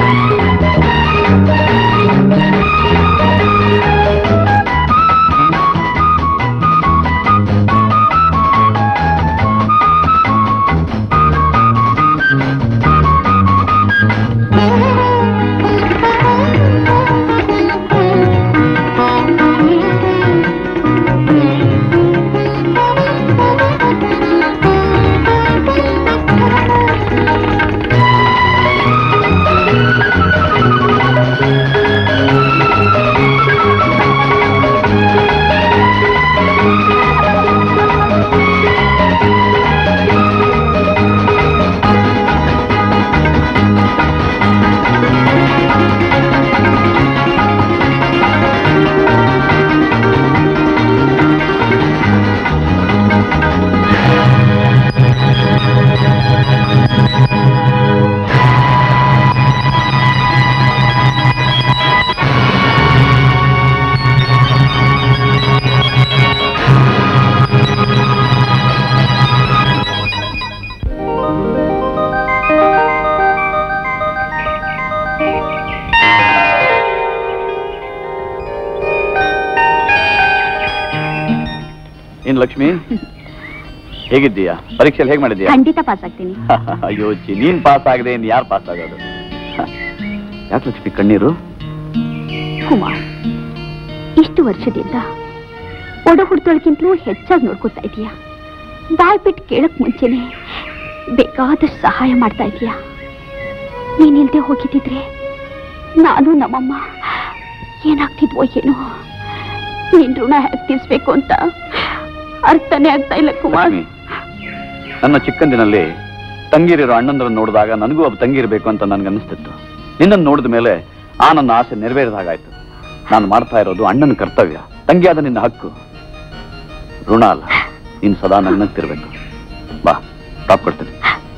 ಏನ್ ಲಕ್ಷ್ಮಿ ಹೇಗಿದ್ದೀಯಾ ಪರೀಕ್ಷೆಯಲ್ಲಿ ಹೇಗೆ ಮಾಡಿದ್ಯಾ ಖಂಡಿತ ಪಾಸ್ ಆಗ್ತೀನಿ ಅಯ್ಯೋ ಚಿ ನೀನ್ ಪಾಸ್ ಆಗದೆ ಇನ್ ಯಾರು ಪಾಸ್ ಆಗೋದು ಯಾಕೆ ಲಕ್ಷ್ಮಿ ಕಣ್ಣೀರು ಕುಮಾರ್ ಇಷ್ಟು ವರ್ಷದಿಂದ ಒಡ ಹುಡ್ದೊಳಗಿಂತಲೂ ಹೆಚ್ಚಾಗಿ ನೋಡ್ಕೊತಾ ಇದೀಯಾ ಬಾಯ್ ಬಿಟ್ಟು ಕೇಳಕ್ ಮುಂಚೆನೆ ಬೇಕಾದಷ್ಟು ಸಹಾಯ ಮಾಡ್ತಾ ಇದೀಯಾ ನೀನಿಲ್ದೆ ಹೋಗಿದ್ದಿದ್ರೆ ನಾನು ನಮ್ಮಮ್ಮ ಏನಾಗ್ತಿದ್ವೋ ಏನೋ ನಿನ್ ಋಣ ಹೇಗೆ ತೀರ್ಸ್ಬೇಕು ಅಂತ ಅರ್ಥನೇ ಆಗ್ತಾ ಇಲ್ಲ ಕುಮಾರ್ ಲಕ್ಷ್ಮಿ ನನ್ನ ಚಿಕ್ಕಂದಿನಲ್ಲಿ ತಂಗಿರಿರೋ ಅಣ್ಣಂದ್ರನ್ನ ನೋಡಿದಾಗ ನನಗೂ ಒಬ್ಬ ತಂಗಿರ್ಬೇಕು ಅಂತ ನನ್ಗನ್ನಿಸ್ತಿತ್ತು ನಿನ್ನನ್ನು ನೋಡಿದ ಮೇಲೆ ಆ ನನ್ನ ಆಸೆ ನೆರವೇರಿದ ಹಾಗಾಯ್ತು ನಾನು ಮಾಡ್ತಾ ಇರೋದು ಅಣ್ಣನ ಕರ್ತವ್ಯ ತಂಗಿಯಾದ ನಿನ್ನ ಹಕ್ಕು ಋಣ ಅಲ್ಲ ನೀನು ಸದಾ ನನ್ನಂತಿರ್ಬೇಕು ಬಾ ಟಾಪ್ ಕೊಡ್ತೀನಿ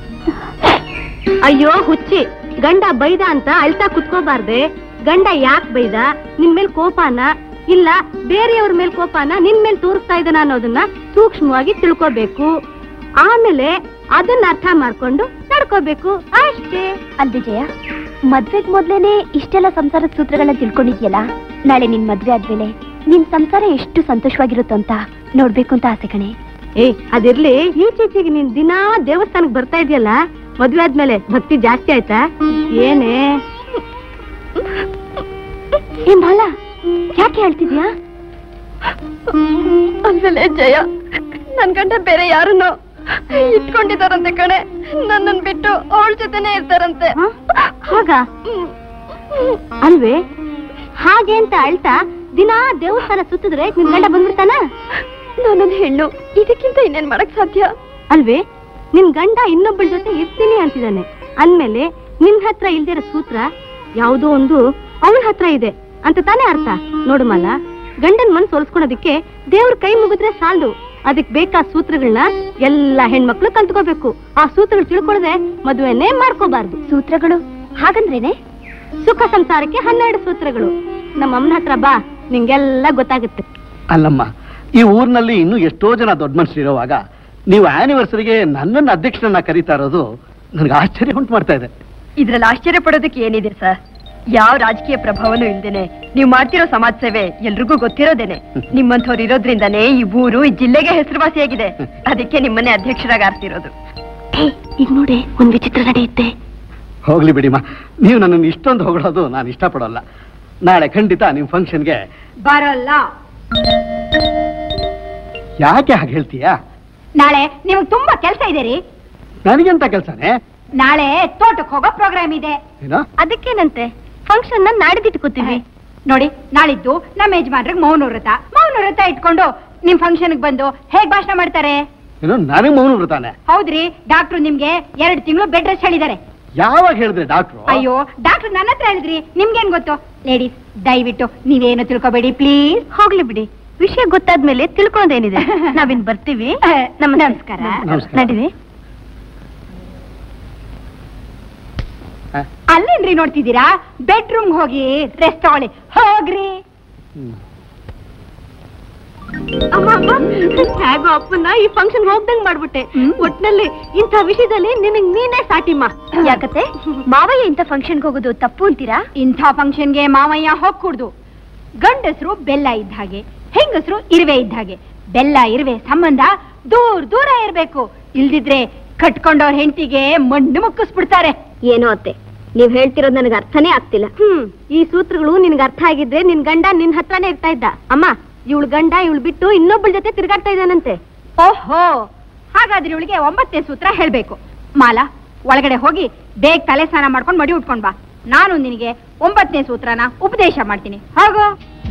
ಅಯ್ಯೋ ಹುಚ್ಚಿ ಗಂಡ ಬೈದ ಅಂತ ಅಳ್ತಾ ಕುತ್ಕೋಬಾರ್ದೆ ಗಂಡ ಯಾಕೆ ಬೈದ ನಿನ್ ಮೇಲ್ ಕೋಪನ ಇಲ್ಲ ಬೇರೆಯವ್ರ ಮೇಲ್ ಕೋಪನ ನಿನ್ ಮೇಲ್ ತೋರಿಸ್ತಾ ಇದ್ದಾನ ಅನ್ನೋದನ್ನ ಸೂಕ್ಷ್ಮವಾಗಿ ತಿಳ್ಕೋಬೇಕು ಆಮೇಲೆ ಅದನ್ನ ಅರ್ಥ ಮಾಡ್ಕೊಂಡು ನಡ್ಕೋಬೇಕು ಅಷ್ಟೇ ಅಲ್ದೆ ಜಯ ಮದ್ವೆಗ್ ಮೊದ್ಲೇನೆ ಇಷ್ಟೆಲ್ಲ ಸಂಸಾರದ ಸೂತ್ರಗಳನ್ನ ತಿಳ್ಕೊಂಡಿದ್ಯಲ್ಲ ನಾಳೆ ನಿನ್ ಮದ್ವೆ ಆದ್ಮೇಲೆ ನಿನ್ ಸಂಸಾರ ಎಷ್ಟು ಸಂತೋಷವಾಗಿರುತ್ತೋ ಅಂತ ನೋಡ್ಬೇಕು ಅಂತ ಆಸೆ ಕಣೆ ಏ ಅದಿರ್ಲಿ ಈಚೀಚೆಗೆ ನೀನ್ ದಿನಾ ದೇವಸ್ಥಾನಕ್ ಬರ್ತಾ ಇದೆಯಲ್ಲ ಮದ್ವೆ ಆದ್ಮೇಲೆ ಭಕ್ತಿ ಜಾಸ್ತಿ ಆಯ್ತಾ ಏನೇ ಏ ಮಾಲ ಯಾಕೆ ಹೇಳ್ತಿದ್ಯಾ ಅಲ್ವಲ್ಲೇ ಜಯ ನನ್ ಗಂಡ ಬೇರೆ ಯಾರನ್ನೋ ಇಟ್ಕೊಂಡಿದಾರಂತೆ ಕಣೆ ನನ್ನನ್ ಬಿಟ್ಟು ಅವಳ ಜೊತೆನೆ ಇರ್ತಾರಂತೆ ಹ? ಹಾಗಾ ಅಲ್ವೇ ಹಾಗೆ ಅಂತ ಅಳ್ತಾ ದಿನಾ ದೇವಸ್ಥಾನ ಸುತ್ತಿದ್ರೆ ನಿನ್ ಗಂಡ ಬಂದ್ಬಿಡ್ತಾನ ನಾನೊಂದು ಹೆಣ್ಣು ಇದಕ್ಕಿಂತ ಇನ್ನೇನ್ ಮಾಡಕ್ ಸಾಧ್ಯ ಅಲ್ವೇ ನಿನ್ ಗಂಡ ಇನ್ನೊಬ್ಬಳ ಜೊತೆ ಇರ್ತೀನಿ ಅಂತಿದ್ದಾನೆ ಅಂದ್ಮೇಲೆ ನಿನ್ ಹತ್ರ ಇಲ್ದಿರೋ ಸೂತ್ರ ಯಾವುದೋ ಒಂದು ಅವಳ ಹತ್ರ ಇದೆ ಅಂತ ತಾನೇ ಅರ್ಥ ನೋಡು ಮಲ್ಲ ಗಂಡನ್ ಮನ್ಸು ಹೊಲ್ಸ್ಕೊಳೋದಕ್ಕೆ ದೇವ್ರ ಕೈ ಮುಗಿದ್ರೆ ಸಾಲದು ಅದಕ್ ಬೇಕಾದ ಸೂತ್ರಗಳನ್ನ ಎಲ್ಲಾ ಹೆಣ್ಮಕ್ಳು ಕಲ್ತ್ಕೋಬೇಕು ಆ ಸೂತ್ರಗಳು ತಿಳ್ಕೊಳ್ಳದೆ ಮದುವೆನೇ ಮಾಡ್ಕೋಬಾರ್ದು ಸೂತ್ರಗಳು ಹಾಗಂದ್ರೇನೆ ಸುಖ ಸಂಸಾರಕ್ಕೆ ಹನ್ನೆರಡು ಸೂತ್ರಗಳು ನಮ್ಮ ಅಮ್ಮನ ಹತ್ರ ಬಾ ನಿಂಗೆಲ್ಲ ಗೊತ್ತಾಗುತ್ತೆ ಅಲ್ಲಮ್ಮ ಈ ಊರಿನಲ್ಲಿ ಇನ್ನೂ ಎಷ್ಟೋ ಜನ ದೊಡ್ಡ ಮನುಷ್ಯರು ಇರುವಾಗ ನೀವು ಆನಿವರ್ಸರಿಗೆ ನನ್ನನ್ನು ಅಧ್ಯಕ್ಷರನ್ನ ಕರೀತಾ ಇರೋದು ನನಗೆ ಆಶ್ಚರ್ಯ ಉಂಟು ಮಾಡ್ತಾ ಇದೆ ಇದ್ರಲ್ಲಿ ಆಶ್ಚರ್ಯ ಪಡೋದಕ್ಕೆ ಏನಿದೆ ಸರ್ ಯಾವ ರಾಜಕೀಯ ಪ್ರಭಾವನೂ ಇಲ್ದೇನೆ ನೀವು ಮಾಡ್ತಿರೋ ಸಮಾಜ ಸೇವೆ ಎಲ್ರಿಗೂ ಗೊತ್ತಿರೋದೇನೆ ನಿಮ್ಮಂಥವ್ರು ಇರೋದ್ರಿಂದಾನೇ ಈ ಊರು ಈ ಜಿಲ್ಲೆಗೆ ಹೆಸರುವಾಸಿಯಾಗಿದೆ ಅದಕ್ಕೆ ನಿಮ್ಮನ್ನೇ ಅಧ್ಯಕ್ಷರಾಗಿ ಆರ್ತಿರೋದು ಈಗ ನೋಡಿ ಒಂದ್ ವಿಚಿತ್ರ ನಡೆಯುತ್ತೆ ಹೋಗ್ಲಿ ಬಿಡಿಮ್ಮ ನೀವು ನನ್ನನ್ನು ಇಷ್ಟೊಂದು ಹೊಗಳೋದು ನಾನು ಇಷ್ಟಪಡೋಲ್ಲ ನಾಳೆ ಖಂಡಿತ ನಿಮ್ಮ ಫಂಕ್ಷನ್ಗೆ ಬರಲ್ಲ ಯಾಕೆ ಹಾಗೆ ಹೇಳ್ತೀಯಾ ನಾಳೆ ನಿಮ್ಗೆ ತುಂಬಾ ಕೆಲಸ ಇದೆ ರೀ ನನಗೆಂತ ಕೆಲಸನೇ ನಾಳೆ ತೋಟಕ್ಕೆ ಹೋಗೋ ಪ್ರೋಗ್ರಾಮ್ ಇದೆ ಏನೋ ಅದಕ್ಕೇನಂತೆ ಫಂಕ್ಷನ್ ನಾಡಿದಿಟ್ಕೋತೀವಿ ನೋಡಿ ನಾಳಿದ್ದು ನಮ್ಮ ಯಜಮಾನ್ರಿಗೆ ಮೌನ ವ್ರತ ಮೌನ ವ್ರತ ಇಟ್ಕೊಂಡು ನಿಮ್ ಫಂಕ್ಷನ್ಗೆ ಬಂದು ಹೇಗ್ ಭಾಷಣ ಮಾಡ್ತಾರೆ ಏನೋ ನನಗೆ ಮೌನ ವ್ರತಾನೆ ಹೌದ್ರಿ ಡಾಕ್ಟ್ರು ನಿಮ್ಗೆ ಎರಡು ತಿಂಗಳು ಬೆಡ್ ರೆಸ್ಟ್ ಹೇಳಿದ್ದಾರೆ ಯಾವಾಗ ಹೇಳಿದ್ರೆ ಡಾಕ್ಟ್ರು ಅಯ್ಯೋ ಡಾಕ್ಟ್ರು ನನ್ನ ಹತ್ರ ಹೇಳಿದ್ರಿ ನಿಮ್ಗೇನ್ ಗೊತ್ತು ಲೇಡೀಸ್ ದಯವಿಟ್ಟು ನೀವೇನು ತಿಳ್ಕೊಬೇಡಿ ಪ್ಲೀಸ್ ಹೋಗ್ಲಿ ಬಿಡಿ ವಿಷಯ ಗೊತ್ತಾದ್ಮೇಲೆ ತಿಳ್ಕೊಳೋದೇನಿದೆ ನಾವಿನ್ ಬರ್ತೀವಿ ನಮ್ಮ ನಮಸ್ಕಾರ. ನಮಸ್ಕಾರ. ನಡೀರಿ ಅಲ್ಲೇನ್ರಿ ನೋಡ್ತಿದ್ದೀರಾ ಬೆಡ್ರೂಮ್ ಹೋಗಿ ರೆಸ್ಟ್ ತಗೊಳ್ಳಿ ಹೋಗ್ರಿ ಅಮ್ಮ ಅಮ್ಮ ಹೇಗೋ ಅಪ್ಪನ ಈ ಫಂಕ್ಷನ್ ಹೋಗ್ದಂಗ್ ಮಾಡ್ಬಿಟ್ಟೆ ಹ್ಮ್. ಒಟ್ನಲ್ಲಿ ಇಂಥ ವಿಷಯದಲ್ಲಿ ನಿನಗ್ ನೀನೇ ಸಾಟಿಮ್ಮ ಯಾಕತ್ತೆ ಮಾವಯ್ಯ ಇಂಥ ಫಂಕ್ಷನ್ಗೆ ಹೋಗೋದು ತಪ್ಪು ಅಂತೀರಾ ಇಂಥ ಫಂಕ್ಷನ್ಗೆ ಮಾವಯ್ಯ ಹೋಗ್ಕೂಡ್ದು ಗಂಡಸರು ಬೆಲ್ಲ ಇದ್ದ ಹಾಗೆ ಹೆಂಗಸರು ಇರುವೆ ಇದ್ದ ಹಾಗೆ ಬೆಲ್ಲ ಇರುವೆ ಸಂಬಂಧ ದೂರ ದೂರ ಇರ್ಬೇಕು ಇಲ್ದಿದ್ರೆ ಕಟ್ಕೊಂಡವ್ರ ಹೆಂಡತಿಗೆ ಮಣ್ಣು ಮುಕ್ಕಿಸ್ಬಿಡ್ತಾರೆ ಏನೋ ಅತ್ತೆ ನೀವ್ ಹೇಳ್ತಿರೋದು ನನಗೆ ಅರ್ಥನೇ ಆಗ್ತಿಲ್ಲ ಹ್ಮ್ ಈ ಸೂತ್ರಗಳು ನಿನ್ಗೆ ಅರ್ಥ ಆಗಿದ್ರೆ ನಿನ್ ಗಂಡ ನಿನ್ ಹತ್ರನೇ ಇರ್ತಾ ಇದ್ದ ಅಮ್ಮ ಇವಳು ಗಂಡ ಇವಳು ಬಿಟ್ಟು ಇನ್ನೊಬ್ಬಳ ಜೊತೆ ತಿರ್ಗಾಡ್ತಾ ಇದ್ದಾನಂತೆ ಓಹೋ ಹಾಗಾದ್ರೆ ಇವಳಿಗೆ ಒಂಬತ್ತನೇ ಸೂತ್ರ ಹೇಳ್ಬೇಕು ಮಾಲಾ ಒಳಗಡೆ ಹೋಗಿ ಬೇಗ ತಲೆ ಸ್ನಾನ ಮಾಡ್ಕೊಂಡು ಮಡಿ ಉಟ್ಕೊಂಡ್ ಬಾ ನಾನು ನಿನಗೆ ಒಂಬತ್ತನೇ ಸೂತ್ರನ ಉಪದೇಶ ಮಾಡ್ತೀನಿ ಹೋಗೋ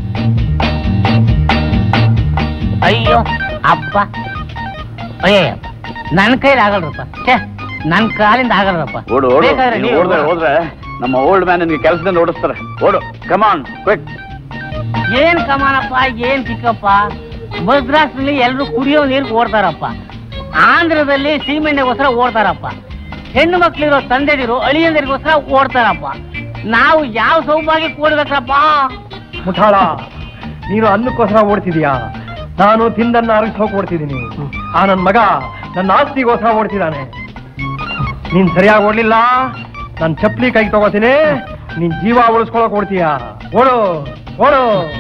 ಅಯ್ಯೋ ಅಪ್ಪ ಅಯ್ಯಪ್ಪ ನನ್ನ ಕೈಲಿ ಆಗಲ್ರಪ್ಪ ಛೇ ನನ್ನ ಕಾಲಿಂದ ಆಗಲ್ರಪ್ಪ ಓಡು ಓಡು ಬೇಕಾದ್ರೆ ನೀನು ನೀವು ಓಡ್ದೆ ಹೋದ್ರೆ ನಮ್ಮ ಓಲ್ಡ್ ಮ್ಯಾನ್ ನಿನ್ಗೆ ಕೆಲಸದಿಂದ ಓಡಿಸ್ತಾರೆ ಓಡು ಕಮಾನ್ ಕ್ವಿಕ್ ಏನ್ ಕಮಾನಪ್ಪ ಏನ್ ಚಿಕ್ಕಪ್ಪ ಮದ್ರಾಸ್ನಲ್ಲಿ ಎಲ್ಲರೂ ಕುಡಿಯೋ ನೀರು ಓಡ್ತಾರಪ್ಪ ಆಂಧ್ರದಲ್ಲಿ ಸೀಮೆಣ್ಣೆಗೋಸ್ಕರ ಓಡ್ತಾರಪ್ಪ ಹೆಣ್ಣು ಮಕ್ಳಿರೋ ತಂದೆದಿರು ಅಳಿಯಂದಿರಿಗೋಸ್ಕರ ಓಡ್ತಾರಪ್ಪ ನಾವು ಯಾವ ಸೌಭಾಗ್ಯಕ್ಕೆ ಓಡ್ಬೇಕಪ್ಪ ಮುಠಾಳ ನೀನು ಅನ್ನಕ್ಕೋಸ್ಕರ ಓಡ್ತಿದೀಯಾ ನಾನು ತಿಂದನ್ನ ಅರಗಿಸೋಕೆ ಓಡ್ತಿದ್ದೀನಿ ಆ ನನ್ನ ಮಗ ನನ್ನ ಆಸ್ತಿಗೋಸ್ಕರ ಓಡ್ತಿದ್ದಾನೆ ನೀನ್ ಸರಿಯಾಗಿ ಓಡ್ಲಿಲ್ಲ ನಾನು ಚಪ್ಪಲಿ ಕೈಗೆ ತಗೋತೀನಿ ನೀನ್ ಜೀವ ಉಳಿಸ್ಕೊಳಕ್ ಓಡ್ತೀಯಾ ಓಡು ಓಡು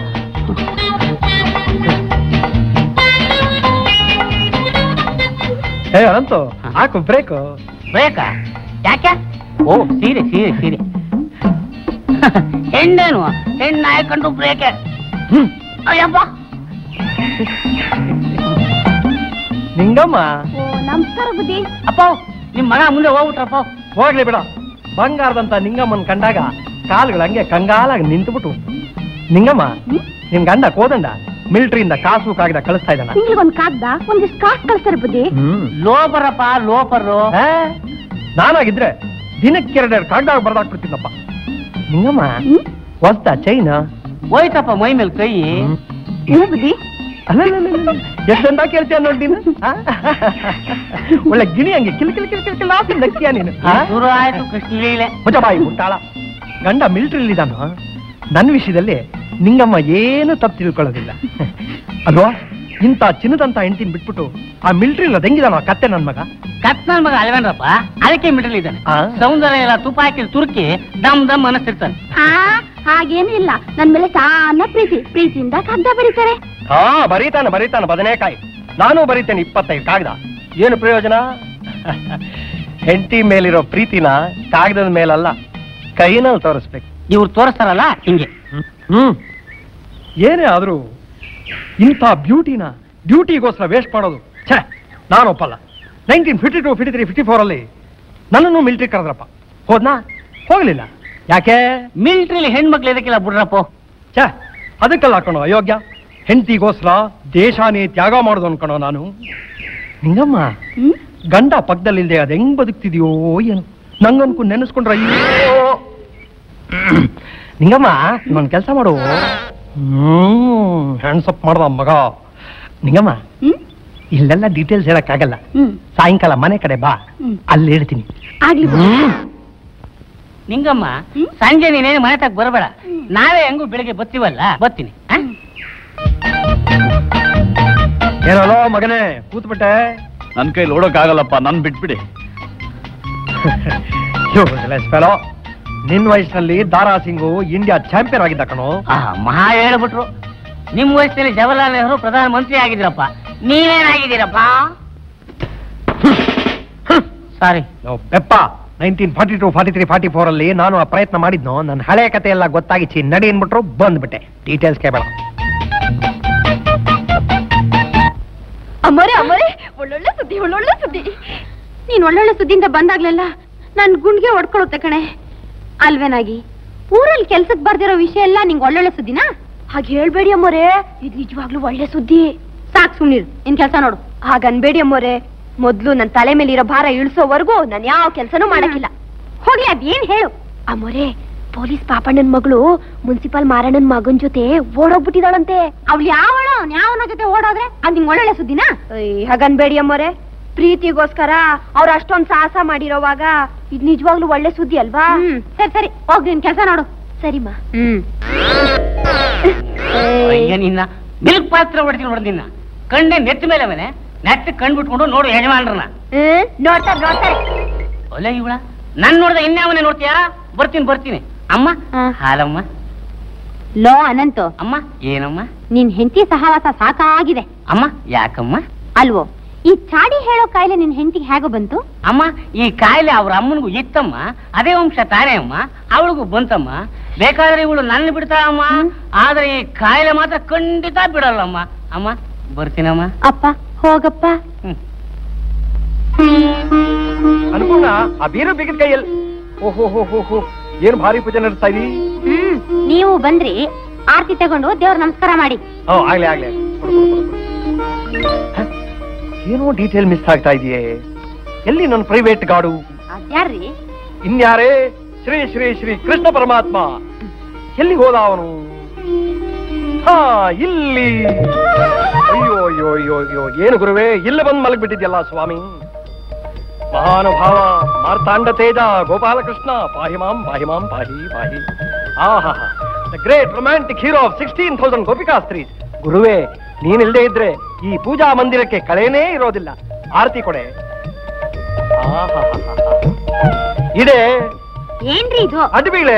ಏ ಅನಂತು ಹಾಕು ಬ್ರೇಕು ಬೇಕಾ ಯಾಕೆ ಓ ಸೀರೆ ಸೀರೆ ಸೀರೆ ಹೆಣ್ಣೇನು ಹೆಣ್ಣು ಹಾಕೊಂಡು ಬ್ರೇಕೆ ಅಯ್ಯಪ್ಪ ನಿಂಗಮ್ಮ ಓ ನಮಸ್ಕಾರ ಬುದ್ಧಿ ಅಪ್ಪ ನಿಮ್ ಮಗ ಮುಂದೆ ಹೋಗ್ಬಿಟ್ರಪ್ಪ ಹೋಗ್ಲಿ ಬಿಡ ಬಂಗಾರದಂತ ನಿಂಗಮ್ಮನ್ ಕಂಡಾಗ ಕಾಲುಗಳು ಹಂಗೆ ಕಂಗಾಲಾಗಿ ನಿಂತುಬಿಟ್ಟು ನಿಂಗಮ್ಮ ನಿನ್ ಗಂಡ ಕೋದಂಡ ಮಿಲಿಟರಿಯಿಂದ ಕಾಸು ಕಾಗದ ಕಳಿಸ್ತಾ ಇದ್ದಾನ ತಿಂಗ್ಳಿಗೆ ಒಂದ್ ಕಾಗ್ದ ಒಂದಿಷ್ಟು ಕಾಸು ಕಳ್ಸ್ತಾರೆ ಬುದ್ಧಿ ಲೋಪರಪ್ಪ ಲೋಪರು ಆ? ನಾನಾಗಿದ್ರೆ ದಿನಕ್ಕೆರಡೆರಡು ಕಾಗದ ಬರ್ದಾಕ್ಬಿಡ್ತೀನಪ್ಪ ನಿಂಗಮ್ಮ ಹೊಸ್ತ ಚೈನ ಹೋಯ್ತಪ್ಪ ಮೈ ಮೇಲೆ ಕೈ ಏನು ಬುದ್ಧಿ ಎಷ್ಟಂತ ಕೇಳ್ತೀಯ ನೋಡಿ ನೀನು ಆ? ಒಳ್ಳೆ ಗಿಣಿ ಹಂಗೆ ಕಿಲ್ ಕಿಲ್ ಕಿಲ್ ಕಿಲ್ ಕಿಲ್ ಆತಿ ನಕ್ಕಿಯ ನೀನು ಆ? ಶುರು ಆಯ್ತು ಕೃಷ್ಣ ಲೀಲೆ ಮುಚ್ಚ ಬಾಯಿ ಮುಟ್ಟಾಳ ಗಂಡ ಮಿಲಿಟರಿಲಿದ್ದಾನು ನನ್ನ ವಿಷಯದಲ್ಲಿ ನಿಂಗಮ್ಮ ಏನು ತಪ್ಪು ತಿಳ್ಕೊಳ್ಳೋದಿಲ್ಲ ಅಲ್ವಾ ಇಂಥ ಚಿನ್ನದಂತ ಹೆಂಡತಿನ ಬಿಟ್ಬಿಟ್ಟು ಆ ಮಿಲಿಟರಿ ಇಲ್ಲ ಹೆಂಗಿದಾನ ಆ ಕತ್ತೆ ನನ್ ಮಗ ಕತ್ ನನ್ ಮಗ ಅಲ್ವೇನ್ರಪ್ಪ ಅದಕ್ಕೆ ಮಿಡಲ್ ಇದ್ದಾನೆ ಆ? ಸೌಂದರ್ಯ ಎಲ್ಲ ತುಪ್ಪ ಹಾಕಿ ತುರುಕಿ ದಮ್ ದಮ್ ಅನಿಸ್ತಿರ್ತಾನೆ ಆ ಹಾಗೇನು ಇಲ್ಲ ನನ್ ಮೇಲೆ ಸಾನ ಪ್ರೀತಿ ಪ್ರೀತಿಯಿಂದ ಕಾಗ್ದ ಬರೀತಾರೆ ಹಾ ಬರೀತಾನೆ ಬರೀತಾನೆ ಬದನೆಕಾಯಿ ನಾನು ಬರೀತೇನೆ ಇಪ್ಪತ್ತೈದು ಕಾಗದ ಏನು ಪ್ರಯೋಜನ ಹೆಂಡತಿ ಮೇಲಿರೋ ಪ್ರೀತಿನ ಕಾಗದದ ಮೇಲಲ್ಲ ಕೈನಲ್ಲಿ ತೋರಿಸ್ಬೇಕು ಇವ್ರು ತೋರಿಸ್ತಾರಲ್ಲ ಹಿಂಗೆ ಹ್ಮ್ ಏನೇ ಆದ್ರೂ ಇಂಥ ಬ್ಯೂಟಿನ ಡ್ಯೂಟಿಗೋಸ್ಕರ ವೇಸ್ಟ್ ಮಾಡೋದು ಛೇ ನಾನು ಒಪ್ಪಲ್ಲ nineteen fifty two fifty three fifty ಫೋರಲ್ಲಿ ನನ್ನನ್ನು ಮಿಲಿಟರಿ ಕರೆದ್ರಪ್ಪ ಹೋದ್ನಾ ಹೋಗ್ಲಿಲ್ಲ ಯಾಕೆ ಮಿಲಿಟ್ರಿಲಿ ಹೆಣ್ಮಕ್ಳು ಇದಕ್ಕೆಲ್ಲ ಬಿಡ್ರಪ್ಪ ಛೇ ಅದಕ್ಕೆಲ್ಲ ಹಾಕೋಣ ಅಯೋಗ್ಯ ಹೆಂಡತಿಗೋಸ್ಕರ ದೇಶಾನೇ ತ್ಯಾಗ ಮಾಡೋದು ಅನ್ಕೊಳೋ ನಾನು ನಿಂಗಮ್ಮ ಗಂಡ ಪಕ್ಕದಲ್ಲಿಲ್ದೆ ಅದು ಹೆಂಗ್ ಬದುಕ್ತಿದ್ಯೋ ಏನು ನಂಗನ್ಕು ನೆನೆಸ್ಕೊಂಡ್ರೆ ಅಯ್ಯೋ ನಿಂಗಮ್ಮ ಒಂದು ಕೆಲಸ ಮಾಡು ಹ್ಮ್ ಹ್ಯಾಂಡ್ಸಪ್ ಮಾಡ್ದ ಮಗ ನಿಂಗಮ್ಮ ಹ್ಮ್ ಇಲ್ಲೆಲ್ಲ ಡೀಟೇಲ್ಸ್ ಹೇಳಕ್ಕಾಗಲ್ಲ ಹ್ಮ್ ಸಾಯಂಕಾಲ ಮನೆ ಕಡೆ ಬಾ ಹ್ಮ್. ಅಲ್ಲಿ ಹೇಳ್ತೀನಿ ಆಗ್ಲಿ ಬುದ್ಧಿ. ನಿಂಗಮ್ಮ ಹ್ಮ್? ಸಂಜೆ ನೀನೇನು ಮನೆ ತಗ ಬರಬೇಡ ನಾವೇ ಹೆಂಗು ಬೆಳಿಗ್ಗೆ ಬತ್ತೀವಲ್ಲ ಬತ್ತೀನಿ ಆ? ಏನಲ್ಲೋ ಮಗನೇ ಕೂತ್ಬಿಟ್ಟೆ ನನ್ನ ಕೈಲಿ ಓಡೋಕ್ಕಾಗಲ್ಲಪ್ಪ ನನ್ ಬಿಟ್ಬಿಡಿ ಫೆಲೋ ನಿನ್ ವಯಸ್ಸಿನಲ್ಲಿ ದಾರಾ ಸಿಂಗು ಇಂಡಿಯಾ ಚಾಂಪಿಯನ್ ಆಗಿದ್ದ ಕಣೋ ಆ, ಮಹಾ ಹೇಳ್ಬಿಟ್ರು ನಿಮ್ ವಯಸ್ಸಲ್ಲಿ ಜವಾಹರ್ಲಾಲ್ ನೆಹರು ಪ್ರಧಾನ ಮಂತ್ರಿ ಆಗಿದ್ದೀರಪ್ಪ ನೀವೇನಾಗಿದ್ದೀರಪ್ಪ ಸಾರಿ ನಾವು ಪೆಪ್ಪ nineteen forty two forty three forty four ಅಲ್ಲಿ ನಾನು ಆ ಪ್ರಯತ್ನ ಮಾಡಿದ್ನೋ ನನ್ನ ಹಳೆ ಕತೆ ಎಲ್ಲ ಗೊತ್ತಾಗಿಚ್ಚಿ ನಡಿ ಅನ್ಬಿಟ್ರು ಬಂದ್ಬಿಟ್ಟೆ ಡೀಟೇಲ್ಸ್ ಕೇಳಬೇಡ ಅಮ್ಮರೇ ಅಮ್ಮರೇ ಒಳ್ಳೊಳ್ಳೆ ಸುದ್ದಿ ಒಳ್ಳೊಳ್ಳೆ ಸುದ್ದಿ ನೀನ್ ಒಳ್ಳೊಳ್ಳೆ ಸುದ್ದಿಯಿಂದ ಬಂದಾಗ್ಲೆಲ್ಲ ನನ್ ಗುಂಡ್ಗೆ ಹೊಡ್ಕೊಳುತ್ತೆ ಕಣೆ ಅಲ್ವೇನಾಗಿ ಊರಲ್ಲಿ ಕೆಲ್ಸಕ್ ಬರ್ದಿರೋ ವಿಷಯ ಎಲ್ಲ ನಿಂಗ್ ಒಳ್ಳೊಳ್ಳೆ ಸುದ್ದಿನಾ ಹಾಗೆ ಹೇಳ್ಬೇಡಿ ಅಮ್ಮರೇ ಇದು ನಿಜವಾಗ್ಲೂ ಒಳ್ಳೆ ಸುದ್ದಿ ಸಾಕ್ ಸುಮ್ನಿರು ಇನ್ ಕೆಲ್ಸ ನೋಡು ಹಾಗನ್ಬೇಡಿ ಅಮ್ಮರೇ ಮೊದ್ಲು ನನ್ ತಲೆ ಮೇಲೆ ಇರೋ ಭಾರ ಇಳಿಸೋವರೆಗೂ ನಾನು ಯಾವ ಕೆಲ್ಸನೂ ಮಾಡಕ್ಕಿಲ್ಲ ಹೋಗ್ಲಿ ಅದೇನ್ ಹೇಳು ಅಮ್ಮರೇ ಪೊಲೀಸ್ ಪಾಪಣ್ಣನ್ ಮಗಳು ಮುನ್ಸಿಪಲ್ ಮಾರಣ್ಣನ್ ಮಗನ್ ಜೊತೆ ಓಡೋಗ್ಬಿಟ್ಟಿದಾಳಂತೆ ಅವ್ಳು ಯಾವಳ ಯಾವನ ಜೊತೆ ಓಡೋದ್ರೆ ಅದ್ ನಿಂಗ್ ಒಳ್ಳೊಳ್ಳೆ ಸುದ್ದಿನಾ ಹಾಗನ್ಬೇಡಿ ಅಮ್ಮರೇ ಪ್ರೀತಿಗೋಸ್ಕರ ಅವ್ರ ಅಷ್ಟೊಂದ್ ಸಾಹಸ ಮಾಡಿರೋವಾಗ ಇದ್ ನಿಜವಾಗ್ಲೂ ಒಳ್ಳೆ ಸುದ್ದಿ ಅಲ್ವಾ ಸರಿ ಸರಿ ಹೋಗ್ ನಿನ್ ಕೆಲ್ಸ ನೋಡು ಸರಿಮಾ ಹ್ಮ್ ಅಯ್ಯ ನಿನ್ನ ಮಿಲ್ಕ್ ಪಾತ್ರ ಹೊಡ್ತೀನಿ ಹೊಡೆದಿನ ಕಣ್ಣೆ ನೆತ್ತ ಮೇಲೆ ಅವನೇ ನೆತ್ತ ಕಣ್ ಬಿಟ್ಕೊಂಡು ನೋಡು ಯಜಮಾನ್ರನ್ನ ನೋಡ್ತಾರೆ ನೋಡ್ತಾರೆ ಒಲೆ ಇವಳ ನನ್ ನೋಡ್ದ ಇನ್ಯಾವನೇ ನೋಡ್ತೀಯಾ ಬರ್ತೀನಿ ಬರ್ತೀನಿ ಅಮ್ಮ ಹಾ. ಹಾಲಮ್ಮ ಲೋ ಅನಂತು ಅಮ್ಮ ಏನಮ್ಮ ನಿನ್ ಹೆಂಡತಿ ಸಹವಾಸ ಸಾಕಾಗಿದೆ ಅಮ್ಮ ಯಾಕಮ್ಮ ಅಲ್ವೋ ಈ ಚಾಡಿ ಹೇಳೋ ಕಾಯಿಲೆ ನಿನ್ ಹೆಂಡತಿಗೆ ಹೇಗೋ ಬಂತು ಅಮ್ಮ ಈ ಕಾಯಿಲೆ ಅವ್ರ ಅಮ್ಮನಿಗೂ ಇತ್ತಮ್ಮ ಅದೇ ವಂಶ ತಾನೇ ಅಮ್ಮ ಅವಳಿಗೂ ಬಂತಮ್ಮ ಬೇಕಾದ್ರೆ ಇವಳು ನನ್ನ ಬಿಡ್ತಾಳಮ್ಮ ಆದ್ರೆ ಈ ಕಾಯಿಲೆ ಮಾತ್ರ ಖಂಡಿತ ಬಿಡಲ್ಲಮ್ಮ ಅಮ್ಮ ಬರ್ತೀನಮ್ಮ ಅಪ್ಪ ಹೋಗಪ್ಪ ಹ್ಮ್ ಅನ್ಪೂರ್ಣ ಆ ಬೀರು ಬಿಗಿದ ಕೈಯಲ್ಲಿ ಓಹೋ ಹೋ ಹೋ ಹೋ ಏನ್ ಭಾರಿ ಪೂಜೆ ನಡೆಸ್ತಾ ಇದೀ ಹ್ಮ್ ನೀವು ಬಂದ್ರಿ ಆರ್ತಿ ತಗೊಂಡು ದೇವ್ರ ನಮಸ್ಕಾರ ಮಾಡಿ ಹ್ಞೂ ಆಗ್ಲಿ ಆಗ್ಲಿ ಆಗ್ಲಿ. ಕೊಡು, ಕೊಡು, ಕೊಡು. ಹ? ಏನೋ ಡೀಟೇಲ್ ಮಿಸ್ ಆಗ್ತಾ ಇದೆಯೇ ಎಲ್ಲಿ ನನ್ನ ಪ್ರೈವೇಟ್ ಗಾಡು ಅದ್ಯಾರ್ರಿ ಇನ್ಯಾರೇ ಶ್ರೀ ಶ್ರೀ ಶ್ರೀ ಕೃಷ್ಣ ಪರಮಾತ್ಮ ಎಲ್ಲಿ ಹೋದ ಅವನು ಹಾ ಇಲ್ಲಿ ಅಯ್ಯೋ ಅಯ್ಯೋ ಅಯ್ಯೋ ಅಯ್ಯೋ ಏನು ಗುರುವೇ ಇಲ್ಲಿ ಬಂದು ಮಲಗ್ಬಿಟ್ಟಿದ್ಯಲ್ಲ ಸ್ವಾಮಿ ಮಹಾನುಭಾವ ಮಾರ್ತಾಂಡ ತೇಜ ಗೋಪಾಲಕೃಷ್ಣ ಪಾಹಿ ಮಾಂ ಪಾಹಿ ಮಾಂ ಪಾಹಿ ಪಾಹಿ ಆಹಾ the great romantic hero of sixteen thousand ಗೋಪಿಕಾ ಸ್ತ್ರೀ ಗುರುವೇ ನೀನಿಲ್ದೇ ಇದ್ರೆ ಈ ಪೂಜಾ ಮಂದಿರಕ್ಕೆ ಕಳೆನೇ ಇರೋದಿಲ್ಲ ಆರತಿ ಕೊಡೆ ಆಹಾಹಾಹಾ. ಇದೆ ಏನ್ರಿ ಇದು ಅಡ್ಬೀಳೆ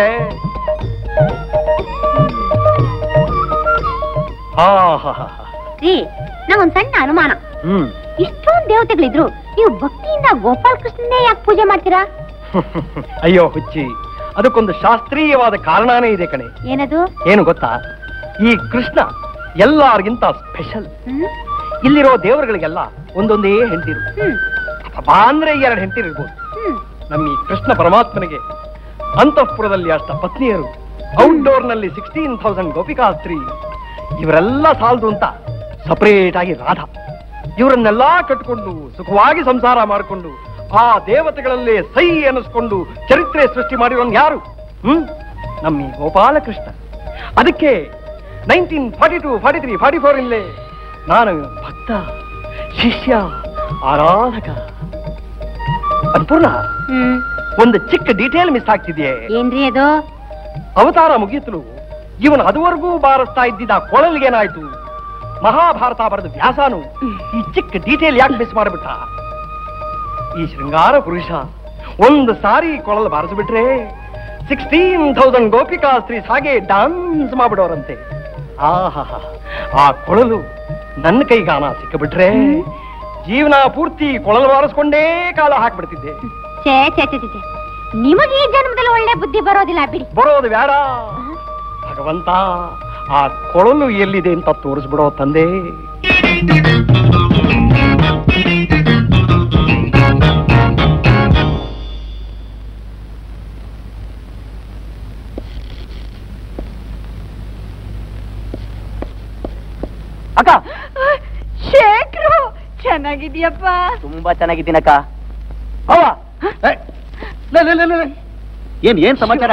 ಆಹಾಹಾಹಾ. ರೀ ನಂಗೊಂದ್ ಸಣ್ಣ ಅನುಮಾನ ಹ್ಮ್ ಇಷ್ಟೊಂದ್ ದೇವತೆಗಳಿದ್ರು ನೀವು ಭಕ್ತಿಯಿಂದ ಗೋಪಾಲ್ ಕೃಷ್ಣನೇ ಯಾಕೆ ಪೂಜೆ ಮಾಡ್ತೀರಾ ಅಯ್ಯೋ ಹುಚ್ಚಿ ಅದಕ್ಕೊಂದು ಶಾಸ್ತ್ರೀಯವಾದ ಕಾರಣನೇ ಇದೆ ಕಣೆ ಏನದು ಏನು ಗೊತ್ತಾ ಈ ಕೃಷ್ಣ ಎಲ್ಲಾರ್ಗಿಂತ ಸ್ಪೆಷಲ್ ಹ್ಮ್ ಇಲ್ಲಿರೋ ದೇವರುಗಳಿಗೆಲ್ಲ ಒಂದೊಂದೇ ಹೆಂಡತಿರು ಹ್ಮ್ ಬಾ ಅಂದ್ರೆ ಎರಡು ಹೆಂಡತಿರು ಇರ್ಬೋದು ಹ್ಮ್ ನಮ್ಮ ಈ ಕೃಷ್ಣ ಪರಮಾತ್ಮನಿಗೆ ಅಂತಃಪುರದಲ್ಲಿ ಅಷ್ಟ ಪತ್ನಿಯರು ಔಟ್ಡೋರ್ ನಲ್ಲಿ ಸಿಕ್ಸ್ಟೀನ್ ಥೌಸಂಡ್ ಗೋಪಿಕಾ ಸ್ತ್ರೀ ಇವರೆಲ್ಲ ಸಾಲದು ಅಂತ ಸಪರೇಟ್ ಆಗಿ ರಾಧ ಇವರನ್ನೆಲ್ಲ ಕಟ್ಕೊಂಡು ಸುಖವಾಗಿ ಸಂಸಾರ ಮಾಡಿಕೊಂಡು ಆ ದೇವತೆಗಳಲ್ಲೇ ಸೈ ಅನ್ನಿಸ್ಕೊಂಡು ಚರಿತ್ರೆ ಸೃಷ್ಟಿ ಮಾಡಿರೋನ್ ಯಾರು ಹ್ಮ್ ನಮ್ಮ ಈ ಗೋಪಾಲಕೃಷ್ಣ ಅದಕ್ಕೆ nineteen forty two forty three forty four ಇಲ್ಲೇ ನಾನು ಭಕ್ತ ಶಿಷ್ಯ ಆರಾಧಕ ಅನ್ಪೂರ್ಣ ಹ್ಮ್ ಒಂದು ಚಿಕ್ಕ ಡೀಟೇಲ್ ಮಿಸ್ ಆಗ್ತಿದೆಯೇ ಏನ್ರಿ ಅದು ಅವತಾರ ಮುಗಿಯತಲು ಇವನು ಅದುವರೆಗೂ ಬಾರಿಸ್ತಾ ಇದ್ದಿದ್ದ ಕೊಳಲಿಗೇನಾಯ್ತು ಮಹಾಭಾರತ ಬರೆದ ವ್ಯಾಸನು ಈ ಚಿಕ್ಕ ಡೀಟೇಲ್ ಯಾಕೆ ಮಿಸ್ ಮಾಡಿಬಿಟ್ಟ ಈ ಶೃಂಗಾರ ಪುರುಷ ಒಂದು ಸಾರಿ ಕೊಳಲು ಬಾರಿಸ್ಬಿಟ್ರೆ ಸಿಕ್ಸ್ಟೀನ್ ಥೌಸಂಡ್ ಗೋಪಿಕಾ ಸ್ತ್ರೀ ಹಾಗೆ ಡಾನ್ಸ್ ಮಾಡ್ಬಿಡೋರಂತೆ ಆಹಾ ಆ ಕೊಳಲು ನನ್ನ ಕೈಗಾನ ಸಿಕ್ಕಿಬಿಟ್ರೆ ಜೀವನ ಪೂರ್ತಿ ಕೊಳಲು ಬಾರಿಸ್ಕೊಂಡೇ ಕಾಲ ಹಾಕ್ಬಿಡ್ತಿದ್ದೆ ಛೇ ಛೇ ಛೇ ಛೇ, ಛೇ ನಿಮಗೆ ಈ ಜನ್ಮದಲ್ಲಿ ಒಳ್ಳೆ ಬುದ್ಧಿ ಬರೋದಿಲ್ಲ ಬಿಡಿ ಬರೋದು ಬೇಡ ಭಗವಂತ ಆ ಕೊಳಲು ಎಲ್ಲಿದೆ ಅಂತ ತೋರಿಸ್ಬಿಡೋ ತಂದೆ ಅಕ್ಕ ಶೇಖರು ಚೆನ್ನಾಗಿದ್ಯಪ್ಪ ತುಂಬಾ ಚೆನ್ನಾಗಿದ್ದೀನಕ್ಕ ಅವ್ವ ಏ, ಲೇ, ಲೇ, ಲೇ, ಲೇ, ಲೇ. ಏನ್ ಏನ್ ಸಮಾಚಾರ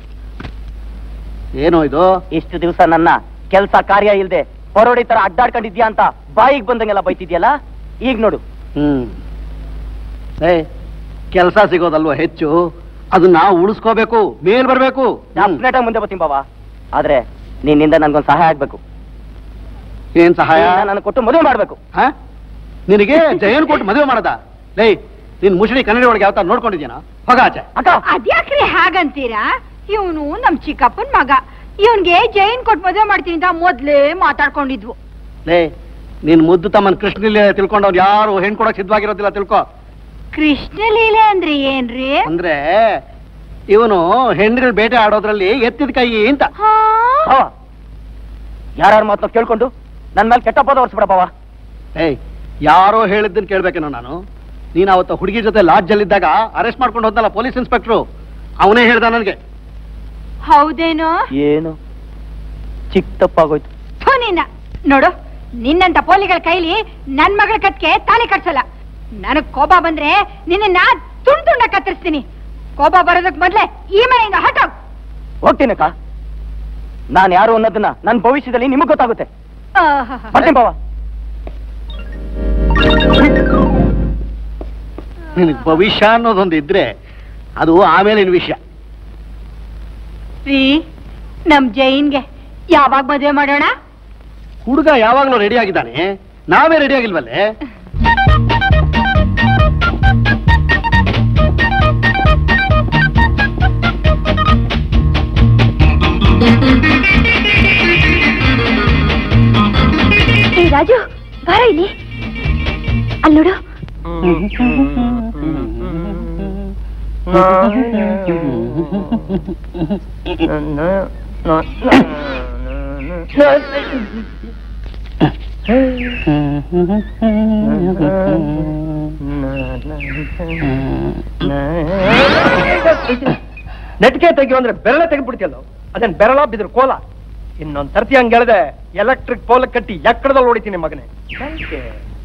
ಏನೋ ಇದು ಇಷ್ಟು ದಿವಸ ನನ್ನ ಕೆಲಸ ಕಾರ್ಯ ಇಲ್ದೆ ಹೊರಡಿ ತರ ಅಡ್ಡಾಡ್ಕೊಂಡಿದ್ಯಾ ಅಂತ ಬಾಯಿಗೆ ಬಂದಂಗೆಲ್ಲ ಬೈತಿದ್ಯಲ್ಲ ಈಗ ನೋಡು ಹ್ಮ್ ಏ ಕೆಲಸ ಸಿಗೋದಲ್ವ ಹೆಚ್ಚು ಅದನ್ನ ಉಳಿಸ್ಕೋಬೇಕು ಮೇಲ್ ಬರ್ಬೇಕು ಹ್ಮ್. ಡೆಫಿನೆಟ್ ಆಗಿ ಮುಂದೆ ಬರ್ತೀನಿ ಬಾವ ಆದ್ರೆ ನಿನ್ನಿಂದ ನನ್ಗೊಂದು ಸಹಾಯ ಆಗ್ಬೇಕು ಏನ್ ಸಹಾಯ ನಾನು ಕೊಟ್ಟು ಮದುವೆ ಮಾಡ್ಬೇಕು ಹ? ನಿನಗೆ ಜಯನ್ ಕೊಟ್ಟು ಮದುವೆ ಮಾಡದ ಲೇ ನಿನ್ ಮುಷಡಿ ಕನ್ನಡ ಒಳಗೆ ಯಾವ ನೋಡ್ಕೊಂಡಿದ್ಯಾನ ಹೋಗ ಆಚೆ ಅಕ್ಕ ಅದ್ಯಾಕ್ರಿ ಹಾಗಂತೀರಾ ಇವನು ನಮ್ ಚಿಕ್ಕಪ್ಪನ್ ಮಗ ಇವನ್ಗೆ ಜೈನ್ ಕೊಟ್ ಮದ್ವೆ ಮಾಡ್ತೀನಿ ಅಂತ ಮೊದ್ಲೇ ಮಾತಾಡ್ಕೊಂಡಿದ್ವು ಲೇ ನಿನ್ ಮುದ್ದು ತಮ್ಮನ್ ಕೃಷ್ಣಲೀಲೆ ತಿಳ್ಕೊಂಡವ್ರು ಯಾರು ಹೆಣ್ ಕೊಡಕ್ ಸಿದ್ಧವಾಗಿರೋದಿಲ್ಲ ತಿಳ್ಕೊ ಕೃಷ್ಣ ಲೀಲೆ ಅಂದ್ರೆ ಏನ್ರಿ ಅಂದ್ರೆ ಇವನು ಹೆಣ್ಗಳು ಬೇಟೆ ಆಡೋದ್ರಲ್ಲಿ ಎತ್ತಿದ ಕೈ ಅಂತ ಹಾ? ಬಾವ ಯಾರ್ಯಾರ ಮಾತನ್ನ ಕೇಳ್ಕೊಂಡು ನನ್ ಮೇಲೆ ಕೆಟ್ಟ ಪದ ಹೊರಿಸ್ಬಿಡ ಬಾವ ಏಯ್ ಯಾರೋ ಹೇಳಿದ್ದನ್ ಕೇಳ್ಬೇಕೇನೋ ನಾನು ನೀನ್ ಅವತ್ತ ಹುಡುಗಿ ಜೊತೆ ಲಾಡ್ಜ್ ಅಲ್ಲಿದ್ದಾಗ ಅರೆಸ್ಟ್ ಮಾಡ್ಕೊಂಡು ಹೋದ್ನಲ್ಲ ಪೊಲೀಸ್ ಇನ್ಸ್ಪೆಕ್ಟ್ರು ಅವನೇ ಹೇಳ್ದ ನನಗೆ ಹೌದೇನೋ ಏನು ಚಿಕ್ಕ ತಪ್ಪಾಗೋಯ್ತು ಥು ನಿನ್ನ ನೋಡು ನಿನ್ನಂತ ಪೋಲಿಗಳ ಕೈಲಿ ನನ್ ಮಗಳ ಕತ್ಗೆ ತಾಳಿ ಕಟ್ಸಲ್ಲ ನನಗ್ ಕೋಪ ಬಂದ್ರೆ ನಿನ್ನ ತುಂಡ್ ತುಂಡ ಕತ್ತರಿಸ್ತೀನಿ ಕೋಪ ಬರೋದಕ್ ಮೊದ್ಲೇ ಈ ಮನೆಯಿಂದ ಹೊಟ್ಟೋಗ್ ಹೋಗ್ತೀನಕ್ಕ ನಾನು ಯಾರು ಅನ್ನೋದನ್ನ ನನ್ನ ಭವಿಷ್ಯದಲ್ಲಿ ನಿಮಗ್ ಗೊತ್ತಾಗುತ್ತೆ ಆಹಾಹಾ. ಬರ್ತೀನಿ ಬಾವ ನಿನಗೆ ಭವಿಷ್ಯ ಅನ್ನೋದೊಂದು ಇದ್ರೆ ಅದು ಆಮೇಲಿನ ವಿಷಯ ರೀ ನಮ್ ಜೈನ್ಗೆ ಯಾವಾಗ ಮದ್ವೆ ಮಾಡೋಣ ಹುಡುಗ ಯಾವಾಗ್ಲೂ ರೆಡಿ ಆಗಿದ್ದಾನೆ ನಾವೇ ರೆಡಿ ಆಗಿಲ್ವಲ್ಲೇ ಏ ರಾಜು ಬಾರ ಇಲ್ಲಿ ಅಲ್ಲಿ ನೋಡು ನೆಟ್ಗೆ ತೆಗಿಯೋ ಅಂದ್ರೆ ಬೆರಳ ತೆಗೆದ್ಬಿಡ್ತಿಯಲ್ಲ ಅದೇನ್ ಬೆರಳ ಬಿದ್ರು ಕೋಲ ಇನ್ನೊಂದ್ ಸರ್ತಿ ಹಂಗ್ ಹೇಳ್ದೆ ಎಲೆಕ್ಟ್ರಿಕ್ ಪೋಲ ಕಟ್ಟಿ ಎಕ್ಕಡದಲ್ಲಿ ಹೊಡಿತೀನಿ ಮಗನೇ ಯಾಕೆ?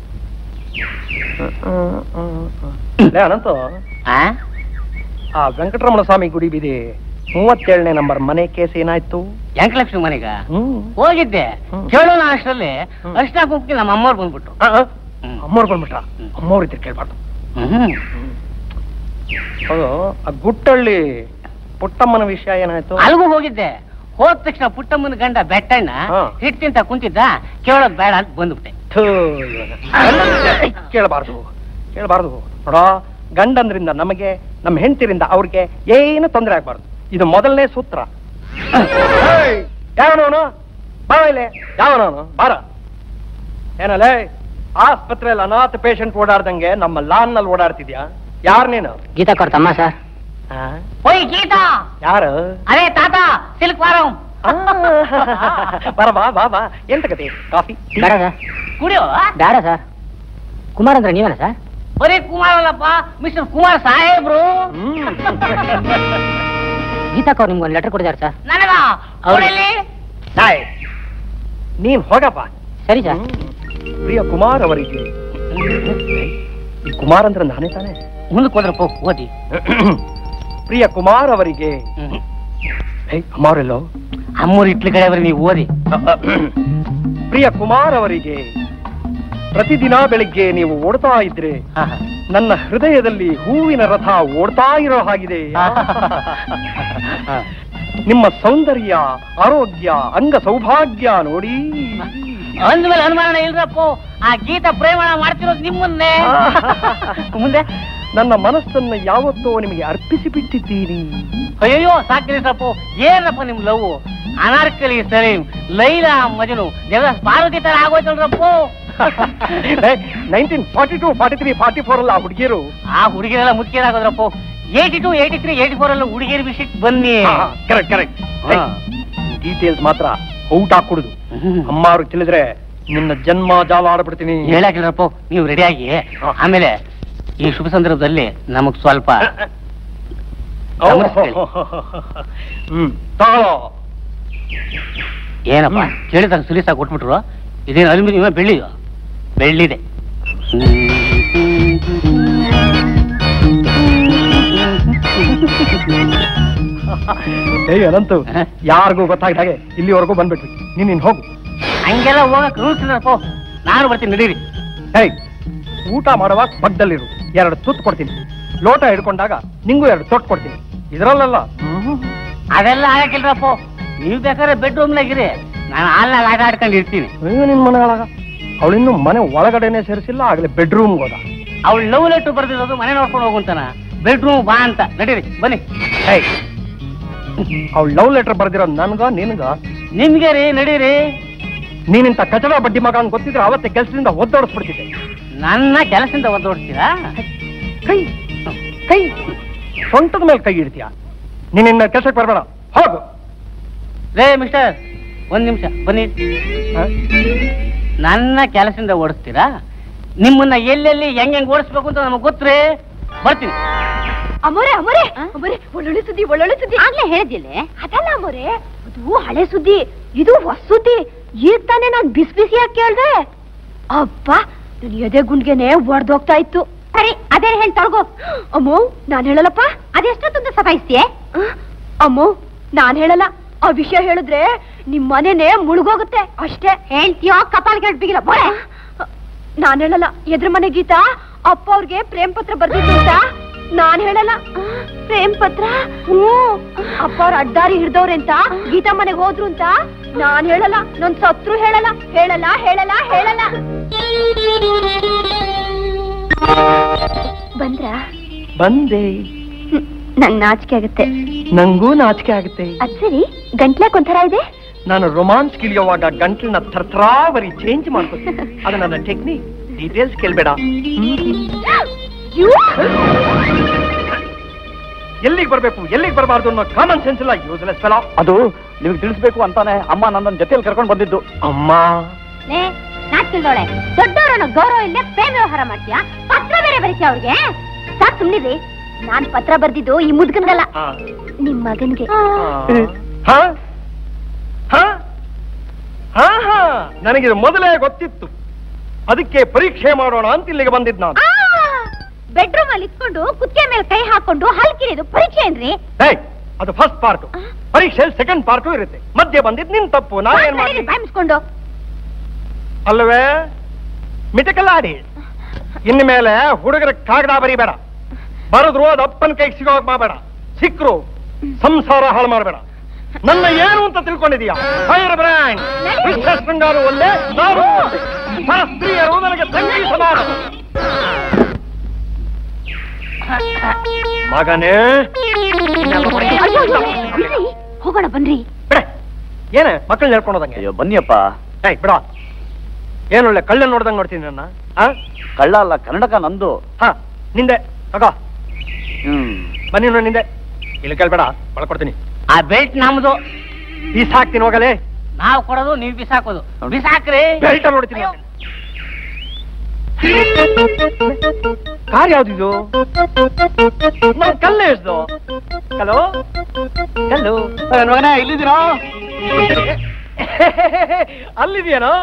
ಲೇ ಅನಂತು ಆ? ಆ ವೆಂಕಟರಮಣ ಸ್ವಾಮಿ ಗುಡಿ ಬೀದಿ ಮೂವತ್ತೇಳನೇ ನಂಬರ್ ಮನೆ ಕೇಸ್ ಏನಾಯ್ತು ವೆಂಕಟಲಕ್ಷ್ಮಿ ಮನೆಗ ಹ್ಮ್ ಹೋಗಿದ್ದೆ ಹ್ಮ್. ಕೇಳೋಣ ಅಷ್ಟರಲ್ಲಿ ಹ್ಮ್. ಅರ್ಶಿನ ಕುಂಕಿ ನಮ್ಮ ಅಮ್ಮವ್ರು ಬಂದ್ಬಿಟ್ರು ಆ, ಆ, ಹ್ಮ್. ಅಮ್ಮವ್ರು ಬಂದ್ಬಿಟ್ರ ಹ್ಮ್. ಅಮ್ಮವ್ರ ಇದ್ರೆ ಕೇಳ್ಬಾರ್ದು ಹ್ಮ್ ಅದು ಆ ಗುಟ್ಟಳ್ಳಿ ಪುಟ್ಟಮ್ಮನ ವಿಷಯ ಏನಾಯ್ತು ಅಲ್ಗೂ ಹೋಗಿದ್ದೆ ಹೋದ ತಕ್ಷಣ ಪುಟ್ಟಮ್ಮನ ಗಂಡ ಬೆಟ್ಟಣ್ಣ ಹಾ. ಹಿಟ್ಟಿಂತ ಕುಂತಿದ್ದ ಕೇಳೋದ್ ಬೇಡ ಅಂತ ಬಂದ್ಬಿಟ್ಟೆ ಥೂ, ಇವನ. ಕೇಳಬಾರ್ದು ಕೇಳಬಾರ್ದು ನೋಡ ಗಂಡಂದ್ರಿಂದ ನಮಗೆ ನಮ್ಮ ಹೆಂಡತಿರಿಂದ ಅವ್ರಿಗೆ ಏನು ತೊಂದರೆ ಆಗ್ಬಾರ್ದು ಇದು ಮೊದಲನೇ ಸೂತ್ರ ಏಯ್, ಯಾವನವನು ಬಾ ಇಲ್ಲಿ ಯಾವನವನು ಬಾರ ಏನಲ್ಲೇ ಆಸ್ಪತ್ರೆಯಲ್ಲಿ ಅನಾಥ ಪೇಷಂಟ್ ಓಡಾಡ್ದಂಗೆ ನಮ್ಮ ಲಾನ್ ನಲ್ಲಿ ಓಡಾಡ್ತಿದ್ಯಾ ಯಾರ್ ನೀನು ಗೀತಾ ಕೊಡ್ತಮ್ಮ ಸರ್ ಆ? ಓಯ್ ಗೀತಾ ಯಾರು ಅದೇ ತಾತ ಸಿಲ್ಕ್ ಫಾರಂ ಆ, ಬರ ಬಾ ಬಾ ಬಾ ಎಂತ ಕತೆ ಕಾಫಿ ಟೀ? ಕುಡಿಯೋ ಬೇಡ ಸರ್ ಕುಮಾರ್ ಅಂದ್ರೆ ನೀವೇನ ಸರ್ ಬರೀ ಕುಮಾರ್ ಅಲ್ಲಪ್ಪ ಮಿಸ್ಟರ್ ಕುಮಾರ್ ಸಾಹೇಬ್ರು ಹ್ಮ್. ಗೀತಾಕ್ ಅವ್ರು ನಿಮ್ಗೆ ಒಂದು ಲೆಟರ್ ಕೊಡಿದಾರೆ ಸರ್ ನನಗ ಹೌದು. ಕೊಡಲಿ ನಾಯ್ ನೀನ್ ಹೋಗಪ್ಪ ಸರಿ ಸರ್ ಪ್ರಿಯ ಕುಮಾರ್ ಅವರಿಗೆ ಈ ಕುಮಾರ್ ಅಂದ್ರೆ ನಾನೇ ತಾನೇ ಮುಂದಕ್ಕೆ ಹೋದ್ರಪ್ಪ ಓದಿ ಪ್ರಿಯ ಕುಮಾರ್ ಅವರಿಗೆ ಏಯ್ ಕುಮಾರೆಲ್ಲೋ ಅಮ್ಮೂರ್ ಇಟ್ಲ ಕಡೆ ಬರ್ರಿ ನೀವು ಓದಿ ಪ್ರಿಯ ಕುಮಾರ್ ಅವರಿಗೆ ಪ್ರತಿದಿನ ಬೆಳಿಗ್ಗೆ ನೀವು ಓಡ್ತಾ ಇದ್ರೆ ನನ್ನ ಹೃದಯದಲ್ಲಿ ಹೂವಿನ ರಥ ಓಡ್ತಾ ಇರೋ ಹಾಗಿದೆ ನಿಮ್ಮ ಸೌಂದರ್ಯ ಆರೋಗ್ಯ ಅಂಗ ಸೌಭಾಗ್ಯ ನೋಡಿ ಅಂದ್ಮೇಲೆ ಅನುಮಾನ ಇಲ್ರಪ್ಪ ಆ ಗೀತಾ ಪ್ರೇಮಣ ಮಾಡ್ತಿರೋದು ನಿಮ್ಮನ್ನೇ ಮುಂದೆ ನನ್ನ ಮನಸ್ಸನ್ನ ಯಾವತ್ತೋ ನಿಮಗೆ ಅರ್ಪಿಸಿ ಬಿಟ್ಟಿದ್ದೀನಿ ಅಯ್ಯೋ ಸಾಕಿರಪ್ಪ ಏನಪ್ಪ ನಿಮ್ ಲವ್ ಅನಾರ್ಕಲಿ ಸಲೀಂ ಲೈಲಾ ಮಜನು ದೇವದಾಸ್ ಪಾರ್ವತಿ ತರ ಆಗೋಯ್ತಲ್ರಪ್ಪ nineteen forty two forty three forty four ಅಲ್ಲ ಆ ಹುಡುಗಿಯರು ಆ ಹುಡುಗಿರೆಲ್ಲ ಮುಖ್ಯರಾಗೋದ್ರಪ್ಪ eighty two eighty three eighty four ಅಲ್ಲ ಹುಡುಗಿಯರ್ ವಿಷಯಕ್ಕೆ ಬನ್ನಿ ಕರೆಕ್ಟ್ ಕರೆಕ್ಟ್ ಡೀಟೇಲ್ಸ್ ಮಾತ್ರ ಔಟ್ ಹಾಕೊಡುದು ಅಮ್ಮ ಅವ್ರಿಗೆ ತಿಳಿದ್ರೆ ನಿನ್ನ ಜನ್ಮ ಜಾಲ ಆಡ್ಬಿಡ್ತೀನಿ ಹೇಳಾಕಿಲ್ರಪ್ಪ ನೀವು ರೆಡಿಯಾಗಿ ಆಮೇಲೆ ಈ ಶುಭ ಸಂದರ್ಭದಲ್ಲಿ ನಮಗ್ ಸ್ವಲ್ಪ ಗಮನಿಸ್ಕೊಳ್ಳಿ. ಹ್ಮ್ ತಗೊಳ್ಳೋ ಏನಪ್ಪ ಹ್ಮ್. ಕೇಳಿದಾಗ ಸುಲಿಸಾಗಿ ಕೊಟ್ಬಿಟ್ರು ಇದೇನು ಅಲ್ಯೂಮಿನಿಯಂ ಬೆಳ್ಳಿದು ಬೆಳ್ಳಿದೆ ಏಯ್ ಅನಂತು ಹ? ಯಾರಿಗೂ ಗೊತ್ತಾಗಿದ ಹಾಗೆ ಇಲ್ಲಿವರೆಗೂ ಬಂದ್ಬಿಟ್ವಿ ನೀನ್ ನೀನ್ ಹೋಗು ಹಂಗೆಲ್ಲ ಹೋಗಕ್ ರೂಲ್ಸ್ ಇಲ್ಲಪ್ಪ ನಾನು ಬರ್ತೀನಿ ನಡೀರಿ ಹೇಯ್ ಊಟ ಮಾಡುವಾಗ ಪಕ್ಕದಲ್ಲಿರು ಎರಡು ತುತ್ತು ಕೊಡ್ತೀನಿ ಲೋಟ ಹಿಡ್ಕೊಂಡಾಗ ನಿಂಗೂ ಎರಡು ತೊಟ್ಟು ಕೊಡ್ತೀನಿ ಇದ್ರಲ್ಲ ಅದೆಲ್ಲ ಆಗಕ್ಕಿಲ್ರಪ್ಪ ನೀವು ಬೇಕಾದ್ರೆ ಬೆಡ್ರೂಮ್ನಾಗಿರಿ ನಾನು ಹಾಲ್ನಾಗ ಆಟ ಆಡ್ಕೊಂಡು ಇರ್ತೀನಿ ನಿನ್ ಮನೆ ಒಳಗ ಅವಳಿನ್ನು ಮನೆ ಒಳಗಡೆನೆ ಸೇರಿಸಿಲ್ಲ ಆಗ್ಲೇ ಬೆಡ್ರೂಮ್ ಹೋದ ಅವಳು ಲವ್ ಲೆಟ್ರ್ ಬರ್ದಿರೋದು ಮನೆ ನೋಡ್ಕೊಂಡು ಹೋಗುಂತಾನ ಬೆಡ್ರೂಮ್ ಬಾ ಅಂತ ನಡೀರಿ ಬನ್ನಿ ಹೇಯ್ ಅವಳು ಲವ್ ಲೆಟರ್ ಬರ್ದಿರೋದು ನನ್ಗ ನಿನ್ಗ ನಿಮ್ಗೆ ರೀ ನಡೀರಿ ನೀನಿಂತ ಕಚಡ ಬಡ್ಡಿ ಮಗ ಅಂತ ಗೊತ್ತಿದ್ರೆ ಅವತ್ತೆ ಕೆಲಸದಿಂದ ಒದ್ದೋಡಿಸ್ಬಿಡ್ತಿದ್ದೆ ನನ್ನ ಕೆಲಸದಿಂದ ಒದ್ದೋಡ್ತೀರಾ ಕೈ ಕೈ ಸೊಂಟದ ಮೇಲೆ ಕೈ ಇಡ್ತೀಯ ನೀನಿನ್ನ ಕೆಲಸಕ್ಕೆ ಬರಬೇಡ ಹೋಗು ರೇ ಮಿಸ್ಟರ್ ಒಂದ್ ನಿಮಿಷ ಬನ್ನಿ ಹ? ನನ್ನ ಕೆಲಸದಿಂದ ಓಡಿಸ್ತೀರಾ ನಿಮ್ಮನ್ನ ಎಲ್ಲೆಲ್ಲಿ ಹೆಂಗ್ ಹೆಂಗ್ ಓಡಿಸ್ಬೇಕು ಅಂತ ನಮಗೆ ಗೊತ್ತೇ ಬರ್ತೀನಿ ಅಮೋರೆ ಅಮೋರೆ ಅಮೋರೆ ಒಳ್ಳೊಳ್ಳೆ ಸುದ್ದಿ ಒಳ್ಳೊಳ್ಳೆ ಸುದ್ದಿ ಆಗ್ಲೇ ಹೇಳಿದಿಲ್ಲ ಅದಲ್ಲ ಅಮೋರೆ ಅದು ಹಳೆ ಸುದ್ದಿ ಇದು ಹೊಸ ಸುದ್ದಿ ಈಗ ತಾನೇ ನಾನ್ ಬಿಸಿ ಬಿಸಿಯಾಗಿ ಕೇಳ್ದೆ ಅಪ್ಪ ನನ್ ಎದೆ ಗುಂಡ್ಗೆನೆ ಒಡ್ದೋಗ್ತಾ ಇತ್ತು ಸರಿ ಅದೇ ಹೇಳಿ ತೊಳ್ಗೋ ಅಮ್ಮೋ ನಾನ್ ಹೇಳಲ್ಲಪ್ಪ ಅದೆಷ್ಟೊತ್ತಂತ ಸತಾಯಿಸ್ತೀಯ ಅಮ್ಮೋ ನಾನ್ ಹೇಳಲ್ಲ ಆ ವಿಷಯ ಹೇಳಿದ್ರೆ ನಿಮ್ ಮನೆನೇ ಮುಳುಗೋಗುತ್ತೆ ಅಷ್ಟೇ ಹೇಳ್ತೀಯೋ ಕಪಾಲ್ ಕೆಟ್ಟ ಬಿಗಿಲ್ಲ ಬೋರೆ ನಾನ್ ಹೇಳಲ್ಲ ಎದ್ರ ಮನೆ ಗೀತಾ ಅಪ್ಪ ಅವ್ರಿಗೆ ಪ್ರೇಮ್ ಪತ್ರ ಬರ್ದಿದ್ದು ಅಂತ ನಾನ್ ಹೇಳಲ್ಲ ಪ್ರೇಮ್ ಪತ್ರ ಹ್ಞೂ ಅಪ್ಪ ಅವ್ರ ಅಡ್ಡಾರಿ ಹಿಡ್ದವ್ರೆ ಅಂತ ಗೀತಾ ಮನೆಗೆ ಹೋದ್ರು ಅಂತ ನಾನ್ ಹೇಳಲ್ಲ ನನ್ ಸತ್ರು ಹೇಳಲ್ಲ ಹೇಳಲ್ಲ ಹೇಳಲ್ಲ ಹೇಳಲ್ಲ ಬಂದ್ರ ಬಂದೆ ನಂಗ್ ನಾಚಿಕೆ ಆಗುತ್ತೆ ನಂಗೂ ನಾಚಿಕೆ ಆಗುತ್ತೆ ಅದ್ ಸರಿ ಗಂಟ್ಲಾಕ್ ಒಂಥರ ಇದೆ ನಾನು ರೊಮಾನ್ಸ್ ಕಿಳಿಯುವಾಗ ಗಂಟ್ಲನ್ನ ಥರಥರಾವರಿ ಚೇಂಜ್ ಮಾಡ್ಕೊತೀನಿ ಅದು ನನ್ನ ಟೆಕ್ನಿಕ್ ಡೀಟೇಲ್ಸ್ ಕೇಳ್ಬೇಡ ಎಲ್ಲಿಗೆ ಬರ್ಬೇಕು ಎಲ್ಲಿಗೆ ಬರಬಾರ್ದು ಅನ್ನೋ ಕಾಮನ್ ಸೆನ್ಸ್ ಇಲ್ಲ ಯೂಸ್ಲೆಸ್ ಫೆಲೋ ಅದು ನಿಮಗೆ ತಿಳಿಸ್ಬೇಕು ಅಂತಾನೆ ಅಮ್ಮ ನನ್ನ ಜೊತೆಯಲ್ಲಿ ಕರ್ಕೊಂಡು ಬಂದಿದ್ದು ಅಮ್ಮ ಲೇ ನಾಚಿಲ್ದೋಳೆ ದೊಡ್ಡವರನ್ನ ಗೌರವ ಇಲ್ಲದೆ ಪ್ರೇಮ ವ್ಯವಹಾರ ಮಾಡ್ತೀಯಾ ಪತ್ರ ಬೇರೆ ಬರೀತೀಯ ಅವ್ರಿಗೆ ಸಾಕ್ ಸುಮ್ನಿರಿ ನಾನ್ ಪತ್ರ ಬರ್ದಿದ್ದು ಈ ಮುದ್ಗನ್ಗಲ್ಲ ಆ, ನಿಮ್ ಮಗನ್ಗೆ ಆ. ಹಾ? ಹಾ? ಹಾ, ಹಾ. ನನಗಿದು ಮೊದಲೇ ಗೊತ್ತಿತ್ತು ಅದಕ್ಕೆ ಪರೀಕ್ಷೆ ಮಾಡೋಣ ಅಂತ ಇಲ್ಲಿಗೆ ಬಂದಿದ್ ನಾನು ಬೆಡ್ರೂಮ್ ಅಲ್ಲಿ ಇಟ್ಕೊಂಡು ಕುತ್ತಿಗೆ ಮೇಲೆ ಕೈ ಹಾಕೊಂಡು ಹಲ್ಕಿರಿದು ಪರೀಕ್ಷೆ ಏನ್ರಿ ಏಯ್, ಅದು ಫಸ್ಟ್ ಪಾರ್ಟ್ ಪರೀಕ್ಷೆಯಲ್ಲಿ ಸೆಕೆಂಡ್ ಪಾರ್ಟು ಇರುತ್ತೆ ಮಧ್ಯೆ ಬಂದಿದ್ ನಿನ್ ತಪ್ಪು ನಾ ಏನ್ ಮಾಡಿ ಬಾಯ್ ಮುಚ್ಕೊಂಡು ಅಲ್ವೇ ಮಿಟಕಲ್ಲಾಡಿ ಇನ್ನು ಮೇಲೆ ಹುಡುಗರ ಕಾಗದ ಬರೀಬೇಡ ಬರೆದ್ರು ಅದು ಅಪ್ಪನ ಕೈಗೆ ಸಿಗೋ ಮಾಡಬೇಡ ಸಿಕ್ರು ಸಂಸಾರ ಹಾಳು ಮಾಡಬೇಡ ನನ್ನ ಏನು ಅಂತ ತಿಳ್ಕೊಂಡಿದೀಯ ಫೈರ್ ಬ್ರ್ಯಾಂಡ್ ವಿಶ್ವ ಶೃಂಗಾರ ಒಂದೇ ನಾನು ಒಂದೇ. ಶಾಸ್ತ್ರೀಯರು ನನಗೆ ತಂಗಿ ಸಮಾನ ಮಗನೇ ಅಯ್ಯೋ, ಅಯ್ಯೋ, ಬಿಡ್ರಿ, ಹೋಗೋಣ ಬನ್ರಿ ಬಿಡೆ ಏನ ಮಕ್ಕಳು ಹೇಳ್ಕೊಂಡೋದಂಗೆ ಅಯ್ಯೋ ಬನ್ನಿಯಪ್ಪ ಏಯ್ ಬಿಡ ಏನೊಳ್ಳೆ ಕಳ್ಳ ನೋಡ್ದಂಗ್ ನೋಡ್ತೀನಿ ನನ್ನ ಆ ಕಳ್ಳ ಅಲ್ಲ ಕನ್ನಡಕ ನಂದು ಹಾ ನಿಂದೆ ತಗೋ ಹ್ಮ್ ಬನ್ನಿ ನೋಡಿ ನಿಂದೆ ಇಲ್ಲಿ ಕೇಳ್ಬೇಡ ಒಳಕೊಡ್ತೀನಿ ಆ ಬೆಲ್ಟ್ ನಮ್ದು ಬೀಸ್ ಹಾಕ್ತೀನಿ ಹೋಗಲೇ ನಾವ್ ಕೊಡೋದು ನೀವ್ ಬಿಸಾಕೋದು ಬಿಸಾಕ್ರಿ ಬೆಲ್ಟ ನೋಡ್ತೀನಿ ಕಾರ್ ಯಾವ್ದಿದು ನಾನ್ ಕಲ್ಲು ಎಸ್ದು ಹಲೋ ಕಲ್ಲು ಮಗನೇ ಇಲ್ಲಿದ್ದೀರಾ ಅಲ್ಲಿದೆಯೇನೋ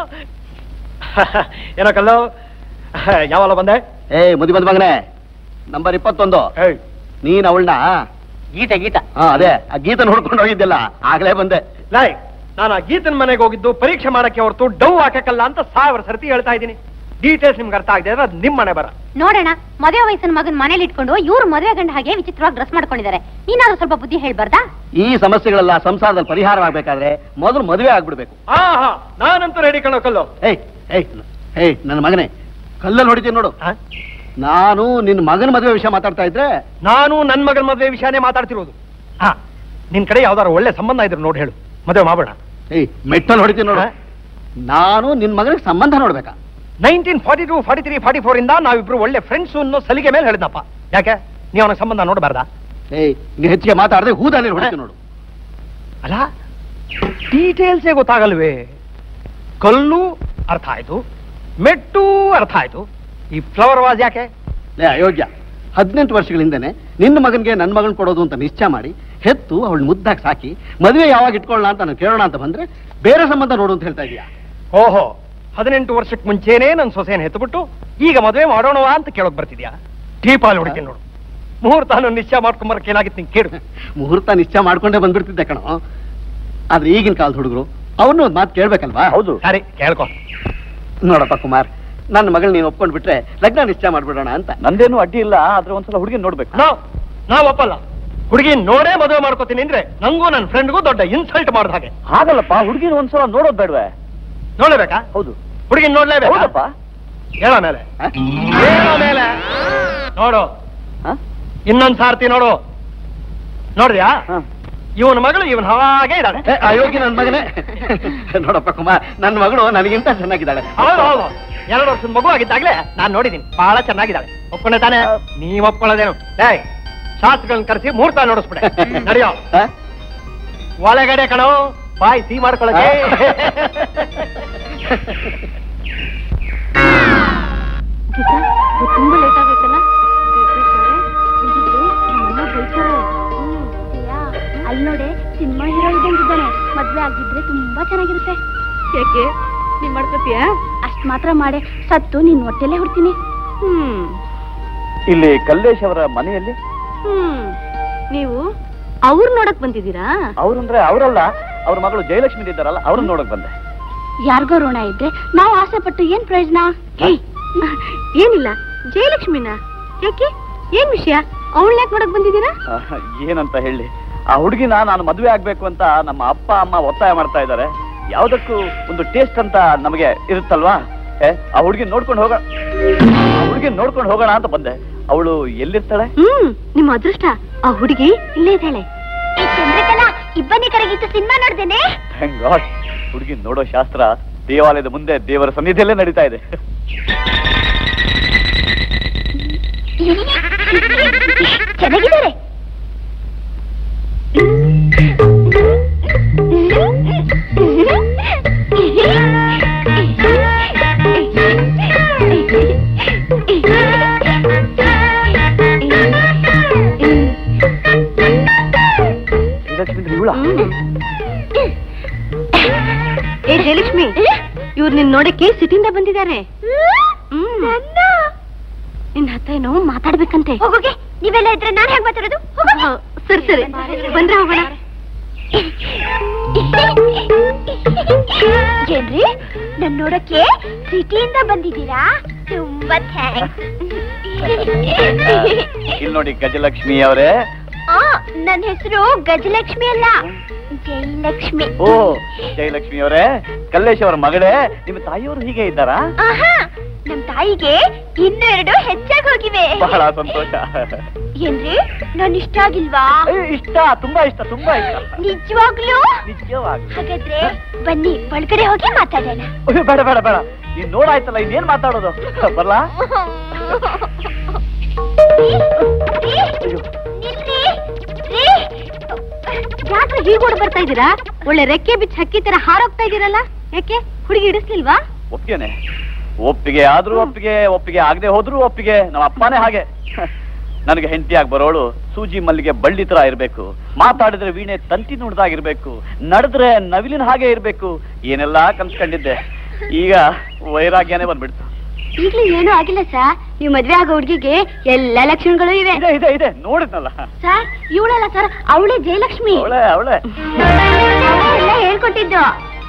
ಏನೋ ಕಲ್ಲು ಯಾವಲ್ಲ ಬಂದೆ ಏಯ್ ಮುದಿ ಬಂದ್ ಮಗನೇ ನಂಬರ್ ಇಪ್ಪತ್ತೊಂದು ಏಯ್ ನೀನ್ ಅವಳನ್ನ ಗೀತ ಗೀತ ಹಾ ಅದೇ ಆ ಗೀತ ನೋಡ್ಕೊಂಡು ಹೋಗಿದ್ದೆಲ್ಲ ಆಗ್ಲೇ ಬಂದೆ ಲಾಯ್ ನಾನು ಆ ಗೀತನ್ ಮನೆಗೆ ಹೋಗಿದ್ದು ಪರೀಕ್ಷೆ ಮಾಡಕ್ಕೆ ಹೊರತು ಡವ್ ಹಾಕಕ್ಕಲ್ಲ ಅಂತ ಸಾವಿರ ಸರ್ತಿ ಹೇಳ್ತಾ ಇದ್ದೀನಿ ಡೀಟೇಲ್ಸ್ ನಿಮ್ಗೆ ಅರ್ಥ ಆಗದೆ ಅದು ನಿಮ್ ಮನೆ ಬರ ನೋಡೋಣ ಮದುವೆ ವಯಸ್ಸಿನ ಮಗನ್ ಮನೇಲಿ ಇಟ್ಕೊಂಡು ಇವ್ರು ಮದುವೆ ಗಂಡ ಹಾಗೆ ವಿಚಿತ್ರವಾಗಿ ಡ್ರೆಸ್ ಮಾಡ್ಕೊಂಡಿದ್ದಾರೆ ನೀನಾದ್ರೂ ಸ್ವಲ್ಪ ಬುದ್ಧಿ ಹೇಳ್ಬಾರ್ದಾ ಈ ಸಮಸ್ಯೆಗಳೆಲ್ಲ ಸಂಸಾರದಲ್ಲಿ ಪರಿಹಾರವಾಗಬೇಕಾದ್ರೆ ಮೊದಲು ಮದುವೆ ಆಗ್ಬಿಡ್ಬೇಕು ಆಹಾ ನಾನಂತೂ ರೆಡಿ ಕಣೋ ಕಲ್ಲು ಏಯ್ ಏಯ್ ಏಯ್ ನನ್ನ ಮಗನೇ ಕಲ್ಲಲ್ಲಿ ಹೊಡಿತೀನಿ ನೋಡು ಆ? ನಾನು ನಿನ್ನ ಮಗನ ಮದುವೆ ವಿಷಯ ಮಾತಾಡ್ತಾ ಇದ್ರೆ ನಾನು ನನ್ ಮಗನ ಮದುವೆ ವಿಷಯನೇ ಮಾತಾಡ್ತಿರೋದು ಹಾ ನಿನ್ ಕಡೆ ಯಾವ್ದಾರು ಒಳ್ಳೆ ಸಂಬಂಧ ಇದ್ರು ನೋಡಿ ಹೇಳು ಮದುವೆ ಮಾಡೋಣ ಏಯ್ ಮೆಟ್ಟಲ್ಲಿ ಹೊಡಿತೀನಿ ನೋಡು ಆ? ನಾನು ನಿನ್ನ ಮಗನಿಗೆ ಸಂಬಂಧ ನೋಡ್ಬೇಕಾ nineteen forty two forty three forty four ಇಂದ ನಾವಿಬ್ರು ಒಳ್ಳೆ ಫ್ರೆಂಡ್ಸ್ ಅನ್ನೋ ಸಲಿಗೆ ಮೇಲೆ ಹೇಳಿದ್ನಪ್ಪ ಯಾಕೆ ನೀವು ಅವನ ಸಂಬಂಧ ನೋಡಬಾರ್ದಾ ಏಯ್ ನೀ ಹೆಚ್ಚಿಗೆ ಮಾತಾಡದೆ ಹೂದಲ್ಲಿ ಹೊಡಿತೀನಿ ನೋಡು ಅಲ್ಲ ಡೀಟೇಲ್ಸೇ ಗೊತ್ತಾಗಲ್ವೇ ಕಲ್ಲು ಅರ್ಥ ಆಯ್ತು ಮೆಟ್ಟು ಅರ್ಥ ಆಯ್ತು ಈ ಫ್ಲವರ್ ವಾಸ್ ಯಾಕೆ ಲೇ ಅಯೋಗ್ಯ ಹದಿನೆಂಟು ವರ್ಷಗಳ ಹಿಂದೆನೆ ನಿನ್ನ ಮಗನಿಗೆ ನನ್ನ ಮಗನ್ ಕೊಡೋದು ಅಂತ ನಿಶ್ಚಯ ಮಾಡಿ ಹೆತ್ತು ಅವಳು ಮುದ್ದಾಗಿ ಸಾಕಿ ಮದುವೆ ಯಾವಾಗ ಇಟ್ಕೊಳ್ಳೋಣ ಅಂತ ನಾನು ಕೇಳೋಣ ಅಂತ ಬಂದ್ರೆ ಬೇರೆ ಸಂಬಂಧ ನೋಡು ಅಂತ ಹೇಳ್ತಾ ಇದೀಯಾ ಓಹೋ ಹದಿನೆಂಟು ವರ್ಷಕ್ಕೆ ಮುಂಚೆನೇ ನನ್ನ ಸೊಸೆಯನ್ನು ಹೆತ್ತುಬಿಟ್ಟು ಈಗ ಮದುವೆ ಮಾಡೋಣವಾ ಅಂತ ಕೇಳೋಕ್ ಬರ್ತಿದ್ಯಾ ಟೀಪಾಲ್ ಹೊಡಿತೀನಿ ನೋಡು ಮುಹೂರ್ತಾನು ನಿಶ್ಚಯ ಮಾಡ್ಕೊಂಬರಕ್ಕೆ ಏನಾಗಿತ್ತು ನಿಂಗೆ ಕೇಳು ಮುಹೂರ್ತ ನಿಶ್ಚಯ ಮಾಡ್ಕೊಂಡೇ ಬಂದ್ಬಿಡ್ತಿದ್ದೆ ಕಣೋ ಆದ್ರೆ ಈಗಿನ ಕಾಲದ ಹುಡುಗರು ಅವ್ರನ್ನೂ ಒಂದು ಮಾತು ಕೇಳ್ಬೇಕಲ್ವಾ ಹೌದು ಸರಿ ಕೇಳ್ಕೊ ನೋಡಪ್ಪ ಕುಮಾರ್ ನನ್ನ ಮಗಳು ನೀನು ಒಪ್ಕೊಂಡ್ ಬಿಟ್ರೆ ಲಗ್ನ ನಿಶ್ಚಯ ಮಾಡ್ಬಿಡೋಣ ಅಂತ ನಂದೇನು ಅಡ್ಡಿ ಇಲ್ಲ ಆದ್ರೆ ಒಂದ್ಸಲ ಹುಡುಗಿ ನೋಡ್ಬೇಕು ನಾವ್ ನಾವ್ ಒಪ್ಪಲ್ಲ ಹುಡುಗಿ ನೋಡೇ ಮದುವೆ ಮಾಡ್ಕೋತೀನಿ ಅಂದ್ರೆ ನಂಗೂ ನನ್ನ ಫ್ರೆಂಡ್ಗೂ ದೊಡ್ಡ ಇನ್ಸಲ್ಟ್ ಮಾಡಿದ ಹಾಗೆ ಹಾಗಲ್ಲಪ್ಪ ಹುಡುಗಿನ ಒಂದ್ಸಲ ನೋಡೋದ್ ಬೇಡವೆ ನೋಡ್ಲೇಬೇಕಾ ಹೌದು ಹುಡುಗಿ ನೋಡ್ಲೇಬೇಕಾ ಹೌದಪ್ಪ ಹೇಳ ಮೇಲೆ ಹ? ಹೇಳ ಮೇಲೆ ನೋಡು ಹ? ಇನ್ನೊಂದ್ ಸಾರ್ತಿ ನೋಡು ನೋಡಿದ್ಯಾ ಹ. ಇವನ ಮಗಳು ಇವನ್ ಹಾಗೆ ಇದ್ದಾಳೆ ಏ, ಅಯೋಗ್ಯ ನನ್ನ ಮಗನೇ ನೋಡಪ್ಪ ಕುಮಾರ್ ನನ್ನ ಮಗಳು ನನಗಿಂತ ಚೆನ್ನಾಗಿದ್ದಾಳೆ ಹೌದು ಹೌದು ಎರಡು ವರ್ಷದ ಮಗು ಆಗಿದ್ದಾಗ್ಲೇ ನಾನ್ ನೋಡಿದೀನಿ ಬಹಳ ಚೆನ್ನಾಗಿದ್ದಾಳೆ ಒಪ್ಕೊಂಡೆ ತಾನೆ ನೀವ್ ಒಪ್ಕೊಳ್ಳೋದೇನು ಏಯ್ ಶಾಸ್ತ್ರಗಳನ್ನ ಕರೆಸಿ ಮುಹೂರ್ತ ನೋಡಿಸ್ಬಿಡೆ ನಡೆಯೋ ಹ? ಒಳಗಡೆ ಕಣೋ ಬಾಯ್ ಸಿಹಿ ಮಾಡ್ಕೊಳಕ್ಕೆ ಗೀತಾ ಇದು ತುಂಬಾ ಲೇಟ್ ಆಗೈತಲ್ಲ ಅಲ್ಲಿ ನೋಡಿ ಸಿನಿಮಾ ಹೀರೋ ಇದ್ದಂಗಿದ್ದಾನೆ ಮದ್ವೆ ಆಗಿದ್ರೆ ತುಂಬಾ ಚೆನ್ನಾಗಿರುತ್ತೆ ಯಾಕೆ ನೀನ್ ಮಾಡ್ಕೋತೀಯಾ ಅಷ್ಟ್ ಮಾತ್ರ ಮಾಡಿ ಸತ್ತು ನಿನ್ ಹೊಟ್ಟೆಲೆ ಹುಡ್ತೀನಿ ಹ್ಮ್ ಇಲ್ಲಿ ಕಲ್ಲೇಶ್ ಅವರ ಮನೆಯಲ್ಲಿ ಹ್ಮ್ ನೀವು ಅವ್ರು ನೋಡಕ್ ಬಂದಿದ್ದೀರಾ ಅವ್ರಂದ್ರೆ ಅವರಲ್ಲ ಅವ್ರ ಮಗಳು ಜಯಲಕ್ಷ್ಮಿ ಇದ್ದಾರಲ್ಲ ಅವ್ರನ್ನ ನೋಡಕ್ ಬಂದೆ ಯಾರಿಗೋ ಋಣ ಇದ್ರೆ ನಾವು ಆಸೆ ಪಟ್ಟು ಏನ್ ಪ್ರಯೋಜನ ಏನಿಲ್ಲ ಜಯಲಕ್ಷ್ಮಿನ ಯಾಕೆ ಏನ್ ವಿಷಯ ಅವಳು ಯಾಕೆ ನೋಡಕ್ ಬಂದಿದ್ದೀರಾ ಆಹ್, ಏನಂತ ಹೇಳಿ ಆ ಹುಡುಗಿನ ನಾನು ಮದುವೆ ಆಗ್ಬೇಕು ಅಂತ ನಮ್ಮ ಅಪ್ಪ ಅಮ್ಮ ಒತ್ತಾಯ ಮಾಡ್ತಾ ಇದ್ದಾರೆ ಯಾವ್ದಕ್ಕೂ ಒಂದು ಟೇಸ್ಟ್ ಅಂತ ನಮಗೆ ಇರುತ್ತಲ್ವಾ ಏ, ಆ ಹುಡುಗಿ ನೋಡ್ಕೊಂಡು ಹೋಗೋಣ ಆ ಹುಡುಗಿ ನೋಡ್ಕೊಂಡು ಹೋಗೋಣ ಅಂತ ಬಂದೆ ಅವಳು ಎಲ್ಲಿರ್ತಾಳೆ ಹ್ಮ್ ನಿಮ್ಮ ಅದೃಷ್ಟ ಆ ಹುಡುಗಿ ಇಲ್ಲೇ ಇದ್ದಾಳೆ ಈ ಚಂದ್ರಕಲಾ ಇಬ್ಬನಿ ಕರಗಿತ್ತು ಸಿನಿಮಾ ನೋಡ್ದೇನೆ ಥ್ಯಾಂಕ್ ಗಾಡ್ ಹುಡುಗಿ ನೋಡೋ ಶಾಸ್ತ್ರ ದೇವಾಲಯದ ಮುಂದೆ ದೇವರ ಸನ್ನಿಧಿಯಲ್ಲೇ ನಡೀತಾ ಇದೆ ಚೆನ್ನಾಗಿದ್ದಾರೆ ಶ್ರೀಲಕ್ಷ್ಮಿ ಇವಳ ಏ ಜಯಲಕ್ಷ್ಮಿ ಇವ್ರು ನಿನ್ ನೋಡಕ್ಕೆ ಸಿಟಿಂದ ಬಂದಿದ್ದಾರೆ ಹ್ಮ್. ನಿನ್ ಹತ್ರ ಏನೋ ಮಾತಾಡ್ಬೇಕಂತೆ ಹೋಗೋಕೆ ನೀವೆಲ್ಲ ಇದ್ರೆ ನಾನು ಹೇಗೆ ಮಾತಾಡೋದು ಹೋಗು. ಆ, ಸರಿ ಸರಿ ಬಂದ್ರೆ ಹೋಗೋಣ ಏನ್ರಿ ನನ್ ನೋಡಕ್ಕೆ ಸಿಟಿಯಿಂದ ಬಂದಿದ್ದೀರಾ ತುಂಬಾ ಥ್ಯಾಂಕ್ಸ್ ಇಲ್ಲಿ ನೋಡಿ ಗಜಲಕ್ಷ್ಮಿ ಅವರೇ ಆ ನನ್ನ ಹೆಸರು ಗಜಲಕ್ಷ್ಮಿ ಅಲ್ಲ ಜಯಲಕ್ಷ್ಮಿ ಓ ಜಯಲಕ್ಷ್ಮಿ ಅವರೇ ಕಲ್ಲೇಶ್ ಅವರ ಮಗಳೇ ನಿಮ್ಮ ತಾಯಿಯವರು ಹೀಗೆ ಇದ್ದಾರಾ ಆಹಾ ನಮ್ ತಾಯಿಗೆ ಇನ್ನೆರಡು ಹೆಚ್ಚಾಗಿ ಹೋಗಿವೆ ಬಹಳ ಸಂತೋಷ ಏನ್ರಿ ನನ್ ಇಷ್ಟ ಆಗಿಲ್ವಾ ಅಯ್ಯೋ, ಇಷ್ಟ ತುಂಬಾ ಇಷ್ಟ ತುಂಬಾ ಇಷ್ಟ ನಿಜವಾಗ್ಲೂ ನಿಜವಾಗಿ ಹಾಗಾದ್ರೆ ಬನ್ನಿ ಒಳಗಡೆ ಹೋಗಿ ಮಾತಾಡೋಣ ಅಯ್ಯೋ, ಬೇಡ ಬೇಡ ಬೇಡ ನೀನ್ ನೋಡಾಯ್ತಲ್ಲ ಇನ್ನೇನ್ ಮಾತಾಡೋದು ಬರ್ಲಾ ಯಾಕೆ ಹೀಗೋಡ್ ಬರ್ತಾ ಇದ್ದೀರಾ ಒಳ್ಳೆ ರೆಕ್ಕೆ ಬಿಚ್ಚ ಹಕ್ಕಿ ತರ ಹಾರೋಗ್ತಾ ಇದೀರಲ್ಲ ಯಾಕೆ ಹುಡುಗಿ ಇಡಿಸ್ಲಿಲ್ವಾ ಒಪ್ಪಿಗೆನೆ ಒಪ್ಪಿಗೆ ಆದ್ರೂ ಒಪ್ಪಿಗೆ ಒಪ್ಪಿಗೆ ಆಗದೆ ಹೋದ್ರೂ ಒಪ್ಪಿಗೆ ನಮ್ಮ ಅಪ್ಪನೇ ಹಾಗೆ ನನಗೆ ಹೆಂಡತಿಯಾಗಿ ಬರೋಳು ಸೂಜಿ ಮಲ್ಲಿಗೆ ಬಳ್ಳಿ ತರ ಇರ್ಬೇಕು ಮಾತಾಡಿದ್ರೆ ವೀಣೆ ತಂತಿ ನುಡ್ದಾಗಿರ್ಬೇಕು ನಡೆದ್ರೆ ನವಿಲಿನ ಹಾಗೆ ಇರ್ಬೇಕು ಏನೆಲ್ಲಾ ಕನ್ಸ್ಕೊಂಡಿದ್ದೆ ಈಗ ವೈರಾಗ್ಯನೇ ಬಂದ್ಬಿಡ್ತು ಈಗ್ಲೂ ಏನೂ ಆಗಿಲ್ಲ ಸರ್ ನೀವು ಮದ್ವೆ ಆಗೋ ಹುಡುಗಿಗೆ ಎಲ್ಲ ಲಕ್ಷಣಗಳು ಇವೆ ಇದೆ ಇದೆ ಇದೆ ನೋಡಿದ್ನಲ್ಲ ಸರ್ ಇವಳಲ್ಲ ಸರ್ ಅವಳೇ ಜಯಲಕ್ಷ್ಮಿ ಅವಳೆ ಅವಳೆ ಎಲ್ಲ ಹೇಳ್ಕೊಟ್ಟಿದ್ದು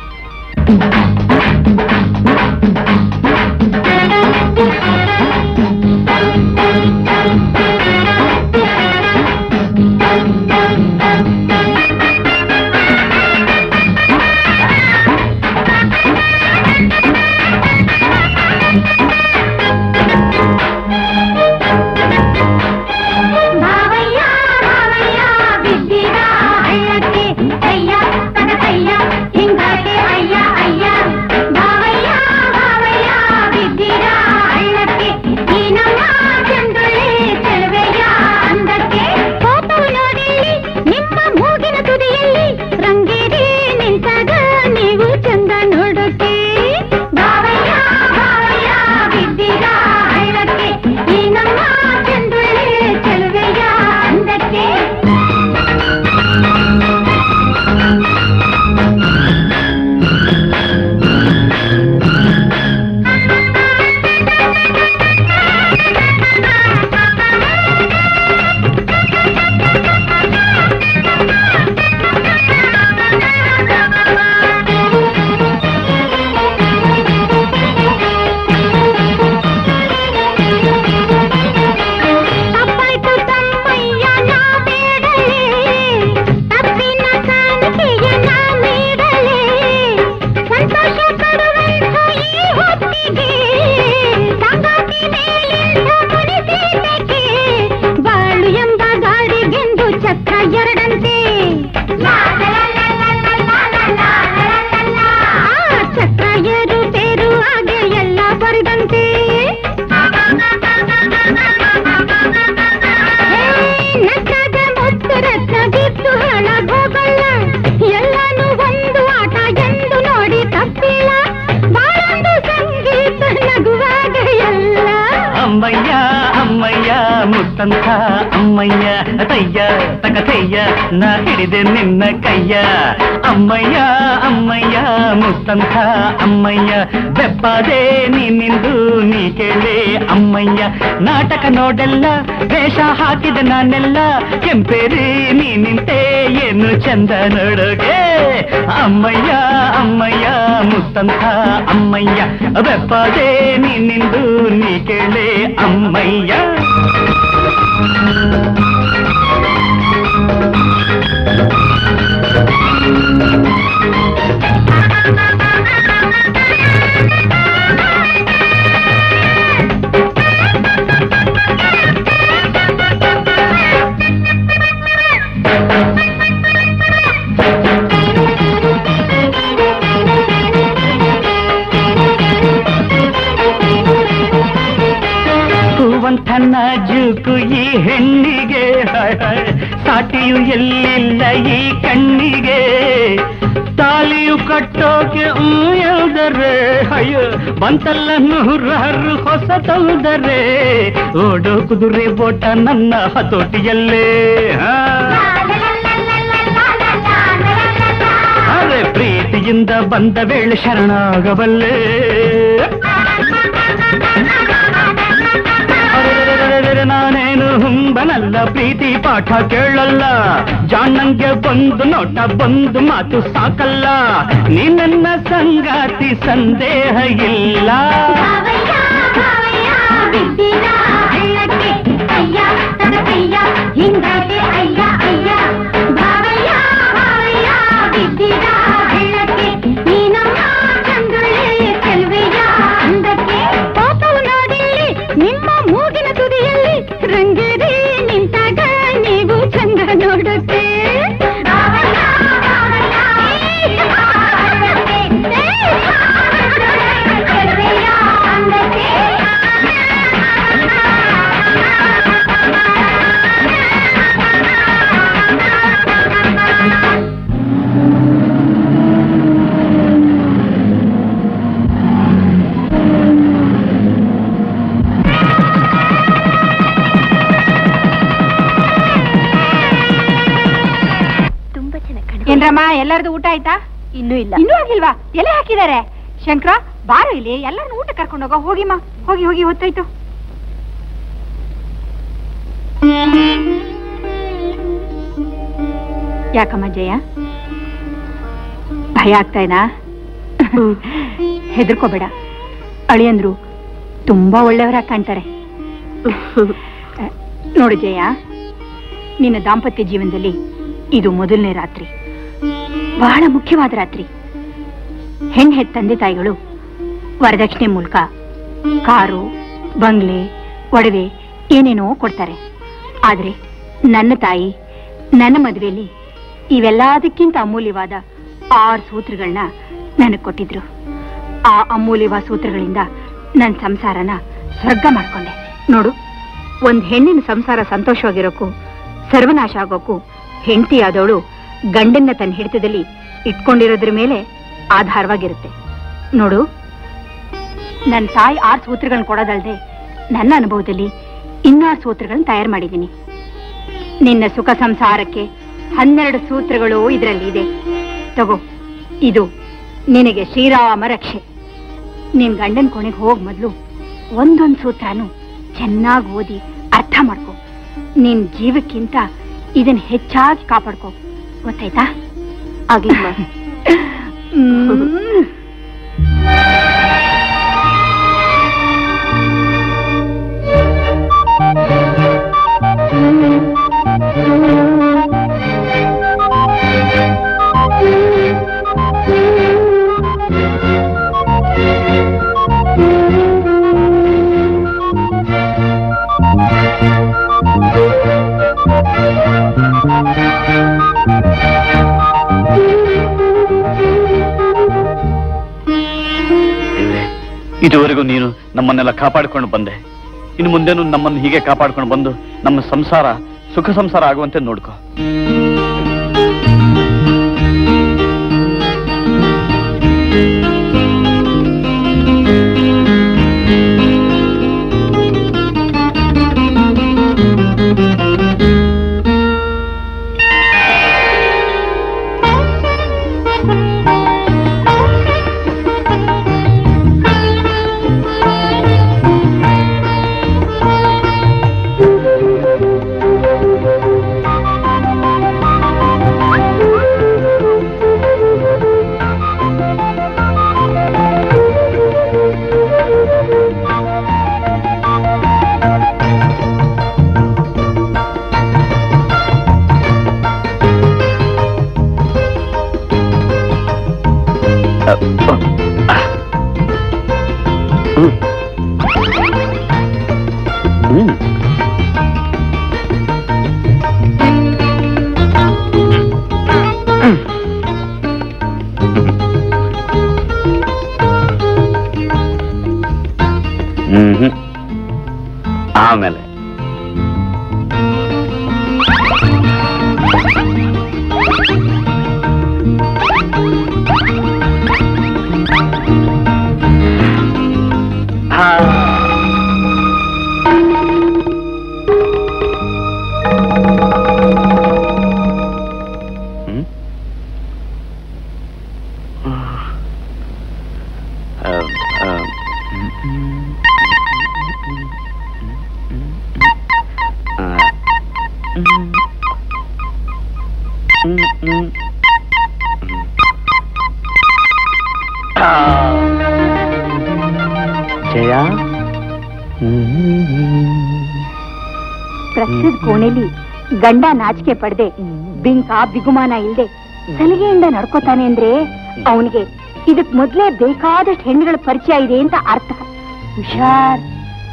ಮಾವಯ್ಯ ಮಾವಯ್ಯ ಬಿದ್ದಿರ ಹಳ್ಳಕ್ಕೆ ಅಯ್ಯ ತನಕಯ್ಯ ಹಿಂಗಾಗೆ ಅಯ್ಯ ಅಯ್ಯ ಮಾವಯ್ಯ ಮಾವಯ್ಯ ಬಿದ್ದಿರ ಹಳ್ಳಕ್ಕೆ ಈ ನಮ್ಮ ಚಂದ್ರಳೆ ಚೆಲುವೆಯ ಅಂದಕ್ಕೆ ಕೋಪವು ನೋಡಿಲ್ಲಿ ನಿಮ್ಮ ಮೂಗಿನ ತುದಿಯಲ್ಲಿ ರಂಗೇರಿ ನಿಂತಾಗ ನೀವು ಚಂದ ನೋಡೋಕೆ ಮಾವಯ್ಯ ಮಾವಯ್ಯ ಬಿದ್ದಿರ ಹಳ್ಳಕ್ಕೆ ಈ ನಮ್ಮ ಚಂದ್ರಳೆ ಚೆಲುವೆಯ ಅಂದಕ್ಕೆ ತಪ್ಪಾಯ್ತು ತಮ್ಮಯ್ಯ ನಾ ಬೇಡಲೇ ತಪ್ಪಿನ ಕಾಣಿಕೆಯ ನಾ ನೀಡಲೇ ಸಂತೋಷ ಕೊಡುವಂಥ ಈ ಹೊತ್ತಿಗೆ ಸಂಗಾತಿ ಮೇಲಿಂದ ಮುನಿಸೇತಕ್ಕೆ ಬಾಳು ಎಂಬ ಗಾಡಿಗೆಂದು ಚಕ್ರ ಎರಡಂತೆ ಆ ಚಕ್ರ ಏರು ಬೇರು ಹಾಗೆ ಎಲ್ಲ ಬರೆದಂತೆ ನಕ್ಕದ ಮುತ್ತು ರತ್ನ ಬಿದ್ದು ಹಾಳಾಗೋಗಲ್ಲ ಎಲ್ಲಾನು ಒಂದು ಆಟ ಎಂದು ನೋಡಿ ತಪ್ಪಿಲ್ಲ ಬಾಳೊಂದು ಸಂಗೀತ ನಗುವಾಗ ಎಲ್ಲ ಅಮ್ಮಯ್ಯ ಅಮ್ಮಯ್ಯ ಮುತ್ತಂತ ಅಮ್ಮಯ್ಯ ತಯ್ಯ ತಕತಯ್ಯ ನಾ ಹಿಡಿದೆ ನಿನ್ನ ಕೈಯ ಅಮ್ಮಯ್ಯ ಅಮ್ಮಯ್ಯ ಮುತ್ತಂತ ಅಮ್ಮಯ್ಯ ಬೆಪ್ಪದೆ ನೀನಿಂದು ನೀ ಕೇಳೆ ಅಮ್ಮಯ್ಯ ನಾಟಕ ನೋಡೆಲ್ಲ ವೇಷ ಹಾಕಿದ ನಾನೆಲ್ಲ ಕೆಂಪೇರಿ ನೀ ನಿಂತೆ ಏನು ಚಂದ ನೋಡೋಗೆ ಅಮ್ಮಯ್ಯ ಅಮ್ಮಯ್ಯ ಮುತ್ತಂತ ಅಮ್ಮಯ್ಯ ಬೆಪ್ಪದೆ ನೀನಿಂದು ನೀ ಕೇಳೆ ಅಮ್ಮಯ್ಯ ಹೂವಂಥ ನಾಜೂಕು ಈ ಹೆಣ್ಣಿಗೆ ಹಾಯ್ ಹಾಯ್. ಸಾಟಿಯು ಎಲ್ಲಿಲ್ಲ ಈ ಕಣ್ಣಿಗೆ ತಾಲಿಯು ಕಟ್ಟೋಕೆ ಹ್ಮ್ ಎಲ್ದರೆ ಅಯ್ಯೋ ಬಂತಲ್ಲ ನೂರಾರು ಹೊಸ ತೊಂದರೆ ಓಡೋ ಕುದುರೆ ಬೋಟ ನನ್ನ ಹತೋಟಿಯಲ್ಲೇ ಹಾ. ಅರೆ ಪ್ರೀತಿಯಿಂದ ಬಂದ ವೇಳೆ ಶರಣಾಗಬಲ್ಲೆ ಅರೆರೆರೆರೆರೆ ನಾನೇನು ಹುಂಬನಲ್ಲ ಪ್ರೀತಿ ಪಾಠ ಕೇಳಲ್ಲ ಜಾಣಂಗೆ ಬಂದು ನೋಟ ಬಂದು ಮಾತು ಸಾಕಲ್ಲ ನೀ ನನ್ನ ಸಂಗಾತಿ ಸಂದೇಹ ಇಲ್ಲ ನಿಮ್ಮ ಮೂಗಿನ ತುದಿಯಲ್ಲಿ ರಂಗೇರಿ ನಿಂತಾಗ ನೀವು ಚಂದ ನೋಡುತ್ತೆ ಏನ್ರಮ್ಮ ಎಲ್ಲರದು ಊಟ ಆಯ್ತಾ ಇನ್ನೂ ಇಲ್ಲ ಇನ್ನೂ ಆಗಿಲ್ವಾ ಎಲೆ ಹಾಕಿದ್ದಾರೆ ಶಂಕರ ಬಾರು ಇಲ್ಲಿ ಎಲ್ಲರನ್ನು ಊಟ ಕರ್ಕೊಂಡು ಹೋಗೋ ಹೋಗಿಮ್ಮ ಹೋಗಿ ಹೋಗಿ ಹೊತ್ತಾಯ್ತು ಯಾಕಮ್ಮ ಜಯ ಭಯ ಆಗ್ತಾ ಇದಾ ಹೆದರ್ಕೋಬೇಡ ಅಳಿಯಂದ್ರು ತುಂಬಾ ಒಳ್ಳೆಯವರಾಗಿ ಕಾಣ್ತಾರೆ ಅಹ್, ನೋಡು ಜಯ ನಿನ್ನ ದಾಂಪತ್ಯ ಜೀವನದಲ್ಲಿ ಇದು ಮೊದಲನೇ ರಾತ್ರಿ ಬಹಳ ಮುಖ್ಯವಾದ ರಾತ್ರಿ ಹೆಣ್ಣು ಹೆತ್ತ ತಂದೆ ತಾಯಿಗಳು ವರದಕ್ಷಿಣೆ ಮೂಲಕ ಕಾರು ಬಂಗ್ಲೆ ಒಡವೆ ಏನೇನೋ ಕೊಡ್ತಾರೆ ಆದ್ರೆ ನನ್ನ ತಾಯಿ ನನ್ನ ಮದುವೆಯಲ್ಲಿ ಇವೆಲ್ಲದಕ್ಕಿಂತ ಅಮೂಲ್ಯವಾದ ಆರು ಸೂತ್ರಗಳನ್ನ ನನಗೆ ಕೊಟ್ಟಿದ್ರು ಆ ಅಮೂಲ್ಯವಾದ ಸೂತ್ರಗಳಿಂದ ನನ್ನ ಸಂಸಾರನ ಸ್ವರ್ಗ ಮಾಡ್ಕೊಂಡೆ ನೋಡು ಒಂದ್ ಹೆಣ್ಣಿನ ಸಂಸಾರ ಸಂತೋಷವಾಗಿರೋಕ್ಕೂ ಸರ್ವನಾಶ ಆಗೋಕ್ಕೂ ಹೆಂಡತಿ ಆದವಳು ಗಂಡನ್ನ ತನ್ನ ಹಿಡಿತದಲ್ಲಿ ಇಟ್ಕೊಂಡಿರೋದ್ರ ಮೇಲೆ ಆಧಾರವಾಗಿರುತ್ತೆ ನೋಡು ನನ್ನ ತಾಯಿ ಆರು ಸೂತ್ರಗಳನ್ನ ಕೊಡೋದಲ್ದೆ ನನ್ನ ಅನುಭವದಲ್ಲಿ ಇನ್ನಾರು ಸೂತ್ರಗಳನ್ನ ತಯಾರು ಮಾಡಿದ್ದೀನಿ ನಿನ್ನ ಸುಖ ಸಂಸಾರಕ್ಕೆ ಹನ್ನೆರಡು ಸೂತ್ರಗಳು ಇದರಲ್ಲಿ ಇದೆ ತಗೋ ಇದು ನಿನಗೆ ಶ್ರೀರಾಮ ರಕ್ಷೆ ನಿನ್ ಗಂಡನ ಕೊನೆಗೆ ಹೋಗ್ ಮೊದ್ಲು ಒಂದೊಂದ್ ಸೂತ್ರನು ಚೆನ್ನಾಗಿ ಓದಿ ಅರ್ಥ ಮಾಡ್ಕೊ ನಿನ್ ಜೀವಕ್ಕಿಂತ ಇದನ್ನ ಹೆಚ್ಚಾಗಿ ಕಾಪಾಡ್ಕೊ ಗೊತ್ತಾಯ್ತಾ ಆಗ್ಲಿಮ್ಮ ಹ್ಮ್. ದೇವ್ರೆ ಇದುವರೆಗೂ ನೀನು ನಮ್ಮನ್ನೆಲ್ಲ ಕಾಪಾಡಿಕೊಂಡು ಬಂದೆ ಇನ್ನು ಮುಂದೆನೂ ನಮ್ಮನ್ನು ಹೀಗೆ ಕಾಪಾಡ್ಕೊಂಡು ಬಂದು ನಮ್ಮ ಸಂಸಾರ ಸುಖ ಸಂಸಾರ ಆಗುವಂತೆ ನೋಡ್ಕೋ ಆ ಹ್ಮ್. ಹ್ಮ್. ಹ್ಮ್ ಹ್ಮ್. ಆಮೇಲೆ ಹ್ಮ್? ಆ, ಆ, ಆ, ಜಯ ಪ್ರಸ್ತುತ ಕೋಣೆಲಿ ಗಂಡ ನಾಚಿಕೆ ಪಡೆದೆ ಬಿಂಕ ಬಿಗುಮಾನ ಇಲ್ದೆ ಸಲಿಗೆಯಿಂದ ನಡ್ಕೋತಾನೆ ಅಂದ್ರೆ ಅವನಿಗೆ ಇದಕ್ ಮೊದ್ಲೇ ಬೇಕಾದಷ್ಟು ಹೆಣ್ಣುಗಳ ಪರಿಚಯ ಇದೆ ಅಂತ ಅರ್ಥ ಹುಷಾರ್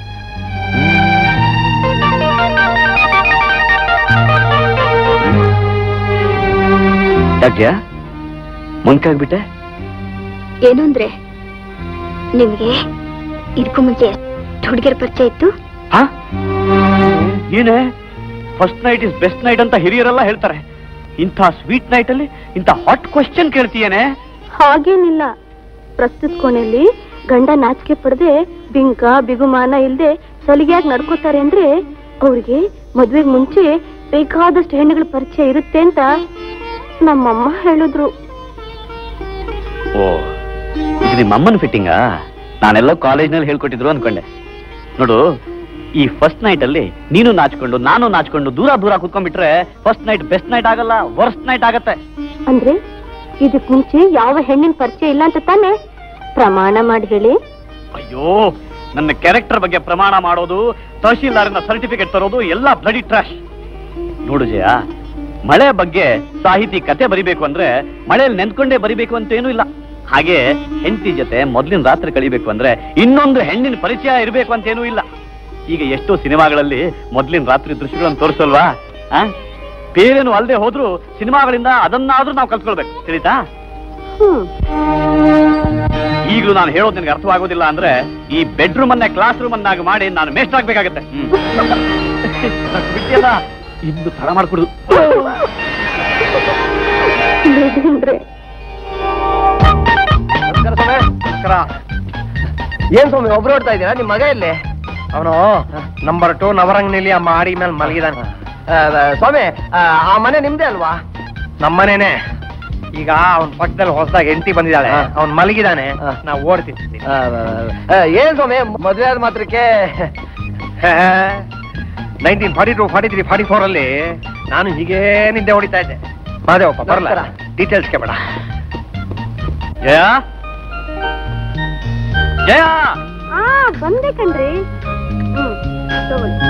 ಯಾಕ್ಯಾ ಮುಂಕಾಗ್ಬಿಟ್ಟೆ ಏನು ಅಂದ್ರೆ ನಿಮ್ಗೆ ಇದಕ್ಕೂ ಮುಂಚೆ ಹುಡುಗಿಯರ ಪರಿಚಯ ಇತ್ತು ಹಾ ಏನೇ first night is best night ಅಂತ ಹಿರಿಯರೆಲ್ಲ ಹೇಳ್ತಾರೆ ಇಂಥ ಸ್ವೀಟ್ ನೈಟ್ ಅಲ್ಲಿ ಇಂಥ ಹಾಟ್ ಕ್ವಶನ್ ಕೇಳ್ತೀಯೇನೆ ಹಾಗೇನಿಲ್ಲ ಪ್ರಸ್ತುತ ಕೋಣೆಯಲ್ಲಿ ಗಂಡ ನಾಚಿಕೆ ಪಡೆದೆ ಬಿಂಕ ಬಿಗುಮಾನ ಇಲ್ದೆ ಸಲಿಗೆಯಾಗಿ ನಡ್ಕೋತಾರೆ ಅಂದ್ರೆ ಅವ್ರಿಗೆ ಮದ್ವೆಗ್ ಮುಂಚೆ ಬೇಕಾದಷ್ಟು ಹೆಣ್ಣುಗಳ ಪರಿಚಯ ಇರುತ್ತೆ ಅಂತ ನಮ್ಮಮ್ಮ ಹೇಳಿದ್ರು ಓ ಇದು ನಿಮ್ಮ ಅಮ್ಮನ ಫಿಟ್ಟಿಂಗಾ ನಾನೆಲ್ಲ ಕಾಲೇಜ್ನಲ್ಲಿ ಹೇಳ್ಕೊಟ್ಟಿದ್ರು ಅನ್ಕೊಂಡೆ ನೋಡು ಈ ಫಸ್ಟ್ ನೈಟ್ ಅಲ್ಲಿ ನೀನು ನಾಚ್ಕೊಂಡು ನಾನು ನಾಚ್ಕೊಂಡು ದೂರ ದೂರ ಕುತ್ಕೊಂಡ್ಬಿಟ್ರೆ ಫಸ್ಟ್ ನೈಟ್ ಬೆಸ್ಟ್ ನೈಟ್ ಆಗಲ್ಲ ವರ್ಸ್ಟ್ ನೈಟ್ ಆಗತ್ತೆ ಅಂದ್ರೆ ಇದಕ್ ಮುಂಚೆ ಯಾವ ಹೆಣ್ಣಿನ ಪರಿಚಯ ಇಲ್ಲ ಅಂತ ತಾನೆ ಪ್ರಮಾಣ ಮಾಡಿ ಹೇಳಿ ಅಯ್ಯೋ ನನ್ನ ಕ್ಯಾರೆಕ್ಟರ್ ಬಗ್ಗೆ ಪ್ರಮಾಣ ಮಾಡೋದು ತಹಶೀಲ್ದಾರನ ಸರ್ಟಿಫಿಕೇಟ್ ತರೋದು ಎಲ್ಲ ಬ್ಲಡಿ ಟ್ರಾಶ್ ನೋಡು ಜಯ ಮಳೆ ಬಗ್ಗೆ ಸಾಹಿತಿ ಕತೆ ಬರಿಬೇಕು ಅಂದ್ರೆ ಮಳೆಯಲ್ಲಿ ನೆನ್ಕೊಂಡೇ ಬರಿಬೇಕು ಅಂತ ಏನೂ ಇಲ್ಲ ಹಾಗೆ ಹೆಂಡತಿ ಜೊತೆ ಮೊದ್ಲಿನ ರಾತ್ರಿ ಕಳಿಬೇಕು ಅಂದ್ರೆ ಇನ್ನೊಂದು ಹೆಣ್ಣಿನ ಪರಿಚಯ ಇರಬೇಕು ಅಂತ ಏನೂ ಇಲ್ಲ ಈಗ ಎಷ್ಟೋ ಸಿನಿಮಾಗಳಲ್ಲಿ ಮೊದ್ಲಿನ ರಾತ್ರಿ ದೃಶ್ಯಗಳನ್ನು ತೋರಿಸಲ್ವಾ ಆ ಬೇರೇನು ಅಲ್ಲದೆ ಹೋದ್ರು ಸಿನಿಮಾಗಳಿಂದ ಅದನ್ನಾದ್ರೂ ನಾವು ಕಲ್ತ್ಕೊಳ್ಬೇಕು ತಿಳಿತಾ ಹ್ಮ್ ಈಗಲೂ ನಾನು ಹೇಳೋದು ನಿನಗೆ ಅರ್ಥವಾಗೋದಿಲ್ಲ ಅಂದ್ರೆ ಈ ಬೆಡ್ರೂಮ್ ಅನ್ನೇ ಕ್ಲಾಸ್ ರೂಮ್ ಅನ್ನಾಗಿ ಮಾಡಿ ನಾನು ಮೇಸ್ಟ್ ಆಗ್ಬೇಕಾಗತ್ತೆ ಬಿಟ್ಟಿಯಲ್ಲ ಇನ್ನು ತಡ ಮಾಡ್ಕೊಡು ಅಂದ್ರೆ ಏನ್ ಸ್ವಾಮಿ ಒಬ್ರು ಓಡ್ತಾ ಇದ್ದೀರಾ ನಿಮ್ ಮಗ ಇಲ್ಲಿ ಅವನು ನಂಬರ್ ಟು ನವರಂಗ್ನಿಲಿ ಆ ಮಾಡಿ ಮೇಲೆ ಮಲಗಿದಾನೆ ಸ್ವಾಮಿ ಆ, ಆ ಮನೆ ನಿಮ್ದೇ ಅಲ್ವಾ ನಮ್ಮನೇನೆ ಈಗ ಅವನ್ ಪಕ್ಕದಲ್ಲಿ ಹೊಸದಾಗಿ ಹೆಂಡತಿ ಬಂದಿದ್ದಾಳೆ ಅವ್ನ್ ಮಲಗಿದಾನೆ ನಾವು ಓಡ್ತೀನಿ ಏನ್ ಸ್ವಾಮಿ ಮದುವೆ ಆದ ಮಾತ್ರಕ್ಕೆ nineteen forty two forty three forty four ಅಲ್ಲಿ ನಾನು ಹೀಗೇ ನಿದ್ದೆ ಹೊಡಿತಾ ಇದ್ದೆ ಮಾದೇವಪ್ಪ ಬರಲ್ಲ ಡೀಟೇಲ್ಸ್ ಬೇಡ ಜಯ ಜಯ ಆ ಬಂದೆ ಕಣ್ರಿ ಹ್ಮ್ ತಗೊಳ್ಳಿ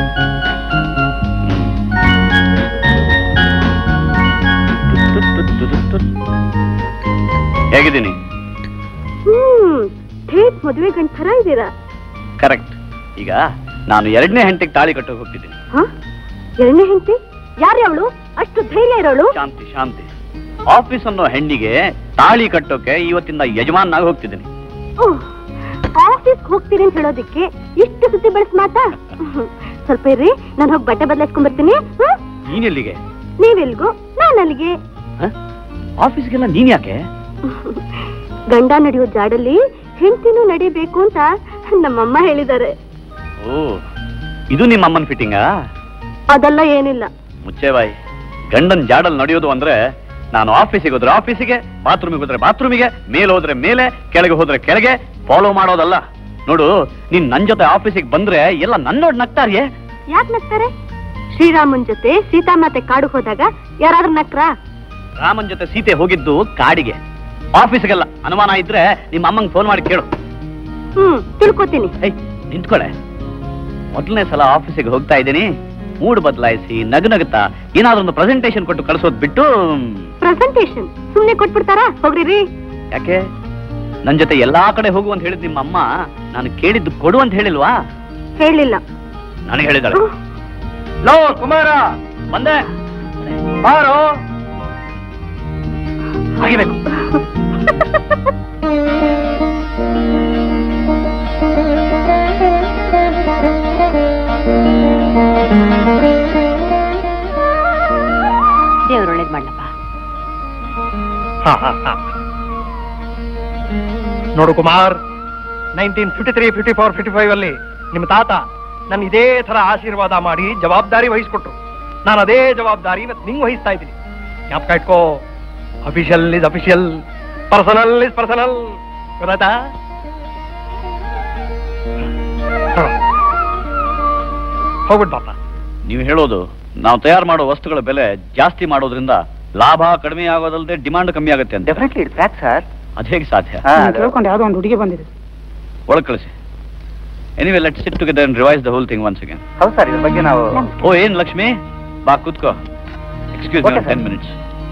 ಹೇಗಿದ್ದೀನಿ ಹ್ಮ್ ಥೇಟ್ ಮದುವೆ ಗಂಡ ಥರ ಇದ್ದೀರಾ ಕರೆಕ್ಟ್ ಈಗ ನಾನು ಎರಡನೇ ಹೆಂಡತಿಗೆ ತಾಳಿ ಕಟ್ಟೋಕೆ ಹೋಗ್ತಿದ್ದೀನಿ ಹ ಎರಡನೇ ಹೆಂಡತಿ ಯಾರೇ ಅವಳು ಅಷ್ಟು ಧೈರ್ಯ ಇರೋಳು ಶಾಂತಿ ಶಾಂತಿ ಆಫೀಸ್ ಅನ್ನೋ ಹೆಣ್ಣಿಗೆ ತಾಳಿ ಕಟ್ಟೋಕೆ ಇವತ್ತಿಂದ ಯಜಮಾನಾಗಿ ಹೋಗ್ತಿದ್ದೀನಿ ಆಫೀಸ್ ಹೋಗ್ತೀನಿ ಅಂತ ಹೇಳೋದಿಕ್ಕೆ ಇಷ್ಟು ಸುದ್ದಿ ಬೆಳೆಸ್ ಮಾತಾ ಸ್ವಲ್ಪ ಇರ್ರಿ ನಾನು ಹೋಗಿ ಬಟ್ಟೆ ಬದಲಾಯಿಸ್ಕೊಂಡ್ ಬರ್ತೀನಿ ಹ? ನೀನೆಲ್ಲಿಗೆ ನೀವೆಲ್ಗೂ ನಾನು ಅಲ್ಲಿಗೆ ಹ? ಆಫೀಸ್ಗೆಲ್ಲ ನೀನ್ ಯಾಕೆ ಗಂಡ ನಡೆಯೋ ಜಾಡಲ್ಲಿ ಹೆಂಡತಿನೂ ನಡಿಬೇಕು ಅಂತ ನಮ್ಮಮ್ಮ ಹೇಳಿದ್ದಾರೆ ಓ ಇದು ನಿಮ್ಮ ಅಮ್ಮನ ಫಿಟ್ಟಿಂಗಾ ಅದೆಲ್ಲ ಏನಿಲ್ಲ ಮುಚ್ಚೆ ಬಾಯಿ ಗಂಡನ್ ಜಾಡಲ್ ನಡೆಯೋದು ಅಂದ್ರೆ ನಾನು ಆಫೀಸಿಗೆ ಹೋದ್ರೆ ಆಫೀಸಿಗೆ ಬಾತ್ರೂಮಿಗೆ ಹೋದ್ರೆ ಬಾತ್ರೂಮಿಗೆ ಮೇಲೆ ಹೋದ್ರೆ ಮೇಲೆ ಕೆಳಗೆ ಹೋದ್ರೆ ಕೆಳಗೆ ಫಾಲೋ ಮಾಡೋದಲ್ಲ ನೋಡು ನೀನ್ ನನ್ ಜೊತೆ ಆಫೀಸಿಗೆ ಬಂದ್ರೆ ಎಲ್ಲ ನನ್ನೋಡ್ ನಗ್ತಾರ್ಯೇ ಯಾಕೆ ನಗ್ತಾರೆ ಶ್ರೀರಾಮನ್ ಜೊತೆ ಸೀತಾಮಾತೆ ಕಾಡು ಹೋದಾಗ ಯಾರಾದ್ರೂ ನಕ್ರಾ ರಾಮನ್ ಜೊತೆ ಸೀತೆ ಹೋಗಿದ್ದು ಕಾಡಿಗೆ ಆಫೀಸ್ಗೆಲ್ಲ ಅನುಮಾನ ಇದ್ರೆ ನಿಮ್ಮ ಅಮ್ಮಂಗ್ ಫೋನ್ ಮಾಡಿ ಕೇಳು ಹ್ಮ್ ತಿಳ್ಕೊತೀನಿ ಏಯ್ ನಿಂತ್ಕೊಳೆ ಮೊದಲನೇ ಸಲ ಆಫೀಸಿಗೆ ಹೋಗ್ತಾ ಇದ್ದೀನಿ ಮೂಡ್ ಬದಲಾಯಿಸಿ ನಗು ನಗುತ್ತಾ ಏನಾದ್ರೂ ಒಂದು ಪ್ರೆಸೆಂಟೇಶನ್ ಕೊಟ್ಟು ಕಳಿಸೋದ್ ಬಿಟ್ಟು ಮ್, ಪ್ರೆಸೆಂಟೇಶನ್ ಸುಮ್ನೆ ಕೊಟ್ಬಿಡ್ತಾರಾ ಹೋಗ್ರಿ ರೀ ಯಾಕೆ ನನ್ ಜೊತೆ ಎಲ್ಲಾ ಕಡೆ ಹೋಗು ಅಂತ ಹೇಳಿದ್ ನಿಮ್ಮ ಅಮ್ಮ ನಾನು ಕೇಳಿದ್ದು ಕೊಡು ಅಂತ ಹೇಳಿಲ್ವಾ ಹೇಳಿಲ್ಲ ನನಗೆ ಹೇಳಿದಾಳೆ ಲೋ ಕುಮಾರ ಬಂದೆ ಬಾರೋ ಆಗಿಬೇಕು ದೇವ್ರು ಒಳ್ಳೇದ್ ಮಾಡ್ಲಪ್ಪ ಹ, ಹ, ಹ. ನೋಡು Kumar nineteen fifty three fifty four fifty five ಅಲ್ಲಿ ನಿಮ್ಮ ತಾತ ನನ್ನ ಇದೇ ತರ ಆಶೀರ್ವಾದ ಮಾಡಿ ಜವಾಬ್ದಾರಿ ವಹಿಸ್ಕೊಟ್ರು ನಾನು ಅದೇ ಜವಾಬ್ದಾರಿ ಇವತ್ತು ನಿಂಗೆ ವಹಿಸ್ತಾ ಇದ್ದೀನಿ ಜ್ಞಾಪಕ ಇಟ್ಕೋ official is official personal is personal ಗೊತ್ತಾಯ್ತಾ ಹ. ಹೋಗ್ಬಿಟ್ ಪಾಪ ನೀವು ಹೇಳೋದು ನಾವು ತಯಾರು ಮಾಡೋ ವಸ್ತುಗಳ ಬೆಲೆ ಜಾಸ್ತಿ ಮಾಡೋದ್ರಿಂದ ಲಾಭ ಕಡಿಮೆ ಆಗೋದಲ್ಲದೆ ಡಿಮಾಂಡ್ ಕಮ್ಮಿ ಆಗುತ್ತೆ ಅಂತ ಡೆಫಿನೆಟ್ಲಿ ಇಟ್ಸ್ ಫ್ಯಾಕ್ಟ್ ಸರ್ ಅದ್ ಹೇಗೆ ಸಾಧ್ಯ ಕೇಳ್ಕೊಂಡು ಯಾವ್ದೋ ಒಂದು ಹುಡುಗಿ ಬಂದಿದೆ ಒಳಗೆ ಕಳಿಸಿ anyway let sit together and revise the whole thing once again ಹೌದು ಸರ್ ಇದ್ರ ಬಗ್ಗೆ ನಾವು ಓ ಏನ್ ಲಕ್ಷ್ಮಿ ಬಾ ಕೂತ್ಕೋ excuse Okay, sir. Ten minutes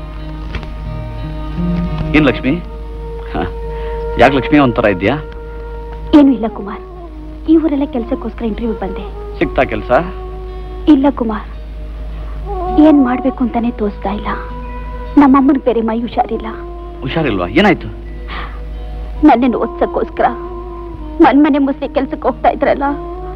ಏನ್ ಲಕ್ಷ್ಮಿ ಯಾಕೆ ಲಕ್ಷ್ಮಿ ಒಂಥರ ಇದ್ಯಾ ಏನು ಇಲ್ಲ ಕುಮಾರ್ ಈ ಊರೆಲ್ಲ ಕೆಲ್ಸಕ್ಕೋಸ್ಕರ ಇಂಟರ್ವ್ಯೂ ಬಂದೆ ಸಿಗ್ತಾ ಕೆಲಸ ಇಲ್ಲ ಕುಮಾರ್ ಏನ್ ಮಾಡ್ಬೇಕು ಅಂತಾನೆ ತೋಚ್ತಾ ಇಲ್ಲ ನಮ್ಮಮ್ಮನ ಬೇರೆ ಮೈ ಹುಷಾರಿಲ್ಲ ಹುಷಾರಿಲ್ವಾ ಏನಾಯ್ತು ನನ್ನನ್ನು ಓದ್ಸಕ್ಕೋಸ್ಕರ ಮನ್ ಮನೆ ಮುಸ್ಲಿ ಕೆಲ್ಸಕ್ಕೆ ಹೋಗ್ತಾ ಇದ್ರಲ್ಲ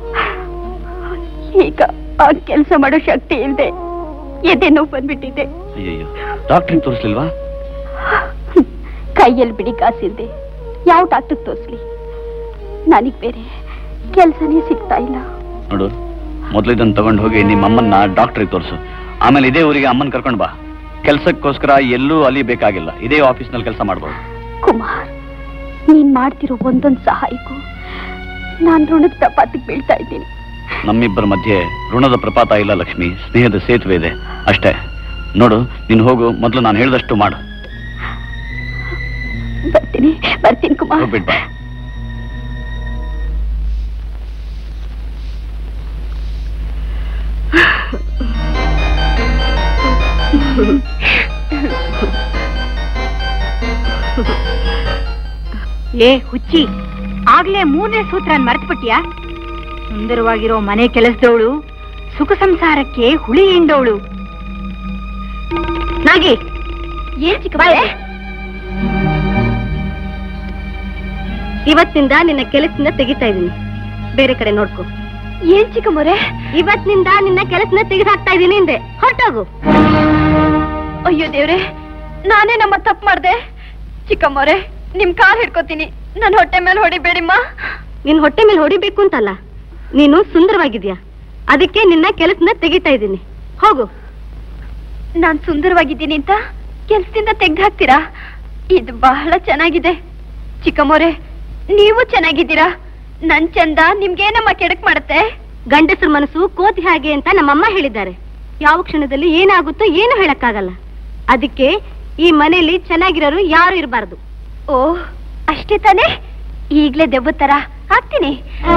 ಈಗ ಆ ಕೆಲಸ ಮಾಡೋ ಶಕ್ತಿ ಇಲ್ಲದೆ ಎದೆ ನೋವು ಬಂದ್ಬಿಟ್ಟಿದೆ ಅಯ್ಯಯ್ಯೋ ಡಾಕ್ಟ್ರಿಗೆ ತೋರಿಸ್ಲಿಲ್ವಾ ಕೈಯಲ್ಲಿ ಬಿಡಿ ಕಾಸಿಲ್ದೆ ಯಾವ ಡಾಕ್ಟರ್ ತೋರಿಸ್ಲಿ ನನಗ್ ಬೇರೆ ಕೆಲ್ಸನೇ ಸಿಗ್ತಾ ಇಲ್ಲ ನೋಡು ಮೊದಲು ಇದನ್ನ ತಗೊಂಡು ಹೋಗಿ ನಿಮ್ಮ ಅಮ್ಮನ್ನ ಡಾಕ್ಟ್ರಿಗೆ ತೋರಿಸು ಆಮೇಲೆ ಇದೇ ಊರಿಗೆ ಅಮ್ಮನ್ ಕರ್ಕೊಂಡು ಬಾ ಕೆಲ್ಸಕ್ಕೋಸ್ಕರ ಎಲ್ಲೂ ಅಲಿಬೇಕಾಗಿಲ್ಲ ಇದೇ ಆಫೀಸ್ನಲ್ಲಿ ಕೆಲಸ ಮಾಡ್ಬೋದು ಕುಮಾರ್ ನೀನ್ ಮಾಡ್ತಿರೋ ಒಂದೊಂದ್ ಸಹಾಯಕ್ಕೂ ನಾನ್ ಋಣದ ಪ್ರಪಾತಕ್ಕೆ ಬೀಳ್ತಾ ಇದ್ದೀನಿ ನಮ್ಮಿಬ್ಬರ ಮಧ್ಯೆ ಋಣದ ಪ್ರಪಾತ ಇಲ್ಲ ಲಕ್ಷ್ಮಿ ಸ್ನೇಹದ ಸೇತುವೆ ಇದೆ ಅಷ್ಟೇ ನೋಡು ನೀನು ಹೋಗು ಮೊದಲು ನಾನು ಹೇಳಿದಷ್ಟು ಮಾಡು ಬರ್ತೀನಿ ಬರ್ತೀನಿ ಕುಮಾರ್ ಹೋಗ್ಬಿಟ್ ಬಾ ಲೇ ಹುಚ್ಚಿ ಆಗ್ಲೇ ಮೂರನೇ ಸೂತ್ರ ಮರ್ತ್ಬಿಟ್ಯಾ ಸುಂದರವಾಗಿರೋ ಮನೆ ಕೆಲಸದವಳು ಸುಖ ಸಂಸಾರಕ್ಕೆ ಹುಳಿ ಹಿಂಡವಳು ನಾಗಿ ಏನ್ ಚಿಕ್ಕ ಇವತ್ತಿನಿಂದ ನಿನ್ನ ಕೆಲಸದಿಂದ ತೆಗಿತಾ ಇದೀನಿ ಬೇರೆ ಕಡೆ ನೋಡ್ಕೊ ಏನ್ ಚಿಕ್ಕಮ್ಮರೆ ಇವತ್ತಿನಿಂದ ನಿನ್ನ ಕೆಲಸದಿಂದ ತೆಗೆದಾಕ್ತಾ ಇದೀನಿ ಹಿಂದೆ ಹೊರಟೋಗು ಅಯ್ಯೋ ದೇವ್ರೆ ನಾನೇ ನಮ್ಮ ತಪ್ಪು ಮಾಡ್ದೆ ಚಿಕ್ಕಮ್ಮವ್ರೆ ನಿಮ್ ಕಾಲ್ ಹಿಡ್ಕೋತೀನಿ ನನ್ ಹೊಟ್ಟೆ ಮೇಲೆ ಹೊಡಿಬೇಡಿಮ್ಮ ನಿನ್ ಹೊಟ್ಟೆ ಮೇಲೆ ಹೊಡಿಬೇಕು ಅಂತಲ್ಲ ನೀನು ಸುಂದರವಾಗಿದ್ಯಾ ಅದಕ್ಕೆ ನಿನ್ನ ಕೆಲಸದಿಂದ ತೆಗಿತಾ ಇದ್ದೀನಿ ಹೋಗು ನಾನ್ ಸುಂದರವಾಗಿದ್ದೀನಿ ಅಂತ ಕೆಲ್ಸದಿಂದ ತೆಗ್ದು ಹಾಕ್ತೀರಾ ಇದು ಬಹಳ ಚೆನ್ನಾಗಿದೆ ಚಿಕ್ಕಮ್ಮವ್ರೆ ನೀವು ಚೆನ್ನಾಗಿದ್ದೀರಾ ನನ್ ಚಂದ ನಿಮ್ಗೇನಮ್ಮ ಕೆಡಕ್ ಮಾಡುತ್ತೆ ಗಂಡಸರ ಮನಸ್ಸು ಕೋತಿ ಹಾಗೆ ಅಂತ ನಮ್ಮಮ್ಮ ಹೇಳಿದ್ದಾರೆ ಯಾವ ಕ್ಷಣದಲ್ಲಿ ಏನಾಗುತ್ತೋ ಏನು ಹೇಳಕ್ಕಾಗಲ್ಲ ಅದಕ್ಕೆ ಈ ಮನೆಯಲ್ಲಿ ಚೆನ್ನಾಗಿರೋರು ಯಾರು ಇರಬಾರ್ದು ಓ ಅಷ್ಟೇ ತಾನೇ ಈಗ್ಲೇ ದೆವ್ವ ತರ ಹಾಕ್ತೀನಿ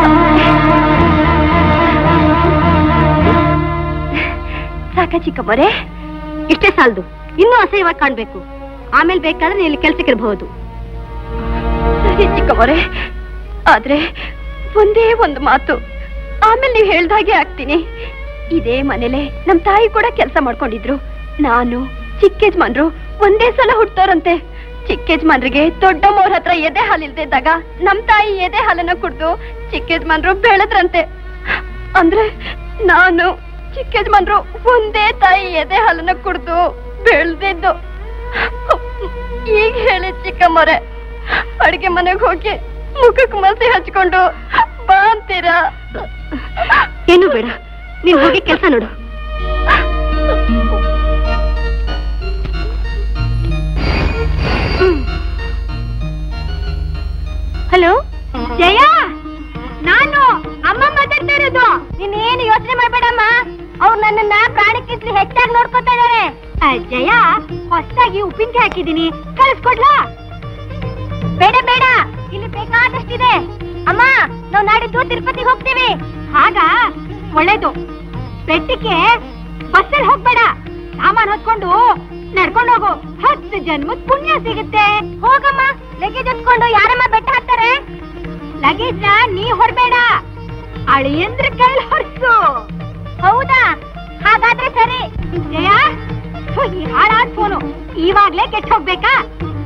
ಸಾಕ ಚಿಕ್ಕಮ್ಮರೇ ಇಷ್ಟೇ ಸಾಲದು ಇನ್ನೂ ಅಸಹ್ಯವಾಗಿ ಕಾಣ್ಬೇಕು ಆಮೇಲೆ ಬೇಕಾದ್ರೆ ನೀನು ಇಲ್ಲಿ ಕೆಲ್ಸಕ್ಕೆ ಇರಬಹುದು ಸರಿ ಚಿಕ್ಕಮ್ಮರೇ ಆದ್ರೆ ಒಂದೇ ಒಂದು ಮಾತು ಆಮೇಲೆ ನೀವು ಹೇಳ್ದಾಗೆ ಆಗ್ತೀನಿ ಇದೇ ಮನೇಲೆ ನಮ್ ತಾಯಿ ಕೂಡ ಕೆಲಸ ಮಾಡ್ಕೊಂಡಿದ್ರು ನಾನು ಚಿಕ್ಕ ಯಜಮಾನ್ರು ಒಂದೇ ಸಲ ಹುಟ್ಟೋರಂತೆ ಚಿಕ್ಕ ಯಜಮಾನ್ರಿಗೆ ದೊಡ್ಡಮ್ಮವ್ರ ಹತ್ರ ಎದೆ ಹಾಲಿಲ್ದೇ ಇದ್ದಾಗ ನಮ್ ತಾಯಿ ಎದೆ ಹಾಲನ್ನ ಕುಡ್ದು ಚಿಕ್ಕ ಯಜಮಾನ್ರು ಬೆಳೆದ್ರಂತೆ ಅಂದ್ರೆ ನಾನು ಚಿಕ್ಕ ಯಜಮಾನ್ರು ಒಂದೇ ತಾಯಿ ಎದೆ ಹಾಲನ್ನ ಕುಡ್ದು ಬೆಳ್ದಿದ್ದು ಈಗ ಹೇಳಿ ಚಿಕ್ಕಮ್ಮರೆ ಅಡಿಗೆ ಮನೆಗೆ ಹೋಗಿ ಮುಖಕ್ಕೆ ಮಸಿ ಹಚ್ಕೊಂಡು ಬಾ ಅಂತೀರಾ ಏನು ಬೇಡ ನೀನ್ ಹೋಗಿ ಕೆಲಸ ನೋಡು ಹಲೋ ಜಯ ನಾನು ಅಮ್ಮ ಮಾತಾಡ್ತಾ ಇರೋದು ನೀನೇನು ಯೋಚನೆ ಮಾಡ್ಬೇಡಮ್ಮ ಅವ್ರು ನನ್ನನ್ನ ಪ್ರಾಣಕ್ಕಿಂತಲೂ ಹೆಚ್ಚಾಗಿ ನೋಡ್ಕೊತಾ ಇದಾರೆ ಆ, ಜಯ ಹೊಸದಾಗಿ ಉಪ್ಪಿನಕಾಯಿ ಹಾಕಿದೀನಿ ಕಳಿಸ್ಕೊಡ್ಲಾ ಬೇಡ ಬೇಡ ಇಲ್ಲಿ ಬೇಕಾದಷ್ಟಿದೆ ಅಮ್ಮ ನಾವು ನಾಡಿದ್ದು ತಿರುಪತಿಗೆ ಹೋಗ್ತೀವಿ ಆಗ ಒಳ್ಳೇದು ಬೆಟ್ಟಕ್ಕೆ ಬಸ್ಸಲ್ಲಿ ಹೋಗ್ಬೇಡ ಸಾಮಾನ್ ಹೊತ್ಕೊಂಡು ನಡ್ಕೊಂಡು ಹೋಗು ಹತ್ತು ಜನ್ಮದ ಪುಣ್ಯ ಸಿಗುತ್ತೆ ಹೋಗಮ್ಮ ಲಗೇಜ್ ಹೊತ್ಕೊಂಡು ಯಾರಮ್ಮ ಬೆಟ್ಟ ಹಾಕ್ತಾರೆ ಲಗೇಜ್ ನೀ ಹೊರಬೇಡ ಅಳಿಯಂದ್ರ ಕೈಲಿ ಹೊರಸು ಹೌದಾ ಹಾಗಾದ್ರೆ ಸರಿ ಜಯ ಥು, ಈ ಹಾಳಾದ ಫೋನು ಇವಾಗ್ಲೇ ಕೆಟ್ಟ ಹೋಗ್ಬೇಕಾ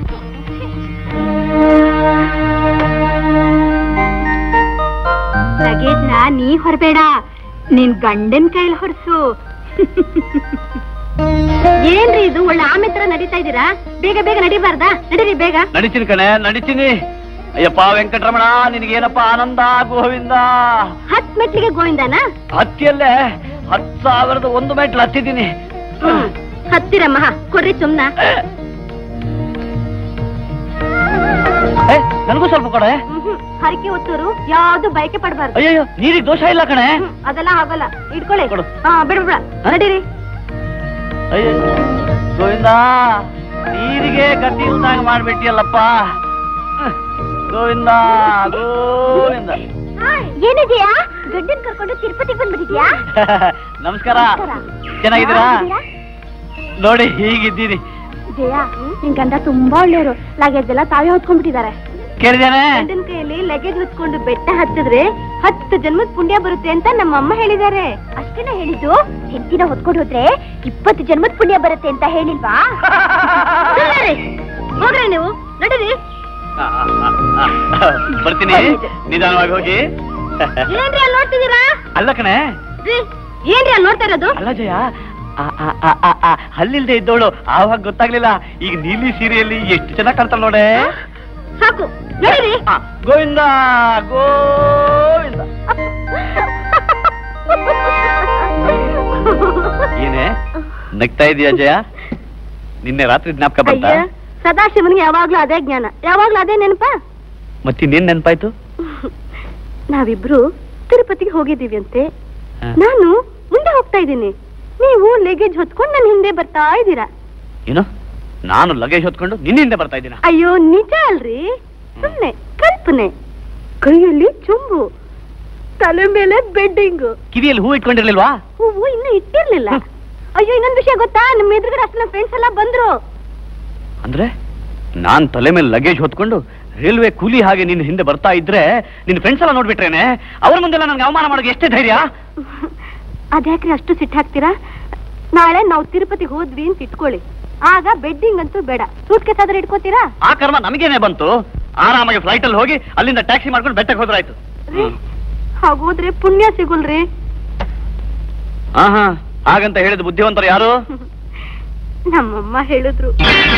ಲಗೇಜ್ನ ನೀ ಹೊರಬೇಡ ನಿನ್ ಗಂಡನ್ ಕೈಲಿ ಹೊರಸು ಏನ್ರಿ ಇದು ಒಳ್ಳೆ ಆಮೆ ತರ ನಡೀತಾ ಇದ್ದೀರಾ ಬೇಗ ಬೇಗ ನಡಿಬಾರ್ದಾ ನಡೀರಿ ಬೇಗ ನಡಿತೀನಿ ಕಣೆ ನಡಿತೀನಿ ಅಯ್ಯಪ್ಪ ವೆಂಕಟರಮಣ ನಿನಗೇನಪ್ಪ ಆನಂದ ಗೋವಿಂದ ಹತ್ ಮೆಟ್ಲಿಗೆ ಗೋವಿಂದನಾ ಹತ್ತಿಯಲ್ಲೇ ಹತ್ತು ಸಾವಿರದ ಒಂದು ಮೆಟ್ಲು ಹತ್ತಿದ್ದೀನಿ ಹ್ಮ್ ಹತ್ತಿರಮ್ಮ ಹಾ, ಕೊಡ್ರಿ ಸುಮ್ನ ಏ, ನನಗೂ ಸ್ವಲ್ಪ ಕೊಡೆ ಹ್ಮ್ ಹರಕೆ ಹೊತ್ತೂರು ಯಾವ್ದು ಬಯಕೆ ಪಡಬಾರ್ದು ಅಯ್ಯೋ ನೀರಿಗೆ ದೋಷ ಇಲ್ಲ ಕಣೆ ಅದೆಲ್ಲ ಆಗಲ್ಲ ಇಟ್ಕೊಳ್ಳಿ ಕೊಡು. ಹಾ ಬಿಡ ಬಿಡ ನಡೀರಿ ಅಯ್ಯೋ ಗೋವಿಂದ ನೀರಿಗೆ ಗತಿ ಇಲ್ದಂಗ ಮಾಡ್ಬಿಟ್ಟಿಯಲ್ಲಪ್ಪ ಗೋವಿಂದ ಗೋವಿಂದ ಏನಿದೆಯಾ ಗಂಡನ್ ಕರ್ಕೊಂಡು ತಿರುಪತಿಗೆ ಬಂದ್ಬಿಟ್ಟಿದ್ಯಾ ನಮಸ್ಕಾರ ಚೆನ್ನಾಗಿದ್ದೀರಾ ನೋಡಿ ಹೀಗಿದ್ದೀನಿ ಜಯ ನಿನ್ ಗಂಡ ತುಂಬಾ ಒಳ್ಳೆಯವರು ಲಗೇಜ್ ಎಲ್ಲ ತಾವೇ ಹೊತ್ಕೊಂಡ್ಬಿಟ್ಟಿದ್ದಾರೆ ಕೇಳಿದೇನೆ ಗಂಡನ ಕೈಯಲ್ಲಿ ಲಗೇಜ್ ಹೊತ್ಕೊಂಡು ಬೆಟ್ಟ ಹತ್ತಿದ್ರೆ ಹತ್ತು ಜನ್ಮದ ಪುಣ್ಯ ಬರುತ್ತೆ ಅಂತ ನಮ್ಮ ಅಮ್ಮ ಹೇಳಿದ್ದಾರೆ ಅಷ್ಟೇನ ಹೇಳಿದ್ದು ಹೆಂಡತಿನ ಹೊತ್ಕೊಂಡು ಹೋದ್ರೆ ಇಪ್ಪತ್ತು ಜನ್ಮದ ಪುಣ್ಯ ಬರುತ್ತೆ ಅಂತ ಹೇಳಿಲ್ವಾ ಸುಮ್ನಿರಿ. ಹೋಗ್ರಿ ನೀವು ನಡೀರಿ ಆ, ಆ, ಆ, ಬರ್ತೀನಿ ನಿಧಾನವಾಗಿ ಹೋಗಿ ಏನ್ರಿ ಅಲ್ಲಿ ನೋಡ್ತಿದ್ದೀರಾ ಅಲ್ಲ ಕಣೆ ರೀ, ಏನ್ರಿ ಅಲ್ಲಿ ನೋಡ್ತಾ ಇರೋದು ಅಲ್ಲ ಜಯ ಆ, ಆ, ಆ, ಆ, ಆ, ಹಲ್ಲಿಲ್ದೆ ಇದ್ದವಳು ಆವಾಗ ಗೊತ್ತಾಗ್ಲಿಲ್ಲ ಈಗ ನೀಲಿ ಸೀರೆಯಲ್ಲಿ ಎಷ್ಟು ಚೆನ್ನಾಗಿ ಕಾಣ್ತಾಳ ನೋಡೆ ಸಾಕು ನಡೀರಿ ಆ, ಗೋವಿಂದ ಗೋವಿಂದ ಏನೇ ನಗ್ತಾ ಇದೀಯ ಜಯ ನಿನ್ನೆ ರಾತ್ರಿ ಜ್ಞಾಪಕ ಬಂತ ಅಯ್ಯ ಸದಾಶಿವನಿಗೆ ಯಾವಾಗ್ಲೂ ಅದೇ ಜ್ಞಾನ ಯಾವಾಗ್ಲೂ ಅದೇ ನೆನಪ ಮತ್ತಿನ್ನೇನ್ ನೆನ್ಪಾಯ್ತು ನಾವಿಬ್ರು ತಿರುಪತಿಗೆ ಹೋಗಿದ್ದೀವಿ ಅಂತೆ ಹಾ. ನಾನು ಮುಂದೆ ಹೋಗ್ತಾ ಇದ್ದೀನಿ ನೀವು ಲಗೇಜ್ ಹೊತ್ಕೊಂಡು ನನ್ನ ಹಿಂದೆ ಬರ್ತಾ ಇದ್ದೀರಾ ಏನು ನಾನು ಲಗೇಜ್ ಹೊತ್ಕೊಂಡು ನಿನ್ನಿಂದ ಬರ್ತಾ ಇದ್ದೀನ ಅಯ್ಯೋ ನಿಜ ಅಲ್ರಿ ಸುಮ್ನೆ ಕಲ್ಪನೆ ಕೈಯಲ್ಲಿ ಚುಂಬು ತಲೆ ಮೇಲೆ ಬೆಡ್ಡಿಂಗು ಕಿವಿಯಲ್ಲಿ ಹೂ ಇಟ್ಕೊಂಡಿರ್ಲಿಲ್ವಾ ಹೂವು ಇನ್ನು ಇಟ್ಟಿರ್ಲಿಲ್ಲ ಅಯ್ಯೋ ಇನ್ನೊಂದ್ ವಿಷಯ ಗೊತ್ತಾ ನಮ್ಮ ಎದುರುಗಡೆ ಅಷ್ಟು ನಮ್ಮ ಫ್ರೆಂಡ್ಸ್ ಎಲ್ಲ ಬಂದ್ರು ಅಂದ್ರೆ ನಾನ್ ತಲೆ ಮೇಲೆ ಲಗೇಜ್ ಹೊತ್ಕೊಂಡು ರೈಲ್ವೆ ಕೂಲಿ ಹಾಗೆ ನಿನ್ನ ಹಿಂದೆ ಬರ್ತಾ ಇದ್ರೆ ನಿನ್ನ ಫ್ರೆಂಡ್ಸ್ ಎಲ್ಲ ನೋಡ್ಬಿಟ್ರೇನೆ ಅವ್ರ ಮುಂದೆಲ್ಲ ನನಗೆ ಅವಮಾನ ಮಾಡೋಕೆ ಎಷ್ಟೇ ಧೈರ್ಯ ಅದ್ಯಾಕ್ರಿ ಅಷ್ಟು ಸಿಟ್ಟು ಹಾಕ್ತೀರಾ ನಾಳೆ ನಾವು ತಿರುಪತಿಗೆ ಹೋದ್ವಿ ಅಂತ ಇಟ್ಕೊಳ್ಳಿ ಆಗ ಬೆಡ್ಡಿಂಗ್ ಅಂತೂ ಬೇಡ ಸೂಟ್ ಕೇಸ್ ಆದ್ರೆ ಇಟ್ಕೋತೀರಾ ಆ ಕರ್ಮ ನಮಗೇನೆ ಬಂತು ಆರಾಮಾಗಿ ಫ್ಲೈಟ್ ಅಲ್ಲಿ ಹೋಗಿ ಅಲ್ಲಿಂದ ಟ್ಯಾಕ್ಸಿ ಮಾಡ್ಕೊಂಡು ಬೆಟ್ಟಕ್ಕೆ ಹೋದ್ರಾಯ್ತು ರೀ ಹಾಗೋದ್ರೆ ಪುಣ್ಯ ಸಿಗುಲ್ರಿ ಹಾ ಹಾ ಹಾಗಂತ ಹೇಳಿದ ಬುದ್ಧಿವಂತರು ಯಾರು ನಮ್ಮಮ್ಮ ಹೇಳಿದ್ರು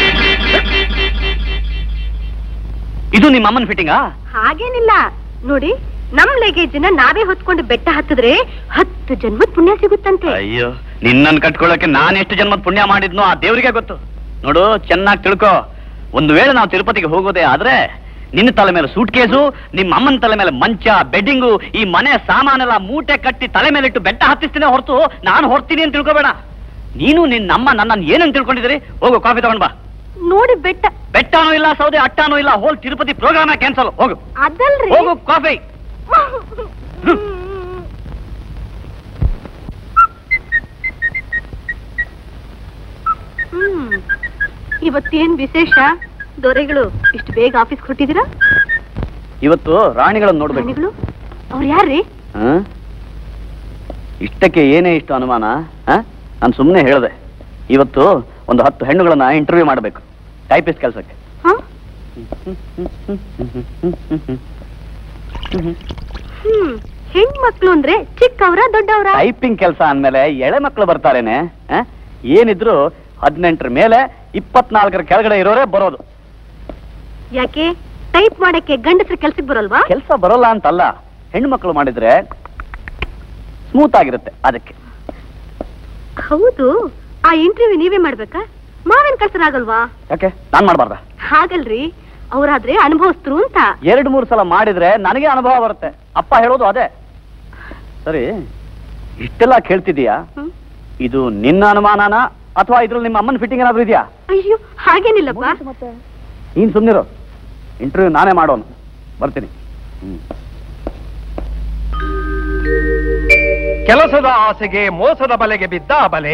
ಇದು ನಿಮ್ಮ ಅಮ್ಮನ ಫಿಟ್ಟಿಂಗಾ ಹಾಗೇನಿಲ್ಲ ನೋಡಿ ನಮ್ ಲಗೇಜ್ನ ನಾವೇ ಹೊತ್ಕೊಂಡು ಬೆಟ್ಟ ಹತ್ತಿದ್ರೆ ಹತ್ತು ಜನ್ಮದ ಪುಣ್ಯ ಸಿಗುತ್ತಂತೆ ಅಯ್ಯೋ ನಿನ್ನನ್ ಕಟ್ಕೊಳ್ಳೋಕೆ ನಾನು ಎಷ್ಟು ಜನ್ಮದ ಪುಣ್ಯ ಮಾಡಿದ್ನೋ ಆ ದೇವರಿಗೆ ಗೊತ್ತು ನೋಡು ಚೆನ್ನಾಗಿ ತಿಳ್ಕೊ ಒಂದು ವೇಳೆ ನಾವು ತಿರುಪತಿಗೆ ಹೋಗೋದೇ ಆದ್ರೆ ನಿನ್ನ ತಲೆ ಮೇಲೆ ಸೂಟ್ ಕೇಸು ನಿಮ್ಮ ಅಮ್ಮನ ತಲೆ ಮೇಲೆ ಮಂಚ ಬೆಡ್ಡಿಂಗು ಈ ಮನೆ ಸಾಮಾನೆಲ್ಲ ಮೂಟೆ ಕಟ್ಟಿ ತಲೆ ಮೇಲೆ ಇಟ್ಟು ಬೆಟ್ಟ ಹತ್ತಿಸ್ತೀನಿ ಹೊರತು ನಾನು ಹೊರ್ತೀನಿ ಅಂತ ತಿಳ್ಕೊಬೇಡ ನೀನು ನಿನ್ನ ಅಮ್ಮ ನನ್ನನ್ನು ಏನಂತ ತಿಳ್ಕೊಂಡಿದ್ದೀರಿ ಹೋಗು ಕಾಫಿ ತಗೊಂಡ್ ಬಾ ನೋಡಿ ಬೆಟ್ಟ ಬೆಟ್ಟನೂ ಇಲ್ಲ ಸೌದೆ ಅಟ್ಟನೂ ಇಲ್ಲ ಹೋಲ್ ತಿರುಪತಿ ಪ್ರೋಗ್ರಾಮ್ ಕ್ಯಾನ್ಸಲ್ ಹೋಗು ಅದಲ್ರಿ ಹೋಗು ಕಾಫಿ ಹ್ಮ್ ಇವತ್ತೇನ್ ವಿಶೇಷ ದೊರೆಗಳು ಇಷ್ಟು ಬೇಗ ಆಫೀಸ್ ಕೊಟ್ಟಿದ್ದೀರಾ ಇವತ್ತು ರಾಣಿಗಳನ್ನು ನೋಡ್ಬೇಕು ರಾಣಿಗಳು ಅವ್ರು ಯಾರ್ರಿ ಹ? ಇಷ್ಟಕ್ಕೆ ಏನೇ ಇಷ್ಟು ಅನುಮಾನ ನಾನು ಸುಮ್ಮನೆ ಹೇಳಿದೆ ಇವತ್ತು ಒಂದು ಹತ್ತು ಹೆಣ್ಣುಗಳನ್ನ ಇಂಟರ್ವ್ಯೂ ಮಾಡಬೇಕು ಟೈಪಿಸ್ಟ್ ಕೆಲಸಕ್ಕೆ ಹ? ಹ್ಮ್ ಹೆಣ್ಮಕ್ಳು ಅಂದ್ರೆ ಚಿಕ್ಕವ್ರ ದೊಡ್ಡವ್ರ ಟೈಪಿಂಗ್ ಕೆಲಸ ಅಂದ್ಮೇಲೆ ಎಳೆ ಮಕ್ಕಳು ಬರ್ತಾರೇನೆ ಹ? ಏನಿದ್ರು ಹದಿನೆಂಟರ ಮೇಲೆ ಇಪ್ಪತ್ನಾಲ್ಕರ ಕೆಳಗಡೆ ಇರೋರೇ ಬರೋದು ಯಾಕೆ ಟೈಪ್ ಮಾಡಕ್ಕೆ ಗಂಡಸ್ರ ಕೆಲ್ಸಕ್ಕೆ ಬರಲ್ವಾ ಕೆಲಸ ಬರೋಲ್ಲ ಅಂತಲ್ಲ ಹೆಣ್ಣು ಮಕ್ಕಳು ಮಾಡಿದ್ರೆ ಸ್ಮೂತ್ ಆಗಿರುತ್ತೆ ಅದಕ್ಕೆ ಹೌದು ಆ ಇಂಟರ್ವ್ಯೂ ನೀವೇ ಮಾಡ್ಬೇಕಾ ಮಾವೇನ್ ಕಳ್ಸರಾಗಲ್ವಾ ಯಾಕೆ ನಾನ್ ಮಾಡಬಾರ್ದ ಹಾಗಲ್ರಿ ಅವ್ರಾದ್ರೆ ಅನುಭವಸ್ತರು ಅಂತ ಎರಡು ಮೂರು ಸಲ ಮಾಡಿದ್ರೆ ನನಗೆ ಅನುಭವ ಬರುತ್ತೆ ಅಪ್ಪ ಹೇಳೋದು ಅದೇ ಸರಿ ಇಷ್ಟೆಲ್ಲ ಕೇಳ್ತಿದೀಯಾ ಹ್ಮ್. ಇದು ನಿನ್ನ ಅನುಮಾನನ ಅಥವಾ ಇದ್ರಲ್ಲಿ ನಿಮ್ಮ ಅಮ್ಮನ ಫಿಟ್ಟಿಂಗ್ ಏನಾದ್ರು ಇದೆಯಾ ಅಯ್ಯೋ ಹಾಗೇನಿಲ್ಲಪ್ಪ ನೀನ್ ಸುಮ್ನಿರು ಇಂಟರ್ವ್ಯೂ ನಾನೇ ಮಾಡೋನು ಬರ್ತೀನಿ ಹ್ಮ್ ಕೆಲಸದ ಆಸೆಗೆ ಮೋಸದ ಬಲೆಗೆ ಬಿದ್ದ ಬಲೆ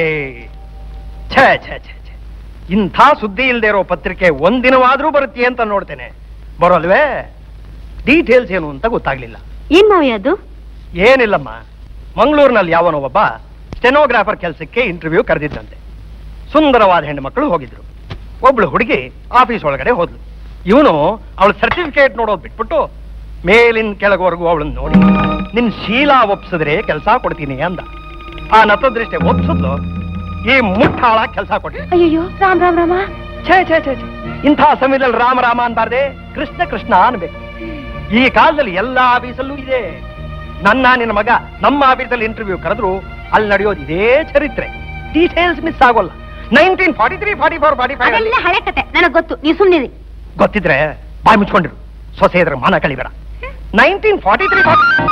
ಛೇ ಛೇ ಛೇ ಛೇ ಇಂಥ ಸುದ್ದಿ ಇಲ್ದೇ ಇರೋ ಪತ್ರಿಕೆ ಒಂದಿನವಾದ್ರೂ ಬರುತ್ತೆ ಅಂತ ನೋಡ್ತೇನೆ ಬರೋಲ್ವೇ ಡೀಟೇಲ್ಸ್ ಏನು ಅಂತ ಗೊತ್ತಾಗ್ಲಿಲ್ಲ ಏನ್ ಮಾವಯ್ಯ ಅದು ಏನಿಲ್ಲಮ್ಮ ಮಂಗಳೂರಿನಲ್ಲಿ ಯಾವನೋ ಒಬ್ಬ ಸ್ಟೆನೋಗ್ರಾಫರ್ ಕೆಲಸಕ್ಕೆ ಇಂಟರ್ವ್ಯೂ ಕರೆದಿದ್ದಂತೆ ಸುಂದರವಾದ ಹೆಣ್ಣು ಮಕ್ಕಳು ಹೋಗಿದ್ರು ಒಬ್ಳು ಹುಡುಗಿ ಆಫೀಸ್ ಒಳಗಡೆ ಹೋದ್ಲು ಇವನು ಅವಳ ಸರ್ಟಿಫಿಕೇಟ್ ನೋಡೋದು ಬಿಟ್ಬಿಟ್ಟು ಮೇಲಿನ ಕೆಳಗವರೆಗೂ ಅವಳನ್ನ ನೋಡಿ ನಿನ್ ಶೀಲ ಒಪ್ಸಿದ್ರೆ ಕೆಲಸ ಕೊಡ್ತೀನಿ ಅಂದ ಆ ನತದೃಷ್ಟಿ ಒಪ್ಸಿದ್ಲು ಈ ಮುಟ್ಟಾಳ ಕೆಲಸ ಕೊಟ್ಟಿದ್ದ ಅಯ್ಯೋ ರಾಮ್ ರಾಮ್ ರಾಮ ಛೇ ಛೇ ಛೇ ಛೇ. ಇಂಥ ಸಮಯದಲ್ಲಿ ರಾಮ ರಾಮ ಅನ್ಬಾರ್ದೆ ಕೃಷ್ಣ ಕೃಷ್ಣ ಅನ್ಬೇಕು ಈ ಕಾಲದಲ್ಲಿ ಎಲ್ಲ ಆಫೀಸಲ್ಲೂ ಇದೆ ನನ್ನ ನಿನ್ನ ಮಗ ನಮ್ಮ ಆಫೀಸಲ್ಲಿ ಇಂಟರ್ವ್ಯೂ ಕರೆದ್ರು ಅಲ್ಲಿ ನಡೆಯೋದು ಇದೇ ಚರಿತ್ರೆ ಡೀಟೇಲ್ಸ್ ಮಿಸ್ ಆಗೋಲ್ಲ nineteen forty three forty four forty five ಅದೆಲ್ಲ ಹಳೆ ಕತೆ ನನಗ್ ಗೊತ್ತು ನೀವು ಸುಮ್ಮನಿರಿ ಗೊತ್ತಿದ್ರೆ ಬಾಯಿ ಮುಚ್ಕೊಂಡಿರು ಸೊಸೆ ಇದ್ರ ಮಾನ ಕಳಿಬೇಡ ನೈನ್ಟೀನ್ ಫಾರ್ಟಿ ತ್ರೀ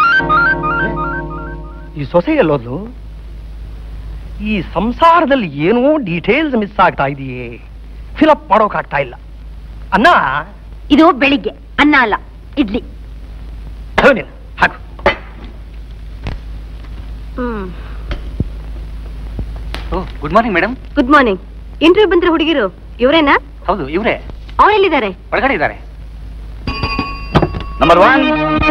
ಈ ಸೊಸೆ ಎಲ್ಲೋದ್ಲು ಈ ಸಂಸಾರದಲ್ಲಿ ಏನೋ ಡೀಟೇಲ್ಸ್ ಮಿಸ್ ಆಗ್ತಾ ಇದೆಯೇ ಫಿಲಪ್ ಮಾಡೋಕ್ಕಾಗ್ತಾ ಇಲ್ಲ ಅನ್ನ ಇದು ಬೆಳಿಗ್ಗೆ ಅನ್ನ ಅಲ್ಲ ಇಡ್ಲಿ ಥು ನೀನು, ಹಾಕು ಹ್ಮ್ good morning madam good morning interview ಬಂದ್ರೆ ಹುಡುಗಿರು ಇವರೇನಾ ಹೌದು ಇವರೇ ಅವರೆಲ್ಲಿದ್ದಾರೆ ಒಳಗಡೆ ಇದ್ದಾರೆ ನಂಬರ್ ಒನ್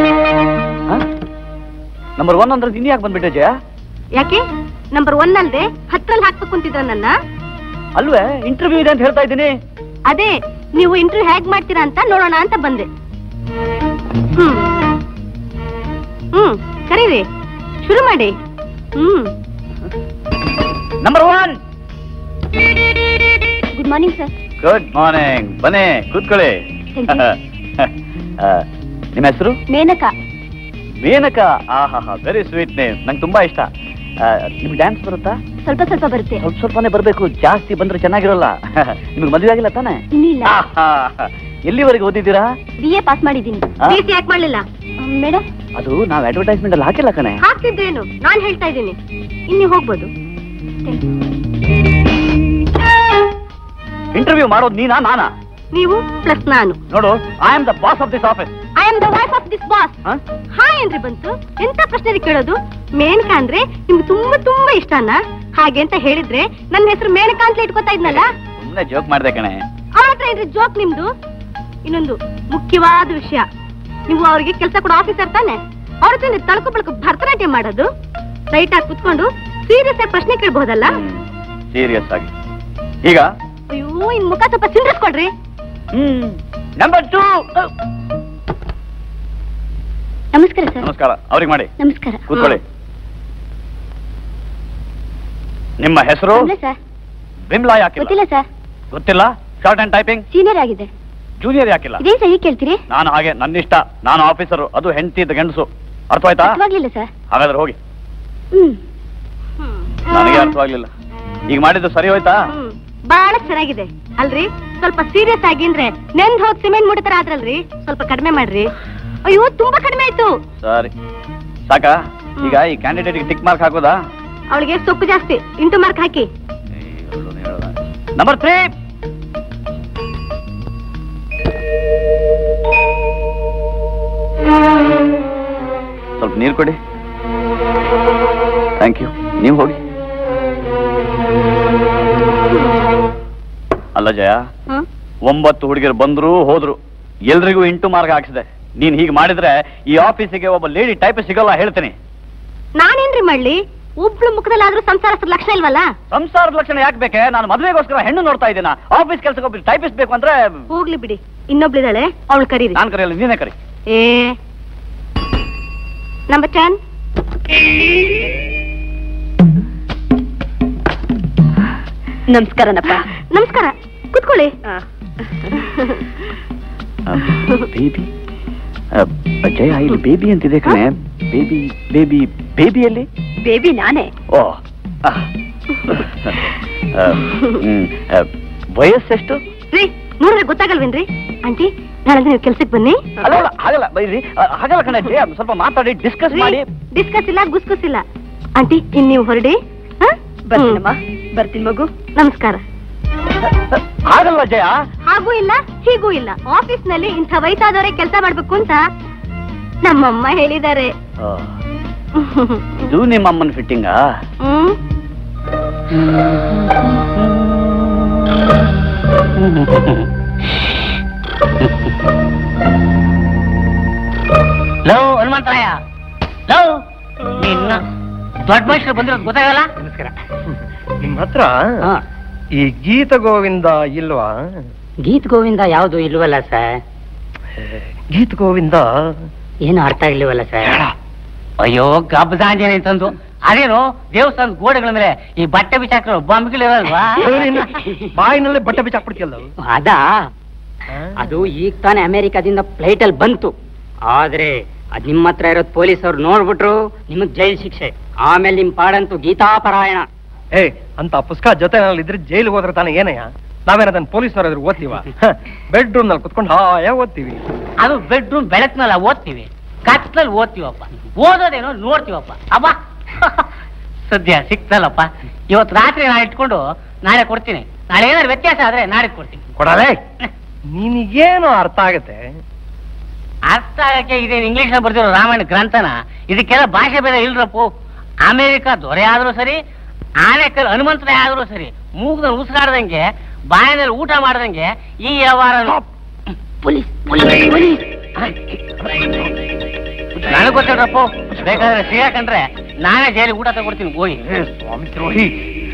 ನಂಬರ್ ಒನ್ ಅಂದ್ರೆ ನೀನ್ ಯಾಕೆ ಬಂದ್ಬಿಟ್ಟೆ ಜಯ ಯಾಕೆ ನಂಬರ್ ಒನ್ ಅಲ್ದೆ ಹತ್ರಲ್ಲಿ ಹಾಕ್ಬೇಕು ಅಂತಿದ್ರ ನನ್ನ ಅಲ್ವೇ ಇಂಟರ್ವ್ಯೂ ಇದೆ ಅಂತ ಹೇಳ್ತಾ ಇದ್ದೀನಿ ಅದೇ ನೀವು ಇಂಟರ್ವ್ಯೂ ಹೇಗ್ ಮಾಡ್ತೀರಾ ಅಂತ ನೋಡೋಣ ಅಂತ ಬಂದೆ ಹ್ಮ್ ಹ್ಮ್ ಕರೀರಿ ಶುರು ಮಾಡಿ ಹ್ಮ್ number one good morning sir good morning ಬನ್ನಿ ಕೂತ್ಕೊಳ್ಳಿ Thank ಆ, ನಿಮ್ಮ ಹೆಸರು ಮೇನಕ ಮೇನಕ ಆಹಾ ವೆರಿ ಸ್ವೀಟ್ ನೇಮ್ ನಂಗೆ ತುಂಬಾ ಇಷ್ಟ ಆ, ನಿಮ್ಗೆ ಡ್ಯಾನ್ಸ್ ಬರುತ್ತಾ ಸ್ವಲ್ಪ ಸ್ವಲ್ಪ ಬರುತ್ತೆ ಸ್ವಲ್ಪ ಸ್ವಲ್ಪನೇ ಬರಬೇಕು ಜಾಸ್ತಿ ಬಂದ್ರೆ ಚೆನ್ನಾಗಿರೋಲ್ಲ ನಿಮ್ಗೆ ಮದುವೆ ಆಗಿಲ್ಲ ತಾನೆ ಇನ್ನೂ ಇಲ್ಲ ಆಹಾ, ಎಲ್ಲಿವರೆಗೆ ಓದಿದ್ದೀರಾ ಬಿ ಎ ಪಾಸ್ ಮಾಡಿದ್ದೀನಿ ಆ? ಟಿ ಸಿ ಯಾಕೆ ಮಾಡ್ಲಿಲ್ಲ ಮೇಡಮ್ ಅದು ನಾವು ಅಡ್ವರ್ಟೈಸ್ಮೆಂಟ್ ಅಲ್ಲಿ ಹಾಕಿಲ್ಲ ಕಣೆ ಹಾಕ್ತಿದ್ರೇನು ನಾನ್ ಹೇಳ್ತಾ ಇದ್ದೀನಿ ಇನ್ನು ಹೋಗ್ಬೋದು ಇಂಟರ್ವ್ಯೂ ಮಾಡೋದು ನೀನಾ ನಾನಾ ನೀವು ಪ್ಲಸ್ ನಾನು ನೋಡು I am the boss of this office I am the wife of this boss hi ಏನ್ರಿ ಬಂತು ಎಂತ ಪ್ರಶ್ನೆ ಕೇಳೋದು ಮೇನಕಾ ಅಂದ್ರೆ ನಿಮ್ಗೆ ತುಂಬಾ ತುಂಬಾ ಇಷ್ಟನಾ ಹಾಗೆ ಅಂತ ಹೇಳಿದ್ರೆ ನನ್ನ ಹೆಸರು ಮೇನಕಾ ಅಂತ ಇಟ್ಕೋತಾ ಇದ್ನಲ್ಲ ಸುಮ್ಮನೆ ಜೋಕ್ ಮಾಡ್ದೆ ಕಣೆ ಅವ್ರ ಹತ್ರ ಇದ್ರೆ ಜೋಕ್ ನಿಮ್ದು ಇನ್ನೊಂದು ಮುಖ್ಯವಾದ ವಿಷಯ ನೀವು ಅವ್ರಿಗೆ ಕೆಲಸ ಕೊಡೋ ಆಫೀಸರ್ ತಾನೆ ಅವ್ರ ಹತ್ರ ನೀವು ತಳ್ಕೊ ಬಳಕ ಭರತನಾಟ್ಯ ಮಾಡೋದು ರೈಟ್ ಆಗಿ ಕುತ್ಕೊಂಡು ಸೀರಿಯಸ್ ಆಗಿ ಪ್ರಶ್ನೆ ಕೇಳ್ಬಹುದಲ್ಲ ಸೀರಿಯಸ್ ಆಗಿ ಈಗ ಅಯ್ಯೋ ಇನ್ ಮುಖ ಸ್ವಲ್ಪ ಸಿಂಡ್ರಿಸ್ಕೊಡ್ರಿ ಹ್ಮ್ ನಂಬರ್ ಟೂ ನಮಸ್ಕಾರ ಸರ್ ನಮಸ್ಕಾರ ಅವ್ರಿಗೆ ಮಾಡಿ ನಮಸ್ಕಾರ ಕೂತ್ಕೊಳ್ಳಿ ನಿಮ್ಮ ಹೆಸರು ಇಲ್ಲ ಸರ್ ಬಿಮ್ಲಾ ಯಾಕಿಲ್ಲ ಗೊತ್ತಿಲ್ಲ ಸರ್ ಗೊತ್ತಿಲ್ಲ ಶಾರ್ಟ್ ಅಂಡ್ ಟೈಪಿಂಗ್ ಸೀನಿಯರ್ ಆಗಿದೆ ಜೂನಿಯರ್ ಯಾಕಿಲ್ಲ ಇದೇ ಸಹ ಹೀಗೆ ಕೇಳ್ತೀರಿ ನಾನು ಹಾಗೆ ನನ್ನ ಇಷ್ಟ ನಾನು ಆಫೀಸರು ಅದು ಹೆಂಡತಿ ಇದ್ದ ಗಂಡಸು ಅರ್ಥವಾಯ್ತಾ ಅರ್ಥವಾಗ್ಲಿಲ್ಲ ಸರ್ ಹಾಗಾದ್ರೆ ಹೋಗಿ ಹ್ಮ್ ನನಗೆ ಅರ್ಥವಾಗ್ಲಿಲ್ಲ ಈಗ ಮಾಡಿದ್ದು ಸರಿ ಹೋಯ್ತಾ ಹ್ಮ್ ಬಹಳ ಚೆನ್ನಾಗಿದೆ ಅಲ್ರಿ ಸ್ವಲ್ಪ ಸೀರಿಯಸ್ ಆಗಿ ಅಂದ್ರೆ ನೆಂದ್ ಹೋದ್ ಸಿಮೆಂಟ್ ಮುಡಿತರ ಆದ್ರಲ್ರಿ ಸ್ವಲ್ಪ ಕಡಿಮೆ ಮಾಡ್ರಿ ಅಯ್ಯೋ ತುಂಬಾ ಕಡಿಮೆ ಆಯ್ತು ಸರಿ ಸಾಕಾ ಈಗ ಈ ಕ್ಯಾಂಡಿಡೇಟ್ಗೆ ಟಿಕ್ ಮಾರ್ಕ್ ಹಾಕೋದಾ ಅವಳಿಗೆ ಸೊಪ್ಪು ಜಾಸ್ತಿ ಇಂಟು ಮಾರ್ಕ್ ಹಾಕಿ ನಂಬರ್ ತ್ರೀ ಸ್ವಲ್ಪ ನೀರು ಕೊಡಿ ಥ್ಯಾಂಕ್ ಯು ನೀವು ಹೋಗಿ ಅಲ್ಲ ಜಯ ಹ್ಮ್ ಒಂಬತ್ತು ಹುಡುಗಿರು ಬಂದ್ರು ಹೋದ್ರು ಎಲ್ರಿಗೂ ಇಂಟು ಮಾರ್ಕ್ ಹಾಕ್ಸಿದೆ ನೀನ್ ಹೀಗೆ ಮಾಡಿದ್ರೆ ಈ ಆಫೀಸಿಗೆ ಒಬ್ಬ ಲೇಡಿ ಟೈಪ್ ಸಿಗಲ್ಲ ಹೇಳ್ತೀನಿ ನಾನೇನ್ರಿ ಮಾಡ್ಲಿ ಒಬ್ಳು ಮುಖದಲ್ಲಾದ್ರೂ ಸಂಸಾರಸ್ಥರ ಲಕ್ಷಣ ಇಲ್ವಲ್ಲ ಸಂಸಾರದ ಲಕ್ಷಣ ಯಾಕೆ ಬೇಕೆ ನಾನು ಮದುವೆಗೋಸ್ಕರ ಹೆಣ್ಣು ನೋಡ್ತಾ ಇದ್ದೀನ ಆಫೀಸ್ ಕೆಲಸಕ್ಕೆ ಒಬ್ಬರು ಟೈಪಿಸ್ಟ್ ಬೇಕು ಅಂದ್ರೆ ಹೋಗ್ಲಿ ಬಿಡಿ ಇನ್ನೊಬ್ಳಿದಾಳೆ ಅವಳು ಕರೀರಿ ನಾನ್ ಕರೆಯಲ್ಲ ನೀನೇ ಕರಿ ಏ ನಂಬರ್ ಟೆನ್ ನಮಸ್ಕಾರನಪ್ಪ ನಮಸ್ಕಾರ ಕುತ್ಕೊಳ್ಳಿ ಬೇಬಿ ಜಯ ಇಲ್ಲಿ ಬೇಬಿ ಅಂತಿದೆ ಕಣೆ ಬೇಬಿ ಬೇಬಿ ಬೇಬಿಯಲ್ಲಿ ಬೇಬಿ ನಾನೇ ಓ ಆ. ಆ, ಹ್ಮ್, ಆ, ವಯಸ್ಸೆಷ್ಟು ರೀ ನೋಡ್ರೆ ಗೊತ್ತಾಗಲ್ವೇನ್ರಿ ಆಂಟಿ ನಾಳೆ ನೀವು ಕೆಲ್ಸಕ್ಕೆ ಬನ್ನಿ ಅಲ್ಲ ಹಾಗಲ್ಲ ಬೈರಿ ಆ, ಹಾಗಲ್ಲ ಕಣೆ ಜಯ ಸ್ವಲ್ಪ ಮಾತಾಡಿ ಡಿಸ್ಕಸ್ ಮಾಡಿ ಡಿಸ್ಕಸ್ ಇಲ್ಲ ಗುಸ್ಕಸ್ ಇಲ್ಲ ಆಂಟಿ ಇನ್ ನೀವು ಹೊರಡಿ ಹ? ಬರ್ತೀನಮ್ಮ ಹ್ಮ್. ಬರ್ತೀನಿ ಮಗು ನಮಸ್ಕಾರ ಹಾಗಲ್ಲ ಜಯ ಹಾಗೂ ಇಲ್ಲ ಹೀಗೂ ಇಲ್ಲ ಆಫೀಸ್ ನಲ್ಲಿ ಇಂಥ ವಯಸ್ಸಾದವರೇ ಕೆಲಸ ಮಾಡ್ಬೇಕು ಅಂತ ನಮ್ಮಮ್ಮ ಹೇಳಿದ್ದಾರೆ ಆ, ಇದು ನಿಮ್ಮ ಅಮ್ಮನ ಫಿಟ್ಟಿಂಗಾ ಹ್ಮ್ ಹನುಮಂತರಾಯ ಲವ್ ನಿನ್ನ ದೊಡ್ಡ ಮನುಷ್ಯರು ಬಂದಿರೋದು ಗೊತ್ತಾಗಲ್ಲ ನಮಸ್ಕಾರ ನಿಮ್ ಹತ್ರ ಈ ಗೀತ ಗೋವಿಂದ ಇಲ್ವಾ ಗೀತ್ ಗೋವಿಂದ ಯಾವುದು ಇಲ್ವಲ್ಲ ಸರ್ ಗೀತ ಗೋವಿಂದ ಏನು ಅರ್ಥ ಆಗ್ಲಿವಲ್ಲ ಸರ್ ಅಯ್ಯೋ ಗಬ್ಬದಾಂಜನೆ ತಂದು ಅದೇನು ದೇವಸ್ಥಾನದ ಗೋಡೆಗಳ ಮೇಲೆ ಈ ಬಟ್ಟೆ ಬಿಚ್ಚಾಕರು ಬಾಂಬ್ಗಳಿರಲ್ವಾ ಬಾಯಿನಲ್ಲೇ ಬಟ್ಟೆ ಬಿಚ್ಚಾಕ್ಬಿಡ್ತೀಯಲ್ಲ ಅದಾ ಅದು ಈಗ ತಾನೇ ಅಮೆರಿಕಾದಿಂದ ಫ್ಲೈಟ್ ಅಲ್ಲಿ ಬಂತು ಆದ್ರೆ ಅದ್ ನಿಮ್ಮ ಹತ್ರ ಇರೋದ್ ಪೊಲೀಸ್ ಅವ್ರು ನೋಡ್ಬಿಟ್ರು ನಿಮಗ್ ಜೈಲ್ ಶಿಕ್ಷೆ ಆಮೇಲೆ ನಿಮ್ ಪಾಡಂತೂ ಗೀತಾಪರಾಯಣ ಏ ಅಂತ ಪುಸ್ತಕ ಜೊತೆನಲ್ಲಿ ಇದ್ರೆ ಜೈಲಿಗೆ ಹೋದ್ರೆ ತಾನೇ ಏನಯ್ಯ ನಾವೇನದನ್ನ ಪೊಲೀಸ್ನವ್ರ ಎದುರು ಓದ್ತೀವ ಬೆಡ್ರೂಮ್ ನಲ್ಲಿ ಕುತ್ಕೊಂಡು ಹಾಯ ಓದ್ತೀವಿ ಅದು ಬೆಡ್ರೂಮ್ ಬೆಳಕ್ನಲ್ಲ ಓದ್ತೀವಿ ಕತ್ಲಲ್ಲಿ ಓದ್ತೀವಪ್ಪ ಓದೋದೇನೋ ನೋಡ್ತೀವಪ್ಪ ಅಬ್ಬ ಸದ್ಯ ಸಿಕ್ತಲ್ಲಪ್ಪ ಇವತ್ತು ರಾತ್ರಿ ನಾನು ಇಟ್ಕೊಂಡು ನಾಳೆ ಕೊಡ್ತೀನಿ ನಾಳೆ ಏನಾದ್ರು ವ್ಯತ್ಯಾಸ ಆದ್ರೆ ನಾಳೆ ಕೊಡ್ತೀನಿ ಕೊಡಲೇ ನಿನಗೇನು ಅರ್ಥ ಆಗತ್ತೆ ಅರ್ಥ ಆಗಕ್ಕೆ ಇದೇನು ಇಂಗ್ಲಿಷ್ ಬರ್ತಿರೋ ರಾಮಾಯಣ ಗ್ರಂಥನ ಇದಕ್ಕೆಲ್ಲ ಭಾಷೆ ಬೇರೆ ಇಲ್ರಪ್ಪು ಅಮೆರಿಕ ದೊರೆ ಆದ್ರೂ ಸರಿ ಆನೆಕಲ್ ಹನುಮಂತನೇ ಆದ್ರೂ ಸರಿ ಮೂಗ್ನಲ್ಲಿ ಉಸಿರಾಡ್ದಂಗೆ ಬಾಯಿನಲ್ಲಿ ಊಟ ಮಾಡ್ದಂಗೆ ಈ ವ್ಯವಹಾರ ಪೊಲೀಸ್ ಪೊಲೀಸ್ ಪೊಲೀಸ್ ನನಗೆ ಗೊತ್ತಿಡ್ರಪ್ಪು ಬೇಕಾದ್ರೆ ಸಿಗಾಕಂಡ್ರೆ ನಾನೇ ಜೈಲಿಗೆ ಊಟ ತಗೊಡ್ತೀನಿ ಹೋಗಿ ಸ್ವಾಮಿ ದ್ರೋಹಿ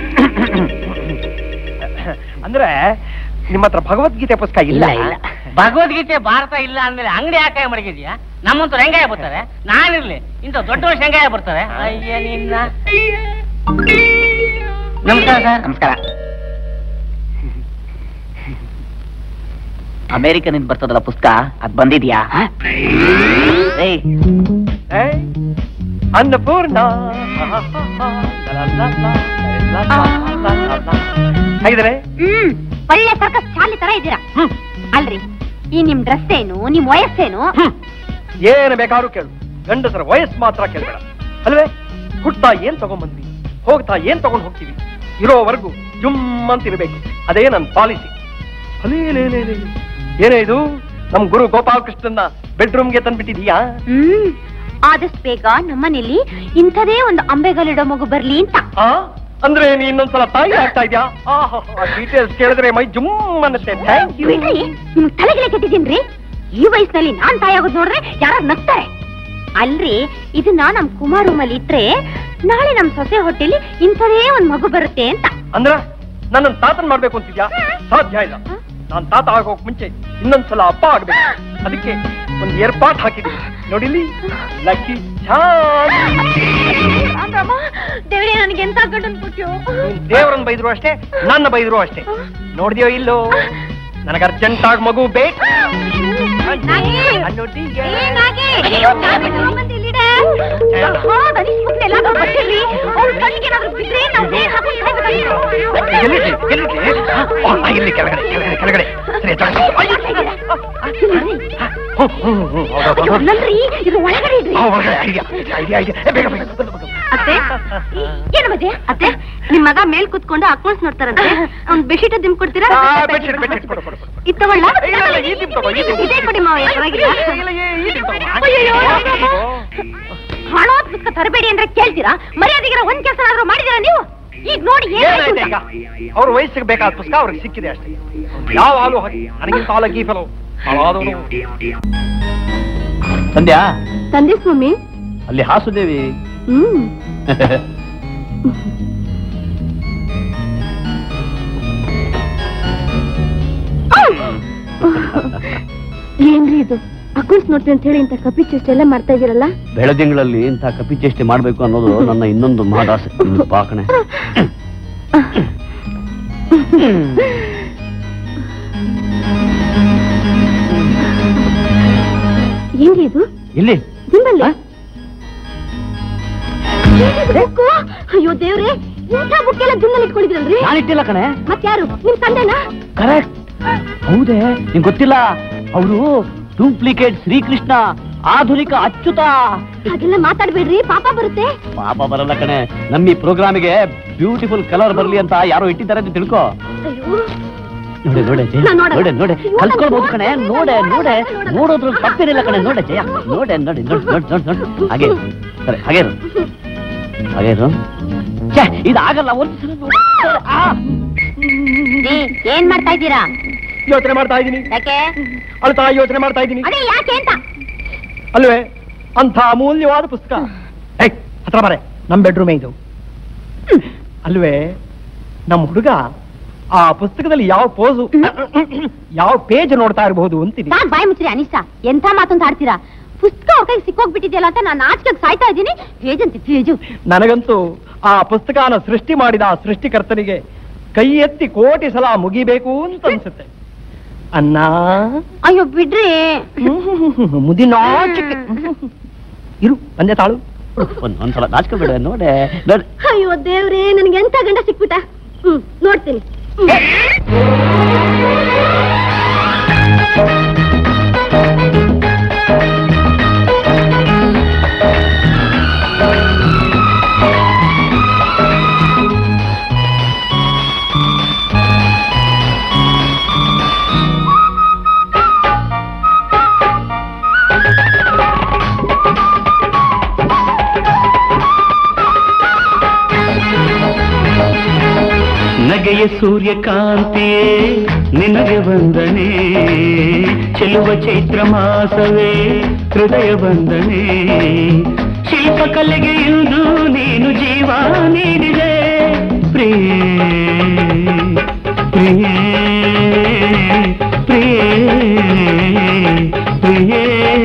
ಅಂದ್ರೆ ನಿಮ್ಮ ಹತ್ರ ಭಗವದ್ಗೀತೆ ಪುಸ್ತಕ ಇಲ್ಲ ಇಲ್ಲ ಇಲ್ಲ ಭಗವದ್ಗೀತೆ ಭಾರತ ಇಲ್ಲ ಅಂದ್ಮೇಲೆ ಅಂಗಡಿ ಯಾಕಾಯ ಮಡಗಿದ್ಯಾ ನಮ್ಮಂತೂ ಹೆಂಗಾಯ ಬರ್ತಾರೆ ನಾನಿರ್ಲಿ ಇಂಥ ದೊಡ್ಡ ವರ್ಷ ಹೆಂಗಾಯ ಬರ್ತಾರೆ ಅಯ್ಯ ನಿನ್ನ ನಮಸ್ಕಾರ ಸರ್ ನಮಸ್ಕಾರ ಅಮೆರಿಕನಿಂದ ಬರ್ತದಲ್ಲ ಪುಸ್ತಕ ಅದ್ ಬಂದಿದ್ಯಾ ಏಯ್ ಏ? ಅನ್ನಪೂರ್ಣ ಹೇಗಿದ್ದಾರೆ ಹ್ಮ್ ಒಳ್ಳೆ ಸರ್ಕಸ್ ಚಾಲಿ ತರ ಇದ್ದೀರಾ ಅಲ್ರಿ ಈ ನಿಮ್ ಡ್ರೆಸ್ ಏನು ನಿಮ್ ವಯಸ್ಸೇನು ಏನು ಬೇಕಾದ್ರೂ ಕೇಳು ಗಂಡಸರ ವಯಸ್ಸು ಮಾತ್ರ ಕೇಳಬೇಡ ಅಲ್ವೇ ಹುಟ್ತಾ ಏನ್ ತಗೊಂಡ್ಬಂದ್ವಿ ಹೋಗ್ತಾ ಏನ್ ತಗೊಂಡ್ ಹೋಗ್ತೀವಿ ಇರೋವರೆಗೂ ಜುಮ್ ಅಂತ ಇರ್ಬೇಕು ಅದೇ ನನ್ನ ಪಾಲಿಸಿ ಅಲೇ ಏನೇ ಇದು ನಮ್ ಗುರು ಗೋಪಾಲ್ ಕೃಷ್ಣನ್ನ ಬೆಡ್ರೂಮ್ಗೆ ತಂದ್ಬಿಟ್ಟಿದೀಯಾ ಹ್ಮ್ ಆದಷ್ಟು ಬೇಗ ನಮ್ಮನೇಲಿ ಇಂಥದೇ ಒಂದು ಅಂಬೆಗಾಲಿಡೋ ಮಗು ಬರ್ಲಿ ಅಂತ ಆ? ಅಂದ್ರೆ ನೀ ಇನ್ನೊಂದ್ಸಲ ತಾಯಿ ಆಗ್ತಾ ಇದ್ಯಾ ಡೀಟೇಲ್ಸ್ ಕೇಳಿದ್ರೆ ಮೈ ಜುಮ್ ಅನ್ನತ್ತೆ ಥ್ಯಾಂಕ್ ಯು ಬಿಡ್ರಿ ನಿಮ್ಗ್ ತಲೆಗೆಲೆ ಕೆಟ್ಟಿದ್ದೀನ್ರಿ ಈ ವಯಸ್ಸಿನಲ್ಲಿ ನಾನ್ ತಾಯಿ ಆಗೋದ್ ನೋಡ್ರೆ ಯಾರು ನಗ್ತಾರೆ ಅಲ್ರಿ ಇದನ್ನ ನಮ್ ಕುಮಾರ್ ರೂಮಲ್ಲಿ ಇಟ್ರೆ ನಾಳೆ ನಮ್ ಸೊಸೆ ಹೊಟ್ಟೆಲಿ ಇಂಥದೇ ಒಂದ್ ಮಗು ಬರುತ್ತೆ ಅಂತ ಅಂದ್ರ ನನ್ನ ತಾತನ್ ಮಾಡ್ಬೇಕು ಅಂತಿದ್ಯಾ ಸಾಧ್ಯ ಇಲ್ಲ ನಾನ್ ತಾತ ಆಗೋಕ್ ಮುಂಚೆ ಇನ್ನೊಂದ್ಸಲ ಅಪ್ಪ ಆಗ್ಬೇಕು ಅದಕ್ಕೆ ಒಂದ್ ಏರ್ಪಾಟ್ ಹಾಕಿದ್ದೀನಿ ನೋಡಿಲಿ ಲಕ್ಕಿ ದೇವ್ರೆ ನನಗೆ ಎಂತ ಗಂಡನ್ ಕೊಟ್ಯೋ ದೇವರನ್ನ ಬೈದ್ರು ಅಷ್ಟೇ ನನ್ನ ಬೈದ್ರು ಅಷ್ಟೇ ನೋಡಿದ್ಯೋ ಇಲ್ಲೋ ನನಗೆ ಅರ್ಜೆಂಟ್ ಆಗಿ ಮಗು ಬೇಕು ಎಲ್ಲಿದೆ? ಎಲ್ಲಿದೆ? ಆ, ಆ, ಇಲ್ಲಿ ಕೆಳಗಡೆ ಕೆಳಗಡೆ ಕೆಳಗಡೆ ಸರಿ, ಕೆಳಗಡೆ. ಹ್ಮ್, ಹ್ಮ್, ಹ್ಮ್, ಹೌದು, ಹೌದು, ಹೌದು. ಇದು ಒಳಗಡೆ ಇಡ್ರಿ ಆ, ಒಳಗಡೆ ಐಡಿಯಾ ಐಡಿಯಾ ಐಡಿಯಾ ಏ, ಬೇಗ ಬೇಗ ಬಂದು, ಬಂದು. ಅತ್ತೆ ಏನು ಮಧ್ಯ ಅತ್ತೆ ನಿಮ್ ಮಗ ಮೇಲ್ ಕುತ್ಕೊಂಡು ಅಕೌಂಟ್ಸ್ ನೋಡ್ತಾರಂತೆ ಅವ್ನ್ ಬೆಡ್ಶೀಟ್ ದಿಮ್ ಕೊಡ್ತೀರಾ ಆ, ಬೆಡ್ಶೀಟ್, ಬೆಡ್ಶೀಟ್ ಕೊಡು, ಕೊಡು, ಕೊಡು. ಇದ್ ತಗೊಳ್ಳ ಇಲ್ಲ, ಇಲ್ಲ, ಈ ದಿಮ್ ತಗೋ, ಈ ದಿಮ್. ಇದೇ ಕೊಡಿ ಮಾವಯ್ಯ ಪರವಾಗಿಲ್ಲ ಇಲ್ಲ, ಈ- ಈ ದಿಮ್ ತಗೋ. ಅಯ್ಯಯ್ಯೋ, ಹಳೋದ್ ಪುಸ್ತಕ ತರಬೇಡಿ ಅಂದ್ರೆ ಕೇಳ್ತೀರಾ ಮರ್ಯಾದೆಗಿರ ಒಂದ್ ಕೆಲಸ ಆದ್ರೂ ಮಾಡಿದೀರಾ ನೀವು ಈಗ ನೋಡಿ ಏನಾಯ್ತು ಏನಾಯ್ತು ಅಂತ. ಈಗ ಅವ್ರ ವಯಸ್ಸಿಗೆ ಬೇಕಾದ ಪುಸ್ತಕ ಅವ್ರಿಗೆ ಸಿಕ್ಕಿದೆ ಅಷ್ಟೇ ಯಾವ ಹಾಲು ಹಾಕಿ ನನಗಿಂತ ಹಾಲಕ್ಕಿ ಫೆಲೋ ಹಾಳಾದವನು ಸಂಧ್ಯಾ ತಂದೆ ಸ್ವಾಮಿ ಅಲ್ಲಿ ಹಾಸುದೇವಿ ಹ್ಮ್ ಏನ್ರಿ ಇದು ಅಕೌಂಟ್ಸ್ ನೋಡ್ತೀನಿ ಅಂತ ಹೇಳಿ ಇಂತ ಕಪಿ ಚೆಸ್ಟ್ ಎಲ್ಲ ಮಾಡ್ತಾ ಇದೀರಲ್ಲ ಬೆಳದಿಂಗಳಲ್ಲಿ ಇಂಥ ಕಪಿ ಚೇಷ್ಟೆ ಮಾಡ್ಬೇಕು ಅನ್ನೋದು ನನ್ನ ಇನ್ನೊಂದು ಮಹದಾಸೆ ಇನ್ನು ಪಾಕಣೆ ಏನ್ರಿ ಇದು ಇಲ್ಲಿ ದಿಂಬಲ್ಲಿ ಬುಕ್ಕು? ಅಯ್ಯೋ ದೇವ್ರೆ ಇಂಥ ಬುಕ್ ಎಲ್ಲ ದಿಂಬಲ್ಲಿ ಇಟ್ಕೊಂಡಿದ್ರಲ್ರಿ ನಾನಿಟ್ಟಿಲ್ಲ ಕಣೆ ಮತ್ಯಾರು ನಿಮ್ ತಂದೆನಾ ಕರೆಕ್ಟ್ ಹೌದೇ ನಿಂಗೆ ಗೊತ್ತಿಲ್ಲ ಅವರು ಡೂಪ್ಲಿಕೇಟ್ ಶ್ರೀಕೃಷ್ಣ ಆಧುನಿಕ ಅಚ್ಯುತ ಹಾಗೆಲ್ಲ ಮಾತಾಡ್ಬೇಡ್ರಿ ಪಾಪ ಬರುತ್ತೆ ಪಾಪ ಬರಲ್ಲ ಕಣೆ ನಮ್ಮ ಈ ಪ್ರೋಗ್ರಾಮಿಗೆ ಬ್ಯೂಟಿಫುಲ್ ಕಲರ್ ಬರ್ಲಿ ಅಂತ ಯಾರೋ ಇಟ್ಟಿದ್ದಾರೆ ಅಂತ ತಿಳ್ಕೊ ಅಯ್ಯೋ ನೋಡೆ ನೋಡೆ ಜಯ ನಾನ್ ನೋಡಲ್ಲ. ನೋಡೆ ನೋಡೆ ಅಯ್ಯೋ, ಕಲ್ತ್ಕೊಳ್ಬಹುದು ನಾನ್ ಕಣೆ ನೋಡಲ್ಲ, ನೋಡೆ ನೋಡೆ ನೋಡಲ್ಲ. ನೋಡೋದ್ರಲ್ಲಿ ತಪ್ಪೇನಿಲ್ಲ ಕಣೆ ನೋಡೆ ಜಯ ನೋಡೆ ನೋಡಿ ನೋಡಿ ನೋಡಿ ನೋಡಿ ನೋಡಿ ಹಾಗೆ ಇರು. ಸರಿ ಹಾಗೆ ಇರು. ಹಾಗೆ ಇರು. ಛೆ, ಇದಾಗಲ್ಲ ಒಂದು ಸಲ ನೋಡು. ಆ! ರೀ, ಏನ್ ಮಾಡ್ತಾ ಇದ್ದೀರಾ ಯೋಚನೆ ಮಾಡ್ತಾ ಇದ್ದೀನಿ ಯಾಕೆ ಅಳ್ತಾ ಯೋಚನೆ ಮಾಡ್ತಾ ಇದ್ದೀನಿ ಅದೇ ಯಾಕೆ ಅಂತ ಅಲ್ವೇ ಅಂಥ ಅಮೂಲ್ಯವಾದ ಪುಸ್ತಕ ಏಯ್ ಹತ್ರ ಬರೆ ನಮ್ಮ ಬೆಡ್ರೂಮೇ ಇದು ಅಲ್ವೇ ನಮ್ಮ ಹುಡುಗ ಆ ಪುಸ್ತಕದಲ್ಲಿ ಯಾವ ಪೋಸು ಯಾವ ಪೇಜ್ ನೋಡ್ತಾ ಇರಬಹುದು ಅಂತೀನಿ ಸಾಕ್ ಬಾಯಿ ಮುಚ್ಚ್ರಿ ಅನಿಷ್ಟ ಎಂಥ ಮಾತಂತ ಆಡ್ತೀರಾ ಪುಸ್ತಕ ಅವ್ರ ಕೈಗೆ ಸಿಕ್ಕೋಗ್ಬಿಟ್ಟಿದ್ಯಲ್ಲ ಅಂತ ನಾನು ನಾಚಿಕೆಗೆ ಸಾಯ್ತಾ ಇದ್ದೀನಿ ಪೇಜಂತೆ ಪೇಜು ನನಗಂತೂ ಆ ಪುಸ್ತಕನ ಸೃಷ್ಟಿ ಮಾಡಿದ ಆ ಸೃಷ್ಟಿಕರ್ತನಿಗೆ ಕೈ ಎತ್ತಿ ಕೋಟಿ ಸಲ ಮುಗಿಬೇಕು ಅಂತ ಅನ್ಸುತ್ತೆ ಅನ್ನ ಅಯ್ಯೋ ಬಿಡ್ರಿ ಮುದಿನಾಚಿಕೆ ಇರು ಒಂದೇ ತಾಳು ಒಂದ್ ಒಂದ್ಸಲ ನಾಚ್ಕೋಬೇಡ ನೋಡೆ ನೋಡ್ ಅಯ್ಯೋ ದೇವ್ರೇ ನನಗೆ ಎಂತ ಗಂಡ ಸಿಕ್ಬಿಟ್ಟ ಹ್ಮ್ ನೋಡ್ತೀನಿ ನಗೆಯ ಸೂರ್ಯಕಾಂತಿಯೇ ನಿನಗೆ ವಂದನೆ ಚೆಲುವ ಚೈತ್ರ ಮಾಸವೇ ಹೃದಯ ವಂದನೆ ಶಿಲ್ಪಕಲೆಗೆ ಇಂದು ನೀನು ಜೀವ ನೀಡಿದೆ ಪ್ರಿಯೇ ಪ್ರಿಯೇ ಪ್ರಿಯೇ ಪ್ರಿಯೇ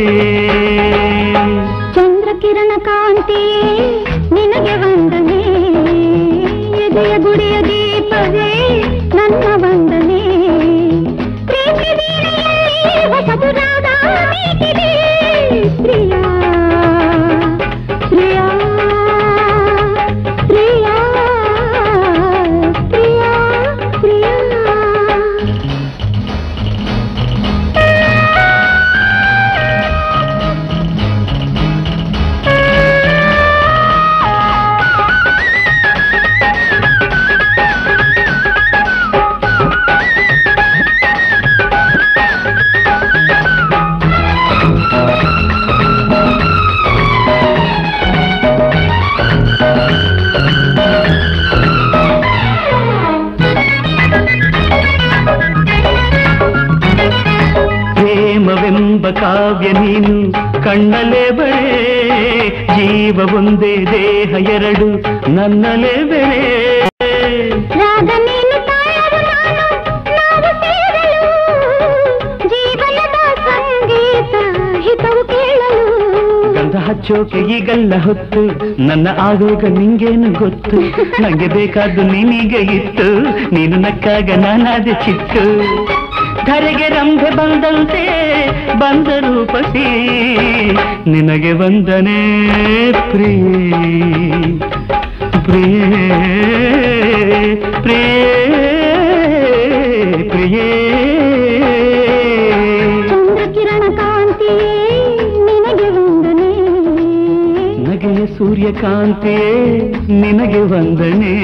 ಚಂದ್ರಕಿರಣ ಕಾಂತಿ ನಿನಗೆ ವಂದನೆ ಎದೆಯ ಗುಡಿಯ ದೀಪವೇ ನನ್ನ ವಂದನೆ ಪ್ರೀತಿ ವೀಣೆಯಲ್ಲಿ ಹೊಸದು ರಾಗ ಮೀಟಿದೆ ಪ್ರಿಯ ಪ್ರಿಯ ಪ್ರಿಯ ಪ್ರಿಯ ಪ್ರಿಯ ಪ್ರೇಮವೆಂಬ ಕಾವ್ಯ ನೀನು ಕಣ್ಣಲ್ಲೇ ಬರೆ ಜೀವ ಒಂದೇ ದೇಹ ಎರಡು ನನ್ನಲ್ಲೇ ಬೆರೆ ರಾಗ ನೀನು ತಾಳವು ನಾನು ನಾವು ಸೇರಲು ಜೀವನದ ಸಂಗೀತ ಹಿತವು ಕೇಳಲು ಗಂಧ ಹಚ್ಚೋಕೆ ಈಗಲ್ಲ ಹೊತ್ತು ನನ್ನ ಆಗೋಗ ನಿಂಗೇನು ಗೊತ್ತು ನಂಗೆ ಬೇಕಾದ್ದು ನಿನಗೆ ಇತ್ತು ನೀನು ನಕ್ಕಾಗ ನಾನಾದ ಚಿತ್ತು ಧರೆಗೆ ರಂಭೆ ಬಂದಂತೆ ಬಂದ ರೂಪಸಿ ನಿನಗೆ ವಂದನೆ ಪ್ರಿಯೇ ಪ್ರಿಯೇ ಪ್ರಿಯೇ ಪ್ರಿಯೇ ಚಂದ್ರಕಿರಣ ಕಾಂತಿಯೇ ನಿನಗೆ ವಂದನೆ ನಗೆಯ ಸೂರ್ಯಕಾಂತಿಯೇ ನಿನಗೆ ವಂದನೆ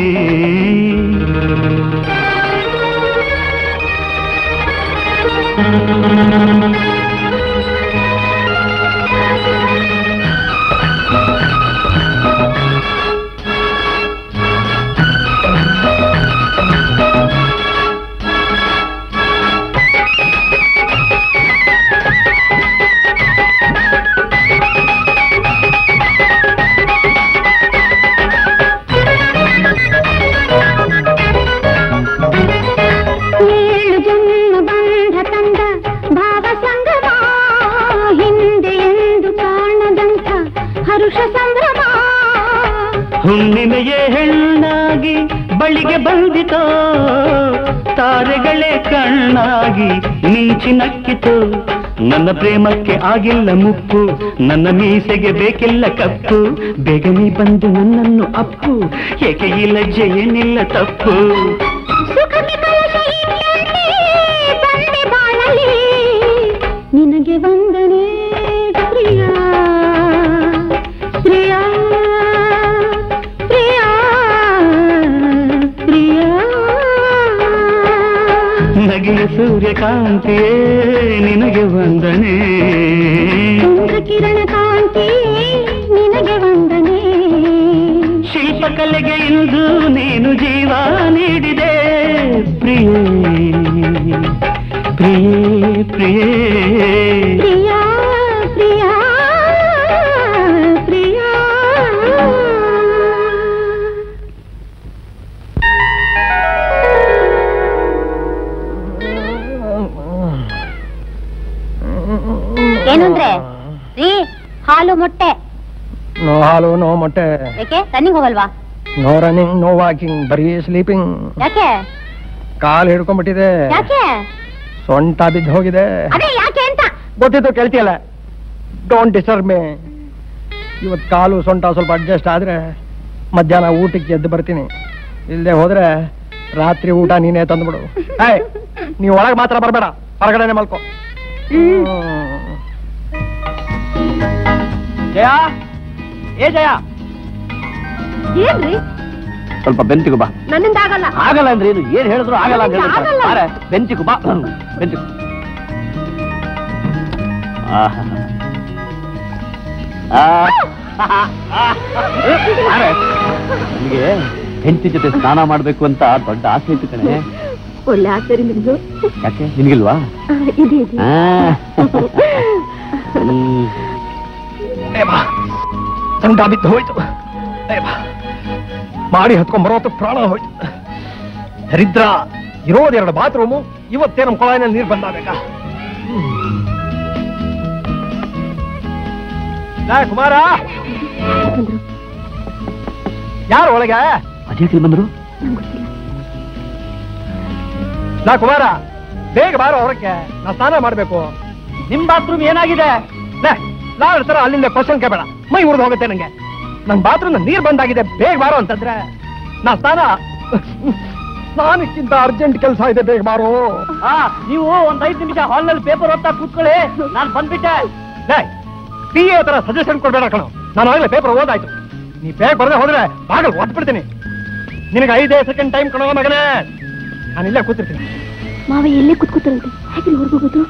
ಏಳು ಜನ್ಮ ಬಂಧ ತಂದ ಭಾವ ಸಂಗಮ ಹಿಂದೆ ಎಂದು ಕಾಣದಂಥ ಹರುಷ ಸಂಭ್ರಮ ಹುಣ್ಣಿಮೆಯೇ ಹೆಣ್ಣಾಗಿ ಬಳಿಗೆ ಬಂದಿತೋ ತಾರೆಗಳೇ ಕಣ್ಣಾಗಿ ಮಿಂಚಿ ನಕ್ಕಿತು ನನ್ನ ಪ್ರೇಮಕ್ಕೆ ಆಗಿಲ್ಲ ಮುಪ್ಪು ನನ್ನ ಮೀಸೆಗೆ ಬೇಕಿಲ್ಲ ಕಪ್ಪು ಬೇಗನೆ ಬಂದು ನನ್ನನ್ನು ಅಪ್ಪು ಏಕೆ ಈ ಲಜ್ಜೆ ಏನಿಲ್ಲ ತಪ್ಪು ಸುಖಕ್ಕೆ ಕಲಶ ಇಟ್ಟಂತೆ ಬಂದೆ ಬಾಳಲಿ ನಿನಗೆ ವಂದನೆ ಪ್ರಿಯ ಪ್ರಿಯ ಪ್ರಿಯ ಪ್ರಿಯ ನಗೆಯ ಸೂರ್ಯಕಾಂತಿಯೇ ನಿನಗೆ ವಂದನೆ ಚಂದ್ರಕಿರಣ ಕಾಂತಿ ನಿನಗೆ ವಂದನೆ ಶಿಲ್ಪಕಲೆಗೆ ಇಂದು ನೀನು ಜೀವ ನೀಡಿದೆ ಪ್ರಿಯೇ ಪ್ರಿಯೇ ಪ್ರಿಯೇ ಪ್ರಿಯ ಪ್ರಿಯ ಏನು ಅಂದ್ರೆ ರೀ ಹಾಲು ಮೊಟ್ಟೆ ನೋ ಹಾಲು ನೋ ಮೊಟ್ಟೆ ಯಾಕೆ ರನ್ನಿಂಗ್ ಹೋಗಲ್ವಾ ನೋ ರನ್ನಿಂಗ್ ನೋ ವಾಕಿಂಗ್ ಬರೀ ಸ್ಲೀಪಿಂಗ್ ಯಾಕೆ ಕಾಲು ಹಿಡ್ಕೊಂಡ್ಬಿಟ್ಟಿದೆ ಯಾಕೆ ಸೊಂಟ ಬಿದ್ದು ಹೋಗಿದೆ ಅದೇ ಯಾಕೆ ಅಂತ ಗೊತ್ತಿತ್ತು ಕೇಳ್ತಿಯಲ್ಲ ಡೋಂಟ್ ಡಿಸ್ಟರ್ಬ್ ಮೇ ಇವತ್ತು ಕಾಲು ಸೊಂಟ ಸ್ವಲ್ಪ ಅಡ್ಜಸ್ಟ್ ಆದ್ರೆ ಮಧ್ಯಾಹ್ನ ಊಟಕ್ಕೆ ಎದ್ದು ಬರ್ತೀನಿ ಇಲ್ಲದೆ ಹೋದ್ರೆ ರಾತ್ರಿ ಊಟ ನೀನೇ ತಂದ್ಬಿಡು ಏಯ್ ನೀವು ಒಳಗೆ ಮಾತ್ರ ಬರಬೇಡ ಹೊರಗಡೆನೆ ಮಲ್ಕೋ ಜಯ ಏ ಜಯ ಏನ್ರಿ ಸ್ವಲ್ಪ ಬೆಂತಿಗೂ ಬಾ ನನ್ನಿಂದ ಆಗಲ್ಲ ಆಗಲ್ಲ ಅಂದ್ರೆ ಏನು ಏನ್ ಹೇಳಿದ್ರು ಆಗಲ್ಲ ಅಂತ ಹೇಳ್ತಾರೆ ಆಗಲ್ಲ. ಬಾರೆ, ಬೆಂತಿಗೂ ಬಾ ಬೆಂತಿಗೂ ಆಹಾ. ಆ. ಬಾರೆ. ನನಗೆ ಹೆಂಡತಿ ಜೊತೆ ಸ್ನಾನ ಮಾಡ್ಬೇಕು ಅಂತ ದೊಡ್ಡ ಆಸೆ ಇತ್ತು ಕಣೆ ಒಳ್ಳೆ ಆಸರಿ ನಿಮ್ದು ಯಾಕೆ ನಿನ್ಗಿಲ್ವಾ ಆ, ಇದೆ ಇದೆ ಆ. ಹ್ಮ್. ಏ ಬಾ ಸೊಂಟ ಬಿದ್ದು ಹೋಯ್ತು ಏ ಬಾ ಮಾಡಿ ಹತ್ಕೊಂಡ್ ಬರೋತ್ತು ಪ್ರಾಣ ಹೋಯ್ತು ದರಿದ್ರ ಇರೋದೆರಡು ಬಾತ್ರೂಮು ಇವತ್ತೇ ನಮ್ಮ ಕೊಳಾಯಿನಲ್ಲಿ ನೀರು ಬಂದಾಗಬೇಕಾ ಕುಮಾರ ಯಾರು ಒಳಗೆ ಅದ್ಯಾಕೆ ಬಂದ್ರು ನಾ ಕುಮಾರ ಬೇಗ ಬಾರೋ ಹೊರಕ್ಕೆ ನಾ ಸ್ನಾನ ಮಾಡ್ಬೇಕು ನಿಮ್ ಬಾತ್ರೂಮ್ ಏನಾಗಿದೆ ಲೇ, ನಾಳೆ ಸರ ಅಲ್ಲಿಂದ ಕ್ವಶನ್ ಕೇಳಬೇಡ ಮೈ ಉರಿದು ಹೋಗುತ್ತೆ ನಂಗೆ ನನ್ ಬಾತ್ರೂಮ್ ನೀರ್ ಬಂದಾಗಿದೆ ಬೇಗ ಬಾರೋ ಅಂತಂದ್ರೆ ನಾ ಸ್ನಾನ ಸ್ನಾನಕ್ಕಿಂತ ಅರ್ಜೆಂಟ್ ಕೆಲಸ ಇದೆ ಬೇಗ ಬಾರೋ ನೀವು ಒಂದ್ ಐದು ನಿಮಿಷ ಹಾಲ್ನಲ್ಲಿ ಪೇಪರ್ ಓದ್ತಾ ಕೂತ್ಕೊಳ್ಳಿ ನಾನು ಬಂದ್ಬಿಟ್ಟೆ ಲೇ, ಪಿ ಎ ತರ ಸಜೆಷನ್ ಕೊಡ್ಬೇಡ ಕಣೋ ನಾನು ಆಗ್ಲೇ ಪೇಪರ್ ಓದಾಯ್ತು ನೀ ಬೇಗ ಬರದೆ ಹೋದ್ರೆ ಬಾಗಲ್ ಒದ್ಬಿಡ್ತೀನಿ ನಿನಗೆ ಐದೇ ಸೆಕೆಂಡ್ ಟೈಮ್ ಕಣೋ ಮಗನೇ ನಾನು ಇಲ್ಲೇ ಕೂತಿರ್ತೀನಿ ಮಾವ ಎಲ್ಲೇ ಕುತ್ಕೋತಾರಂತೆ ಹೇಗೆ ಹೊರಗೋಗೋದು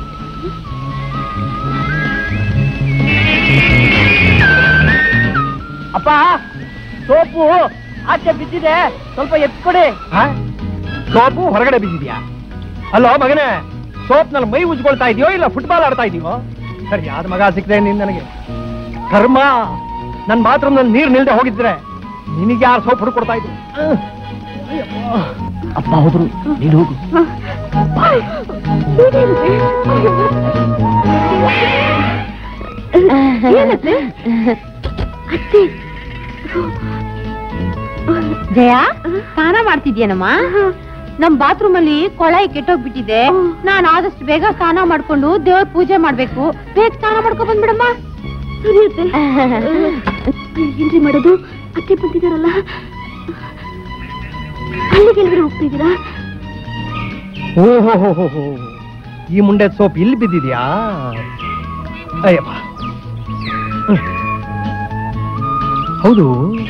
ಅಪ್ಪ ಸೋಪು ಆಚೆ ಬಿದ್ದಿದೆ ಸ್ವಲ್ಪ ಎತ್ಕೊಡಿ ಆ? ಸೋಪು ಹೊರಗಡೆ ಬಿದ್ದಿದ್ಯಾ ಅಲ್ಲೋ ಮಗನೇ ಸೋಪ್ ನಲ್ಲಿ ಮೈ ಉಜ್ಕೊಳ್ತಾ ಇದೆಯೋ ಇಲ್ಲ ಫುಟ್ಬಾಲ್ ಆಡ್ತಾ ಇದೆಯೋ ಸರಿ ಯಾವ್ದು ಮಗ ಸಿಕ್ಕಿದೆ ನೀನ್ ನನಗೆ ಕರ್ಮ ನನ್ನ ಬಾತ್ರೂಮ್ ನಲ್ಲಿ ನೀರು ನಿಲ್ದೆ ಹೋಗಿದ್ರೆ ನಿನಗೆ ಯಾರು ಸೋಪ್ ಹುಡುಕೊಡ್ತಾ ಇದ್ರು ಅಹ್. ಅಯ್ಯಪ್ಪ. ಅಪ್ಪ ಹೋದ್ರು ನೀನು ಹೋಗು ಜಯ ಸ್ನಾನ ಮಾಡ್ತಿದ್ಯೇನಮ್ಮ ನಮ್ ಬಾತ್ರೂಮ್ ಅಲ್ಲಿ ಕೊಳಾಯಿ ಕೆಟ್ಟೋಗ್ಬಿಟ್ಟಿದೆ ನಾನ್ ಆದಷ್ಟು ಬೇಗ ಸ್ನಾನ ಮಾಡ್ಕೊಂಡು ದೇವ್ರ ಪೂಜೆ ಮಾಡ್ಬೇಕು ಬೇಗ ಸ್ನಾನ ಮಾಡ್ಕೊಂಡ್ ಬಂದ್ಬಿಡಮ್ಮ ಏನ್ರಿ ಮಾಡೋದು ಅತ್ತೆ ಬಂದಿದಾರಲ್ಲ ಅಲ್ಲಿಗೆ ಎಲ್ಗಡೆ ಹೋಗ್ತಿದ್ದೀರಾ ಓಹೋ ಹೋ ಹೋ ಹೋ ಈ ಮುಂಡೆ ಸೋಪ್ ಇಲ್ಲಿ ಬಿದ್ದಿದ್ಯಾ ಅಯ್ಯಪ್ಪ ಹ್ಮ್. ಹೌದು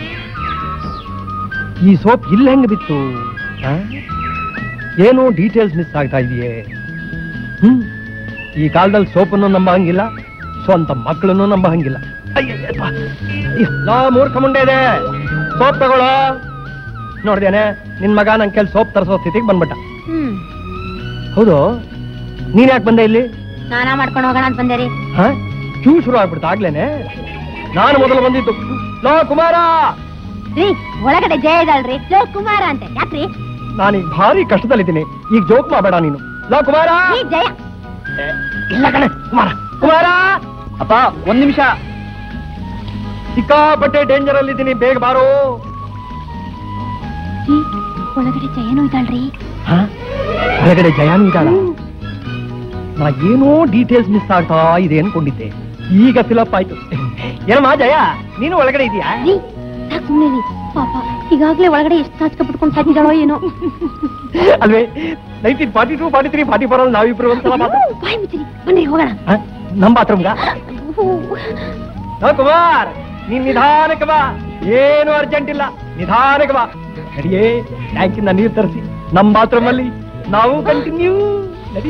ಈ ಸೋಪ್ ಇಲ್ಲಿ ಹೆಂಗ್ ಬಿತ್ತು ಆ? ಏನೋ ಡೀಟೇಲ್ಸ್ ಮಿಸ್ ಆಗ್ತಾ ಇದೆಯೇ ಹ್ಮ್ ಈ ಕಾಲದಲ್ಲಿ ಸೋಪನ್ನು ನಂಬ ಹಂಗಿಲ್ಲ ಸ್ವಂತ ಮಕ್ಕಳನ್ನು ನಂಬ ಹಂಗಿಲ್ಲ ಅಯ್ಯಯ್ಯಪ್ಪ. ಅಯ್ಯೋ, ಲಾ ಮೂರ್ಖ ಮುಂಡೆ ಇದೆ ಸೋಪ್ ತಗೊಳ್ಳೋ ನೋಡ್ದೇನೆ ನಿನ್ ಮಗ ನನ್ ಕೆಲ್ ಸೋಪ್ ತರಿಸೋ ಸ್ಥಿತಿಗೆ ಬಂದ್ಬಿಟ್ಟ ಹ್ಮ್ ಹೌದು ನೀನ್ ಯಾಕೆ ಬಂದೆ ಇಲ್ಲಿ ಸ್ನಾನ ಮಾಡ್ಕೊಂಡು ಹೋಗೋಣ ಅಂತ ಬಂದೆ ರೀ ಹಾ ಕ್ಯೂ ಶುರು ಆಗ್ಬಿಡ್ತಾ ಆಗ್ಲೇನೆ ನಾನು ಮೊದಲು ಬಂದಿದ್ದು ಲೋ ಕುಮಾರ ರೀ ಒಳಗಡೆ ಜಯ ಇದಲ್ರಿ ಲೋ ಕುಮಾರ ಅಂತ ಯಾಕ್ರಿ ನಾನೀಗ ಭಾರಿ ಕಷ್ಟದಲ್ಲಿದ್ದೀನಿ ಈಗ ಜೋಕ್ ಮಾಡಬೇಡ ನೀನು ಲೋ ಕುಮಾರ ಈ ಜಯ ಇಲ್ಲ ಕಣೆ ಕುಮಾರ ಕುಮಾರ ಅಪ್ಪ ಒಂದ್ ನಿಮಿಷ ಸಿಕ್ಕಾಪಟ್ಟೆ ಡೇಂಜರ್ ಅಲ್ಲಿದ್ದೀನಿ ಬೇಗ ಬಾರೋ ರೀ, ಒಳಗಡೆ ಜಯನೂ ಇದ್ದಾಳ್ರಿ ಹಾ? ಹೊರಗಡೆ ಜಯಾನು ಇದ್ದಾಳ ನಾ ಏನೋ ಡೀಟೇಲ್ಸ್ ಮಿಸ್ ಆಗ್ತಾ ಇದೆ ಅನ್ಕೊಂಡಿದ್ದೆ ಈಗ ಫಿಲಪ್ ಆಯ್ತು ಏನಮ್ಮ ಜಯ ನೀನು ಒಳಗಡೆ ಇದೆಯಾ ರೀ ಸಾಕ್ ಸುಮ್ನೆ ರೀ ಪಾಪ ಈಗಾಗ್ಲೇ ಒಳಗಡೆ ಎಷ್ಟು ನಾಚಿಕೆ ಬಿಟ್ಕೊಂಡು ಸಾಕಿದಾಳೋ ಏನೋ ಅಲ್ವೇ nineteen forty two forty three forty four ಅಲ್ಲಿ ನಾವಿಬ್ರು ಒಂದ್ಸಲ ಮಾತ್ರ ಬಾಯ್ ಮುಚ್ಚಿರಿ ಬನ್ರಿ ಹೋಗೋಣ ನಮ್ ಬಾತ್ರೂಮ್ಗ ಕುಮಾರ್ ನೀನ್ ನಿಧಾನಕ್ಕೆ ಬಾ ಏನು ಅರ್ಜೆಂಟ್ ಇಲ್ಲ ನಿಧಾನಕ್ಕೆ ಬಾ ನಡಿಯೇ ಟ್ಯಾಂಕಿಂದ ನೀರು ತರಿಸಿ ನಮ್ ಬಾತ್ರೂಮ್ ಅಲ್ಲಿ ನಾವು ಕಂಟಿನ್ಯೂ ನಡಿ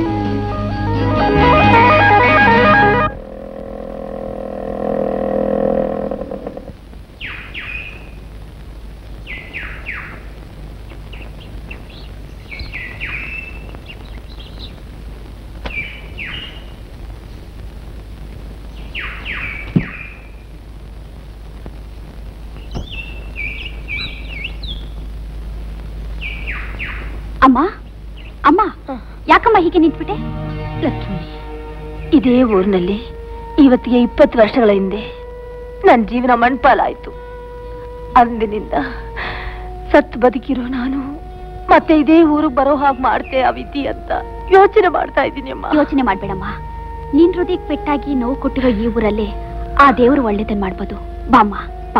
ಅಮ್ಮ ಅಮ್ಮ ಯಾಕಮ್ಮ ಹೀಗೆ ನಿಂತ್ಬಿಟ್ಟೆ ಲಕ್ಷ್ಮಿ ಇದೇ ಊರಿನಲ್ಲಿ ಇವತ್ತಿಗೆ ಇಪ್ಪತ್ತು ವರ್ಷಗಳ ಹಿಂದೆ ನನ್ನ ಜೀವನ ಮಣ್ಪಾಲಾಯ್ತು ಅಂದಿನಿಂದ ಸತ್ತು ಬದುಕಿರೋ ನಾನು ಮತ್ತೆ ಇದೇ ಊರಿಗೆ ಬರೋ ಹಾಗೆ ಮಾಡ್ತೆ ಆ ವಿಧಿ ಅಂತ ಯೋಚನೆ ಮಾಡ್ತಾ ಇದ್ದೀನಿ ಅಮ್ಮ ಯೋಚನೆ ಮಾಡ್ಬೇಡಮ್ಮ ನಿನ್ ಹೃದಯಕ್ಕೆ ಪೆಟ್ಟಾಗಿ ನೋವು ಕೊಟ್ಟಿರೋ ಈ ಊರಲ್ಲೇ ಆ ದೇವರು ಒಳ್ಳೇದನ್ ಮಾಡ್ಬೋದು ಬಾಮ್ಮ ಬಾ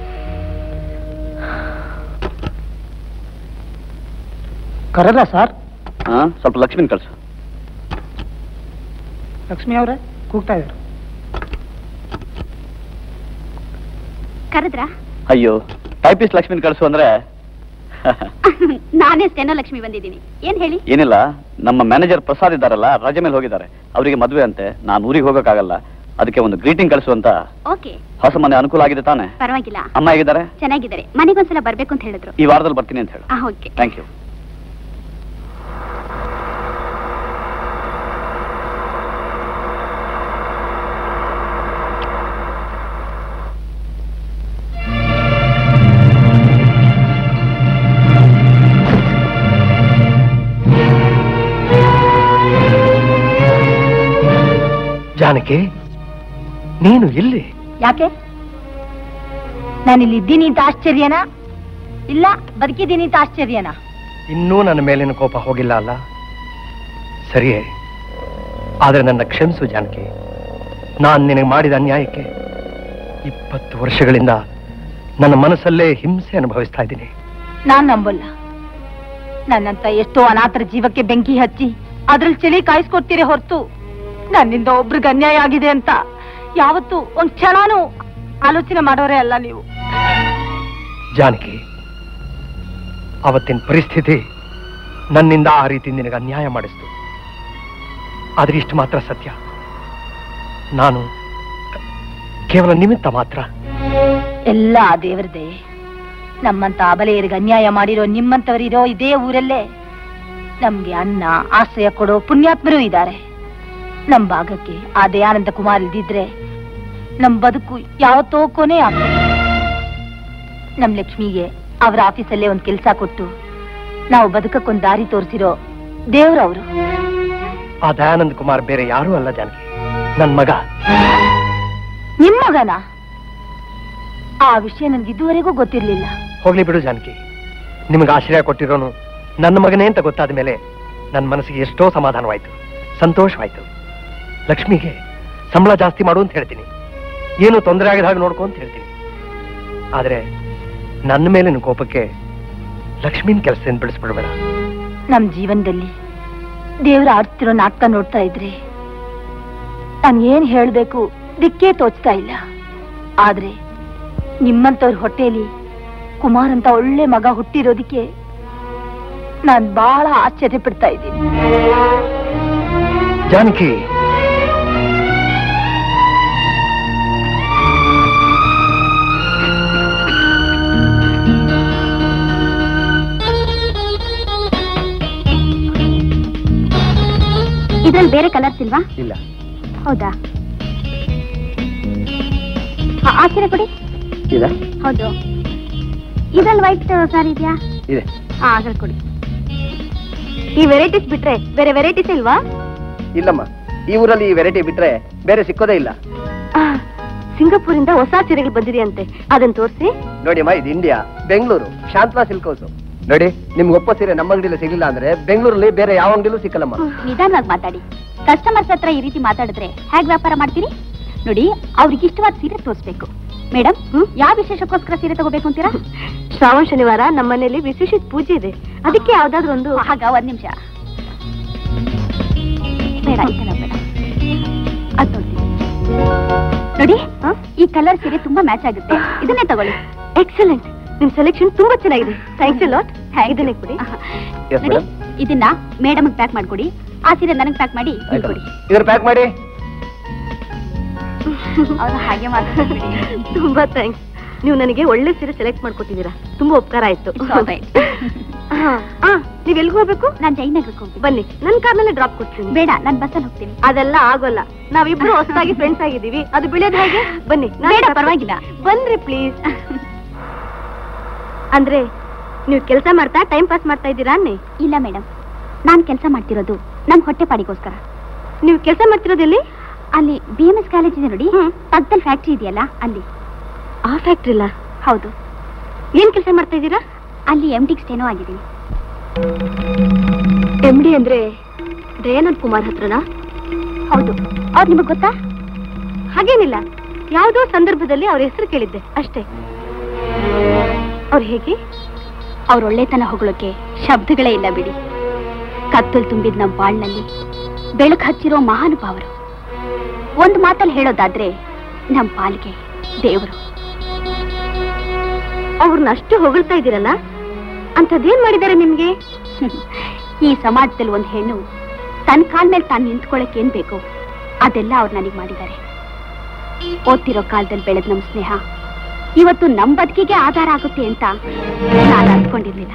ಕರೆದ ಸರ್ ಹಾ ಸ್ವಲ್ಪ ಲಕ್ಷ್ಮಿನ ಕಳ್ಸು ಲಕ್ಷ್ಮಿ ಅವರೇ ಕೂಗ್ತಾ ಇದ್ದಾರೆ ಕರೆದ್ರಾ ಅಯ್ಯೋ ಟೈಪಿಸ್ಟ್ ಲಕ್ಷ್ಮಿನ ಕಳ್ಸು ಅಂದ್ರೆ ನಾನೇ ಸ್ಟೆನೋ ಲಕ್ಷ್ಮಿ ಬಂದಿದ್ದೀನಿ ಏನ್ ಹೇಳಿ ಏನಿಲ್ಲ ನಮ್ಮ ಮ್ಯಾನೇಜರ್ ಪ್ರಸಾದ್ ಇದ್ದಾರಲ್ಲ ರಜೆ ಮೇಲೆ ಹೋಗಿದ್ದಾರೆ ಅವರಿಗೆ ಮದುವೆ ಅಂತೆ ನಾನು ಊರಿಗೆ ಹೋಗೋಕ್ಕಾಗಲ್ಲ ಅದಕ್ಕೆ ಒಂದು ಗ್ರೀಟಿಂಗ್ ಕಳಿಸು ಅಂತ ಓಕೆ ಹೊಸ ಮನೆ ಅನುಕೂಲ ಆಗಿದೆ ತಾನೆ ಪರವಾಗಿಲ್ಲ ಅಮ್ಮ ಹೇಗಿದ್ದಾರೆ ಚೆನ್ನಾಗಿದ್ದಾರೆ ಮನೆಗೊಂದ್ಸಲ ಬರ್ಬೇಕು ಅಂತ ಹೇಳಿದ್ರು ಈ ವಾರದಲ್ಲಿ ಬರ್ತೀನಿ ಅಂತ ಹೇಳು ಆ ಓಕೆ ಥ್ಯಾಂಕ್ ಯು ಜಾನಕಿ ನೀನು ಎಲ್ಲಿ ಯಾಕೆ ನಾನಿಲ್ಲಿ ಇದ್ದೀನಿ ಅಂತ ಆಶ್ಚರ್ಯನಾ ಇಲ್ಲ ಬದುಕಿದ್ದೀನಿ ಅಂತ ಆಶ್ಚರ್ಯನಾ ಇನ್ನೂ ನನ್ನ ಮೇಲಿನ ಕೋಪ ಹೋಗಿಲ್ಲ ಅಲ್ಲ ಸರಿಯೇ ಆದರೆ ನನ್ನ ಕ್ಷಮಿಸು ಜಾನಕಿ ನಾನು ನಿನಗೆ ಮಾಡಿದ ಅನ್ಯಾಯಕ್ಕೆ ಇಪ್ಪತ್ತು ವರ್ಷಗಳಿಂದ ನನ್ನ ಮನಸ್ಸಲ್ಲೇ ಹಿಂಸೆ ಅನುಭವಿಸ್ತಾ ಇದ್ದೀನಿ ನಾನ್ ನಂಬಲ್ಲ ನನ್ನಂತ ಎಷ್ಟೋ ಅನಾಥರ ಜೀವಕ್ಕೆ ಬೆಂಕಿ ಹಚ್ಚಿ ಅದ್ರಲ್ಲಿ ಚಳಿ ಕಾಯಿಸ್ಕೊಡ್ತೀರಿ ಹೊರತು ನನ್ನಿಂದ ಒಬ್ರಿಗೆ ಅನ್ಯಾಯ ಆಗಿದೆ ಅಂತ ಯಾವತ್ತು ಒಂದ್ ಕ್ಷಣನೂ ಆಲೋಚನೆ ಮಾಡೋರೇ ಅಲ್ಲ ನೀವು ಜಾನಕಿ ಅವತ್ತಿನ ಪರಿಸ್ಥಿತಿ ನನ್ನಿಂದ ಆ ರೀತಿ ನಿನಗೆ ಅನ್ಯಾಯ ಮಾಡಿಸ್ತು ಆದ್ರೆ ಇಷ್ಟು ಮಾತ್ರ ಸತ್ಯ ನಾನು ಕೇವಲ ನಿಮಿತ್ತ ಮಾತ್ರ ಎಲ್ಲ ಆ ದೇವರದೇ ನಮ್ಮಂತ ಅಬಲೆಯರಿಗೆ ಅನ್ಯಾಯ ಮಾಡಿರೋ ನಿಮ್ಮಂತವರಿರೋ ಇದೇ ಊರಲ್ಲೇ ನಮ್ಗೆ ಅನ್ನ ಆಶ್ರಯ ಕೊಡೋ ಪುಣ್ಯಾತ್ಮರು ಇದ್ದಾರೆ ನಮ್ ಭಾಗಕ್ಕೆ ಆ ದಯಾನಂದ ಕುಮಾರ್ ಇಲ್ದಿದ್ರೆ ನಮ್ ಬದುಕು ಯಾವತ್ತೋ ಕೊನೆ ಆಗ್ತದೆ ನಮ್ ಲಕ್ಷ್ಮಿಗೆ ಅವ್ರ ಆಫೀಸಲ್ಲೇ ಒಂದ್ ಕೆಲ್ಸ ಕೊಟ್ಟು ನಾವು ಬದುಕಕ್ಕೊಂದ್ ದಾರಿ ತೋರಿಸಿರೋ ದೇವ್ರವ್ರು ಆ ದಯಾನಂದ್ ಕುಮಾರ್ ಬೇರೆ ಯಾರೂ ಅಲ್ಲ ಜಾನಕಿ ನನ್ ಮಗ ನಿಮ್ ಮಗನ ಆ ವಿಷಯ ನನ್ಗೆ ಇದುವರೆಗೂ ಗೊತ್ತಿರ್ಲಿಲ್ಲ ಹೋಗ್ಲಿ ಬಿಡು ಜಾನಕಿ ನಿಮಗೆ ಆಶ್ರಯ ಕೊಟ್ಟಿರೋನು ನನ್ನ ಮಗನೇ ಅಂತ ಗೊತ್ತಾದ ಮೇಲೆ ನನ್ನ ಮನಸ್ಸಿಗೆ ಎಷ್ಟೋ ಸಮಾಧಾನವಾಯ್ತು ಸಂತೋಷವಾಯ್ತು ಲಕ್ಷ್ಮಿಗೆ ಸಂಬಳ ಜಾಸ್ತಿ ಮಾಡು ಅಂತ ಹೇಳ್ತೀನಿ ಏನು ತೊಂದರೆ ಆಗದ ಹಾಗೆ ನೋಡ್ಕೊ ಅಂತ ಹೇಳ್ತೀನಿ ಆದ್ರೆ ನನ್ನ ಮೇಲಿನ ಕೋಪಕ್ಕೆ ಲಕ್ಷ್ಮಿನ ಕೆಲಸದಿಂದ ಬಿಡಿಸ್ಬಿಡ್ಬೇಡ ನಮ್ ಜೀವನದಲ್ಲಿ ದೇವ್ರ ಆಡ್ತಿರೋ ನಾಟಕ ನೋಡ್ತಾ ಇದ್ರೆ ನಾನ್ ಏನ್ ಹೇಳ್ಬೇಕು ದಿಕ್ಕೇ ತೋಚ್ತಾ ಇಲ್ಲ ಆದ್ರೆ ನಿಮ್ಮಂತವ್ರ ಹೊಟ್ಟೆಲಿ ಕುಮಾರ್ ಅಂತ ಒಳ್ಳೆ ಮಗ ಹುಟ್ಟಿರೋದಕ್ಕೆ ನಾನ್ ಬಹಳ ಆಶ್ಚರ್ಯ ಪಡ್ತಾ ಇದ್ದೀನಿ ಜಾನಕಿ ಇದ್ರಲ್ಲಿ ಬೇರೆ ಕಲರ್ಸ್ ಇಲ್ವಾ ಇಲ್ಲ ಹೌದಾ ಆ- ಆ ಸೀರೆ ಕೊಡಿ ಇದೆ ಹೌದು ಇದ್ರಲ್ಲಿ ವೈಟ್ ಸಾರಿ ಇದೆಯಾ ಇದೆ ಹಾ ಅದ್ರಲ್ಲಿ ಕೊಡಿ ಈ ವೆರೈಟೀಸ್ ಬಿಟ್ರೆ ಬೇರೆ ವೆರೈಟೀಸ್ ಇಲ್ವಾ ಇಲ್ಲಮ್ಮ ಈ ಊರಲ್ಲಿ ಈ ವೆರೈಟಿ ಬಿಟ್ರೆ ಬೇರೆ ಸಿಕ್ಕೋದೇ ಇಲ್ಲ ಸಿಂಗಾಪುರಿಂದ ಹೊಸ ಸೀರೆಗಳು ಬಂದಿದೆಯಂತೆ ಅದನ್ನ ತೋರಿಸಿ ನೋಡಿ ಅಮ್ಮ ಇದು India Bengaluru Shantala silk house ನೋಡಿ ನಿಮ್ಗೆ ಒಪ್ಪ ಸೀರೆ ನಮ್ಮ ಅಂಗಡಿಲಿ ಸಿಗಲಿಲ್ಲ ಅಂದ್ರೆ ಬೆಂಗಳೂರಲ್ಲಿ ಬೇರೆ ಯಾವ ಅಂಗಡಿಲೂ ಸಿಕ್ಕಲ್ಲಮ್ಮ ನಿಧಾನವಾಗಿ ಮಾತಾಡಿ ಕಸ್ಟಮರ್ಸ್ ಹತ್ರ ಈ ರೀತಿ ಮಾತಾಡಿದ್ರೆ ಹೇಗ್ ವ್ಯಾಪಾರ ಮಾಡ್ತೀರಿ ನೋಡಿ ಅವ್ರಿಗೆ ಇಷ್ಟವಾದ ಸೀರೆ ತೋರಿಸ್ಬೇಕು ಮೇಡಮ್ ಯಾವ ವಿಶೇಷಕ್ಕೋಸ್ಕರ ಸೀರೆ ತಗೋಬೇಕು ಅಂತೀರಾ ಶ್ರಾವಣ ಶನಿವಾರ ನಮ್ಮ ಮನೇಲಿ ವಿಶೇಷ ಪೂಜೆ ಇದೆ ಅದಕ್ಕೆ ಯಾವ್ದಾದ್ರು ಒಂದು ಹಾಗ ಒಂದ್ ನಿಮಿಷ ಬೇಡ ಇದೆಲ್ಲ ಬೇಡ ಅದ್ ನೋಡ್ತೀನಿ ನೋಡಿ ಈ ಕಲರ್ ಸೀರೆ ತುಂಬಾ ಮ್ಯಾಚ್ ಆಗುತ್ತೆ ಇದನ್ನೇ ತಗೊಳ್ಳಿ ಎಕ್ಸಲೆಂಟ್ ನಿಮ್ ಸೆಲೆಕ್ಷನ್ ತುಂಬಾ ಚೆನ್ನಾಗಿದೆ ಥ್ಯಾಂಕ್ಸ್ ಲಾಟ್ ಇದನ್ನೇ ಕೊಡಿ Yes, ನೋಡಿ madam. ಇದನ್ನ ಮೇಡಮ್ ಪ್ಯಾಕ್ ಮಾಡ್ಕೊಡಿ ಆ ಸೀರೆ ನನಗೆ ಪ್ಯಾಕ್ ಮಾಡಿ ಇಲ್ಲಿ ಕೊಡಿ ಇದ್ರ ಪ್ಯಾಕ್ ಮಾಡಿ ಅವ್ರು ಹಾಗೆ ಮಾತಾಡ್ಬಿಡಿ ತುಂಬಾ ಥ್ಯಾಂಕ್ಸ್ ನೀವು ನನಗೆ ಒಳ್ಳೆ ಸೀರೆ ಸೆಲೆಕ್ಟ್ ಮಾಡ್ಕೊಟ್ಟಿದ್ದೀರಾ ತುಂಬಾ ಉಪಕಾರ ಆಯ್ತು ಹಾ, ಆ, ನೀವ್ ಎಲ್ಗ್ ಹೋಗ್ಬೇಕು ನಾನ್ ಜೈನಗರಕ್ಕೆ ಹೋಗ್ತೀನಿ ಬನ್ನಿ ನನ್ ಕಾರ್ನಲ್ಲೇ ಡ್ರಾಪ್ ಕೊಡ್ತೀನಿ ಬೇಡ ನಾನ್ ಬಸ್ಸಲ್ಲಿ ಹೋಗ್ತೀನಿ ಅದೆಲ್ಲ ಆಗೋಲ್ಲ ನಾವಿಬ್ರು ಹೊಸದಾಗಿ ಫ್ರೆಂಡ್ಸ್ ಆಗಿದ್ದೀವಿ ಅದು ಬೆಳೆಯೋದು ಹೇಗೆ ಬನ್ನಿ ನಾನ್ ಬೇಡ, ಕರ್ಕೊಂಡ್- ಪರವಾಗಿಲ್ಲ. ಬನ್ರಿ ಪ್ಲೀಸ್ ಅಂದ್ರೆ ನೀವು ಕೆಲಸ ಮಾಡ್ತಾ ಟೈಮ್ ಪಾಸ್ ಮಾಡ್ತಾ ಇದ್ದೀರಾ ಅನ್ನಿ ಇಲ್ಲ ಮೇಡಮ್ ನಾನ್ ಕೆಲಸ ಮಾಡ್ತಿರೋದು ನಮ್ ಹೊಟ್ಟೆ ಪಾಡಿಗೋಸ್ಕರ ನೀವು ಕೆಲಸ ಮಾಡ್ತಿರೋದೆಲ್ಲಿ ಅಲ್ಲಿ ಬಿ ಎಂ ಎಸ್ ಕಾಲೇಜ್ ಇದೆ ನೋಡಿ ಪಕ್ಕದಲ್ಲಿ ಫ್ಯಾಕ್ಟ್ರಿ ಇದೆಯಲ್ಲ ಅಲ್ಲಿ ಆ ಫ್ಯಾಕ್ಟ್ರಿಲ ಹೌದು ಏನ್ ಕೆಲಸ ಮಾಡ್ತಾ ಇದ್ದೀರಾ ಅಲ್ಲಿ ಎಂ ಡಿಗ್ ಸ್ಟೆನೋ ಆಗಿದ್ದೀನಿ ಎಂ ಡಿ ಅಂದ್ರೆ ದಯಾನಂದ್ ಕುಮಾರ್ ಹತ್ರನಾ ಹೌದು ಅವ್ರು ನಿಮಗೆ ಗೊತ್ತಾ ಹಾಗೇನಿಲ್ಲ ಯಾವುದೋ ಸಂದರ್ಭದಲ್ಲಿ ಅವ್ರ ಹೆಸರು ಕೇಳಿದ್ದೆ ಅಷ್ಟೇ ಅವ್ರು ಹೇಗೆ ಅವ್ರ ಒಳ್ಳೆತನ ಹೊಗಳೋಕೆ ಶಬ್ದಗಳೇ ಇಲ್ಲ ಬಿಡಿ ಕತ್ತಲ್ ತುಂಬಿದ ನಮ್ಮ ಬಾಳ್ನಲ್ಲಿ ಬೆಳಕು ಹಚ್ಚಿರೋ ಮಹಾನುಭಾವರು ಒಂದು ಮಾತಲ್ಲಿ ಹೇಳೋದಾದ್ರೆ ನಮ್ಮ ಪಾಲಿಗೆ ದೇವರು ಅವ್ರನ್ನ ಅಷ್ಟು ಹೊಗಳ್ತಾ ಇದ್ದೀರಲ್ಲ ಅಂಥದ್ದೇನ್ ಮಾಡಿದ್ದಾರೆ ನಿಮ್ಗೆ ಈ ಸಮಾಜದಲ್ಲಿ ಒಂದು ಹೆಣ್ಣು ತನ್ನ ಕಾಲ್ ಮೇಲೆ ತಾನು ನಿಂತ್ಕೊಳ್ಳೋಕೆ ಏನ್ ಬೇಕು ಅದೆಲ್ಲ ಅವ್ರು ನನಗೆ ಮಾಡಿದ್ದಾರೆ ಓದ್ತಿರೋ ಕಾಲದಲ್ಲಿ ಬೆಳೆದ ನಮ್ಮ ಸ್ನೇಹ ಇವತ್ತು ನಮ್ಮ ಬದುಕಿಗೆ ಆಧಾರ ಆಗುತ್ತೆ ಅಂತ ನಾನು ಅಂದ್ಕೊಂಡಿರ್ಲಿಲ್ಲ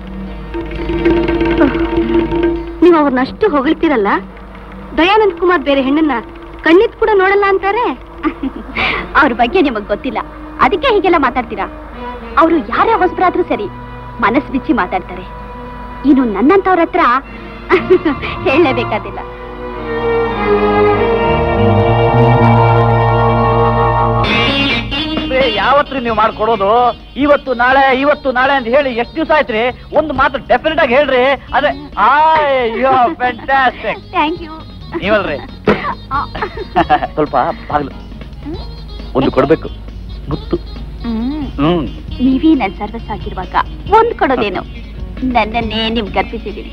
ನೀವು ಅವ್ರನ್ನ ಅಷ್ಟು ಹೊಗಳ್ತೀರಲ್ಲ ದಯಾನಂದ್ ಕುಮಾರ್ ಬೇರೆ ಹೆಣ್ಣನ್ನ ಕಣ್ಣಿತ್ ಕೂಡ ನೋಡಲ್ಲ ಅಂತಾರೆ ಅವ್ರ ಬಗ್ಗೆ ನಿಮಗ್ ಗೊತ್ತಿಲ್ಲ ಅದಕ್ಕೆ ಹೀಗೆಲ್ಲ ಮಾತಾಡ್ತೀರಾ ಅವರು ಯಾರೇ ಹೊಸಬರಾದ್ರೂ ಸರಿ ಮನಸ್ ಬಿಚ್ಚಿ ಮಾತಾಡ್ತಾರೆ ಇನ್ನು ನನ್ನಂತವ್ರ ಹತ್ರ ಹೇಳಲೇಬೇಕಾದಿಲ್ಲ ಯಾವತ್ರಿ ನೀವು ಮಾಡ್ಕೊಡೋದು ಇವತ್ತು ನಾಳೆ ಇವತ್ತು ನಾಳೆ ಅಂತ ಹೇಳಿ ಎಷ್ಟು ದಿವಸ ಆಯ್ತ್ರಿ ಒಂದು ಮಾತು ಡೆಫಿನೆಟ್ ಆಗಿ ಹೇಳ್ರಿ ಅದೇ ಅಯ್ಯೋ ಫ್ಯಾಂಟಾಸ್ಟಿಕ್ ಥ್ಯಾಂಕ್ ಯು ನೀವಲ್ರಿ ಸ್ವಲ್ಪ ಬಾಗ್ಲು ಒಂದು ಕೊಡ್ಬೇಕು ಮುತ್ತು ಹ್ಮ್ ನೀವೇ ನನ್ ಸರ್ವಸ್ ಆಗಿರುವಾಗ ಒಂದ್ ಕೊಡೋದೇನು ನನ್ನನ್ನೇ ನಿಮ್ಗೆ ಅರ್ಪಿಸಿದ್ದೀನಿ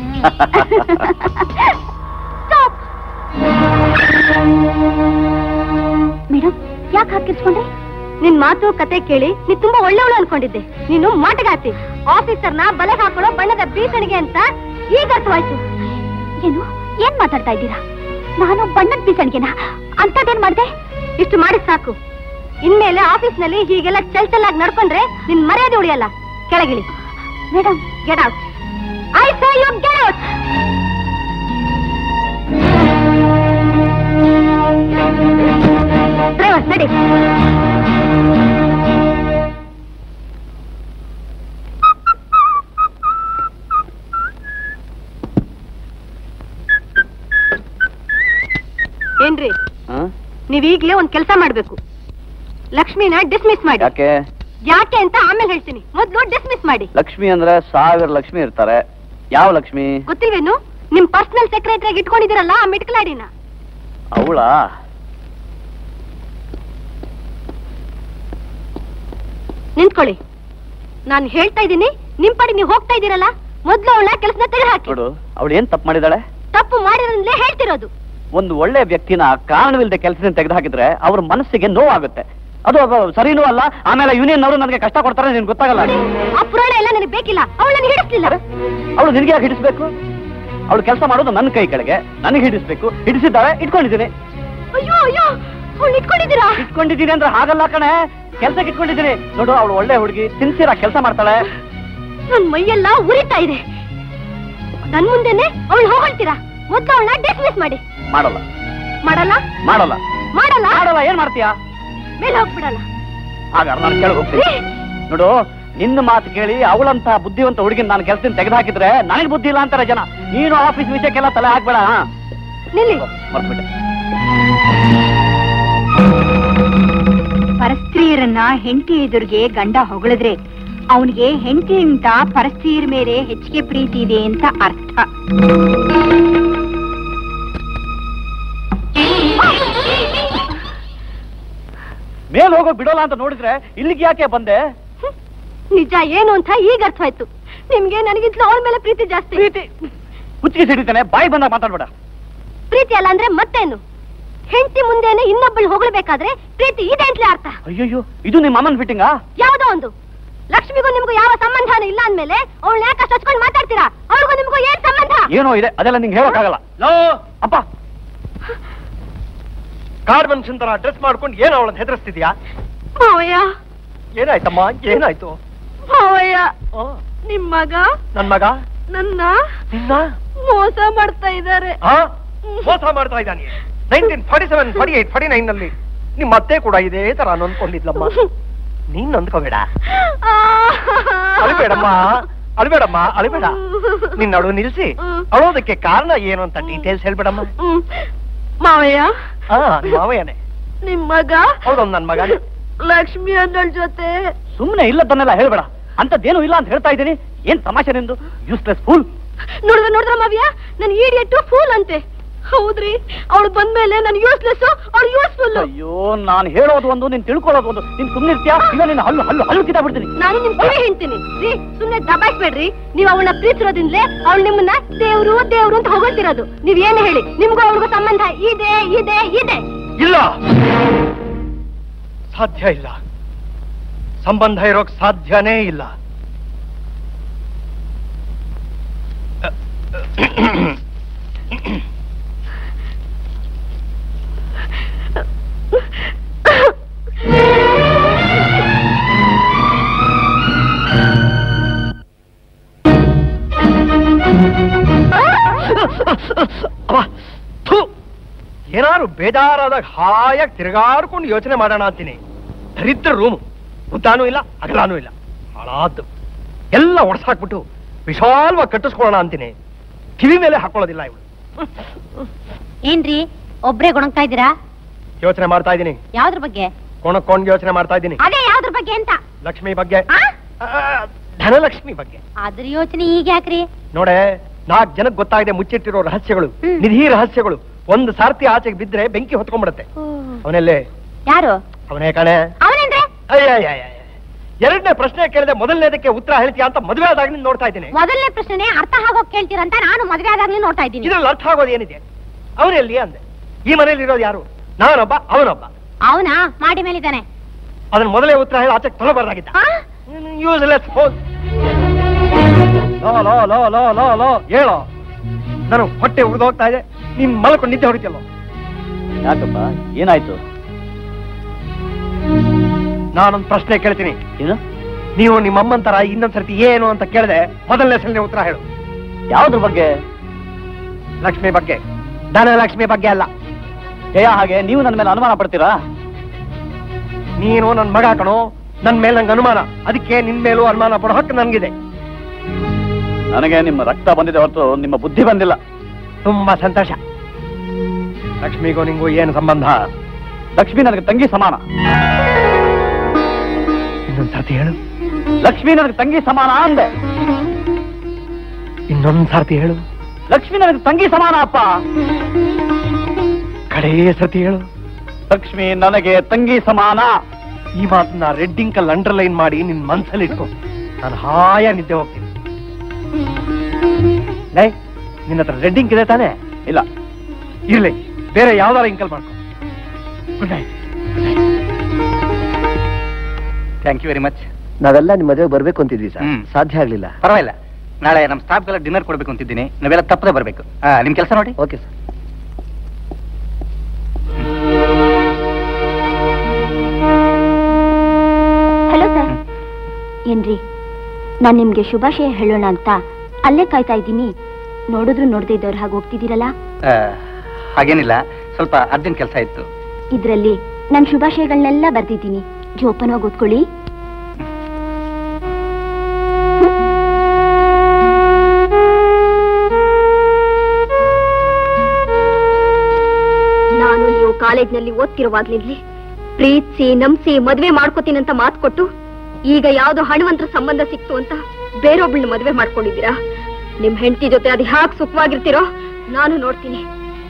ಮೇಡಮ್ ಯಾಕೆ ಹಾಕಿರ್ಸ್ಕೊಂಡೆ ನಿನ್ ಮಾತು ಕತೆ ಕೇಳಿ ನೀ ತುಂಬಾ ಒಳ್ಳೆಯವಳು ಅನ್ಕೊಂಡಿದ್ದೆ ನೀನು ಮಾಟಗಾತಿ ಆಫೀಸರ್ನ ಬಲೆ ಹಾಕೊಳ್ಳೋ ಬಣ್ಣದ ಬೀಸಣಿಗೆ ಅಂತ ಈಗ ಅರ್ಥವಾಯ್ತು ಏನು ಏನ್ ಮಾತಾಡ್ತಾ ಇದ್ದೀರಾ ನಾನು ಬಣ್ಣದ ಬೀಸಣಿಗೆನ ಅಂತದೇನ್ ಮಾಡ್ದೆ ಇಷ್ಟು ಮಾಡಿ ಸಾಕು ಇನ್ಮೇಲೆ ಆಫೀಸ್ನಲ್ಲಿ ಹೀಗೆಲ್ಲ ಚಲ್ ಚಲ್ಲಾಗಿ ನಡ್ಕೊಂಡ್ರೆ ನಿನ್ ಮರ್ಯಾದೆ ಉಳಿಯಲ್ಲ ಕೆಳಗಿಳಿ madam get out I say you get out driver ನಡಿ ಏನ್ರಿ ನೀವ್ ಈಗ್ಲೇ ಒಂದ್ ಕೆಲಸ ಮಾಡ್ಬೇಕು ಲಕ್ಷ್ಮಿನ ಡಿಸ್ಮಿಸ್ ಮಾಡಿ ಯಾಕೆ ಯಾಕೆ ಅಂತ ಆಮೇಲೆ ಹೇಳ್ತೀನಿ ಮೊದ್ಲು ಡಿಸ್ಮಿಸ್ ಮಾಡಿ ಲಕ್ಷ್ಮಿ ಅಂದ್ರೆ ಸಾವಿರ ಲಕ್ಷ್ಮಿ ಇರ್ತಾರೆ ಯಾವ ಲಕ್ಷ್ಮಿ ಗೊತ್ತಿಲ್ವೇನು ನಿಮ್ ಪರ್ಸನಲ್ ಸೆಕ್ರೆಟರಿ ಇಟ್ಕೊಂಡಿದ್ದೀರಲ್ಲ ಆ ಮಿಟ್ಕಲಾಡಿನ ಅವಳ ನಿಂತ್ಕೊಳ್ಳಿ ನಾನು ಹೇಳ್ತಾ ಇದ್ದೀನಿ ನಿಮ್ ಪಡಿ ನೀವು ಹೋಗ್ತಾ ಇದ್ದೀರಲ್ಲ ಮೊದ್ಲು ಅವಳ ಕೆಲಸನ ತೆಗೆದು ಹಾಕಿ ನೋಡು ಅವಳು ಏನ್ ತಪ್ಪು ಮಾಡಿದಾಳೆ ತಪ್ಪು ಮಾಡಿರೋದ್ಲೇ ಹೇಳ್ತಿರೋದು ಒಂದು ಒಳ್ಳೆ ವ್ಯಕ್ತಿನ ಕಾರಣವಿಲ್ಲದೆ ಕೆಲಸದಿಂದ ತೆಗೆದು ಹಾಕಿದ್ರೆ ಅವ್ರ ಮನಸ್ಸಿಗೆ ನೋವಾಗುತ್ತೆ ಅದು ಅದು ಸರಿನೂ ಅಲ್ಲ ಆಮೇಲೆ ಯೂನಿಯನ್ ಅವರು ನನಗೆ ಕಷ್ಟ ಕೊಡ್ತಾರೆ ನಿನ್ಗೆ ಗೊತ್ತಾಗಲ್ಲ ಆ ಪುರಾಣ ಎಲ್ಲ ನನಗೆ ಬೇಕಿಲ್ಲ ಅವಳನ್ನ ಹಿಡಿಸ್ಲಿಲ್ಲ ಅವಳು ನಿನಗೆ ಯಾಕೆ ಹಿಡಿಸ್ಬೇಕು ಅವಳು ಕೆಲಸ ಮಾಡೋದು ನನ್ನ ಕೈ ಕೆಳಗೆ ನನಗೆ ಹಿಡಿಸ್ಬೇಕು ಹಿಡಿಸಿದ್ದಾಳೆ ಇಟ್ಕೊಂಡಿದ್ದೀನಿ ಅಯ್ಯೋ ಅಯ್ಯೋ ಅವಳು ಇಟ್ಕೊಂಡಿದ್ದೀರಾ ಇಟ್ಕೊಂಡಿದ್ದೀನಿ ಅಂದ್ರೆ ಹಾಗಲ್ಲ ಕಣೆ ಕೆಲ್ಸಕ್ಕೆ ಇಟ್ಕೊಂಡಿದ್ದೀನಿ ನೋಡು ಅವಳು ಒಳ್ಳೆ ಹುಡುಗಿ ಸಿನ್ಸಿಯರ್ ಕೆಲಸ ಮಾಡ್ತಾಳೆ ನನ್ ಮೈಯೆಲ್ಲ ಉರಿತಾ ಇದೆ ನನ್ ಮುಂದೆನೆ ಅವಳು ಹೋಗ್ತೀರಾ ಮೊದ್ಲು ಅವಳನ್ನ ಡಿಸ್ಮಿಸ್ ಮಾಡಿ ಮಾಡಲ್ಲ ಮಾಡಲ್ಲ ಮಾಡಲ್ಲ ಮಾಡಲ್ಲ ಮಾಡಲ್ಲ ಏನ್ ಮಾಡ್ತೀಯಾ ಮೇಲೆ ಹೋಗ್ಬಿಡಲ್ಲ ಹಾಗಾದ್ರೆ ನಾನು ಕೆಳಗೆ ಹೋಗ್ತೀನಿ ನೋಡು ನಿನ್ನ ಮಾತು ಕೇಳಿ ಅವಳಂತ ಬುದ್ಧಿವಂತ ಹುಡುಗಿನ ನಾನು ಕೆಲಸದಿಂದ ತೆಗೆದು ಹಾಕಿದ್ರೆ ನನಗೆ ಬುದ್ಧಿ ಇಲ್ಲ ಅಂತಾರೆ ಜನ ನೀನು ಆಫೀಸ್ ವಿಷಯಕ್ಕೆಲ್ಲ ತಲೆ ಹಾಕ್ಬೇಡ ಹಾ? ನಿಲ್ಲಿ ಮರ್ತ್ಬಿಟ್ಟೆ ಪರಸ್ತ್ರೀಯರನ್ನ ಹೆಂಡತಿ ಎದುರಿಗೆ ಗಂಡ ಹೊಗಳಿದ್ರೆ ಅವನಿಗೆ ಹೆಂಡತಿಗಿಂತ ಪರಸ್ತ್ರೀಯರ ಮೇಲೆ ಹೆಚ್ಚಿಗೆ ಪ್ರೀತಿ ಇದೆ ಅಂತ ಅರ್ಥ ಮೇಲ್ ಹೋಗೋ ಬಿಡೋಲ್ಲ ಅಂತ ನೋಡಿದ್ರೆ ಇಲ್ಲಿಗೆ ಯಾಕೆ ಬಂದೆ ನಿಜ ಏನು ಅಂತ ಈಗ ಅರ್ಥವಾಯ್ತು ನಿಮ್ಗೆ ನನಗಿಂತಲೂ ಅವಳ ಮೇಲೆ ಪ್ರೀತಿ ಜಾಸ್ತಿ ಪ್ರೀತಿ ಕುಚ್ಚಿಗೆ ಸಿಡಿತಾನೆ ಬಾಯಿ ಬಂದಾಗ ಮಾತಾಡ್ಬೇಡ ಪ್ರೀತಿ ಅಲ್ಲ ಅಂದ್ರೆ ಮತ್ತೇನು ಹೆಂಡತಿ ಮುಂದೆನೆ ಇನ್ನೊಬ್ಬಳು ಹೊಗಳ್ಬೇಕಾದ್ರೆ ಪ್ರೀತಿ ಇದೆ ಅಂತಲೇ ಅರ್ಥ ಅಯ್ಯಯ್ಯೋ ಇದು ನಿಮ್ಮ ಅಮ್ಮನ್ ಫಿಟ್ಟಿಂಗಾ ಯಾವ್ದೋ ಒಂದು ಲಕ್ಷ್ಮಿಗೂ ನಿಮ್ಗೂ ಯಾವ ಸಂಬಂಧನೂ ಇಲ್ಲ ಅಂದ್ಮೇಲೆ ಅವಳನ್ನ ಯಾಕೆ ಅಷ್ಟು ಹಚ್ಕೊಂಡು ಮಾತಾಡ್ತೀರಾ ಅವ್ರಿಗೂ ನಿಮ್ಗೂ ಏನ್ ಸಂಬಂಧ ಏನೋ ಇದೆ ಅದೆಲ್ಲ ನಿಂಗೆ ಹೇಳೋಕ್ಕಾಗಲ್ಲ ಲೋ ಅಪ್ಪ ಕಾಡ್ ಮನುಷ್ಯನ್ ತರ ಡ್ರೆಸ್ ಮಾಡ್ಕೊಂಡು ಏನು ಅವಳನ್ನ ಹೆದರ್ಸ್ತಿದ್ಯಾ ಮಾವಯ್ಯ ಏನಾಯ್ತಮ್ಮ ಏನಾಯ್ತು ಮಾವಯ್ಯ ಆ, ನಿಮ್ ಮಗ ನನ್ ಮಗ ನನ್ನ ನಿನ್ನ ಮೋಸ ಮಾಡ್ತಾ ಇದ್ದಾರೆ ಆ? ಮೋಸ ಮಾಡ್ತಾ ಇದ್ದಾನೆ nineteen forty seven forty eight forty nine ನಲ್ಲಿ ನಿಮ್ಮ ಅತ್ತೆ ಕೂಡ ಇದೇ ತರ ನೊಂದ್ಕೊಂಡಿದ್ಲಮ್ಮ ನೀನ್ ನೊಂದ್ಕೋಬೇಡ ಅಳ್ಬೇಡಮ್ಮ ಅಳಬೇಡಮ್ಮ ಅಳಬೇಡ ನಿನ್ನ ಅಳು ನಿಲ್ಸಿ ಅಳೋದಕ್ಕೆ ಕಾರಣ ಏನು ಅಂತ ಡೀಟೇಲ್ಸ್ ಹೇಳ್ಬೇಡಮ್ಮ ಹ್ಮ್. ಮಾವಯ್ಯ ಹಾ ಮಾವಯ್ಯನೇ ನಿಮ್ ಮಗ ಹೌದೊಂದು ನನ್ನ ಮಗ ಲಕ್ಷ್ಮಿ ಅನ್ನೋಳ ಜೊತೆ ಸುಮ್ನೆ ಇಲ್ಲದನ್ನೆಲ್ಲ ಹೇಳ್ಬೇಡ ಅಂತದ್ದೇನು ಇಲ್ಲ ಅಂತ ಹೇಳ್ತಾ ಇದ್ದೀನಿ ಏನ್ ತಮಾಷೆ ನಿಂದು ಯೂಸ್ಲೆಸ್ ಫೂಲ್ ನೋಡಿದ್ರ ನೋಡಿದ್ರ ಮಾವ್ಯ ನನ್ ಈಡಿಯಟ್ಟು ಫೂಲ್ ಅಂತೆ ಹೌದ್ರಿ ಅವಳು ಬಂದ್ಮೇಲೆ ನನ್ ಯೂಸ್ಲೆಸ್ ಅವಳು ಯೂಸ್ಫುಲ್ ಅಯ್ಯೋ ನಾನು ಹೇಳೋದು ಒಂದು ನೀನ್ ತಿಳ್ಕೊಳ್ಳೋದು ಒಂದು ನೀನ್ ಸುಮ್ನೆ ಇರ್ತೀಯಾ ಈಗ ನೀನು ಹಲ್ಲು ಹಲ್ಲು ಹಲ್ಲು ಕಿತ್ತ ಬಿಡ್ತೀನಿ ನಾನು ನಿಮ್ ಕಿವಿ ಹೇಳ್ತೀನಿ ರೀ ಸುಮ್ನೆ ದಬಾಯಿಸ್ಬೇಡ್ರಿ ನೀವ್ ಅವಳನ್ನ ಪ್ರೀತಿಸೋದ್ರಿಂದಲೇ ಅವಳು ನಿಮ್ಮನ್ನ ದೇವ್ರು ದೇವ್ರು ಅಂತ ಹೊಗಳ್ತಿರೋದು ನೀವ್ ಏನ್ ಹೇಳಿ ನಿಮ್ಗೂ ಅವಳಿಗೂ ಸಂಬಂಧ ಇದೆ ಇದೆ ಇದೆ ಇಲ್ಲ ಸಾಧ್ಯ ಇಲ್ಲ ಸಂಬಂಧ ಇರೋಕ್ ಸಾಧ್ಯನೇ ಇಲ್ಲ ಅವ್ವ, ಥು, ಏನಾದ್ರು ಬೇಜಾರಾದಾಗ ಹಾಯಾಗಿ ತಿರುಗಾಡ್ಕೊಂಡು ಯೋಚನೆ ಮಾಡೋಣ ಅಂತೀನಿ ದರಿದ್ರ ರೂಮು ಉದ್ದಾನೂ ಇಲ್ಲ ಅಗಲಾನೂ ಇಲ್ಲ ಹಾಳಾದ್ದು ಎಲ್ಲ ಒಡ್ಸಾಕ್ಬಿಟ್ಟು ವಿಶಾಲವಾಗಿ ಕಟ್ಟಿಸ್ಕೊಳ್ಳೋಣ ಅಂತೀನಿ ಕಿವಿ ಮೇಲೆ ಹಾಕೊಳ್ಳೋದಿಲ್ಲ ಇವಳು ಏನ್ರಿ ಒಬ್ರೇ ಗೊಣಗ್ತಾ ಇದ್ದೀರಾ ಯೋಚನೆ ಮಾಡ್ತಾ ಇದ್ದೀನಿ ಯಾವ್ದ್ರ ಬಗ್ಗೆ ಕೊಣಕೊಂಡು ಯೋಚನೆ ಮಾಡ್ತಾ ಇದ್ದೀನಿ ಅದೇ ಯಾವ್ದ್ರ ಬಗ್ಗೆ ಅಂತ ಲಕ್ಷ್ಮಿ ಬಗ್ಗೆ ಆ? ಆ, ಧನಲಕ್ಷ್ಮಿ ಬಗ್ಗೆ ಅದ್ರ ಯೋಚನೆ ಈಗ ಯಾಕ್ರಿ ನೋಡೆ ನಾಲ್ಕು ಜನಕ್ಕೆ ಗೊತ್ತಾಗಿದೆ ಮುಚ್ಚಿಟ್ಟಿರೋ ರಹಸ್ಯಗಳು ಹ್ಮ್. ನಿಧಿ ರಹಸ್ಯಗಳು ಒಂದು ಸಾರ್ತಿ ಆಚೆಗೆ ಬಿದ್ರೆ ಬೆಂಕಿ ಹೊತ್ಕೊಂಡ್ಬಿಡತ್ತೆ ಅವನಲ್ಲೇ ಯಾರು ಅವನೇ ಕಣೆ ಅವನೇನ್ರಿ ಅಯ್ಯ ಎರಡನೇ ಪ್ರಶ್ನೆ ಕೇಳಿದೆ ಮೊದಲನೇದಕ್ಕೆ ಉತ್ತರ ಹೇಳ್ತೀಯ ಅಂತ ಮದುವೆ ಆದಾಗ ನೀನ್ ನೋಡ್ತಾ ಇದ್ದೀನಿ ಮೊದಲನೇ ಪ್ರಶ್ನೆ ಅರ್ಥ ಆಗೋಗ್ ಕೇಳ್ತೀರಂತ ನಾನು ಮದ್ವೆ ಆದಾಗ್ಲೇ ನೋಡ್ತಾ ಇದ್ದೀನಿ ಇದ್ರಲ್ಲಿ ಅರ್ಥ ಆಗೋದು ಏನಿದೆ ಅವನೆಲ್ಲಿ ಅಂದೆ ಈ ಮನೇಲಿ ಇರೋದು ಯಾರು ನಾನೊಬ್ಬ ಅವನೊಬ್ಬ ಅವನಾ ಮಾಡಿ ಮೇಲಿದ್ದಾನೆ ಅದನ್ನ ಮೊದಲೇ ಉತ್ತರ ಹೇಳಿ ಆಚೆಗೆ ತೊಗೊಬಾರ್ದಾಗಿತ್ತ ಆ? ಯೂಸ್ಲೆಸ್ ಫೋನ್ ಲೋ ಲೋ ಲೋ ಲೋ ಲೋ ಲೋ ಹೇಳೋ ನಾನು ಹೊಟ್ಟೆ ಉರಿದೋಗ್ತಾ ಇದೆ ನೀನ್ ಮಲ್ಕೊಂಡು ನಿದ್ದೆ ಹೊಡಿತಿಯಲ್ಲೋ ಯಾಕಪ್ಪ ಏನಾಯ್ತು ನಾನೊಂದು ಪ್ರಶ್ನೆ ಕೇಳ್ತೀನಿ ಏನು ನೀವು ನಿಮ್ಮ ಅಮ್ಮನ್ ತರ ಇನ್ನೊಂದ್ಸರ್ತಿ ಏನು ಅಂತ ಕೇಳಿದೆ ಮೊದಲನೇ ಸಲ ಉತ್ತರ ಹೇಳು ಯಾವ್ದ್ರ ಬಗ್ಗೆ ಲಕ್ಷ್ಮಿ ಬಗ್ಗೆ ಧನಲಕ್ಷ್ಮಿ ಬಗ್ಗೆ ಅಲ್ಲ ಜಯ ಹಾಗೆ ನೀವು ನನ್ನ ಮೇಲೆ ಅನುಮಾನ ಪಡ್ತೀರಾ ನೀನು ನನ್ ಮಗ ಕಣೋ ನನ್ ಮೇಲೆ ನಂಗೆ ಅನುಮಾನ ಅದಕ್ಕೆ ನಿನ್ ಮೇಲೂ ಅನುಮಾನ ಪಡೋ ಹಕ್ಕು ನನ್ಗಿದೆ ನನಗೆ ನಿಮ್ಮ ರಕ್ತ ಬಂದಿದೆ ಹೊರತು ನಿಮ್ಮ ಬುದ್ಧಿ ಬಂದಿಲ್ಲ ತುಂಬಾ ಸಂತೋಷ ಲಕ್ಷ್ಮಿಗೂ ನಿಂಗೂ ಏನು ಸಂಬಂಧ ಲಕ್ಷ್ಮಿ ನನಗೆ ತಂಗಿ ಸಮಾನ ಇನ್ನೊಂದ್ ಸರ್ತಿ ಹೇಳು ಲಕ್ಷ್ಮಿ ನನಗೆ ತಂಗಿ ಸಮಾನ ಅಂದೆ ಇನ್ನೊಂದ್ ಸರ್ತಿ ಹೇಳು ಲಕ್ಷ್ಮಿ ನನಗೆ ತಂಗಿ ಸಮಾನ ಅಪ್ಪ ಕಡೇ ಸರ್ತಿ ಹೇಳು ಲಕ್ಷ್ಮಿ ನನಗೆ ತಂಗಿ ಸಮಾನ ಈ ಮಾತನ್ನ ರೆಡ್ ಇಂಕಲ್ ಅಂಡರ್ಲೈನ್ ಮಾಡಿ ನಿನ್ ಮನ್ಸಲ್ಲಿ ಇಟ್ಕೊ ನಾನು ಹಾಯ ನಿದ್ದೆ ಹೋಗ್ತೀನಿ ಲೈ ನಿನ್ನ ಹತ್ರ ರೆಡ್ ಇಂಕ್ ಇದೆ ತಾನೇ ಇಲ್ಲ ಇರ್ಲಿ ಬೇರೆ ಯಾವ್ದಾರ ಇಂಕಲ್ ಮಾಡ್ಕೊ good night thank you very much ನಾವೆಲ್ಲ ನಿಮ್ಮ ಮದುವೆ ಬರ್ಬೇಕು ಅಂತಿದ್ವಿ ಸರ್ ಹ್ಮ್. ಸಾಧ್ಯ ಆಗ್ಲಿಲ್ಲ ಪರವಾಗಿಲ್ಲ ನಾಳೆ ನಮ್ಮ ಸ್ಟಾಫ್ಗೆಲ್ಲ ಡಿನ್ನರ್ ಕೊಡ್ಬೇಕು ಅಂತಿದ್ದೀನಿ ನಾವೆಲ್ಲ ತಪ್ಪದೆ ಬರಬೇಕು ನಿಮ್ ಕೆಲಸ ನೋಡಿ ಓಕೆ ಸರ್ ಹಲೋ ಸರ್ ಏನ್ರಿ ನಾನ್ ನಿಮ್ಗೆ ಶುಭಾಶಯ ಹೇಳೋಣ ಅಂತ ಅಲ್ಲೇ ಕಾಯ್ತಾ ಇದ್ದೀನಿ ನೋಡಿದ್ರು ನೋಡದೇ ಇದ್ದವ್ರು ಹಾಗೆ ಹೋಗ್ತಿದ್ದೀರಲ್ಲ ಆ, ಹಾಗೇನಿಲ್ಲ ಸ್ವಲ್ಪ ಅರ್ಜೆಂಟ್ ಕೆಲಸ ಇತ್ತು ಇದ್ರಲ್ಲಿ ನನ್ ಶುಭಾಶಯಗಳನ್ನೆಲ್ಲ ಬರ್ದಿದ್ದೀನಿ ಜೋಪಾನವಾಗಿ ಓದ್ಕೊಳ್ಳಿ ನಾನು ನೀವು ಕಾಲೇಜ್ನಲ್ಲಿ ಓದ್ತಿರುವಾಗ್ಲಿಂದಲೇ ಪ್ರೀತಿಸಿ ನಂಬಿಸಿ ಮದ್ವೆ ಮಾಡ್ಕೋತೀನಿ ಅಂತ ಮಾತು ಕೊಟ್ಟು ಈಗ ಯಾವ್ದೋ ಹಣವಂತರ ಸಂಬಂಧ ಸಿಕ್ತು ಅಂತ ಬೇರೊಬ್ಬಳನ್ನ ಮದ್ವೆ ಮಾಡ್ಕೊಂಡಿದ್ದೀರಾ ನಿಮ್ ಹೆಂಡತಿ ಜೊತೆ ಅದು ಹ್ಯಾಕ್ ಸುಖವಾಗಿರ್ತೀರೋ ನಾನು ನೋಡ್ತೀನಿ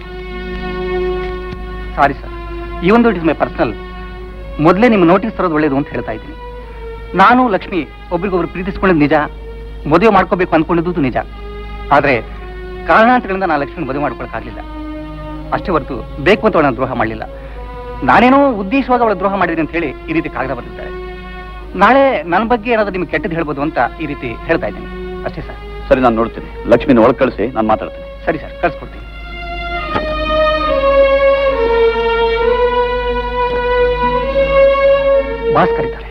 ಸಾರಿ ಸರ್ ಈ ಒಂದು ಇಟ್ ಇಸ್ ಮೈ ಪರ್ಸನಲ್ ಮೊದಲೇ ನಿಮ್ಮ ನೋಟಿಸ್ ತರೋದು ಒಳ್ಳೇದು ಅಂತ ಹೇಳ್ತಾ ಇದ್ದೀನಿ ನಾನು ಲಕ್ಷ್ಮಿ ಒಬ್ರಿಗೊಬ್ರು ಪ್ರೀತಿಸ್ಕೊಂಡಿದ್ದು ನಿಜ ಮದುವೆ ಮಾಡ್ಕೋಬೇಕು ಅನ್ಕೊಂಡಿದ್ದು ನಿಜ ಆದ್ರೆ ಕಾರಣಾಂತರಗಳಿಂದ ನಾನು ಲಕ್ಷ್ಮಿ ಮದುವೆ ಮಾಡ್ಕೊಳಕ್ಕಾಗಲಿಲ್ಲ ಅಷ್ಟೇ ಹೊರತು ಬೇಕು ಅಂತ ಅವಳನ್ನ ದ್ರೋಹ ಮಾಡಲಿಲ್ಲ ನಾನೇನೋ ಉದ್ದೇಶವಾಗಿ ಅವಳ ದ್ರೋಹ ಮಾಡಿದ್ದೀನಿ ಅಂತ ಹೇಳಿ ಈ ರೀತಿ ಕಾಗದ ಬರೆದಿದ್ದಾರೆ ನಾಳೆ ನನ್ನ ಬಗ್ಗೆ ಏನಾದ್ರು ನಿಮ್ಗೆ ಕೆಟ್ಟದ್ದು ಹೇಳ್ಬೋದು ಅಂತ ಈ ರೀತಿ ಹೇಳ್ತಾ ಇದ್ದೀನಿ ಅಷ್ಟೇ ಸರ್ ಸರಿ ನಾನು ನೋಡ್ತೀನಿ ಲಕ್ಷ್ಮಿನ ಒಳಗೆ ಕಳಿಸಿ ನಾನು ಮಾತಾಡ್ತೀನಿ ಸರಿ ಸರ್ ಕಳ್ಸ್ಕೊಡ್ತೀನಿ ಬಾಸ್ ಕರೀತಾರೆ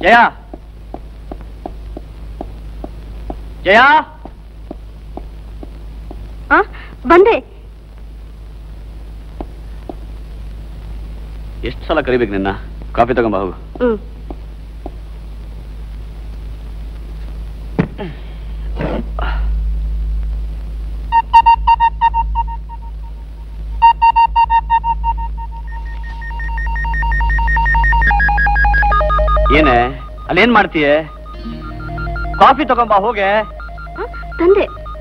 ಜಯ ಜಯ ಆ, ಬಂದೆ ಎಷ್ಟು ಸಲ ಕರಿಬೇಕು ನಿನ್ನ ಕಾಫಿ ತಗೊಂಬ ಹೋಗು ಹ್ಮ್ ಏನೇ ಅಲ್ಲೇನ್ ಮಾಡ್ತೀಯ ಕಾಫಿ ತಗೊಂಬ ಹೋಗೆ ಆ, ತಂದೆ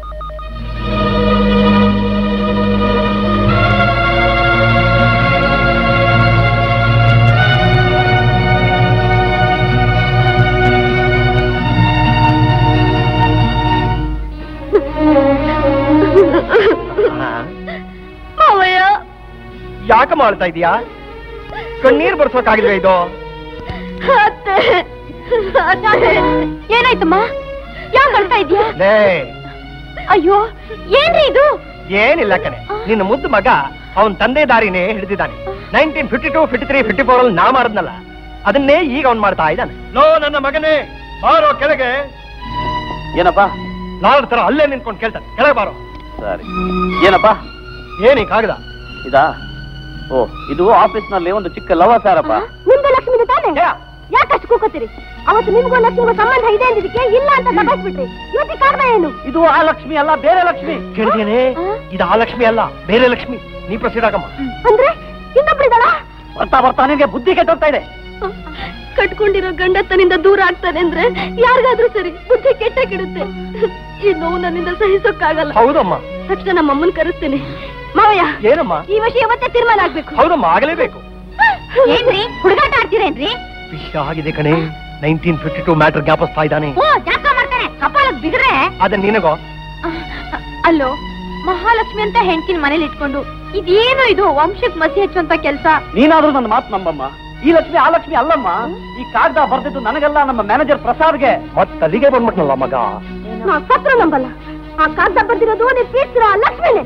ಮಾವಯ್ಯ ಯಾಕೆ ಮಾಡ್ತಾ ಇದೀಯಾ ಕಣ್ಣೀರ್ ಬರ್ಸೋಕಾಗಿಲ್ವೇ ಇದು ಅತ್ತೆ ಅತ್ತೆ ಏನಾಯ್ತಮ್ಮ ಯಾಕೆ ಅಳ್ತಾ ಇದೀಯಾ ಲೇ ಅಯ್ಯೋ ಏನ್ರಿ ಇದು ಏನಿಲ್ಲ ಕಣೆ ನಿನ್ನ ಮುದ್ದು ಮಗ ಅವನ್ ತಂದೆ ದಾರಿನೇ ಹಿಡಿದಿದ್ದಾನೆ nineteen fifty two fifty three fifty four ಅಲ್ಲಿ ನಾ ಮಾಡಿದ್ನಲ್ಲ ಅದನ್ನೇ ಈಗ ಅವನ್ ಮಾಡ್ತಾ ಇದ್ದಾನೆ ಲೋ ನನ್ನ ಮಗನೇ ಬಾರೋ ಕೆಳಗೆ ಏನಪ್ಪ ನಾಲ್ಕು ತರ ಅಲ್ಲೇ ನಿಂತ್ಕೊಂಡು ಕೇಳ್ತಾನೆ ಕೆಳಗೆ ಬಾರೋ ಸರಿ ಏನಪ್ಪ ಏನಿ ಕಾಗದ ಇದಾ ಓ ಇದು ಆಫೀಸ್ ನಲ್ಲಿ ಒಂದು ಚಿಕ್ಕ ಲವ ಸಾರಪ್ಪ ನಿಮ್ದು ಲಕ್ಷ್ಮಿದು ತಾನೆ ಯಾಕಷ್ಟು ಕೂಕೋತೀರಿ ಅವತ್ತು ನಿಮ್ಗೂ ಲಕ್ಷ್ಮಿಗೂ ಸಂಬಂಧ ಇದೆ ಅಂದಿದ್ದಕ್ಕೆ ಇಲ್ಲ ಅಂತ ದಬಾಯಿಸ್ಬಿಟ್ರಿ ಇವತ್ತಿಗೆ ಕಾರಣ ಏನು ಇದು ಆ ಲಕ್ಷ್ಮಿ ಅಲ್ಲ ಬೇರೆ ಲಕ್ಷ್ಮಿ ಕೇಳಿದೇನೆ ಇದು ಆ ಲಕ್ಷ್ಮಿ ಅಲ್ಲ ಬೇರೆ ಲಕ್ಷ್ಮಿ ನೀ ಪ್ರೊಸೀಡ್ ಆಗಮ್ಮ ಅಂದ್ರೆ ಇನ್ನೊಬ್ರಿದಾಳ ಬರ್ತಾ ಬರ್ತಾ ನಿನ್ಗೆ ಬುದ್ಧಿ ಕೆಟ್ಟೋಗ್ತಾ ಇದೆ ಕಟ್ಕೊಂಡಿರೋ ಗಂಡತ್ತನಿಂದ ದೂರ ಆಗ್ತಾನೆ ಅಂದ್ರೆ ಯಾರಿಗಾದ್ರೂ ಸರಿ ಬುದ್ಧಿ ಕೆಟ್ಟ ಕೆಡುತ್ತೆ ಈ ನೋವು ನನ್ನಿಂದ ಸಹಿಸೋಕ್ಕಾಗಲ್ಲ ಹೌದಮ್ಮ ತಕ್ಷಣ ನಮ್ಮ ಅಮ್ಮನ್ ಕರೆಸ್ತೇನೆ ಮಾವಯ್ಯ ಏನಮ್ಮ ಈ ವಿಷಯ ಇವತ್ತೇ ತೀರ್ಮಾನ ಆಗ್ಬೇಕು ಹೌದಮ್ಮ ಆಗಲೇಬೇಕು ಏನ್ರಿ ಹುಡುಗಾಟ ಆಡ್ತೀರೇನ್ರಿ ವಿಷಯ ಆಗಿದೆ ಕಣೆ ನೈನ್ಟೀನ್ ಫಿಫ್ಟಿ ಟೂ ಮ್ಯಾಟರ್ ಜ್ಞಾಪಿಸ್ತಾ ಇದ್ದಾನೆ ಓ ಜಾಸ್ತ ಮಾಡ್ತಾನೆ ಕಪಾಲಕ್ ಬಿಗ್ರೆ ಅದನ್ನ ನಿನಗೋ ಅಲ್ಲೋ ಮಹಾಲಕ್ಷ್ಮಿ ಅಂತ ಹೆಂಡತಿನ ಮನೇಲಿ ಇಟ್ಕೊಂಡು ಇದೇನು ಇದು ವಂಶಕ್ ಮಸಿ ಹಚ್ಚುವಂತ ಕೆಲ್ಸ ನೀನಾದ್ರೂ ನನ್ನ ಮಾತು ನಂಬಮ್ಮ ಈ ಲಕ್ಷ್ಮಿ ಆ ಲಕ್ಷ್ಮಿ ಅಲ್ಲಮ್ಮ ಈ ಕಾಗದ ಬರ್ದಿದ್ದು ನನಗಲ್ಲ ನಮ್ಮ ಮ್ಯಾನೇಜರ್ ಪ್ರಸಾದ್ಗೆ ಮತ್ತ ಅಲ್ಲಿಗೆ ಬಂದ್ಬಿಟ್ನಲ್ಲ ಮಗ ನಾ ಸತ್ರ ನಂಬಲ್ಲ ಆ ಕಾಗ್ದ ಬರ್ದಿರೋದು ನೀವ್ ಪ್ರೀತಿಸಿರೋ ಆ ಲಕ್ಷ್ಮಿನೇ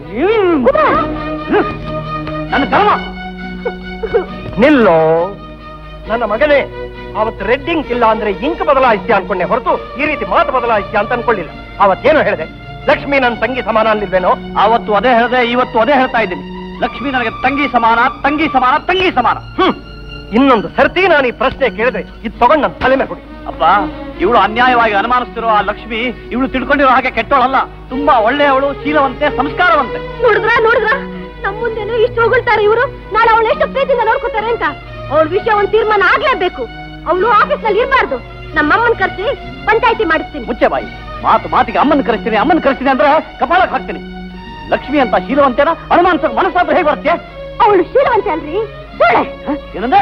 ನನ್ನ ಧರ್ಮ ನಿಲ್ಲೋ ನನ್ನ ಮಗನೇ ಅವತ್ತು ರೆಡ್ಡಿಂಗ್ ಇಲ್ಲ ಅಂದ್ರೆ ಇಂಕ್ ಬದಲಾಯಿಸ್ತೀಯ ಅನ್ಕೊಂಡೆ ಹೊರತು ಈ ರೀತಿ ಮಾತು ಬದಲಾಯಿಸ್ತೀಯ ಅಂತ ಅನ್ಕೊಳ್ಳಿಲ್ಲ ಅವತ್ತೇನು ಹೇಳಿದೆ ಲಕ್ಷ್ಮಿ ನನ್ನ ತಂಗಿ ಸಮಾನ ಅಲ್ಲಿಲ್ವೇನೋ ಅವತ್ತು ಅದೇ ಹೇಳ್ದೆ ಇವತ್ತು ಅದೇ ಹೇಳ್ತಾ ಇದ್ದೀನಿ ಲಕ್ಷ್ಮಿ ನನಗೆ ತಂಗಿ ಸಮಾನ ತಂಗಿ ಸಮಾನ ತಂಗಿ ಸಮಾನ ಹ್ಮ್ ಇನ್ನೊಂದು ಸರ್ತಿ ನಾನು ಈ ಪ್ರಶ್ನೆ ಕೇಳಿದ್ರೆ ಇದು ತಗೊಂಡು ನನ್ನ ತಲೆ ಮೇಲೆ ಕೊಡಿ ಅಪ್ಪ ಇವಳು ಅನ್ಯಾಯವಾಗಿ ಅನುಮಾನಿಸ್ತಿರೋ ಆ ಲಕ್ಷ್ಮಿ ಇವಳು ತಿಳ್ಕೊಂಡಿರೋ ಹಾಗೆ ಕೆಟ್ಟೋಳಲ್ಲ ತುಂಬಾ ಒಳ್ಳೆಯವಳು ಶೀಲವಂತೆ ಸಂಸ್ಕಾರವಂತೆ ನೋಡಿದ್ರ ನೋಡಿದ್ರ ನಮ್ ಮುಂದೆನೂ ಇಷ್ಟು ಹೊಗಳ್ತಾರೆ ಇವರು ನಾಳೆ ಅವಳು ಎಷ್ಟು ಪ್ರೀತಿಯಿಂದ ನೋಡ್ಕೋತಾರೆ ಅಂತ ಅವಳ ವಿಷಯ ಒಂದ್ ತೀರ್ಮಾನ ಆಗ್ಲೇಬೇಕು ಅವಳು ಆಫೀಸ್ ನಲ್ಲಿ ಇರ್ಬಾರ್ದು ನಮ್ಮ ಅಮ್ಮನ್ ಕರ್ಸಿ ಪಂಚಾಯತಿ ಮಾಡಿಸ್ತೀನಿ ಮುಚ್ಚೆ ಬಾಯಿ ಮಾತು ಮಾತಿಗೆ ಅಮ್ಮನ ಕರೆಸ್ತೀನಿ ಅಮ್ಮನ ಕರೆಸ್ತೀನಿ ಅಂದ್ರೆ ಕಪಾಳಕ್ಕೆ ಹಾಕ್ತೀನಿ ಲಕ್ಷ್ಮಿ ಅಂತ ಶೀಲವಂತೆನ ಅನುಮಾನಿಸೋ ಮನಸ್ಸಾದ್ರೆ ಹೇಗೆ ಬರ್ತೀಯ ಅವಳು ಶೀಲವಂತೆ ಅಲ್ರಿ ನೋಡೆ ಏನಂದ್ರೆ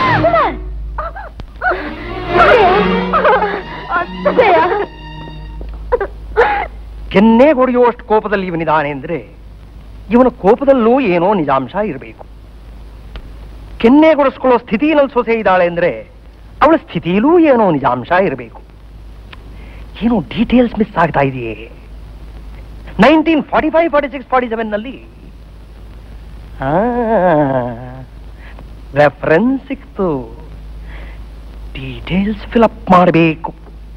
ಕೆನ್ನೆ ಹೊಡೆಯುವಷ್ಟು ಕೋಪದಲ್ಲಿ ಇವನಿದ್ದಾನೆ ಅಂದ್ರೆ ಇವನ ಕೋಪದಲ್ಲೂ ಏನೋ ನಿಜಾಂಶ ಇರಬೇಕು ಕೆನ್ನೆ ಗೊಡಿಸ್ಕೊಳ್ಳೋ ಸ್ಥಿತಿಯಲ್ಲಿ ಸೊಸೆ ಇದ್ದಾಳೆ ಅಂದ್ರೆ ಅವಳ ಸ್ಥಿತಿಯಲ್ಲೂ ಏನೋ ನಿಜಾಂಶ ಇರಬೇಕು ಏನೋ ಡೀಟೇಲ್ಸ್ ಮಿಸ್ ಆಗ್ತಾ ಇದೆಯೇ nineteen forty five forty six forty seven ನಲ್ಲಿ ರೆಫರೆನ್ಸ್ ಸಿಕ್ತು ಡೀಟೇಲ್ಸ್ ಫಿಲಪ್ ಮಾಡಬೇಕು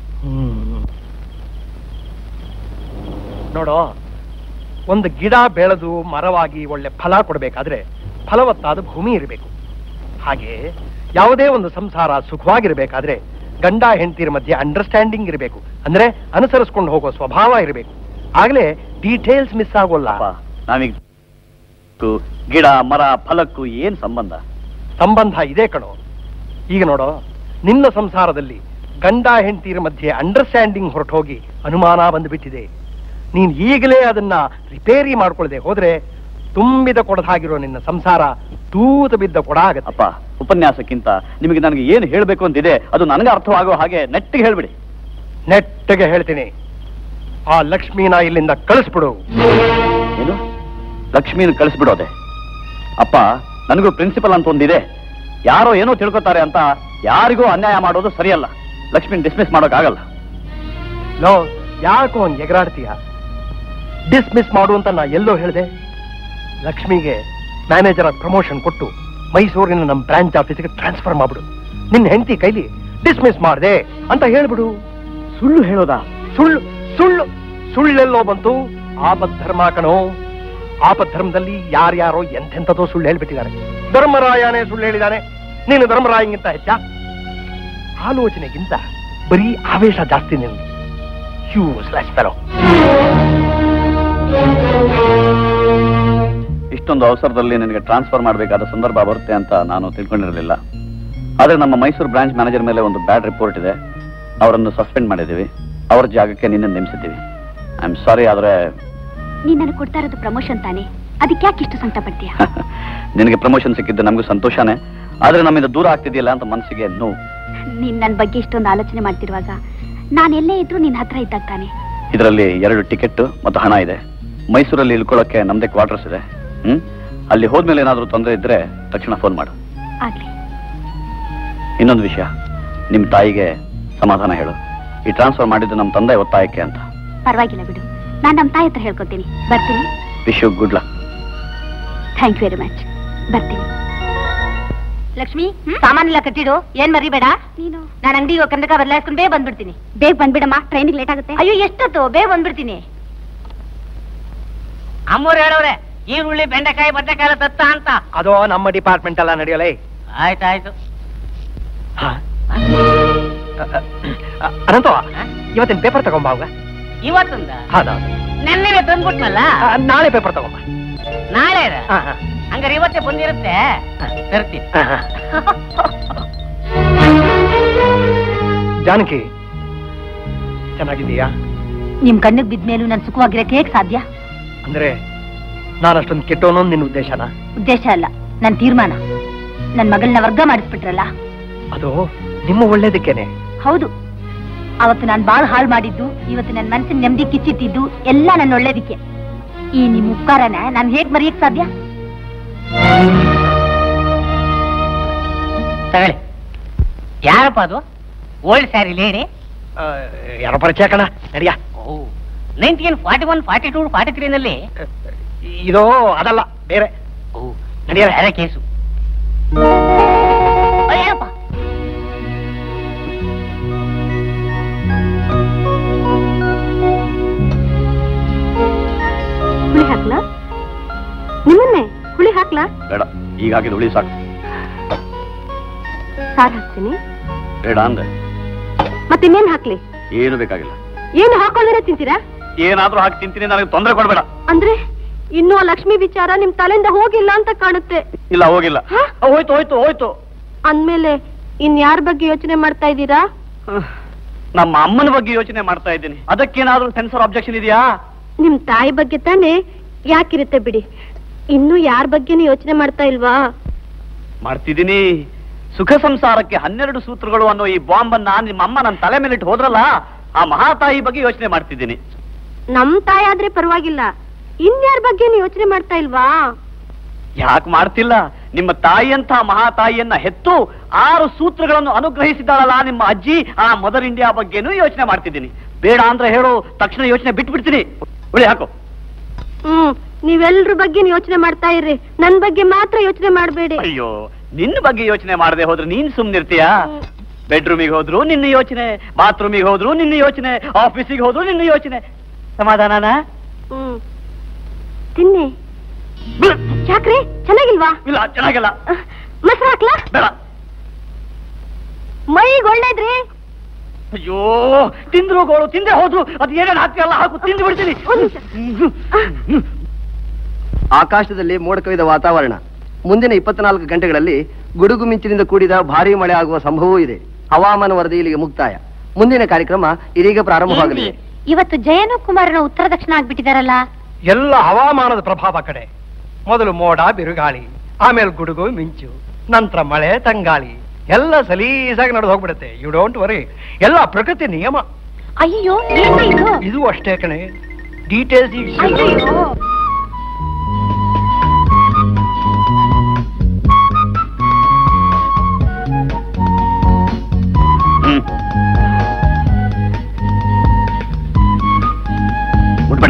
ನೋಡೋ ಒಂದು ಗಿಡ ಬೆಳೆದು ಮರವಾಗಿ ಒಳ್ಳೆ ಫಲ ಕೊಡಬೇಕಾದ್ರೆ ಫಲವತ್ತಾದ ಭೂಮಿ ಇರಬೇಕು ಹಾಗೆ ಯಾವುದೇ ಒಂದು ಸಂಸಾರ ಸುಖವಾಗಿರ್ಬೇಕಾದ್ರೆ ಗಂಡ ಹೆಂಡತಿರ ಮಧ್ಯೆ ಅಂಡರ್ಸ್ಟ್ಯಾಂಡಿಂಗ್ ಇರಬೇಕು ಅಂದ್ರೆ ಅನುಸರಿಸ್ಕೊಂಡು ಹೋಗೋ ಸ್ವಭಾವ ಇರಬೇಕು ಆಗ್ಲೇ ಡೀಟೇಲ್ಸ್ ಮಿಸ್ ಆಗೋಲ್ಲ ನಾವೀಗ ಕು- ಗಿಡ ಮರ ಫಲಕ್ಕೂ ಏನ್ ಸಂಬಂಧ ಸಂಬಂಧ ಇದೆ ಕಣೋ ಈಗ ನೋಡೋ ನಿನ್ನ ಸಂಸಾರದಲ್ಲಿ ಗಂಡ ಹೆಂಡತಿರ ಮಧ್ಯೆ ಅಂಡರ್ಸ್ಟ್ಯಾಂಡಿಂಗ್ ಹೊರಟೋಗಿ ಅನುಮಾನ ಬಂದುಬಿಟ್ಟಿದೆ ನೀನ್ ಈಗಲೇ ಅದನ್ನ ರಿಪೇರಿ ಮಾಡ್ಕೊಳ್ಳದೆ ಹೋದ್ರೆ ತುಂಬಿದ ಕೊಡದಾಗಿರೋ ನಿನ್ನ ಸಂಸಾರ ತೂತ ಬಿದ್ದ ಕೊಡ ಆಗತ್ತೆ ಅಪ್ಪ ಉಪನ್ಯಾಸಕ್ಕಿಂತ ನಿಮಗೆ ನನಗೆ ಏನು ಹೇಳಬೇಕು ಅಂತಿದೆ ಅದು ನನಗೆ ಅರ್ಥವಾಗೋ ಹಾಗೆ ನೆಟ್ಟಿಗೆ ಹೇಳ್ಬಿಡಿ ನೆಟ್ಟಗೆ ಹೇಳ್ತೀನಿ ಆ ಲಕ್ಷ್ಮೀನ ಇಲ್ಲಿಂದ ಕಳಿಸ್ಬಿಡು ಏನು ಲಕ್ಷ್ಮೀನ ಕಳಿಸ್ಬಿಡೋದೆ ಅಪ್ಪ ನನಗೂ ಪ್ರಿನ್ಸಿಪಲ್ ಅಂತ ಒಂದಿದೆ ಯಾರೋ ಏನೋ ತಿಳ್ಕೊತಾರೆ ಅಂತ ಯಾರಿಗೂ ಅನ್ಯಾಯ ಮಾಡೋದು ಸರಿಯಲ್ಲ ಲಕ್ಷ್ಮಿನ ಡಿಸ್ಮಿಸ್ ಮಾಡೋಕ್ಕಾಗಲ್ಲ ಲೋ ಯಾಕೋ ಹಂಗೆ ಎಗರಾಡ್ತೀಯ ಡಿಸ್ಮಿಸ್ ಮಾಡು ಅಂತ ನಾ ಎಲ್ಲೋ ಹೇಳಿದೆ ಲಕ್ಷ್ಮಿಗೆ ಮ್ಯಾನೇಜರ್ ಪ್ರಮೋಷನ್ ಕೊಟ್ಟು ಮೈಸೂರಿನ ನಮ್ಮ ಬ್ರಾಂಚ್ ಆಫೀಸಿಗೆ ಟ್ರಾನ್ಸ್ಫರ್ ಮಾಡ್ಬಿಡು ನಿನ್ನ ಹೆಂಡತಿ ಕೈಲಿ ಡಿಸ್ಮಿಸ್ ಮಾಡಿದೆ ಅಂತ ಹೇಳ್ಬಿಡು ಸುಳ್ಳು ಹೇಳೋದಾ ಸುಳ್ಳು ಸುಳ್ಳು ಸುಳ್ಳೆಲ್ಲೋ ಬಂತು ಆಪದ್ಧರ್ಮ ಕಣೋ ಆಪದ್ಧರ್ಮದಲ್ಲಿ ಯಾರ್ಯಾರೋ ಎಂತೆಂಥದೋ ಸುಳ್ಳು ಹೇಳ್ಬಿಟ್ಟಿದ್ದಾರೆ ಧರ್ಮರಾಯನೇ ಸುಳ್ಳು ಹೇಳಿದಾನೆ ನೀನು ಧರ್ಮರಾಯಂಗಿಂತ ಹೆಚ್ಚ ಆಲೋಚನೆಗಿಂತ ಬರೀ ಆವೇಶ ಜಾಸ್ತಿ ನಿನ್ಗೆ ಯೂಸ್ಲೆಸ್ ಫೆಲೋ ಇಷ್ಟೊಂದು ಅವಸರದಲ್ಲಿ ನಿನಗೆ ಟ್ರಾನ್ಸ್ಫರ್ ಮಾಡಬೇಕಾದ ಸಂದರ್ಭ ಬರುತ್ತೆ ಅಂತ ನಾನು ತಿಳ್ಕೊಂಡಿರಲಿಲ್ಲ ಆದ್ರೆ ನಮ್ಮ ಮೈಸೂರು ಬ್ರಾಂಚ್ ಮ್ಯಾನೇಜರ್ ಮೇಲೆ ಒಂದು ಬ್ಯಾಡ್ ರಿಪೋರ್ಟ್ ಇದೆ ಅವರನ್ನು ಸಸ್ಪೆಂಡ್ ಮಾಡಿದ್ದೀವಿ ಅವ್ರ ಜಾಗಕ್ಕೆ ನಿನ್ನ ನೇಮಿಸಿದ್ದೀವಿ ಐ ಆಮ್ ಸಾರಿ ಆದ್ರೆ ನೀನ್ ನನಗೆ ಕೊಡ್ತಾ ಇರೋದು ಪ್ರಮೋಷನ್ ತಾನೆ ಅದಕ್ಕೆ ಯಾಕೆ ಇಷ್ಟು ಸಂಕಟ ಪಡ್ತೀಯ ನಿನಗೆ ಪ್ರಮೋಷನ್ ಸಿಕ್ಕಿದ್ದು ನಮಗೂ ಸಂತೋಷನೇ ಆದ್ರೆ ನಮ್ಮಿಂದ ದೂರ ಆಗ್ತಿದೆಯಲ್ಲ ಅಂತ ಮನಸ್ಸಿಗೆ ನೋವು ನೀನ್ ನನ್ನ ಬಗ್ಗೆ ಇಷ್ಟೊಂದು ಆಲೋಚನೆ ಮಾಡ್ತಿರುವಾಗ ನಾನು ಎಲ್ಲೇ ಇದ್ರೂ ನಿನ್ನ ಹತ್ರ ಇದ್ದಾಗ ತಾನೆ ಇದರಲ್ಲಿ ಎರಡು ಟಿಕೆಟ್ ಮತ್ತು ಹಣ ಇದೆ ಮೈಸೂರಲ್ಲಿ ಇಳ್ಕೊಳ್ಳೋಕೆ ನಮ್ದೇ ಕ್ವಾರ್ಟರ್ಸ್ ಇದೆ ಹ್ಮ್ ಅಲ್ಲಿ ಹೋದ್ಮೇಲೆ ಏನಾದರೂ ತೊಂದರೆ ಇದ್ರೆ ತಕ್ಷಣ ಫೋನ್ ಮಾಡು ಆಗ್ಲಿ ಇನ್ನೊಂದು ವಿಷಯ ನಿಮ್ಮ ತಾಯಿಗೆ ಸಮಾಧಾನ ಹೇಳು ಈ ಟ್ರಾನ್ಸ್ಫರ್ ಮಾಡಿದ್ದು ನಮ್ಮ ತಂದೆ ಒತ್ತಾಯಕ್ಕೆ ಅಂತ ಪರವಾಗಿಲ್ಲ ಬಿಡು ನಾನು ನಮ್ಮ ತಾಯಿ ಹತ್ರ ಹೇಳ್ಕೊತೀನಿ ಬರ್ತೀನಿ wish you good luck thank you very much ಬರ್ತೀನಿ ಲಕ್ಷ್ಮಿ ಸಾಮಾನೆಲ್ಲ ಕಟ್ಟಿಡು ಏನ್ ಮರಿಬೇಡ ನೀನು ನಾನು ಅಂಗಡಿಗೆ ಕನ್ನಡಕ ಬದಲಾಯಿಸ್ಕೊಂಡು ಬೇಗ ಬಂದ್ಬಿಡ್ತೀನಿ ಬೇಗ ಬಂದ್ಬಿಡಮ್ಮ ಟ್ರೈನಿಗೆ ಲೇಟ್ ಆಗುತ್ತೆ ಅಯ್ಯೋ ಎಷ್ಟೊತ್ತು ಬೇಗ ಬಂದ್ಬಿಡ್ತೀನಿ ಅಮ್ಮವ್ರು ಹೇಳವ್ರೆ ಈರುಳ್ಳಿ ಬೆಂಡೆಕಾಯಿ ಬದನೆಕಾಯಿ ಎಲ್ಲ ತತ್ತ ಅಂತ ಅದು ನಮ್ಮ ಡಿಪಾರ್ಟ್ಮೆಂಟ್ ಎಲ್ಲ ನಡೆಯಲೇ ಆಯ್ತಾಯ್ತು ಅನಂತ ಇವತ್ತಿನ ಪೇಪರ್ ತಗೊಂಬ ಅವಾಗ ಇವತ್ತೊಂದ ಹೌದಾ ನೆನ್ನೆ ತಂದ್ಬಿಟ್ನಲ್ಲ ನಾಳೆ ಪೇಪರ್ ತಗೊಂಬ ನಾಳೆ ಹಾ, ಹಾ. ಹಂಗಾರೆ ಇವತ್ತೇ ಬಂದಿರುತ್ತೆ ತರ್ತೀನಿ ಹಾ, ಹಾ. ಜಾನಕಿ ಚೆನ್ನಾಗಿದ್ದೀಯಾ ನಿಮ್ ಕಣ್ಣಿಗೆ ಬಿದ್ಮೇಲೂ ನಾನು ಸುಖವಾಗಿರಕ್ಕೆ ಹೇಗ್ ಸಾಧ್ಯ ಅಂದ್ರೆ ನಾನು ಅಷ್ಟೊಂದು ಕೆಟ್ಟವನು ನಿನ್ನ ಉದ್ದೇಶನ ಉದ್ದೇಶ ಅಲ್ಲ ನನ್ ತೀರ್ಮಾನ ನನ್ ಮಗಳನ್ನ ವರ್ಗ ಮಾಡಿಸ್ಬಿಟ್ರಲ್ಲ ಅದು ನಿಮ್ಮ ಒಳ್ಳೇದಕ್ಕೇನೆ ಹೌದು ಅವತ್ತು ನಾನು ಬಾಳ್ ಹಾಳು ಮಾಡಿದ್ದು ಇವತ್ತು ನನ್ನ ಮನಸ್ಸಿನ ನೆಮ್ಮದಿ ಕಿಚ್ಚಿಟ್ಟಿದ್ದು ಎಲ್ಲ ನನ್ನ ಒಳ್ಳೇದಕ್ಕೆ ಈ ನಿಮ್ ಉಪಕಾರನ ನಾನು ಹೇಗ್ ಮರೆಯಕ್ ಸಾಧ್ಯ ತಗೊಳ್ಳಿ ಯಾರಪ್ಪ ಅದು ಓಲ್ಡ್ ಸ್ಯಾರಿ ಲೇಡಿ ಆ, ಯಾರೋ ಪರಿಚಯ ಕಣ ನಡಿಯ nineteen forty one forty two forty ತ್ರೀನಲ್ಲಿ ಇದು ಅದಲ್ಲ ಬೇರೆ ನಡೆಯಲ್ಲ ಬೇರೆ ಕೇಸು ಅಯ್ಯಪ್ಪ ಹುಳಿ ಹಾಕ್ಲಾ ನಿಮ್ಮನ್ನೇ ಹುಳಿ ಹಾಕ್ಲಾ ಬೇಡ ಈಗ ಹಾಕಿದ ಉಳಿ ಸಾಕು ಸಾರ್ ಹಾಕ್ತೀನಿ ಬೇಡ ಅಂದೆ ಮತ್ತಿನ್ನೇನ್ ಹಾಕ್ಲಿ ಏನು ಬೇಕಾಗಿಲ್ಲ ಏನು ಹಾಕೊಳ್ಳೋದ್ರೆ ತಿಂತೀರಾ ಏನಾದ್ರೂ ಹಾಕಿ ತಿಂತೀನಿ ನನಗೆ ತೊಂದರೆ ಕೊಡಬೇಡ ಅಂದ್ರೆ ಇನ್ನೂ ಆ ಲಕ್ಷ್ಮಿ ವಿಚಾರ ನಿಮ್ ತಲೆಯಿಂದ ಹೋಗಿಲ್ಲ ಅಂತ ಕಾಣುತ್ತೆ ಇಲ್ಲ ಹೋಗಿಲ್ಲ ಹ? ಹೋಯ್ತು ಹೋಯ್ತು ಹೋಯ್ತು ಅಂದ್ಮೇಲೆ ಇನ್ ಯಾರ ಬಗ್ಗೆ ಯೋಚನೆ ಮಾಡ್ತಾ ಇದ್ದೀರಾ ನಮ್ಮ ಅಮ್ಮನ ಬಗ್ಗೆ ಯೋಚನೆ ಮಾಡ್ತಾ ಇದ್ದೀನಿ ಅದಕ್ಕೇನಾದ್ರೂ ಸೆನ್ಸರ್ ಅಬ್ಜೆಕ್ಷನ್ ಇದೆಯಾ ನಿಮ್ ತಾಯಿ ಬಗ್ಗೆ ತಾನೇ ಯಾಕಿರುತ್ತೆ ಬಿಡಿ ಇನ್ನು ಯಾರ ಬಗ್ಗೆನೂ ಯೋಚನೆ ಮಾಡ್ತಾ ಇಲ್ವಾ ಮಾಡ್ತಿದ್ದೀನಿ ಸುಖ ಸಂಸಾರಕ್ಕೆ ಹನ್ನೆರಡು ಸೂತ್ರಗಳು ಅನ್ನೋ ಈ ಬಾಂಬನ್ನ ನಿಮ್ಮ ಅಮ್ಮ ನನ್ನ ತಲೆ ಮೇಲಿಟ್ಟು ಹೋದ್ರಲ್ಲ ಆ ಮಹಾತಾಯಿ ಬಗ್ಗೆ ಯೋಚನೆ ಮಾಡ್ತಿದ್ದೀನಿ ನಮ್ ತಾಯಿ ಆದ್ರೆ ಪರವಾಗಿಲ್ಲ ಇನ್ಯಾರ ಬಗ್ಗೆನೂ ಯೋಚನೆ ಮಾಡ್ತಾ ಇಲ್ವಾ ಯಾಕೆ ಮಾಡ್ತಿಲ್ಲ ನಿಮ್ಮ ತಾಯಿಯಂತ ಮಹಾತಾಯಿಯನ್ನ ಹೆತ್ತು ಆರು ಸೂತ್ರಗಳನ್ನು ಅನುಗ್ರಹಿಸಿದ್ದಾಳಲ್ಲ ನಿಮ್ಮ ಅಜ್ಜಿ ಆ ಮದರ್ ಇಂಡಿಯಾ ಬಗ್ಗೆನೂ ಯೋಚನೆ ಮಾಡ್ತಿದ್ದೀನಿ ಬೇಡ ಅಂದ್ರೆ ಹೇಳು ತಕ್ಷಣ ಯೋಚನೆ ಬಿಟ್ಬಿಡ್ತೀನಿ ಉಳಿ ಹಾಕು ಹ್ಮ್ ನೀವೆಲ್ರ ಬಗ್ಗೆ ಯೋಚನೆ ಮಾಡ್ತಾ ಇರ್ರಿ ನನ್ ಬಗ್ಗೆ ಮಾತ್ರ ಯೋಚನೆ ಮಾಡ್ಬೇಡಿ ಅಯ್ಯೋ ನಿನ್ನ ಬಗ್ಗೆ ಯೋಚನೆ ಮಾಡದೆ ಹೋದ್ರೆ ನೀನ್ ಸುಮ್ನಿರ್ತೀಯಾ ಬೆಡ್ರೂಮಿಗೆ ಹೋದ್ರು ನಿನ್ನ ಯೋಚನೆ ಬಾತ್ರೂಮಿಗೆ ಹೋದ್ರು ನಿನ್ನ ಯೋಚನೆ ಆಫೀಸಿಗೆ ಹೋದ್ರು ನಿನ್ನ ಯೋಚನೆ ಸಮಾಧಾನನಾ ಹ್ಮ್ ತಿನ್ನಿ ಯಾಕ್ರಿ ಚೆನ್ನಾಗಿಲ್ವಾ ಇಲ್ಲ ಚೆನ್ನಾಗಿಲ್ಲ ಅಹ್, ಮೊಸರು ಹಾಕ್ಲಾ ಬೇಡ ಮೈಗ್ ಒಳ್ಳೇದ್ರಿ ಅಯ್ಯೋ ತಿಂದ್ರು ಗೋಳು ತಿಂದೆ ಹೋದ್ರು ಅದು ಏನೇನು ಹಾಕ್ತಿಯಲ್ಲ ಹಾಕು ತಿಂದು ಬಿಡ್ತೀನಿ ಒಂದ್ ನಿಮಿಷ. ಆಕಾಶದಲ್ಲಿ ಮೋಡ ಕವಿದ ವಾತಾವರಣ ಮುಂದಿನ ಇಪ್ಪತ್ನಾಲ್ಕು ಗಂಟೆಗಳಲ್ಲಿ ಗುಡುಗು ಮಿಂಚಿನಿಂದ ಕೂಡಿದ ಭಾರೀ ಮಳೆ ಆಗುವ ಸಂಭವವೂ ಇದೆ ಹವಾಮಾನ ವರದಿ ಇಲ್ಲಿಗೆ ಮುಕ್ತಾಯ ಮುಂದಿನ ಕಾರ್ಯಕ್ರಮ ಇದೀಗ ಪ್ರಾರಂಭವಾಗಲಿದೆ ಇವತ್ತು ಜಯನು ಕುಮಾರನ ಉತ್ತರ ದಕ್ಷಿಣ ಆಗ್ಬಿಟ್ಟಿದಾರಲ್ಲ ಎಲ್ಲ ಹವಾಮಾನದ ಪ್ರಭಾವ ಕಡೆ ಮೊದಲು ಮೋಡ ಬಿರುಗಾಳಿ ಆಮೇಲೆ ಗುಡುಗು ಮಿಂಚು ನಂತರ ಮಳೆ ತಂಗಾಳಿ ಎಲ್ಲ ಸಲೀಸಾಗಿ ನಡೆದು ಹೋಗ್ಬಿಡುತ್ತೆ ಯು ಡೋಂಟ್ ವರಿ ಎಲ್ಲ ಪ್ರಕೃತಿ ನಿಯಮ ಅಯ್ಯೋ ಏನು ಇದು ಇದು ಅಷ್ಟೇ ಕಣೆ ಡೀಟೇಲ್ಸ್ ಅಯ್ಯಯ್ಯೋ. ಹ್ಮ್ ಮುಟ್ಬೇಡ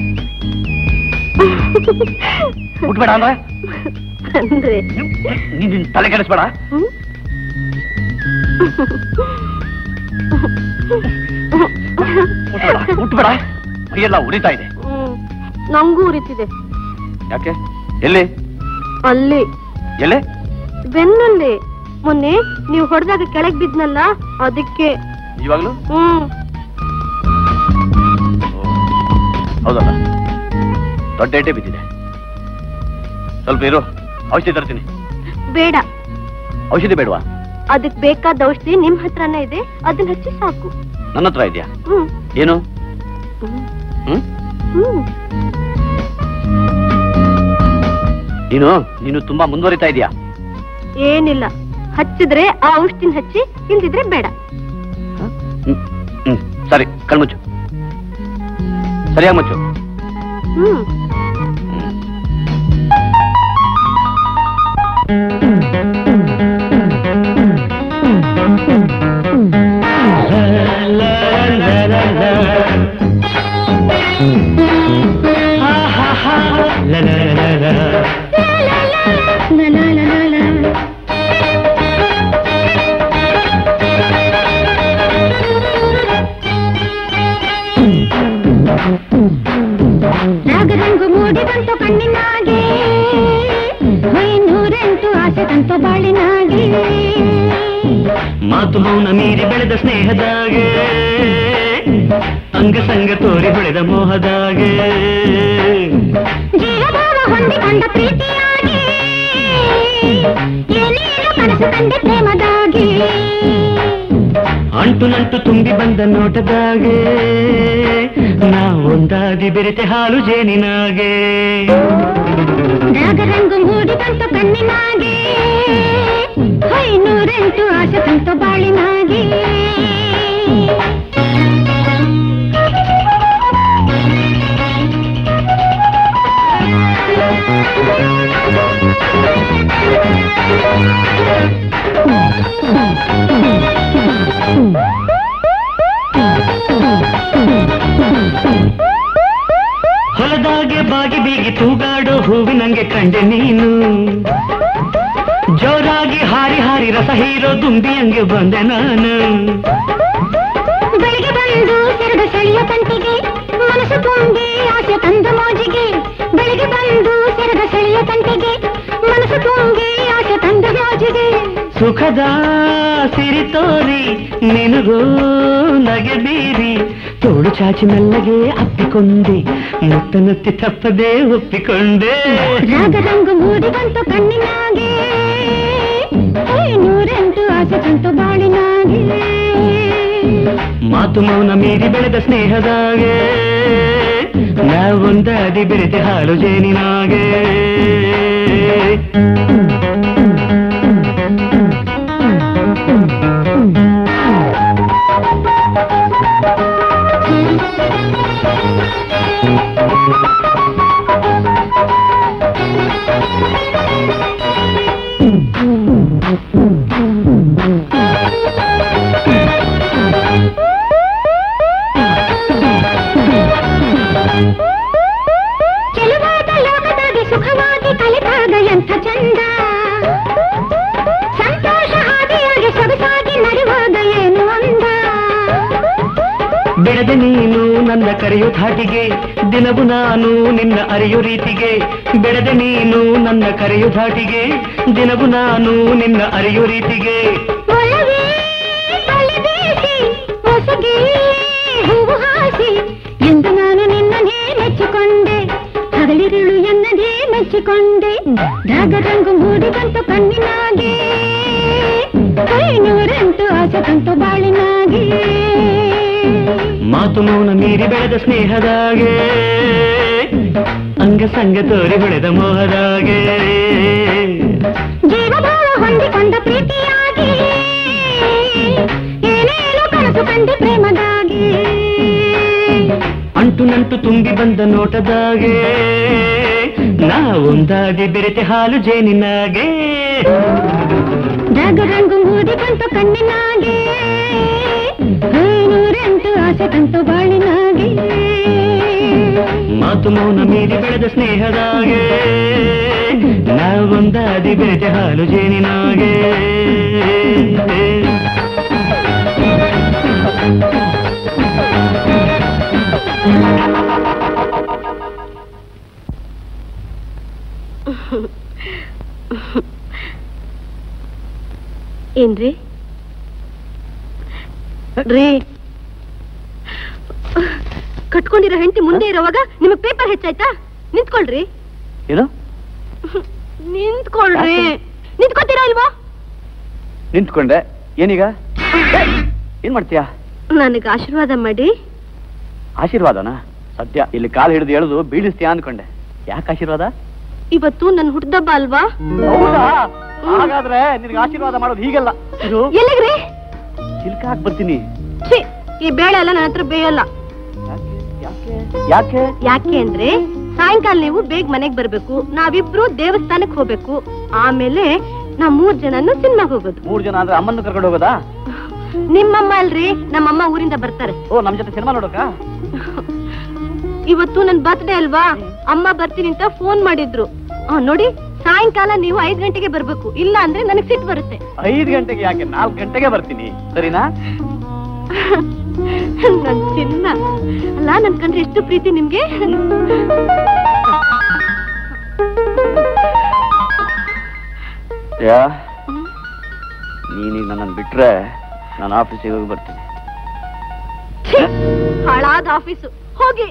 ಮುಟ್ಬೇಡ ಅಂದ್ರೆ ಅಂದ್ರೆ ನೀನ್ ನಿನ್ ತಲೆ ಕೆಡಿಸ್ಬೇಡ ಹ್ಮ್? ಮುಟ್ಬೇಡ ಮುಟ್ಬೇಡ ಮೈಯೆಲ್ಲ ಉರಿತಾ ಇದೆ ಹ್ಮ್. ನಂಗೂ ಉರಿತಿದೆ ಯಾಕೆ ಎಲ್ಲಿ ಅಲ್ಲಿ ಎಲ್ಲೇ ಬೆನ್ನಲ್ಲಿ ಮೊನ್ನೆ ನೀವು ಹೊಡೆದಾಗ ಕೆಳಗ್ ಬಿದ್ನಲ್ಲ ಅದಕ್ಕೆ ಇವಾಗ್ಲೂ ಹ್ಮ್ ಹೌದಲ್ಲ ದೊಡ್ಡ ಏಟೆ ಬಿದ್ದಿದೆ ಸ್ವಲ್ಪ ಇರು ಔಷಧಿ ತರ್ತೀನಿ ಬೇಡ ಔಷಧಿ ಬೇಡವಾ ಅದಕ್ ಬೇಕಾದ ಔಷಧಿ ನಿಮ್ ಹತ್ರನೇ ಇದೆ ಅದನ್ನ ಹಚ್ಚಿ ಸಾಕು ನನ್ನ ಹತ್ರ ಇದೆಯಾ ಹ್ಮ್ ಏನು ಹ್ಮ್. ಹ್ಮ್ ಹ್ಮ್ ನೀನು ನೀನು ತುಂಬಾ ಮುಂದುವರಿತಾ ಇದೀಯಾ ಏನಿಲ್ಲ ಹಚ್ಚಿದ್ರೆ ಆ ಔಷಧಿನ ಹಚ್ಚಿ ಇಲ್ದಿದ್ರೆ ಬೇಡ ಹ್ಮ್ ಹ್ಮ್ ಸರಿ ಕಣ್ಮುಚ್ಚು ಸರಿಯಾಗಿ ಮುಚ್ಚು ಹ್ಮ್ ರಾಗರಂಗು ಮೂಡಿ ಬಂತು ಕಣ್ಣಿನಾಗೆ ನೂರೆಂಟು ಆಸೆ ತಂತು ಬಾಳಿನಾಗೆ ಮಾತು ಮೌನ ಮೀರಿ ಬೆಳೆದ ಸ್ನೇಹದಾಗೆ ಅಂಗ ಸಂಗ ತೋರಿ ಬೆಳೆದ ಮೋಹದಾಗೆ ಜೀವಭಾವ ಹೊಂದಿಕೊಂಡ ಪ್ರೀತಿಯಾಗಿ ಏನೇನು ಕನಸು ಕಂಡೆ ಪ್ರೇಮದಾಗಿ ಅಂಟು ನಂಟು ತುಂಬಿ ಬಂದ ನೋಟದಾಗೆ ನಾವೊಂದಾಗಿ ಬೆರೆತೆ ಹಾಲು ಜೇನಿನಾಗೆ ರಾಗರಂಗು ಮೂಡಿ ಬಂತು ಕಣ್ಣಿನಾಗೆ ನೂರೆಂಟು ಆಸೆ ತಂತು ಬಾಳಿನಾಗೆ ಹೊಲದಾಗೆ ಬಾಗಿ ಬೀಗಿ ತೂಗಾಡೋ ಹೂವಿನಂಗೆ ಕಂಡೆ ನೀನು ಜೋರಾಗಿ ಹಾರಿ ಹಾರಿ ರಸ ಹೀರೋ ದುಂಬಿಯಂಗೆ ಬಂದೆ ನಾನು ಬೆಳಿಗ್ಗೆ ಬಂದು ಸೆರಡು ಸೆಳೆಯ ತಂತಿಗೆ ಮನಸ್ಸು ತುಂಬಿ ಆಸೆ ತಂದ ಮೋಜಿಗೆ ಬೆಳಿಗ್ಗೆ ಬಂದು ಸೆರಡು ಸೆಳೆಯ ತಂತಿಗೆ ಮನಸ್ಸು ತುಂಬಿ ಆಸೆ ತಂದ ಮೋಜಿಗೆ ಸುಖದ ಸಿರಿ ತೋರಿ ನಿನಗೂ ನಗೆ ಬೀರಿ ತೋಳು ಚಾಚಿ ಮೆಲ್ಲಗೆ ಅಪ್ಪಿಕೊಂಡೆ ಮುತ್ತ ನುತ್ತಿ ತಪ್ಪದೆ ಒಪ್ಪಿಕೊಂಡೆ ರಾಗರಂಗು ಮೂಡಿ ಬಂತು ಕಣ್ಣಿನಾಗೆ ನೂರೆಂಟು ಆಸೆ ತಂತು ಬಾಳಿನಾಗೆ ಮಾತು ಮೌನ ಮೀರಿ ಬೆಳೆದ ಸ್ನೇಹದಾಗೆ ನಾವೊಂದಾದಿ ಬೆರೆತೆ ಹಾಲು ಜೇನಿನಾಗೆ ಕೆಲವಾದ ಲೋಕದಾಗೆ ಸುಖವಾಗಿ ಕಲಿತಾಗ ಎಂಥ ಚಂದ ಸಂತೋಷ ಹಾದಿಯಾಗಿ ಸೊಗಸಾಗಿ ನಡೆವಾಗ ಏನು ಅಂದ ಬೆಳೆದ ನೀನು ನನ್ನ ಕರೆಯೋ ಧಾಟಿಗೆ ದಿನವು ನಾನು ನಿನ್ನ ಅರಿಯೋ ರೀತಿಗೆ ಬೆಳೆದ ನೀನು ನನ್ನ ಕರೆಯೋ ಧಾಟಿಗೆ ದಿನವು ನಾನು ನಿನ್ನ ಅರಿಯೋ ರೀತಿಗೆ ಒಳಗೆ ತಲೆ ಬೀಸಿ ಹೊಸಗೆ ಹೂವು ಹಾಸಿ ಎಂದು ನಾನು ನಿನ್ನನ್ನೇ ಮೆಚ್ಚಿಕೊಂಡೆ ಹಗಲಿರುಳು ಎನ್ನದೇ ಮೆಚ್ಚಿಕೊಂಡೆ ರಾಗರಂಗು ಮೂಡಿ ಬಂತು ಕಣ್ಣಿನಾಗೆ ನೂರೆಂಟು ಆಸೆ ತಂತು ಬಾಳಿನಾಗೆ ಮಾತು ಮೌನ ಮೀರಿ ಬೆಳೆದ ಸ್ನೇಹದಾಗೆ ಅಂಗ ಸಂಗ ತೋರಿ ಬೆಳೆದ ಮೋಹದಾಗೆ ಜೀವಭಾವ ಹೊಂದಿಕೊಂಡ ಪ್ರೀತಿಯಾಗಿ ಏನೇನು ಕನಸು ಕಂಡು ಪ್ರೇಮದಾಗಿ ಅಂಟು ನಂಟು ತುಂಬಿ ಬಂದ ನೋಟದಾಗೆ ನಾವೊಂದಾಗಿ ಬೆರೆತೆ ಹಾಲು ಜೇನಿನಾಗೆ ಜಾಗರಂಗು ಮೂಡಿ ಬಂತು ಕಣ್ಣಿನಾಗೆ ನೂರೆಂಟು ಆಸೆ ತಂತು ಬಾಳಿನಾಗೆ ಮಾತು ಮೌನ ಮೀರಿ ಬೆಳೆದ ಸ್ನೇಹದಾಗೆ ನಾವೊಂದಾದಿ ಬೆರೆತೆ ಹಾಲು ಜೇನಿನಾಗೆ ಏನ್ರಿ ರೀ ಕಟ್ಕೊಂಡಿರೋ ಹೆಂಡತಿ ಮುಂದೆ ಇರೋವಾಗ ನಿಮಗ್ ಪೇಪರ್ ಹೆಚ್ಚಾಯ್ತಾ ನಿಂತ್ಕೊಳ್ರಿ ಏನು ನಿಂತ್ಕೊಳ್ರಿ ನಿಂತ್ಕೊತೀರಾ ಇಲ್ವಾ ನಿಂತ್ಕೊಂಡೆ ಏನೀಗ ಏನ್ ಮಾಡ್ತೀಯಾ ನನಗೆ ಆಶೀರ್ವಾದ ಮಾಡಿ ಆಶೀರ್ವಾದನಾ ಸದ್ಯ ಇಲ್ಲಿ ಕಾಲು ಹಿಡಿದು ಎಳೆದು ಬೀಳಿಸ್ತೀಯಾ ಅನ್ಕೊಂಡೆ ಯಾಕೆ ಆಶೀರ್ವಾದ ಇವತ್ತು ನನ್ ಹುಟ್ಟದಬ್ಬ ಅಲ್ವಾ ಹೌದಾ ಹಾಗಾದ್ರೆ ನಿನಗೆ ಆಶೀರ್ವಾದ ಮಾಡೋದು ಹೀಗೆಲ್ಲ ಇದು ಎಲ್ಲಿಗ್ರಿ ಚಿಲ್ಕ ಹಾಕ್ ಬರ್ತೀನಿ ಛೀ, ಈ ಬೇಳೆ ಎಲ್ಲ ನನ್ನ ಹತ್ರ ಬೇಯಲ್ಲ ಯಾಕೆ ಯಾಕೆ ಅಂದ್ರೆ ಸಾಯಂಕಾಲ ನೀವು ಬೇಗ ಮನೆಗ್ ಬರ್ಬೇಕು ನಾವಿಬ್ರು ದೇವಸ್ಥಾನಕ್ ಹೋಗ್ಬೇಕು ಆಮೇಲೆ ನಾವ್ ಮೂರ್ ಜನನು ಸಿನಿಮಾಗ್ ಹೋಗೋದು ಮೂರ್ ಜನ ಅಂದ್ರೆ ಅಮ್ಮನ್ನ ಕರ್ಕೊಂಡು ಹೋಗೋದಾ ನಿಮ್ಮಮ್ಮ ಅಲ್ರಿ ನಮ್ಮಮ್ಮ ಊರಿಂದ ಬರ್ತಾರೆ ಓ ನಮ್ ಜೊತೆ ಸಿನಿಮಾ ನೋಡೋಕಾ ಇವತ್ತು ನನ್ ಬರ್ತ್ಡೇ ಅಲ್ವಾ ಅಮ್ಮ ಬರ್ತೀನಿ ಅಂತ ಫೋನ್ ಮಾಡಿದ್ರು ಆ, ನೋಡಿ ಸಾಯಂಕಾಲ ನೀವು ಐದ್ ಗಂಟೆಗೆ ಬರ್ಬೇಕು ಇಲ್ಲ ಅಂದ್ರೆ ನನಗ್ ಸಿಟ್ಟು ಬರುತ್ತೆ ಐದ್ ಗಂಟೆಗೆ ಯಾಕೆ ನಾಲ್ಕು ಗಂಟೆಗೆ ಬರ್ತೀನಿ ಸರಿನಾ ನನ್ ಚಿನ್ನ ಅಲ್ಲ ನನ್ ಕಂಡ್ರೆ ಎಷ್ಟು ಪ್ರೀತಿ ನಿಮ್ಗೆ ಯಾ ನೀನೀಗ ನನ್ನನ್ನು ಬಿಟ್ರೆ ನಾನು ಆಫೀಸಿಗೆ ಹೋಗಿ ಬರ್ತೀನಿ ಛೀ, ಹಾಳಾದ ಆಫೀಸು ಹೋಗಿ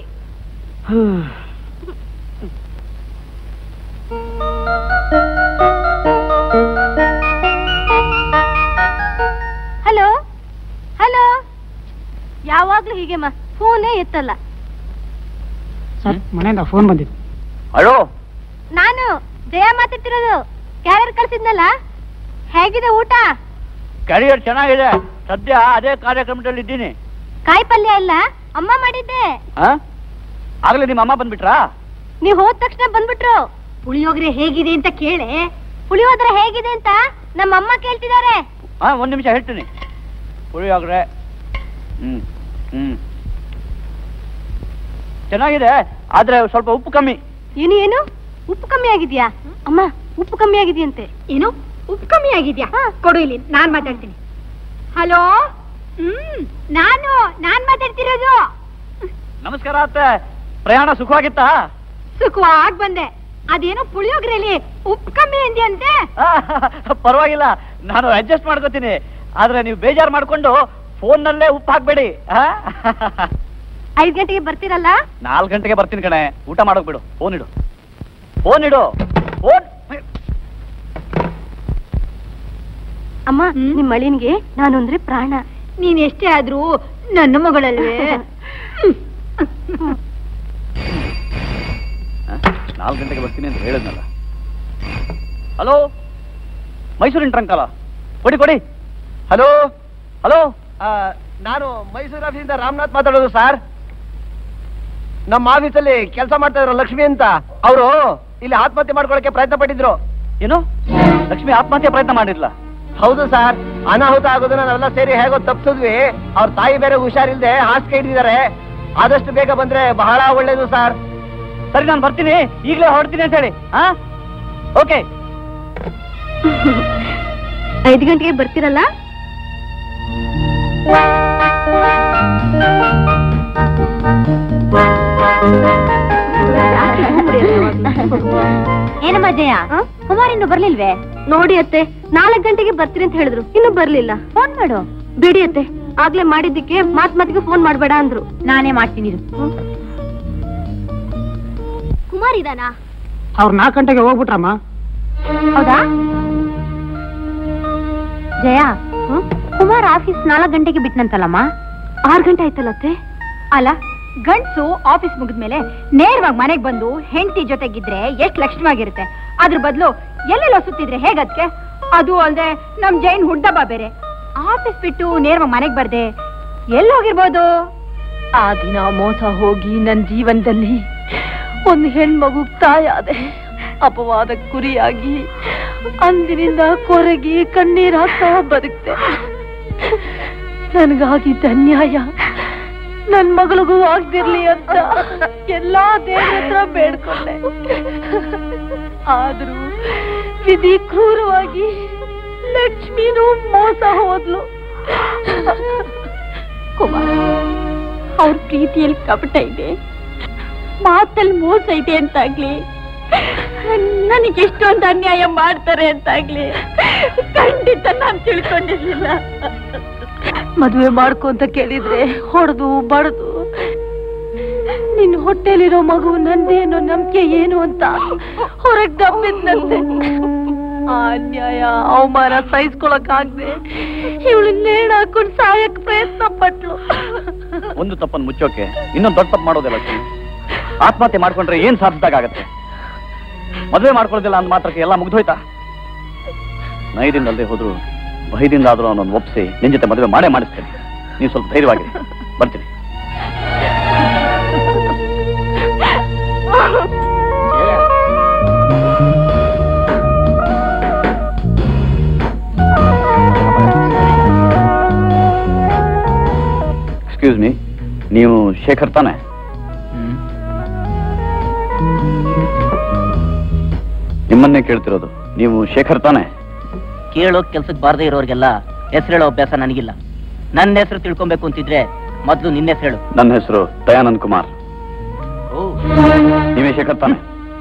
ಹಲೋ ಹಲೋ ಯಾವಾಗ್ಲೂ ಹೀಗೆ ಮಾ ಫೋನೇ ಎತ್ತಲ್ಲ ಸರ್ ಮನೆಯಿಂದ ಫೋನ್ ಬಂದಿತ್ತು ಅಯ್ಯೋ ನಾನು ಜಯ ಮಾತಾಡ್ತಿರೋದು ಕ್ಯಾರಿಯರ್ ಕಳ್ಸಿದ್ನಲ್ಲ ಹೇಗಿದೆ ಊಟ ಕ್ಯಾರಿಯರ್ ಚೆನ್ನಾಗಿದೆ ಸದ್ಯ ಅದೇ ಕಾರ್ಯಕ್ರಮದಲ್ಲಿ ಇದ್ದೀನಿ ಕಾಯಿ ಪಲ್ಯ ಇಲ್ಲ ಅಮ್ಮ ಮಾಡಿದ್ದೆ ಆ ಆಗ್ಲೇ ನಿಮ್ಮ ಅಮ್ಮ ಬಂದ್ಬಿಟ್ರಾ ನೀವ್ ಹೋದ ತಕ್ಷಣ ಬಂದ್ಬಿಟ್ರು ಪುಳಿಯೋಗರೆ ಹೇಗಿದೆ ಅಂತ ಕೇಳೆ ಪುಳಿಯೋಗರೆ ಹೇಗಿದೆ ಅಂತ ನಮ್ಮ ಅಮ್ಮ ಕೇಳ್ತಿದ್ದಾರೆ ಹಾ ಒಂದ್ ನಿಮಿಷ ಹೇಳ್ತೀನಿ ಪುಳಿಯೋಗ್ರೆ ಹ್ಮ್ ಹ್ಮ್ ಚೆನ್ನಾಗಿದೆ ಆದ್ರೆ ಸ್ವಲ್ಪ ಉಪ್ಪು ಕಮ್ಮಿ ಏನು ಏನು ಉಪ್ಪು ಕಮ್ಮಿ ಆಗಿದ್ಯಾ ಅಮ್ಮ ಉಪ್ಪು ಕಮ್ಮಿ ಆಗಿದೆಯಂತೆ ಏನು ಉಪ್ಪು ಕಮ್ಮಿ ಆಗಿದ್ಯಾ ಕೊಡು ಇಲ್ಲಿ ನಾನ್ ಮಾತಾಡ್ತೀನಿ ಹಲೋ ಹ್ಮ್ ನಾನು ನಾನ್ ಮಾತಾಡ್ತಿರೋದು ನಮಸ್ಕಾರ ಅತ್ತೆ ಪ್ರಯಾಣ ಸುಖವಾಗಿತ್ತಾ ಸುಖವಾಗಿ ಬಂದೆ ಅದೇನೋ ಪುಳಿಯೋಗ್ರೆಲಿ ಉಪ್ಪು ಕಮ್ಮಿ ಅಂದ್ಯಂತೆ ಆ, ಪರವಾಗಿಲ್ಲ ನಾನು ಅಡ್ಜಸ್ಟ್ ಮಾಡ್ಕೋತೀನಿ ಆದ್ರೆ ನೀವು ಬೇಜಾರು ಮಾಡ್ಕೊಂಡು ಫೋನ್ ನಲ್ಲೇ ಉಪ್ಪು ಹಾಕ್ಬೇಡಿ ಆ? ಐದ್ ಗಂಟೆಗೆ ಬರ್ತೀರಲ್ಲ ನಾಲ್ಕು ಗಂಟೆಗೆ ಬರ್ತೀನಿ ಕಣೆ ಊಟ ಮಾಡೋಕ್ ಬಿಡು ಫೋನ್ ಇಡು ಫೋನ್ ಇಡು ಫೋನ್ ಅಮ್ಮ ನಿಮ್ ಮಳಿನ್ಗೆ ನಾನು ಅಂದ್ರೆ ಪ್ರಾಣ ನೀನ್ ಎಷ್ಟೇ ಆದ್ರೂ ನನ್ನ ಮಗಳಲ್ವೇ ನಾಲ್ಕು ಗಂಟೆಗೆ ಬರ್ತೀನಿ ಅಂತ ಹೇಳಿದ್ನಲ್ಲ ಹಲೋ ಮೈಸೂರಿನ ಟ್ರಂಕಲ್ಲ ಕೊಡಿ ಕೊಡಿ ಹಲೋ ಹಲೋ ನಾನು ಮೈಸೂರು ಆಫೀಸಿಂದ ರಾಮನಾಥ್ ಮಾತಾಡೋದು ಸರ್ ನಮ್ಮ ಆಫೀಸಲ್ಲಿ ಕೆಲಸ ಮಾಡ್ತಾ ಇದ್ರು ಲಕ್ಷ್ಮಿ ಅಂತ ಅವರು ಇಲ್ಲಿ ಆತ್ಮಹತ್ಯೆ ಮಾಡ್ಕೊಳಕ್ಕೆ ಪ್ರಯತ್ನ ಪಟ್ಟಿದ್ರು ಏನು ಲಕ್ಷ್ಮಿ ಆತ್ಮಹತ್ಯೆ ಪ್ರಯತ್ನ ಮಾಡಿರ್ಲ ಹೌದು ಸರ್ ಅನಾಹುತ ಆಗೋದನ್ನ ನಾವೆಲ್ಲ ಸೇರಿ ಹೇಗೋ ತಪ್ಪಿಸಿದ್ವಿ ಅವ್ರ ತಾಯಿ ಬೇರೆ ಹುಷಾರಿಲ್ದೆ ಹಾಸಿಗೆ ಹಿಡಿದಿದ್ದಾರೆ ಆದಷ್ಟು ಬೇಗ ಬಂದ್ರೆ ಬಹಳ ಒಳ್ಳೇದು ಸರ್ ಸರಿ ನಾನು ಬರ್ತೀನಿ ಈಗಲೇ ಹೊರಡ್ತೀನಿ ಅಂತ ಹೇಳಿ ಹಾ ಓಕೆ ಐದ್ ಗಂಟೆಗೆ ಬರ್ತೀರಲ್ಲ ಏನಮ್ಮ ಜಯ ಕುಮಾರ್ ಇನ್ನು ಬರ್ಲಿಲ್ವೇ ನೋಡಿ ಅತ್ತೆ ನಾಲ್ಕ್ ಗಂಟೆಗೆ ಬರ್ತೀರಿ ಅಂತ ಹೇಳಿದ್ರು ಇನ್ನು ಬರ್ಲಿಲ್ಲ ಫೋನ್ ಮಾಡು ಬಿಡಿ ಅತ್ತೆ ಆಗ್ಲೇ ಮಾಡಿದ್ದಕ್ಕೆ ಮಾತ್ ಮಾತಿಗೆ ಫೋನ್ ಮಾಡ್ಬೇಡ ಅಂದ್ರು ನಾನೇ ಮಾಡ್ತೀನಿ ಇರು. ಕುಮಾರ್ ಇದಾನಾ ಅವ್ರು ನಾಲ್ಕು ಗಂಟೆಗೆ ಹೋಗ್ಬಿಟ್ರಮ್ಮ ಹೌದಾ ಜಯ ಕುಮಾರ್ ಆಫೀಸ್ ನಾಲ್ಕು ಗಂಟೆಗೆ ಬಿಟ್ನಂತಲ್ಲಮ್ಮ ಆರ್ ಗಂಟೆ ಆಯ್ತಲ್ಲ ಅತ್ತೆ ಅಲ್ಲ ಗಂಡ್ಸು ಆಫೀಸ್ ಮುಗಿದ್ಮೇಲೆ ನೇರವಾಗಿ ಮನೆಗ್ ಬಂದು ಹೆಂಡತಿ ಜೊತೆಗಿದ್ರೆ ಎಷ್ಟ್ ಲಕ್ಷಣವಾಗಿರುತ್ತೆ ಅದ್ರ ಬದಲು ಎಲ್ಲೆಲ್ಲೋ ಸುತ್ತಿದ್ರೆ ಹೇಗದ್ಕೆ ಅದು ಅಲ್ದೆ ನಮ್ ಜೈನ್ ಹುಡ್ದಬ್ಬ ಬೇರೆ ಆಫೀಸ್ ಬಿಟ್ಟು ನೇರವಾಗಿ ಮನೆಗ್ ಬರ್ದೆ ಎಲ್ಲಿ ಹೋಗಿರ್ಬೋದು ಆ ದಿನ ಮೋಸ ಹೋಗಿ ನನ್ನ ಜೀವನದಲ್ಲಿ ಒಂದು ಹೆಣ್ಮಗು ತಾಯಾದೆ ಅಪವಾದ ಕುರಿಯಾಗಿ ಅಂದಿನಿಂದ ಕೊರಗಿ ಕಣ್ಣೀರ್ ಹಾಕ್ತಾ ಬದುಕ್ತೆ ನನಗಾಗಿದ್ದ ಅನ್ಯಾಯ ನನ್ ಮಗಳಿಗೂ ಆಗ್ದಿರ್ಲಿ ಅಂತ ಎಲ್ಲಾ ದೇವ್ರ ಹತ್ರ ಬೇಡ್ಕೊಂಡೆ ಆದ್ರೂ ವಿಧಿ ಕ್ರೂರವಾಗಿ ಲಕ್ಷ್ಮಿನೂ ಮೋಸ ಹೋದ್ಲು ಕುಮಾರ್ ಅವ್ರ ಪ್ರೀತಿಯಲ್ಲಿ ಕಪಟ ಇದೆ ಮಾತಲ್ಲಿ ಮೋಸ ಇದೆ ಅಂತಾಗ್ಲಿ ನನಗೆ ಎಷ್ಟೊಂದು ಅನ್ಯಾಯ ಮಾಡ್ತಾರೆ ಅಂತಾಗ್ಲಿ ಖಂಡಿತ ನಾನು ತಿಳ್ಕೊಂಡಿರ್ಲಿಲ್ಲ ಮದುವೆ ಮಾಡ್ಕೊ ಅಂತ ಕೇಳಿದ್ರೆ ಹೊಡೆದು ಬಡ್ದು ನಿನ್ ಹೊಟ್ಟೆಲಿರೋ ಮಗು ನಂದೇ ಅನ್ನೋ ನಂಬಿಕೆ ಏನು ಅಂತ ಹೊರಗ್ ದಬ್ಬಿದ್ನಂತೆ ಆ ಅನ್ಯಾಯ ಅವಮಾನ ಸಹಿಸ್ಕೊಳಕ್ ಆಗದೆ ಇವಳು ನೇಣ್ ಹಾಕೊಂಡ್ ಸಾಯಕ್ ಪ್ರಯತ್ನ ಪಟ್ಲು ಒಂದು ತಪ್ಪನ್ನು ಮುಚ್ಚೋಕೆ ಇನ್ನೊಂದು ದೊಡ್ಡ ತಪ್ಪು ಮಾಡೋದಿಲ್ಲ ಲಕ್ಷ್ಮಿ ಆತ್ಮಹತ್ಯೆ ಮಾಡ್ಕೊಂಡ್ರೆ ಏನ್ ಸಾಧಿಸಿದಾಗತ್ತೆ ಮದುವೆ ಮಾಡ್ಕೊಳ್ಳೋದಿಲ್ಲ ಅಂದ ಮಾತ್ರಕ್ಕೆ ಎಲ್ಲ ಮುಗ್ದೋಯ್ತಾ ನೈದಿಂದಲ್ಲದೆ ಹೋದ್ರು ಭಯದಿಂದ ಆದ್ರೂ ಅವನನ್ನು ಒಪ್ಪಿಸಿ ನಿನ್ ಜೊತೆ ಮದುವೆ ಮಾಡೇ ಮಾಡಿಸ್ತೇನೆ ನೀವು ಸ್ವಲ್ಪ ಧೈರ್ಯವಾಗಿರಿ ಬರ್ತೀನಿ ಎಕ್ಸ್ಕ್ಯೂಸ್ ಮೀ ನೀವು ಶೇಖರ್ ತಾನೆ ನಿಮ್ಮನ್ನೇ ಕೇಳ್ತಿರೋದು ನೀವು ಶೇಖರ್ ತಾನೆ ಕೇಳೋ ಕೆಲ್ಸಕ್ಕೆ ಬಾರದೇ ಇರೋರಿಗೆಲ್ಲ ಹೆಸರು ಹೇಳೋ ಅಭ್ಯಾಸ ನನಗಿಲ್ಲ ನನ್ನ ಹೆಸರು ತಿಳ್ಕೊಬೇಕು ಅಂತಿದ್ರೆ ಮೊದ್ಲು ನಿನ್ನ ಹೆಸರು ಹೇಳು ನನ್ನ ಹೆಸರು ದಯಾನಂದ್ ಕುಮಾರ್ ನೀವೇ ಶೇಖರ್ ತಾನೆ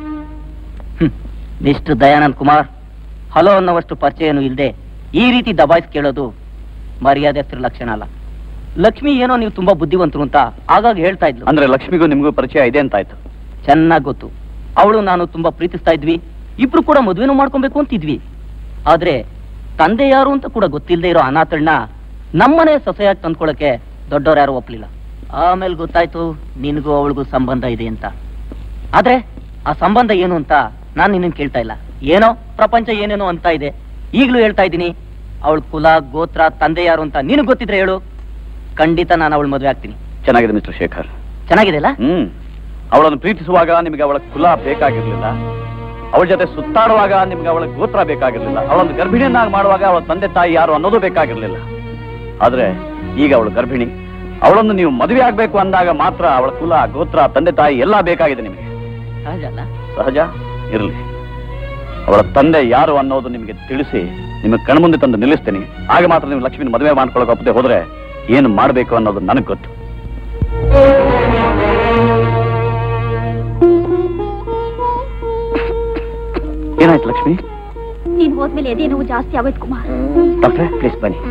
ಮಿಸ್ಟರ್ ದಯಾನಂದ್ ಕುಮಾರ್ ಹಲೋ ಅನ್ನೋವಷ್ಟು ಪರಿಚಯನೂ ಇಲ್ಲದೆ ಈ ರೀತಿ ದಬಾಯಿಸಿ ಕೇಳೋದು ಮರ್ಯಾದೆ ಹೆಸರು ಲಕ್ಷಣ ಅಲ್ಲ ಲಕ್ಷ್ಮಿ ಏನೋ ನೀವು ತುಂಬಾ ಬುದ್ಧಿವಂತರು ಅಂತ ಆಗಾಗ ಹೇಳ್ತಾ ಇದ್ಲು ಅಂದ್ರೆ ಲಕ್ಷ್ಮಿಗೂ ನಿಮಗೂ ಪರಿಚಯ ಇದೆ ಅಂತಾಯ್ತು ಚೆನ್ನಾಗ್ ಗೊತ್ತು ಅವಳು ನಾನು ತುಂಬಾ ಪ್ರೀತಿಸ್ತಾ ಇದ್ವಿ ಇಬ್ರು ಕೂಡ ಮದುವೆನೂ ಮಾಡ್ಕೊಬೇಕು ಅಂತಿದ್ವಿ ಆದ್ರೆ ತಂದೆ ಯಾರು ಅಂತ ಕೂಡ ಗೊತ್ತಿಲ್ಲದೆ ಇರೋ ಅನಾಥಳನ್ನ ನಮ್ಮನೆ ಸೊಸೆಯಾಗಿ ತಂದ್ಕೊಳಕ್ಕೆ ದೊಡ್ಡವ್ರು ಯಾರು ಒಪ್ಲಿಲ್ಲ ಆಮೇಲೆ ಗೊತ್ತಾಯ್ತು ನಿನಗೂ ಅವಳಿಗೂ ಸಂಬಂಧ ಇದೆ ಅಂತ ಆದ್ರೆ ಆ ಸಂಬಂಧ ಏನು ಅಂತ ನಾನು ನಿನ್ನ ಕೇಳ್ತಾ ಇಲ್ಲ ಏನೋ ಪ್ರಪಂಚ ಏನೇನೋ ಅಂತ ಇದೆ ಈಗಲೂ ಹೇಳ್ತಾ ಇದ್ದೀನಿ ಅವಳ ಕುಲ ಗೋತ್ರ ತಂದೆ ಯಾರು ಅಂತ ನಿನಗೆ ಗೊತ್ತಿದ್ರೆ ಹೇಳು ಖಂಡಿತ ನಾನು ಅವಳ ಮದುವೆ ಆಗ್ತೀನಿ ಚೆನ್ನಾಗಿದೆ ಮಿಸ್ಟರ್ ಶೇಖರ್ ಚೆನ್ನಾಗಿದೆ ಅಲ್ಲ ಹ್ಮ್ ಅವಳನ್ನು ಪ್ರೀತಿಸುವಾಗ ನಿಮಗೆ ಅವಳ ಕುಲ ಬೇಕಾಗಿರ್ಲಿಲ್ಲ ಅವಳ ಜೊತೆ ಸುತ್ತಾಡುವಾಗ ನಿಮ್ಗೆ ಅವಳ ಗೋತ್ರ ಬೇಕಾಗಿರ್ಲಿಲ್ಲ ಅವಳನ್ನು ಗರ್ಭಿಣಿಯನ್ನಾಗಿ ಮಾಡುವಾಗ ಅವಳ ತಂದೆ ತಾಯಿ ಯಾರು ಅನ್ನೋದು ಬೇಕಾಗಿರ್ಲಿಲ್ಲ ಆದ್ರೆ ಈಗ ಅವಳು ಗರ್ಭಿಣಿ ಅವಳನ್ನು ನೀವು ಮದುವೆ ಆಗ್ಬೇಕು ಅಂದಾಗ ಮಾತ್ರ ಅವಳ ಕುಲ ಗೋತ್ರ ತಂದೆ ತಾಯಿ ಎಲ್ಲ ಬೇಕಾಗಿದೆ ನಿಮಗೆ ಸಹಜ ಅಲ್ಲ ಸಹಜ ಇರಲಿ ಅವಳ ತಂದೆ ಯಾರು ಅನ್ನೋದು ನಿಮಗೆ ತಿಳಿಸಿ ನಿಮಗೆ ಕಣ್ಮುಂದೆ ತಂದು ನಿಲ್ಲಿಸ್ತೀನಿ ಆಗ ಮಾತ್ರ ನೀವು ಲಕ್ಷ್ಮಿನ ಮದುವೆ ಮಾಡ್ಕೊಳಕ್ ಒಪ್ಪದೆ ಹೋದ್ರೆ ಏನು ಮಾಡಬೇಕು ಅನ್ನೋದು ನನಗೆ ಗೊತ್ತು ಏನಾಯ್ತು ಲಕ್ಷ್ಮಿ ನೀನ್ ಹೋದ್ಮೇಲೆ ಎದೆ ನೋವು ಜಾಸ್ತಿ ಆಗೋಯ್ತು ಕುಮಾರ್ ಡಾಕ್ಟ್ರೆ ಪ್ಲೀಸ್ ಬನ್ನಿ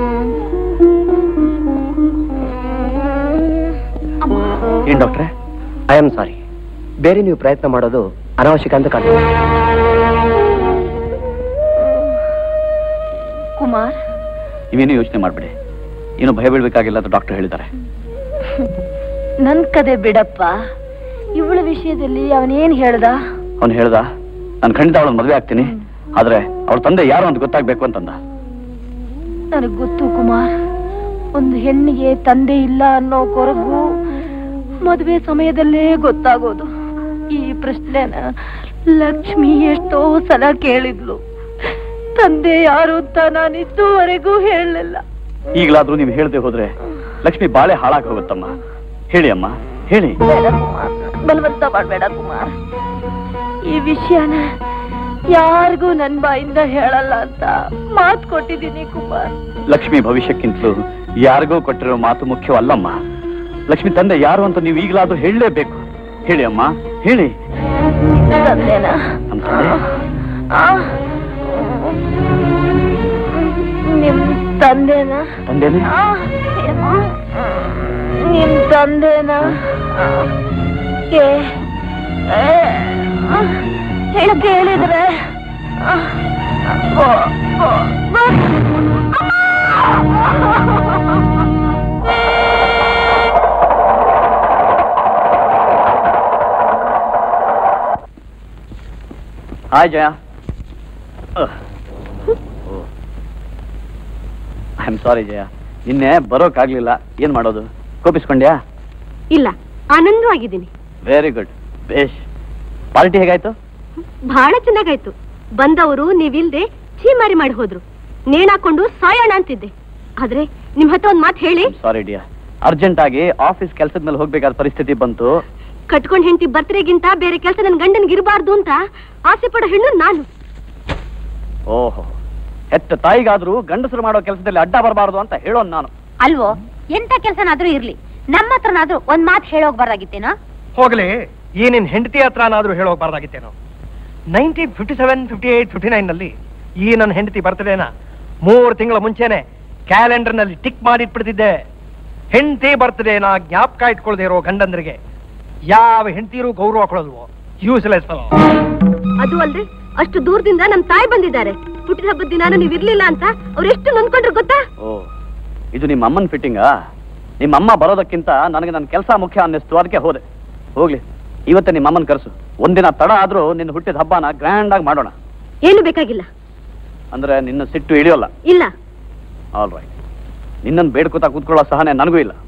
ಏನ್ ಡಾಕ್ಟ್ರೆ ಐ ಆಮ್ ಸಾರಿ ಬೇರೆ ನೀವು ಪ್ರಯತ್ನ ಮಾಡೋದು ಅನಾವಶ್ಯಕ ಅಂತ ಕಾಣ್ತದೆ ಕುಮಾರ್ ನೀವೇನು ಯೋಚನೆ ಮಾಡ್ಬೇಡಿ ಏನು ಭಯ ಬೀಳ್ಬೇಕಾಗಿಲ್ಲ ಅಂತ ಡಾಕ್ಟರ್ ಹೇಳಿದ್ದಾರೆ ನನ್ ಕದೆ ಬಿಡಪ್ಪ ಇವಳ ವಿಷಯದಲ್ಲಿ ಅವನೇನ್ ಹೇಳ್ದ ಅವನು ಹೇಳ್ದ ನಾನು ಖಂಡಿತ ಅವಳನ್ನ ಮದುವೆ ಆಗ್ತೀನಿ ಆದ್ರೆ ಅವಳ ತಂದೆ ಯಾರು ಅಂತ ಗೊತ್ತಾಗ್ಬೇಕು ಅಂತಂದ ನನಗ್ ಗೊತ್ತು ಕುಮಾರ್ ಒಂದು ಹೆಣ್ಣಿಗೆ ತಂದೆ ಇಲ್ಲ ಅನ್ನೋ ಕೊರಗು ಮದುವೆ ಸಮಯದಲ್ಲೇ ಗೊತ್ತಾಗೋದು ಈ ಪ್ರಶ್ನೆನ ಲಕ್ಷ್ಮಿ ಎಷ್ಟೋ ಸಲ ಕೇಳಿದ್ಲು ತಂದೆ ಯಾರು ಅಂತ ನಾನು ಇದುವರೆಗೂ ಹೇಳಲಿಲ್ಲ ಈಗಲಾದ್ರೂ ನೀವು ಹೇಳದೆ ಹೋದ್ರೆ ಲಕ್ಷ್ಮಿ ಬಾಳೆ ಹಾಳಾಗಿ ಹೋಗುತ್ತಮ್ಮ ಹೇಳಿ ಅಮ್ಮ ಹೇಳಿ ಬೇಡ ಕುಮಾರ್ ಬಲವಂತ ಮಾಡ್ಬೇಡ ಕುಮಾರ್ ಈ ವಿಷಯನ ಯಾರಿಗೂ ನನ್ ಬಾಯಿಂದ ಹೇಳಲ್ಲ ಅಂತ ಮಾತು ಕೊಟ್ಟಿದ್ದೀನಿ ಕುಮಾರ್ ಲಕ್ಷ್ಮಿ ಭವಿಷ್ಯಕ್ಕಿಂತಲೂ ಯಾರಿಗೋ ಕೊಟ್ಟಿರೋ ಮಾತು ಮುಖ್ಯವಲ್ಲಮ್ಮ ಲಕ್ಷ್ಮಿ ತಂದೆ ಯಾರು ಅಂತ ನೀವು ಈಗಲಾದ್ರೂ ಹೇಳಲೇಬೇಕು ಹೇಳಿ ಅಮ್ಮ ಹೇಳಿ ತಂದೆನಾ ನಮ್ಮ ತಂದೆ ಆ. ನಿಮ್ ತಂದೆನಾ ತಂದೆನೇ ಆ, ಏನೋ? ನಿಮ್ ತಂದೆನಾ ಆ, ಏ- ಏ, ಆ, ಹೇಳ ಕೇಳಿದ್ರೆ ಆ, ಓ, ಓ, ಓ. Hi Jaya I am sorry Jaya ನಿನ್ನೆ ಬರೋಕ್ಕಾಗ್ಲಿಲ್ಲ ಏನ್ ಮಾಡೋದು ಕೋಪಿಸ್ಕೊಂಡ್ಯಾ ಇಲ್ಲ ಆನಂದವಾಗಿದ್ದೀನಿ ವೆರಿ ಗುಡ್ ಬೇಷ್ ಪಾರ್ಟಿ ಹೇಗಾಯ್ತು ಬಹಳ ಚೆನ್ನಾಗಾಯ್ತು ಬಂದವರು ನೀವಿಲ್ದೆ ಚೀಮಾರಿ ಮಾಡಿ ಹೋದ್ರು ನೇಣಾಕೊಂಡು ಸಾಯೋಣ ಅಂತಿದ್ದೆ ಆದ್ರೆ ನಿಮ್ ಹತ್ರ ಒಂದ್ ಮಾತು ಹೇಳಿ ಸಾರಿ ಡಿಯಾ ಅರ್ಜೆಂಟ್ ಆಗಿ ಆಫೀಸ್ ಕೆಲಸದ ಮೇಲೆ ಹೋಗ್ಬೇಕಾದ ಪರಿಸ್ಥಿತಿ ಬಂತು ಕಟ್ಕೊಂಡ್ ಹೆಂಡತಿ ಬರ್ತರೆಗಿಂತ ಬೇರೆ ಕೆಲಸ ನನ್ ಗಂಡನ್ಗೆ ಇರಬಾರ್ದು ಅಂತ ಆಸೆ ಪಡೋ ಹೆಣ್ಣು ನಾನು ಓಹೋ ಹೆತ್ತ ತಾಯಿಗಾದ್ರೂ ಗಂಡಸರು ಮಾಡೋ ಕೆಲಸದಲ್ಲಿ ಅಡ್ಡ ಬರಬಾರದು ಅಂತ ಹೇಳೋನ್ ನಾನು ಅಲ್ವೋ ಎಂತ ಕೆಲ್ಸನಾದ್ರೂ ಇರ್ಲಿ ನಮ್ಮ ಹತ್ರನಾದ್ರೂ ಒಂದ್ ಮಾತು ಹೇಳೋಗ್ಬಾರ್ದಾಗಿತ್ತೇನೋ ಹೋಗ್ಲಿ ಈ ನಿನ್ ಹೆಂಡತಿ ಹತ್ರನಾದ್ರೂ ಹೇಳೋಗ್ಬಾರ್ದಾಗಿತ್ತೇನೋ nineteen fifty seven fifty eight fifty nine ನಲ್ಲಿ ಈ ನನ್ನ ಹೆಂಡತಿ ಬರ್ತಡೇನ ಮೂರು ತಿಂಗಳ ಮುಂಚೆನೆ ಕ್ಯಾಲೆಂಡರ್ ನಲ್ಲಿ ಟಿಕ್ ಮಾಡಿಟ್ಬಿಡ್ತಿದ್ದೆ ಹೆಂಡತಿ ಬರ್ತಡೇನ ಜ್ಞಾಪಕ ಇಟ್ಕೊಳ್ದೇ ಇರೋ ಗಂಡಂದ್ರಿಗೆ ಯಾವ ಹೆಂಡತಿರು ಗೌರವ ಕೊಡಲ್ವೋ ಯೂಸ್ಲೆಸ್ ಅದು ಅಲ್ರಿ ಅಷ್ಟು ದೂರದಿಂದ ನಮ್ ತಾಯಿ ಬಂದಿದ್ದಾರೆ ಹುಟ್ಟಿದ ಹಬ್ಬದ ದಿನಾನು ನೀವ್ ಇರ್ಲಿಲ್ಲ ಅಂತ ಅವ್ರು ಎಷ್ಟು ನೊಂದ್ಕೊಂಡ್ರು ಗೊತ್ತಾ ಓ ಇದು ನಿಮ್ಮ ಅಮ್ಮನ ಫಿಟ್ಟಿಂಗಾ ನಿಮ್ಮ ಅಮ್ಮ ಬರೋದಕ್ಕಿಂತ ನನಗೆ ನನ್ನ ಕೆಲಸ ಮುಖ್ಯ ಅನ್ನಿಸ್ತು ಅದಕ್ಕೆ ಹೋದೆ ಹೋಗ್ಲಿ ಇವತ್ತೇ ನಿಮ್ಮ ಅಮ್ಮನ ಕರೆಸು ಒಂದಿನ ತಡ ಆದ್ರೂ ನಿನ್ನ ಹುಟ್ಟಿದ ಹಬ್ಬನ ಗ್ರ್ಯಾಂಡ್ ಆಗಿ ಮಾಡೋಣ ಏನು ಬೇಕಾಗಿಲ್ಲ ಅಂದ್ರೆ ನಿನ್ನ ಸಿಟ್ಟು ಇಳಿಯೋಲ್ಲ ಇಲ್ಲ ಆಲ್ ರೈಟ್ ನಿನ್ನನ್ನು ಬೇಡ್ಕೋತಾ ಕೂತ್ಕೊಳ್ಳೋ ಸಹನೆ ನನಗೂ ಇಲ್ಲ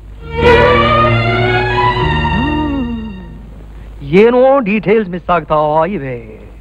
ಏನೋ ಡೀಟೇಲ್ಸ್ ಮಿಸ್ ಆಗ್ತಾ ಇವೆ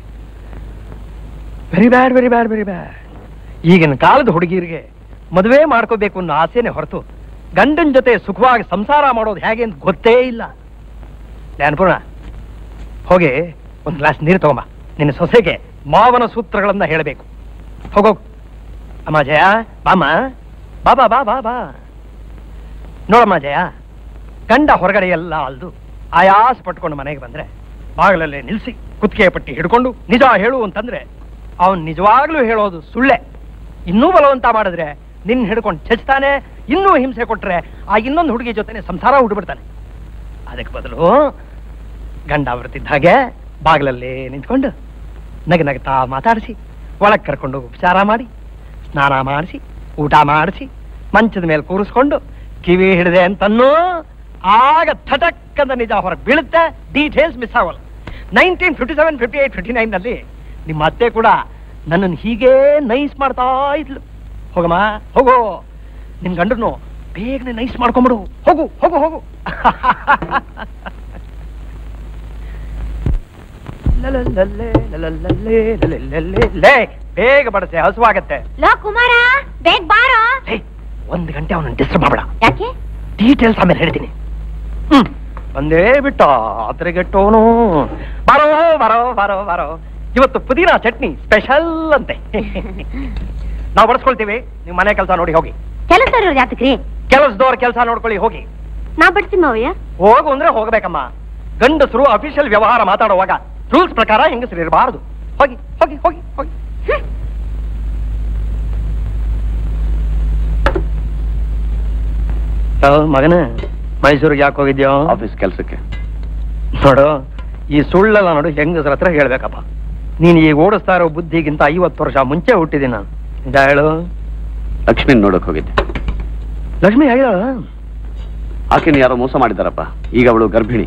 very bad very bad very bad ಈಗಿನ ಕಾಲದ ಹುಡುಗಿಯರಿಗೆ ಮದುವೆ ಮಾಡ್ಕೋಬೇಕು ಅನ್ನೋ ಆಸೆನೆ ಹೊರತು ಗಂಡನ ಜೊತೆ ಸುಖವಾಗಿ ಸಂಸಾರ ಮಾಡೋದು ಹೇಗೆ ಅಂತ ಗೊತ್ತೇ ಇಲ್ಲ ಜ್ಞಾನಪೂರ್ಣ ಹೋಗಿ ಒಂದು ಗ್ಲಾಸ್ ನೀರು ತಗೊಂಬ ನಿನ್ನ ಸೊಸೆಗೆ ಮಾವನ ಸೂತ್ರಗಳನ್ನ ಹೇಳಬೇಕು ಹೋಗೋ ಅಮ್ಮ ಜಯ ಬಾಮ್ಮ ಬಾ ಬಾ ಬಾ ಬಾ ಬಾ ನೋಡಮ್ಮ ಜಯ ಗಂಡ ಹೊರಗಡೆ ಎಲ್ಲ ಅಲ್ದು ಆಯಾಸ ಪಟ್ಕೊಂಡು ಮನೆಗೆ ಬಂದ್ರೆ ಬಾಗಿಲಲ್ಲೇ ನಿಲ್ಸಿ ಕುತ್ತಿಗೆ ಪಟ್ಟಿ ಹಿಡ್ಕೊಂಡು ನಿಜ ಹೇಳು ಅಂತಂದ್ರೆ ಅವನ್ ನಿಜವಾಗ್ಲೂ ಹೇಳೋದು ಸುಳ್ಳೆ ಇನ್ನೂ ಬಲವಂತ ಮಾಡಿದ್ರೆ ನಿನ್ನ ಹಿಡ್ಕೊಂಡು ಚಚ್ತಾನೆ ಇನ್ನೂ ಹಿಂಸೆ ಕೊಟ್ರೆ ಆ ಇನ್ನೊಂದು ಹುಡುಗಿ ಜೊತೆನೆ ಸಂಸಾರ ಹುಡ್ಬಿಡ್ತಾನೆ ಅದಕ್ಕೆ ಬದಲು ಗಂಡ ಬರ್ತಿದ್ದ ಹಾಗೆ ಬಾಗಿಲಲ್ಲೇ ನಿಂತ್ಕೊಂಡು ನಗ ನಗ್ತಾ ಮಾತಾಡಿಸಿ ಒಳಗೆ ಕರ್ಕೊಂಡು ಉಪಚಾರ ಮಾಡಿ ಸ್ನಾನ ಮಾಡಿಸಿ ಊಟ ಮಾಡಿಸಿ ಮಂಚದ ಮೇಲೆ ಕೂರಿಸ್ಕೊಂಡು ಕಿವಿ ಹಿಡಿದೆ ಅಂತನ್ನೋ ಆಗ ಥಟಕ್ ಅಂತ ನಿಜ ಹೊರಗೆ ಬೀಳುತ್ತೆ ಡೀಟೇಲ್ಸ್ ಮಿಸ್ ಆಗೋಲ್ಲ nineteen fifty seven fifty eight fifty nine ನಲ್ಲಿ ನಿಮ್ಮ ಅತ್ತೆ ಕೂಡ ನನ್ನನ್ನು ಹೀಗೇ ನೈಸ್ ಮಾಡ್ತಾ ಇದ್ಲು ಹೋಗಮ್ಮ ಹೋಗು ನಿನ್ ಗಂಡನು ಬೇಗನೆ ನೈಸ್ ಮಾಡ್ಕೊಂಬಿಡು ಹೋಗು ಹೋಗು ಹೋಗು ಲಲಲಲ್ಲೇ, ಲಲಲಲ್ಲೇ, ಲಲಲಲ್ಲೇ. ಲೇ ಬೇಗ ಬಡಸೆ ಹಸುವಾಗತ್ತೆ ಲೋ ಕುಮಾರ ಬೇಗ ಬಾರೋ ಹೇ, ಒಂದ್ ಗಂಟೆ ಅವನನ್ನು ಡಿಸ್ಟರ್ಬ್ ಮಾಡಬೇಡ ಯಾಕೆ ಡೀಟೇಲ್ಸ್ ಆಮೇಲೆ ಹೇಳ್ತೀನಿ ಹ್ಮ್ ಬಂದೇ ಬಿಟ್ಟ ಅದ್ರಗೆಟ್ಟೋನು ಬಾರೋ ಬಾರೋ ಬಾರೋ ಬಾರೋ ಇವತ್ತು ಪುದೀನ ಚಟ್ನಿ ಸ್ಪೆಷಲ್ ಅಂತೆ ನಾವು ಬಡಿಸ್ಕೊಳ್ತೀವಿ ನೀವು ಮನೆ ಕೆಲಸ ನೋಡಿ ಹೋಗಿ ಕೆಲಸ ಇರೋರು ಯಾತಕ್ರಿ ಕೆಲಸದವ್ರ ಕೆಲಸ ನೋಡ್ಕೊಳ್ಳಿ ಹೋಗಿ ನಾ ಬಿಡ್ತೀನಿ ಮಾವಯ್ಯ ಹೋಗು ಅಂದ್ರೆ ಹೋಗ್ಬೇಕಮ್ಮ ಗಂಡಸರು ಅಫಿಷಿಯಲ್ ವ್ಯವಹಾರ ಮಾತಾಡುವಾಗ ರೂಲ್ಸ್ ಪ್ರಕಾರ ಹೆಂಗಸರು ಇರಬಾರದು ಹೋಗಿ ಹೋಗಿ ಹೋಗಿ ಹೋಗಿ ಮಗನ ಮೈಸೂರಿಗೆ ಯಾಕೆ ಹೋಗಿದ್ಯೋ ಆಫೀಸ್ ಕೆಲಸಕ್ಕೆ ನೋಡು ಈ ಸುಳ್ಳೆಲ್ಲ ನೋಡು ಹೆಂಗಸರ ಹತ್ರ ಹೇಳ್ಬೇಕಪ್ಪ ನೀನು ಈಗ ಓಡಿಸ್ತಾ ಇರೋ ಬುದ್ಧಿಗಿಂತ ಐವತ್ತು ವರ್ಷ ಮುಂಚೆ ಹುಟ್ಟಿದ್ದೀನಿ ನಾನು ನಿಜ ಹೇಳು ಲಕ್ಷ್ಮಿನ ನೋಡಕ್ ಹೋಗಿದ್ದೆ ಲಕ್ಷ್ಮಿ ಹೇಳ ಆಕೆನ ಯಾರೋ ಮೋಸ ಮಾಡಿದಾರಪ್ಪ ಈಗ ಅವಳು ಗರ್ಭಿಣಿ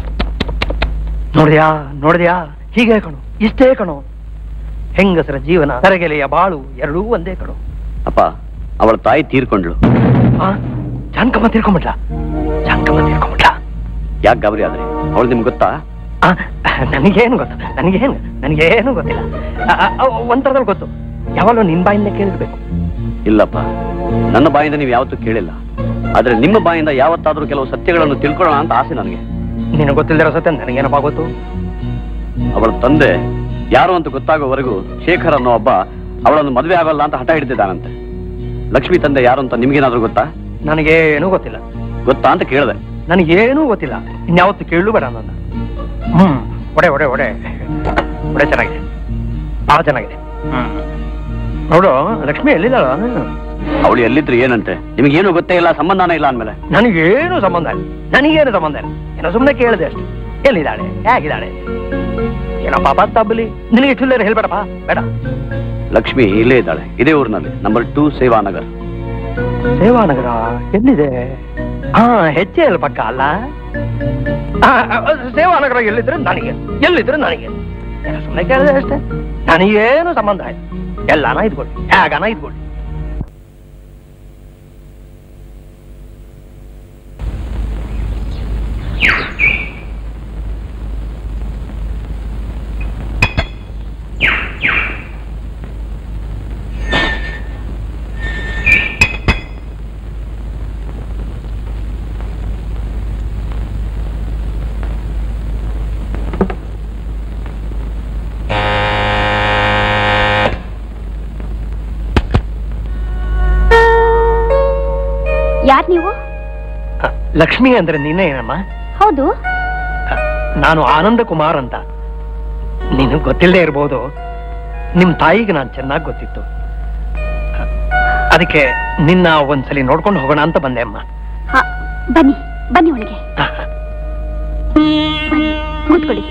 ನೋಡಿದ್ಯಾ ನೋಡಿದ್ಯಾ ಹೀಗೆ ಕಣು ಇಷ್ಟೇ ಕಣು ಹೆಂಗಸರ ಜೀವನ ತರಗೆಲೆಯ ಬಾಳು ಎರಡೂ ಒಂದೇ ಕಣು ಅಪ್ಪ ಅವಳ ತಾಯಿ ತೀರ್ಕೊಂಡ್ಳು ಆ ಜಾನ್ಕಮ್ಮ ತಿರ್ಕೊಂಬಿಟ್ಲ ಜಾನ್ಕಮ್ಮ ತಿರ್ಕೊಂಬಿಟ್ಲ ಯಾಕೆ ಗಾಬರಿ ಆದ್ರಿ ಅವಳು ನಿಮ್ಗೆ ಗೊತ್ತಾ ಆ, ನನಗೇನು ಗೊತ್ತು ನನಗೇನು ನನಗೇನು ಗೊತ್ತಿಲ್ಲ ಆ, ಆ, ಒಂಥರದಲ್ಲಿ ಗೊತ್ತು ಯಾವಾಗಲೂ ನಿನ್ ಬಾಯಿಂದ ಕೇಳಿರ್ಬೇಕು ಇಲ್ಲಪ್ಪ ನನ್ನ ಬಾಯಿಂದ ನೀವು ಯಾವತ್ತೂ ಕೇಳಿಲ್ಲ ಆದ್ರೆ ನಿಮ್ಮ ಬಾಯಿಂದ ಯಾವತ್ತಾದ್ರೂ ಕೆಲವು ಸತ್ಯಗಳನ್ನು ತಿಳ್ಕೊಳ್ಳೋಣ ಅಂತ ಆಸೆ ನನಗೆ ನಿನಗೆ ಗೊತ್ತಿಲ್ದಿರೋ ಸತ್ಯ ನನಗೇನಪ್ಪ ಗೊತ್ತು ಅವಳ ತಂದೆ ಯಾರು ಅಂತ ಗೊತ್ತಾಗೋವರೆಗೂ ಶೇಖರ್ ಅನ್ನೋ ಒಬ್ಬ ಅವಳನ್ನು ಮದುವೆ ಆಗಲ್ಲ ಅಂತ ಹಠ ಹಿಡಿದಿದ್ದಾನಂತೆ ಲಕ್ಷ್ಮಿ ತಂದೆ ಯಾರು ಅಂತ ನಿಮ್ಗೇನಾದ್ರೂ ಗೊತ್ತಾ ನನಗೇನೂ ಗೊತ್ತಿಲ್ಲ ಗೊತ್ತಾ ಅಂತ ಕೇಳಿದೆ ನನಗೇನೂ ಗೊತ್ತಿಲ್ಲ ಇನ್ಯಾವತ್ತು ಕೇಳಲು ಬೇಡ ನನ್ನ ಹ್ಮ್ ಒಡೆ ಒಡೆ ಒಡೆ ಒಡೆ ಚೆನ್ನಾಗಿದೆ ಬಹಳ ಚೆನ್ನಾಗಿದೆ ಹ್ಮ್ ನೋಡು ಲಕ್ಷ್ಮಿ ಎಲ್ಲಿದ್ದಾಳ ಅವಳು ಎಲ್ಲಿದ್ರು ಏನಂತೆ ನಿಮಗೇನು ಗೊತ್ತೇ ಇಲ್ಲ ಸಂಬಂಧನೇ ಇಲ್ಲ ಅಂದ್ಮೇಲೆ ನನಗೇನು ಸಂಬಂಧ ಇಲ್ಲ ನನಗೇನು ಸಂಬಂಧ ಇಲ್ಲ ಏನೋ ಸುಮ್ಮನೆ ಕೇಳಿದೆ ಅಷ್ಟೇ ಎಲ್ಲಿದ್ದಾಳೆ ಹೇಗಿದ್ದಾಳೆ ಏನೋ ಪಾಪ ತಬ್ಬಲಿ ನಿನಗೆ ಚಿಲ್ಲರೆ ಹೇಳ್ಬೇಡಪ್ಪ ಬೇಡ ಲಕ್ಷ್ಮಿ ಇಲ್ಲೇ ಇದ್ದಾಳೆ ಇದೇ ಊರಿನಲ್ಲಿ ನಂಬರ್ ಟೂ ಸೇವಾನಗರ್ ಸೇವಾನಗರ ಎಲ್ಲಿದೆ ಹಾ ಹೆಚ್ಚೆ ಅಲ್ಲ ಪಕ್ಕ ಅಲ್ಲ ಆ, ಆ, ಸೇವಾನಗರ ಎಲ್ಲಿದ್ರೆ ನನಗೆ ಎಲ್ಲಿದ್ರೆ ನನಗೆ ಏನೋ ಸುಮ್ಮನೆ ಕೇಳಿದೆ ಅಷ್ಟೇ ನನಗೇನು ಸಂಬಂಧ ಇಲ್ಲ ಎಲ್ಲಾನ ಇದ್ಕೊಳ್ಳಿ ಹೇಗಾನ ಇದ್ಕೊಳ್ಳಿ ಯಾರ್ ನೀವು ಲಕ್ಷ್ಮಿ ಅಂದ್ರೆ ನೀನೇ ಏನಮ್ಮ ಹೌದು ನಾನು ಆನಂದ ಕುಮಾರ್ ಅಂತ ನಿನಗೆ ಗೊತ್ತಿಲ್ಲದೆ ಇರ್ಬೋದು ನಿಮ್ ತಾಯಿಗೆ ನಾನು ಚೆನ್ನಾಗಿ ಗೊತ್ತಿತ್ತು ಅದಕ್ಕೆ ನಿನ್ನ ಒಂದ್ಸಲಿ ನೋಡ್ಕೊಂಡು ಹೋಗೋಣ ಅಂತ ಬಂದೆ ಅಮ್ಮ ಹ, ಬನ್ನಿ ಬನ್ನಿ ಒಳಗೆ ಬನ್ನಿ, ಕೂತ್ಕೊಳ್ಳಿ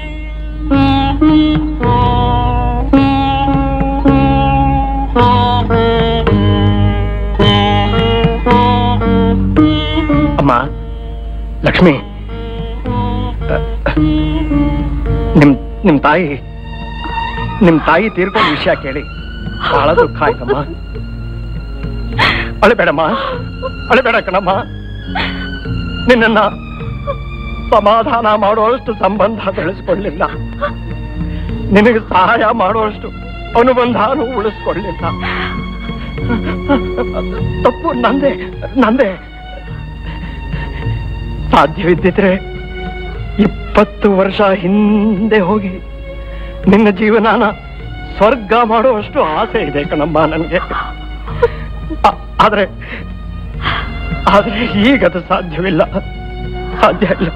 ಅಮ್ಮ ಲಕ್ಷ್ಮಿ ಅ, ನಿಮ್ ನಿಮ್ ತಾಯಿ ನಿಮ್ ತಾಯಿ ತೀರ್ಕೊಂಡ ವಿಷಯ ಕೇಳಿ ಬಹಳ ದುಃಖ ಆಯ್ತಮ್ಮ ಅಳಬೇಡಮ್ಮ ಅಳಬೇಡ ಕಣಮ್ಮ ನಿನ್ನನ್ನ ಸಮಾಧಾನ ಮಾಡುವಷ್ಟು ಸಂಬಂಧ ಬೆಳೆಸ್ಕೊಳ್ಳಿಲ್ಲ ನಿನಗೆ ಸಹಾಯ ಮಾಡುವಷ್ಟು ಅನುಬಂಧನೂ ಉಳಿಸ್ಕೊಳ್ಳಿಲ್ಲ ತಪ್ಪು ನಂದೇ ನಂದೇ ಸಾಧ್ಯವಿದ್ದಿದ್ರೆ ಇಪ್ಪತ್ತು ವರ್ಷ ಹಿಂದೆ ಹೋಗಿ ನಿನ್ನ ಜೀವನಾನ ಸ್ವರ್ಗ ಮಾಡುವಷ್ಟು ಆಸೆ ಇದೆ ಕಣಮ್ಮ ನನಗೆ ಆ- ಆದ್ರೆ ಆದ್ರೆ ಈಗದು ಸಾಧ್ಯವಿಲ್ಲ ಸಾಧ್ಯ ಇಲ್ಲ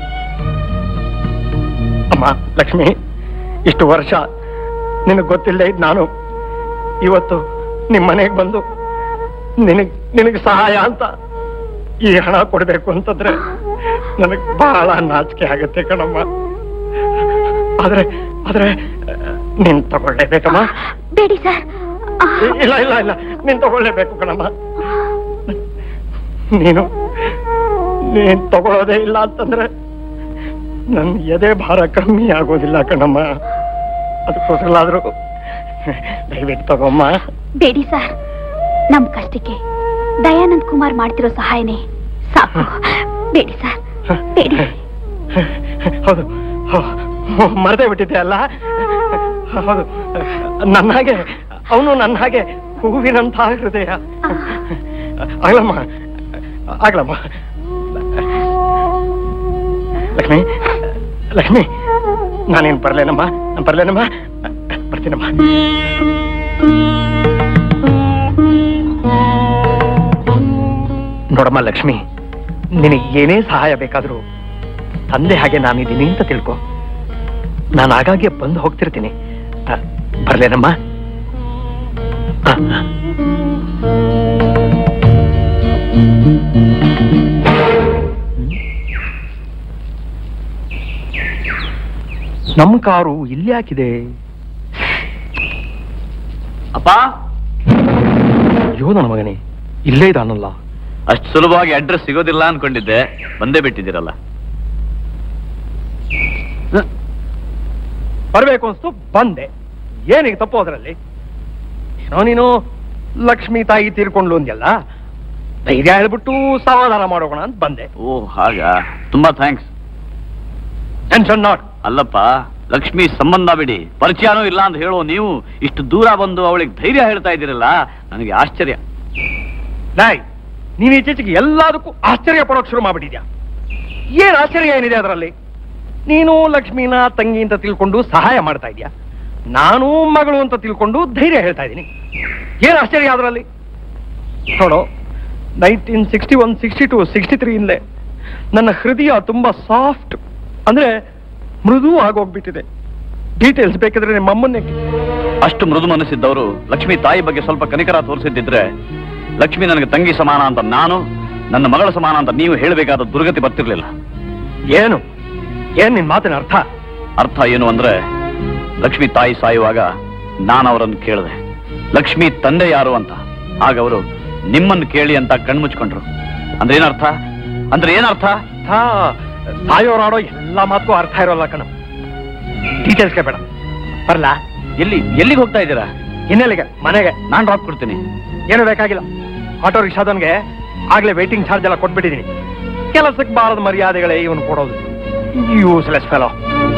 ಅಮ್ಮ ಲಕ್ಷ್ಮಿ ಇಷ್ಟು ವರ್ಷ ನಿನಗೆ ಗೊತ್ತಿಲ್ಲದೆ ಇದ್ ನಾನು ಇವತ್ತು ನಿಮ್ಮ ಮನೆಗೆ ಬಂದು ನಿನಗ್ ನಿನಗೆ ಸಹಾಯ ಅಂತ ಈ ಹಣ ಕೊಡ್ಬೇಕು ಅಂತಂದ್ರೆ ನನಗ್ ಬಹಳ ನಾಚಿಕೆ ಆಗತ್ತೆ ಕಣಮ್ಮ ಆದ್ರೆ ಆದ್ರೆ ನೀನ್ ತಗೊಳ್ಳೇಬೇಕಮ್ಮ ಬೇಡಿ ಸರ್ ಇಲ್ಲ ಇಲ್ಲ ಇಲ್ಲ ನೀನ್ ತಗೊಳ್ಳೇಬೇಕು ಕಣಮ್ಮ ನೀನು ನೀನ್ ತಗೊಳ್ಳೋದೇ ಇಲ್ಲ ಅಂತಂದ್ರೆ ನನ್ ಎದೆ ಭಾರ ಕಮ್ಮಿ ಆಗೋದಿಲ್ಲ ಕಣಮ್ಮ ಅದಕ್ಕೋಸ್ಕರಾದ್ರೂ ದಯವಿಟ್ಟು ತಗೊಮ್ಮ ಬೇಡಿ ಸರ್ ನಮ್ ಕಷ್ಟಕ್ಕೆ ದಯಾನಂದ್ ಕುಮಾರ್ ಮಾಡ್ತಿರೋ ಸಹಾಯನೇ ಸಾಕು ಬೇಡಿ ಸರ್ ಬೇಡಿ ಹೌದು ಮರದೇ ಬಿಟ್ಟಿದ್ದೆ ಅಲ್ಲ ಹೌದು ನನ್ನ ಹಾಗೆ ಅವನು ನನ್ನ ಹಾಗೆ ಹೂವಿನಂತ ಹೃದಯ ಆಗ್ಲಮ್ಮ ಆಗ್ಲಮ್ಮ ಲಕ್ಷ್ಮಿ ಲಕ್ಷ್ಮಿ ನಾನೇನ್ ಬರ್ಲೇನಮ್ಮ ನಾನ್ ಬರ್ಲೇನಮ್ಮ ಬರ್ತೀನಮ್ಮ ನೋಡಮ್ಮ ಲಕ್ಷ್ಮಿ ನಿನಗೆ ಏನೇ ಸಹಾಯ ಬೇಕಾದ್ರೂ ತಂದೆ ಹಾಗೆ ನಾನಿದ್ದೀನಿ ಅಂತ ತಿಳ್ಕೊ ನಾನು ಆಗಾಗ್ಗೆ ಬಂದು ಹೋಗ್ತಿರ್ತೀನಿ ಆ, ಬರ್ಲೇನಮ್ಮ ಆ, ಆ. ನಮ್ಮ ಕಾರು ಇಲ್ಲಿ ಹಾಕಿದೆ ಅಪ್ಪ ಅಯ್ಯೋ ನನ್ನ ಮಗನೇ ಇಲ್ಲೇ ಇದಾನಲ್ಲ ಅಷ್ಟು ಸುಲಭವಾಗಿ ಅಡ್ರೆಸ್ ಸಿಗೋದಿಲ್ಲ ಅನ್ಕೊಂಡಿದ್ದೆ ಬಂದೇ ಬಿಟ್ಟಿದ್ದೀರಲ್ಲ ಬರ್ಬೇಕು ಅನ್ಸ್ತು ಬಂದೆ ಏನಿಗೆ ತಪ್ಪು ಅದರಲ್ಲಿ ಏನೋ ನೀನು ಲಕ್ಷ್ಮೀ ತಾಯಿ ತೀರ್ಕೊಂಡ್ಲು ಅಂದ್ಯಲ್ಲ ಧೈರ್ಯ ಹೇಳ್ಬಿಟ್ಟು ಸಮಾಧಾನ ಮಾಡೋಣ ಅಂತ ಬಂದೆ ಓ ಹಾಗ ತುಂಬಾ ಥ್ಯಾಂಕ್ಸ್ ಟೆನ್ಷನ್ ನಾಟ್ ಅಲ್ಲಪ್ಪ ಲಕ್ಷ್ಮಿ ಸಂಬಂಧ ಬಿಡಿ ಪರಿಚಯನೂ ಇಲ್ಲ ಅಂತ ಹೇಳೋ ನೀವು ಇಷ್ಟು ದೂರ ಬಂದು ಅವಳಿಗೆ ಧೈರ್ಯ ಹೇಳ್ತಾ ಇದ್ದೀರಲ್ಲ ನನಗೆ ಆಶ್ಚರ್ಯ ನಾಯ್ ನೀನ್ ಈಚೆಚಿಗೆ ಎಲ್ಲದಕ್ಕೂ ಆಶ್ಚರ್ಯ ಪಡೋಕ್ ಶುರು ಮಾಡ್ಬಿಟ್ಟಿದ್ಯಾ ಏನ್ ಆಶ್ಚರ್ಯ ಏನಿದೆ ಅದರಲ್ಲಿ ನೀನು ಲಕ್ಷ್ಮೀನ ತಂಗಿ ಅಂತ ತಿಳ್ಕೊಂಡು ಸಹಾಯ ಮಾಡ್ತಾ ಇದೀಯ ನಾನು ಮಗಳು ಅಂತ ತಿಳ್ಕೊಂಡು ಧೈರ್ಯ ಹೇಳ್ತಾ ಇದ್ದೀನಿ ಏನ್ ಆಶ್ಚರ್ಯ ಅದರಲ್ಲಿ ನೋಡು nineteen sixty one sixty two sixty three ಇಂದಲೇ ನನ್ನ ಹೃದಯ ತುಂಬಾ ಸಾಫ್ಟ್ ಅಂದ್ರೆ ಮೃದು ಆಗೋಗ್ಬಿಟ್ಟಿದೆ ಡೀಟೇಲ್ಸ್ ಬೇಕಿದ್ರೆ ನಿಮ್ಮ ಅಮ್ಮನ್ನೇ ಅಷ್ಟು ಮೃದು ಮನಸ್ಸಿದ್ದವರು ಲಕ್ಷ್ಮಿ ತಾಯಿ ಬಗ್ಗೆ ಸ್ವಲ್ಪ ಕನಿಕರ ತೋರಿಸಿದ್ದಿದ್ರೆ ಲಕ್ಷ್ಮಿ ನನಗೆ ತಂಗಿ ಸಮಾನ ಅಂತ ನಾನು ನನ್ನ ಮಗಳ ಸಮಾನ ಅಂತ ನೀವು ಹೇಳಬೇಕಾದ ದುರ್ಗತಿ ಬರ್ತಿರ್ಲಿಲ್ಲ ಏನು ಏನ್ ನಿನ್ ಮಾತಿನ ಅರ್ಥ ಅರ್ಥ ಏನು ಅಂದ್ರೆ ಲಕ್ಷ್ಮಿ ತಾಯಿ ಸಾಯುವಾಗ ನಾನು ಅವರನ್ನು ಕೇಳಿದೆ ಲಕ್ಷ್ಮಿ ತಂದೆ ಯಾರು ಅಂತ ಆಗ ಅವರು ನಿಮ್ಮನ್ನು ಕೇಳಿ ಅಂತ ಕಣ್ಮುಚ್ಕೊಂಡ್ರು ಅಂದ್ರೆ ಏನರ್ಥ ಅಂದ್ರೆ ಏನರ್ಥ ಹಾ ಸಾಯೋರಾಡೋ ಎಲ್ಲ ಮಾತಕ್ಕೂ ಅರ್ಥ ಇರೋಲ್ಲ ಕಣ ಡೀಟೇಲ್ಸ್ಗೆ ಬೇಡ ಬರ್ಲಾ ಎಲ್ಲಿ ಎಲ್ಲಿಗೆ ಹೋಗ್ತಾ ಇದ್ದೀರಾ ಇನ್ನೆಲ್ಲಿಗೆ ಮನೆಗೆ ನಾನ್ ಡ್ರಾಪ್ ಕೊಡ್ತೀನಿ ಏನು ಬೇಕಾಗಿಲ್ಲ ಆಟೋ ರಿಕ್ಷಾದವನ್ಗೆ ಆಗ್ಲೇ ವೇಟಿಂಗ್ ಚಾರ್ಜ್ ಎಲ್ಲ ಕೊಟ್ಬಿಟ್ಟಿದ್ದೀನಿ ಕೆಲಸಕ್ಕೆ ಬಾರದ ಮರ್ಯಾದೆಗಳೇ ಇವನು ಕೊಡೋದು ಯೂಸ್ಲೆಸ್ ಫೆಲೋ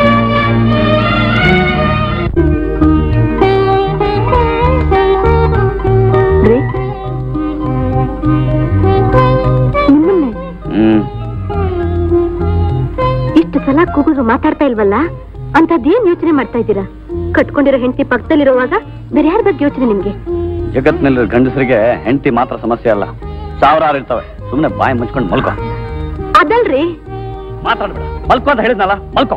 ನಿಮ್ಮನ್ನೇ ಹ್ಮ್ ಇಷ್ಟು ಸಲ ಕೂಗಿದ್ರು ಮಾತಾಡ್ತಾ ಇಲ್ವಲ್ಲ ಅಂತದ್ದೇನ್ ಯೋಚನೆ ಮಾಡ್ತಾ ಇದ್ದೀರಾ ಕಟ್ಕೊಂಡಿರೋ ಹೆಂಡತಿ ಪಕ್ಕದಲ್ಲಿರುವಾಗ ಬೇರೆ ಯಾರ ಬಗ್ಗೆ ಯೋಚನೆ ನಿಮ್ಗೆ ಜಗತ್ನಲ್ಲಿ ಗಂಡಸರಿಗೆ ಹೆಂಡತಿ ಮಾತ್ರ ಸಮಸ್ಯೆ ಅಲ್ಲ ಸಾವಿರಾರು ಇರ್ತವೆ ಸುಮ್ಮನೆ ಬಾಯಿ ಮುಚ್ಕೊಂಡು ಮಲ್ಕೋ ಅದಲ್ರಿ ಮಾತಾಡ್ಬೇಡ ಮಲ್ಕೋ ಅಂತ ಹೇಳಿದ್ನಲ್ಲ ಮಲ್ಕೋ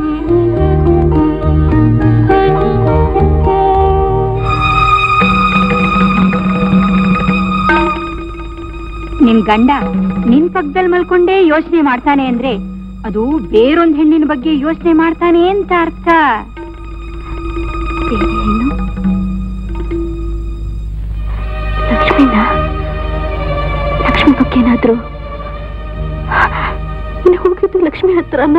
ನಿನ್ ಗಂಡ ನಿನ್ ಪಕ್ಕದಲ್ಲಿ ಮಲ್ಕೊಂಡೇ ಯೋಚನೆ ಮಾಡ್ತಾನೆ ಅಂದ್ರೆ ಅದು ಬೇರೊಂದ್ ಹೆಣ್ಣಿನ ಬಗ್ಗೆ ಯೋಚನೆ ಮಾಡ್ತಾನೆ ಅಂತ ಅರ್ಥ ಬೇರೆ ಹೆಣ್ಣು? ಲಕ್ಷ್ಮಿನ ಲಕ್ಷ್ಮಿ ಬಗ್ಗೆ ಏನಾದ್ರು ನೀನು ಹೋಗಿದ್ದು ಲಕ್ಷ್ಮಿ ಹತ್ರನ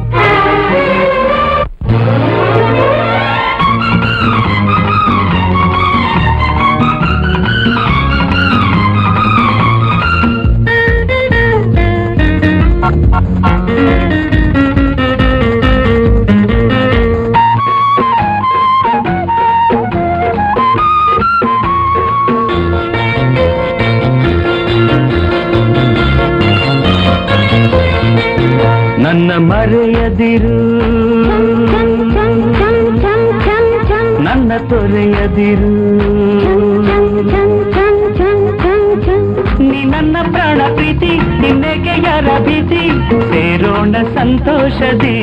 ನನ್ನ ಮರೆಯದಿರು ನನ್ನ ತೊರೆಯದಿರು ನೀ ನನ್ನ ಪ್ರಾಣ ಪ್ರೀತಿ ನಿನ್ನೆಗೆ ಯಾರ ಭೀತಿ ಸೇರೋಣ ಸಂತೋಷದಿ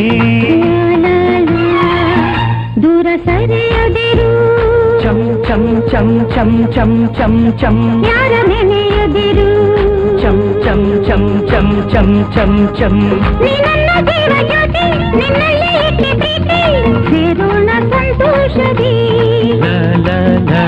ದೂರ ಸರಿಯದಿರು ಚಂ ಚಂ ಚಂ ಚಂ ಚಂ ಚಂ ಚಂ ಯಾರ ನೆನೆಯದಿರು ಚಂ ಚಂ ಚಂ ಚಂ ಚಂ ಚಂ ಚಂ ನೀ ನನ್ನ ಜೀವ ಜ್ಯೋತಿ ನಿನ್ನಲ್ಲಿ ಇಟ್ಟೆ ಪ್ರೀತಿ ಸೇರೋಣ ಸಂತೋಷದಿ ಲಾ ಲಾ ಲಾ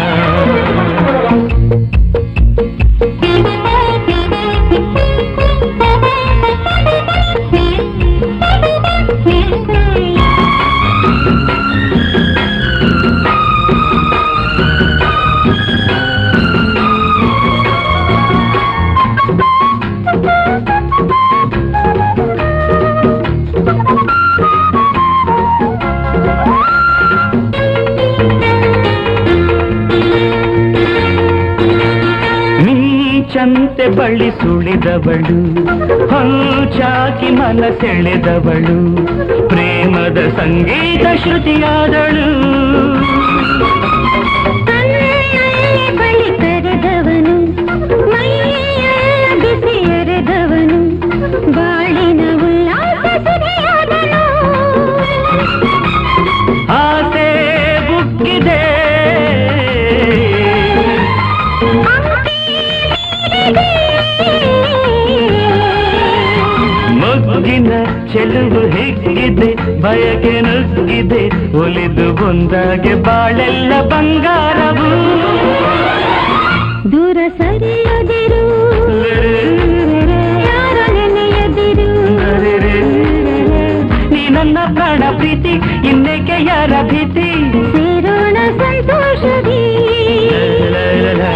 ನೀಚಂತೆ ಬಳಿ ಸುಳಿದವಳು ಹೊಂಚಾಕಿ ಮನ ಸೆಳೆದವಳು ಪ್ರೇಮದ ಸಂಗೀತ ಶ್ರುತಿಯಾದಳು ಕಣ್ಣಲ್ಲಿ ಬಳಿ ಕರೆದವನು ಮೈಯ ಬಿಸಿ ಎರೆದವನು ಬಾಳಿನ ಉಲ್ಲಾಸ ಸುರಿಯಾದನು ಆಸೆ ಬುಕ್ಕಿದೆ ಮೊಗ್ಗಿನ ಚೆಲುವು ಹಿಗ್ಗಿದೆ ಬಯಕೆ ನುಗ್ಗಿದೆ ಒಲಿದು ಬಂದಾಗೆ ಬಾಳೆಲ್ಲ ಬಂಗಾರವು ದೂರ ಸರಿಯದಿರು ಯಾರ ನೆನೆಯದಿರು ನೀ ನನ್ನ ಪ್ರಾಣ ಪ್ರೀತಿ ಇನ್ನೇಕೆ ಯಾರ ಭೀತಿ ಸೇರೋಣ ಸಂತೋಷದಿ ಲಾ, ಲಾ, ಲಾ.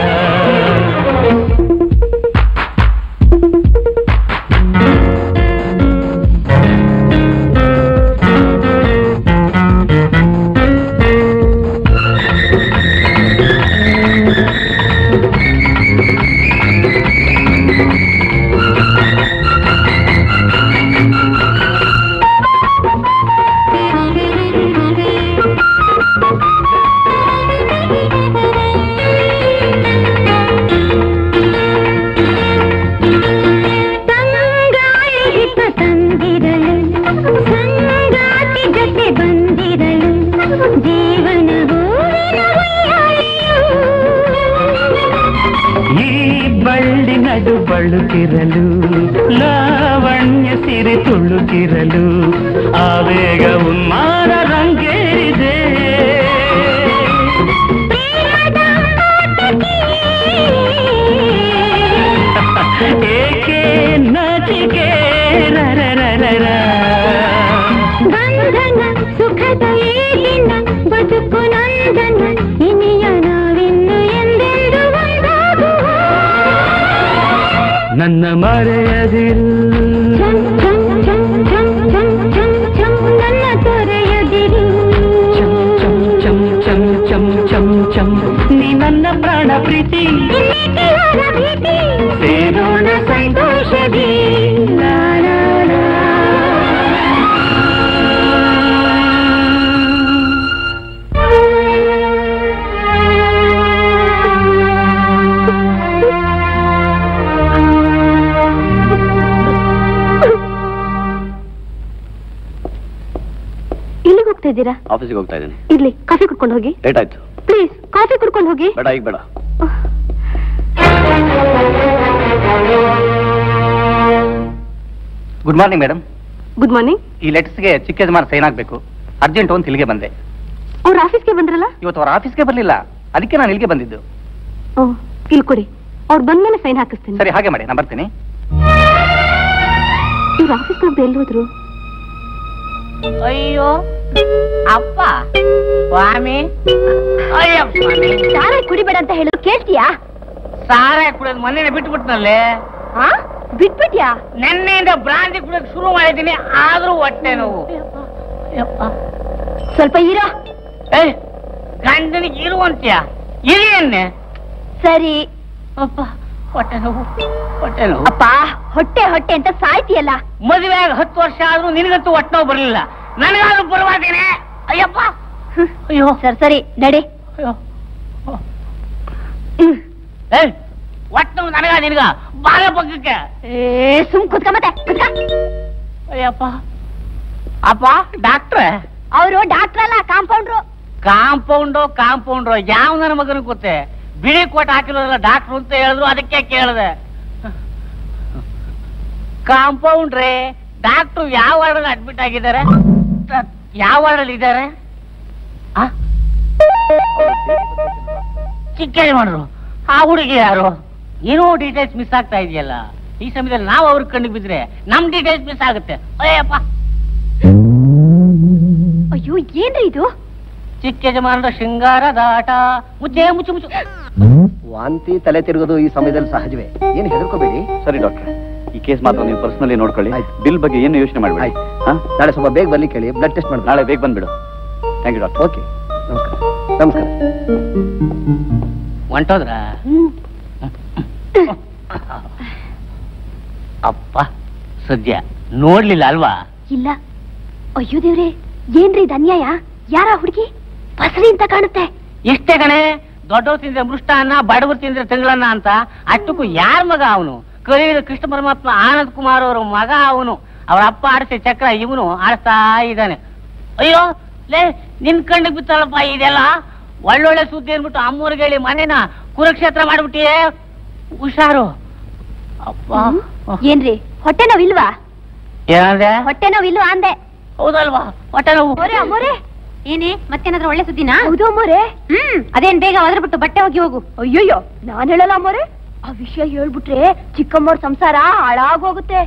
ತಂಗಾಳಿ ಹಿತ ತಂದಿರಲು ಸಂಗಾತಿ ಜೊತೆ ಬಂದಿರಲು ಜೀವನ ಹೂವಿನ ಉಯ್ಯಾಲೆಯು. ಈ ಬಳ್ಳಿ ನಡು ಬಳುಕಿರಲು ಲಾವಣ್ಯ ಸಿರಿ ತುಳುಕಿರಲು ಆವೇಗ ಉನ್ಮಾದ ರಂಗೇರಿದೆ ಏಕೆ ನಾಚಿಕೆ ರರರರರ. ಬಂಧನ ಸುಖದ ಈ ದಿನ ಬದುಕು ನಂದನ ಇನಿಯ ನಾವಿನ್ನು ಎಂದೆಂದು ಒಂದಾಗುವ ನನ್ನ ಮರೆಯದಿರು ಚಂ ಚಂ ಚಂ ಚಂ ಚಂ ಚಂ ಚಂ ನನ್ನ ತೊರೆಯದಿರು ಚಂ ಚಂ ಚಂ ಚಂ ಚಂ ಚಂ ಚಂ ನೀ ನನ್ನ ಪ್ರಾಣ ಪ್ರೀತಿ ಇನ್ನೇಕೆ ಯಾರ ಭೀತಿ ಸೇರೋಣ ಸಂತೋಷದಿ ಲಾ ಲಾ ಲಾ. ಇದ್ದೀರಾ ಆಫೀಸಿಗೆ ಹೋಗ್ತಾ ಇದ್ದೀನಿ ಇರ್ಲಿ ಕಾಫಿ ಕುಡ್ಕೊಂಡು ಹೋಗಿ ಲೇಟ್ ಆಯ್ತು ಪ್ಲೀಸ್ ಕಾಫಿ ಕುಡ್ಕೊಂಡು ಹೋಗಿ ಬೇಡ ಈಗ ಬೇಡ good morning madam good morning ಈ ಲೆಟರ್ಸ್ಗೆ ಚಿಕ್ಕ ಯಜಮಾನ ಸೈನ್ ಆಗ್ಬೇಕು ಅರ್ಜೆಂಟ್ ಅಂತ ಇಲ್ಲಿಗೆ ಬಂದೆ ಅವ್ರ ಆಫೀಸ್ಗೆ ಬಂದ್ರಲ್ಲ ಇವತ್ತು ಅವ್ರ ಆಫೀಸ್ಗೆ ಬರಲಿಲ್ಲ ಅದಕ್ಕೆ ನಾನು ಇಲ್ಲಿಗೆ ಬಂದಿದ್ದು ಓ ಇಲ್ಲಿ ಕೊಡಿ ಅವ್ರು ಬಂದ್ಮೇಲೆ ಸೈನ್ ಹಾಕಿಸ್ತೀನಿ ಸರಿ ಹಾಗೆ ಮಾಡಿ ನಾನು ಬರ್ತೀನಿ ಇವ್ರ ಆಫೀಸ್ಗೆ ಹೋಗ್ದೆ ಎಲ್ಲಿ ಹೋದ್ರು ಅಯ್ಯೋ ಅಪ್ಪ ಸ್ವಾಮಿ ಅಯ್ಯೋ ಸ್ವಾಮಿ ಸಾರಾಯಿ ಕುಡಿಬೇಡ ಅಂತ ಹೇಳಿದ್ರು ಕೇಳ್ತೀಯಾ ಸಾರಾಯ ಕುಡಿಯೋದು ಮೊನ್ನೆ ಬಿಟ್ಬಿಟ್ನಲ್ಲೇ ಹಾ ಬಿಟ್ಬಿಟ್ಯಾ ನೆನ್ನೆಯಿಂದ ಬ್ರಾಂತಿ ಕುಡಿಯೋಕೆ ಶುರು ಮಾಡಿದ್ದೀನಿ ಆದ್ರೂ ಹೊಟ್ಟೆ ನೋವು ಸ್ವಲ್ಪ ಇರೋ ಏ ಗಂಡನಿಗೆ ಇರುವಂತ್ಯ ಇರಿಯನ್ನೇ ಸರಿ ಅಪ್ಪ ಹೊಟ್ಟೆ ನೋವು ಹೊಟ್ಟೆ ನೋವು ಅಪ್ಪ ಹೊಟ್ಟೆ ಹೊಟ್ಟೆ ಅಂತ ಸಾಯ್ತಿಯಲ್ಲ ಮದುವೆ ಆಗಿ ಹತ್ತು ವರ್ಷ ಆದ್ರೂ ನಿನಗಂತೂ ಹೊಟ್ಟೆ ನೋವು ಬರಲಿಲ್ಲ ನನಗಾದ್ರೂ ಬರುವಾಗೇನೆ ಅಯ್ಯಪ್ಪ ಅಯ್ಯೋ ಸರಿ ಸರಿ ನಡಿ ಅಯ್ಯೋ ಏ ಹೊಟ್ಟೆ ನೋವು ನನಗ ನಿನಗ ಬಾಲ ಪಕ್ಕಕ್ಕೆ ಏ ಸುಮ್ ಕುತ್ಕ ಮತ್ತೆ ಕುತ್ಕ ಅಯ್ಯಪ್ಪ ಅಪ್ಪ ಡಾಕ್ಟ್ರೆ ಅವರು ಡಾಕ್ಟರ್ ಅಲ್ಲ ಕಾಂಪೌಂಡ್ರು ಕಾಂಪೌಂಡು ಕಾಂಪೌಂಡ್ರು ಯಾವ ನನ್ನ ಮಗನ ಗೊತ್ತೆ ಬಿಳಿ ಕೋಟ್ ಹಾಕಿರೋದಲ್ಲ ಡಾಕ್ಟ್ರು ಅಂತ ಹೇಳಿದ್ರು ಅದಕ್ಕೆ ಕೇಳಿದೆ ಕಾಂಪೌಂಡ್ರೆ ಡಾಕ್ಟ್ರು ಯಾವ ವಾರ್ಡಲ್ಲಿ ಅಡ್ಮಿಟ್ ಆಗಿದ್ದಾರೆ ತ- ಯಾವ ವಾರ್ಡಲ್ಲಿ ಇದ್ದಾರೆ ಆ? ಚಿಕ್ಕ ಮಾಡ್ರು ಆ ಹುಡುಗಿ ಯಾರು ಏನೋ ಡೀಟೇಲ್ಸ್ ಮಿಸ್ ಆಗ್ತಾ ಇದೆಯಲ್ಲ ಈ ಸಮಯದಲ್ಲಿ ನಾವು ಅವ್ರ ಕಣ್ಣಿಗೆ ಬಿದ್ರೆ ನಮ್ ಡೀಟೇಲ್ಸ್ ಮಿಸ್ ಆಗುತ್ತೆ ಅಯ್ಯಪ್ಪ ಅಯ್ಯೋ ಏನ್ರಿ ಇದು ಚಿಕ್ಕ ಯಜಮಾನರ ಶೃಂಗಾರದ ಆಟ ಮುಚ್ಚೆ ಮುಚ್ಚು ಮುಚ್ಚು ವಾಂತಿ ತಲೆ ತಿರುಗೋದು ಈ ಸಮಯದಲ್ಲಿ ಸಹಜವೇ ಏನು ಹೆದರ್ಕೋಬೇಡಿ ಸರಿ ಡಾಕ್ಟ್ರೆ ಈ ಕೇಸ್ ಮಾತ್ರ ನೀವು ಪರ್ಸನಲಿ ನೋಡ್ಕೊಳ್ಳಿ ಬಿಲ್ ಬಗ್ಗೆ ಏನು ಯೋಚನೆ ಮಾಡಬೇಡಿ ನಾಳೆ ಸ್ವಲ್ಪ ಬೇಗ ಬರ್ಲಿ ಕೇಳಿ ಬ್ಲಡ್ ಟೆಸ್ಟ್ ಮಾಡಿ ನಾಳೆ ಬೇಗ ಬಂದ್ಬಿಡು ಥ್ಯಾಂಕ್ ಯು ಡಾಕ್ಟರ್ ಓಕೆ ನಮಸ್ಕಾರ ನಮಸ್ಕಾರ ಹೊಂಟೋದ್ರ ಅಪ್ಪ ಸದ್ಯ ನೋಡ್ಲಿಲ್ಲ ಅಲ್ವಾ ಇಲ್ಲ ಅಯ್ಯೋ ದೇವ್ರೆ ಏನ್ರಿ ಇದು ಅನ್ಯಾಯ ಯಾರ ಹುಡುಗಿ ಬಸರಿ ಅಂತ ಕಾಣುತ್ತೆ ಎಷ್ಟೇ ಕಣೆ ದೊಡ್ಡವ್ರು ತಿಂದ್ರೆ ಮೃಷ್ಟಾನ್ನ ಬಡವರು ತಿಂದ್ರೆ ತಿಂಗಳನ್ನ ಅಂತ ಅಷ್ಟಕ್ಕೂ ಯಾರ ಮಗ ಅವನು ಕಲಿಯುಗ ಕೃಷ್ಣ ಪರಮಾತ್ಮ ಆನಂದ್ ಕುಮಾರ್ ಅವರ ಮಗ ಅವನು ಅವ್ರ ಅಪ್ಪ ಆಡಿಸಿ ಚಕ್ರ ಇವನು ಆಡಿಸ್ತಾ ಇದ್ದಾನೆ ಅಯ್ಯೋ ಲೇ ನಿನ್ ಕಣ್ಣಿಗೆ ಬಿತ್ತಲ್ಲಪ್ಪ ಇದೆಲ್ಲ ಒಳ್ಳೊಳ್ಳೆ ಸುದ್ದಿ ಅಂದ್ಬಿಟ್ಟು ಅಮ್ಮೂರಿಗೆ ಹೇಳಿ ಮನೇನ ಕುರುಕ್ಷೇತ್ರ ಮಾಡ್ಬಿಟ್ಟಿಯೇ ಹುಷಾರು ಅಪ್ಪ ಏನ್ರಿ ಹೊಟ್ಟೆ ನೋವು ಇಲ್ವಾ ಏನಂದೆ ಹೊಟ್ಟೆ ನೋವು ಇಲ್ವಾ ಅಂದೆ ಹೌದಲ್ವಾ ಹೊಟ್ಟೆ ನೋವು ಅಮ್ಮೋರೆ ಅಮ್ಮೋರೆ ಏನೇ ಮತ್ತೇನಾದ್ರೂ ಒಳ್ಳೆ ಸುದ್ದಿನಾ ಹೌದು ಅಮ್ಮೋರೆ ಹ್ಮ್ ಅದೇನ್ ಬೇಗ ಒದರ್ಬಿಟ್ಟು ಬಟ್ಟೆ ಹೋಗಿ ಹೋಗು ಅಯ್ಯಯ್ಯೋ ನಾನ್ ಹೇಳಲ್ಲ ಅಮ್ಮೋರೆ ಆ ವಿಷಯ ಹೇಳ್ಬಿಟ್ರೆ ಚಿಕ್ಕಮ್ಮವ್ರ ಸಂಸಾರ ಹಾಳಾಗೋಗುತ್ತೆ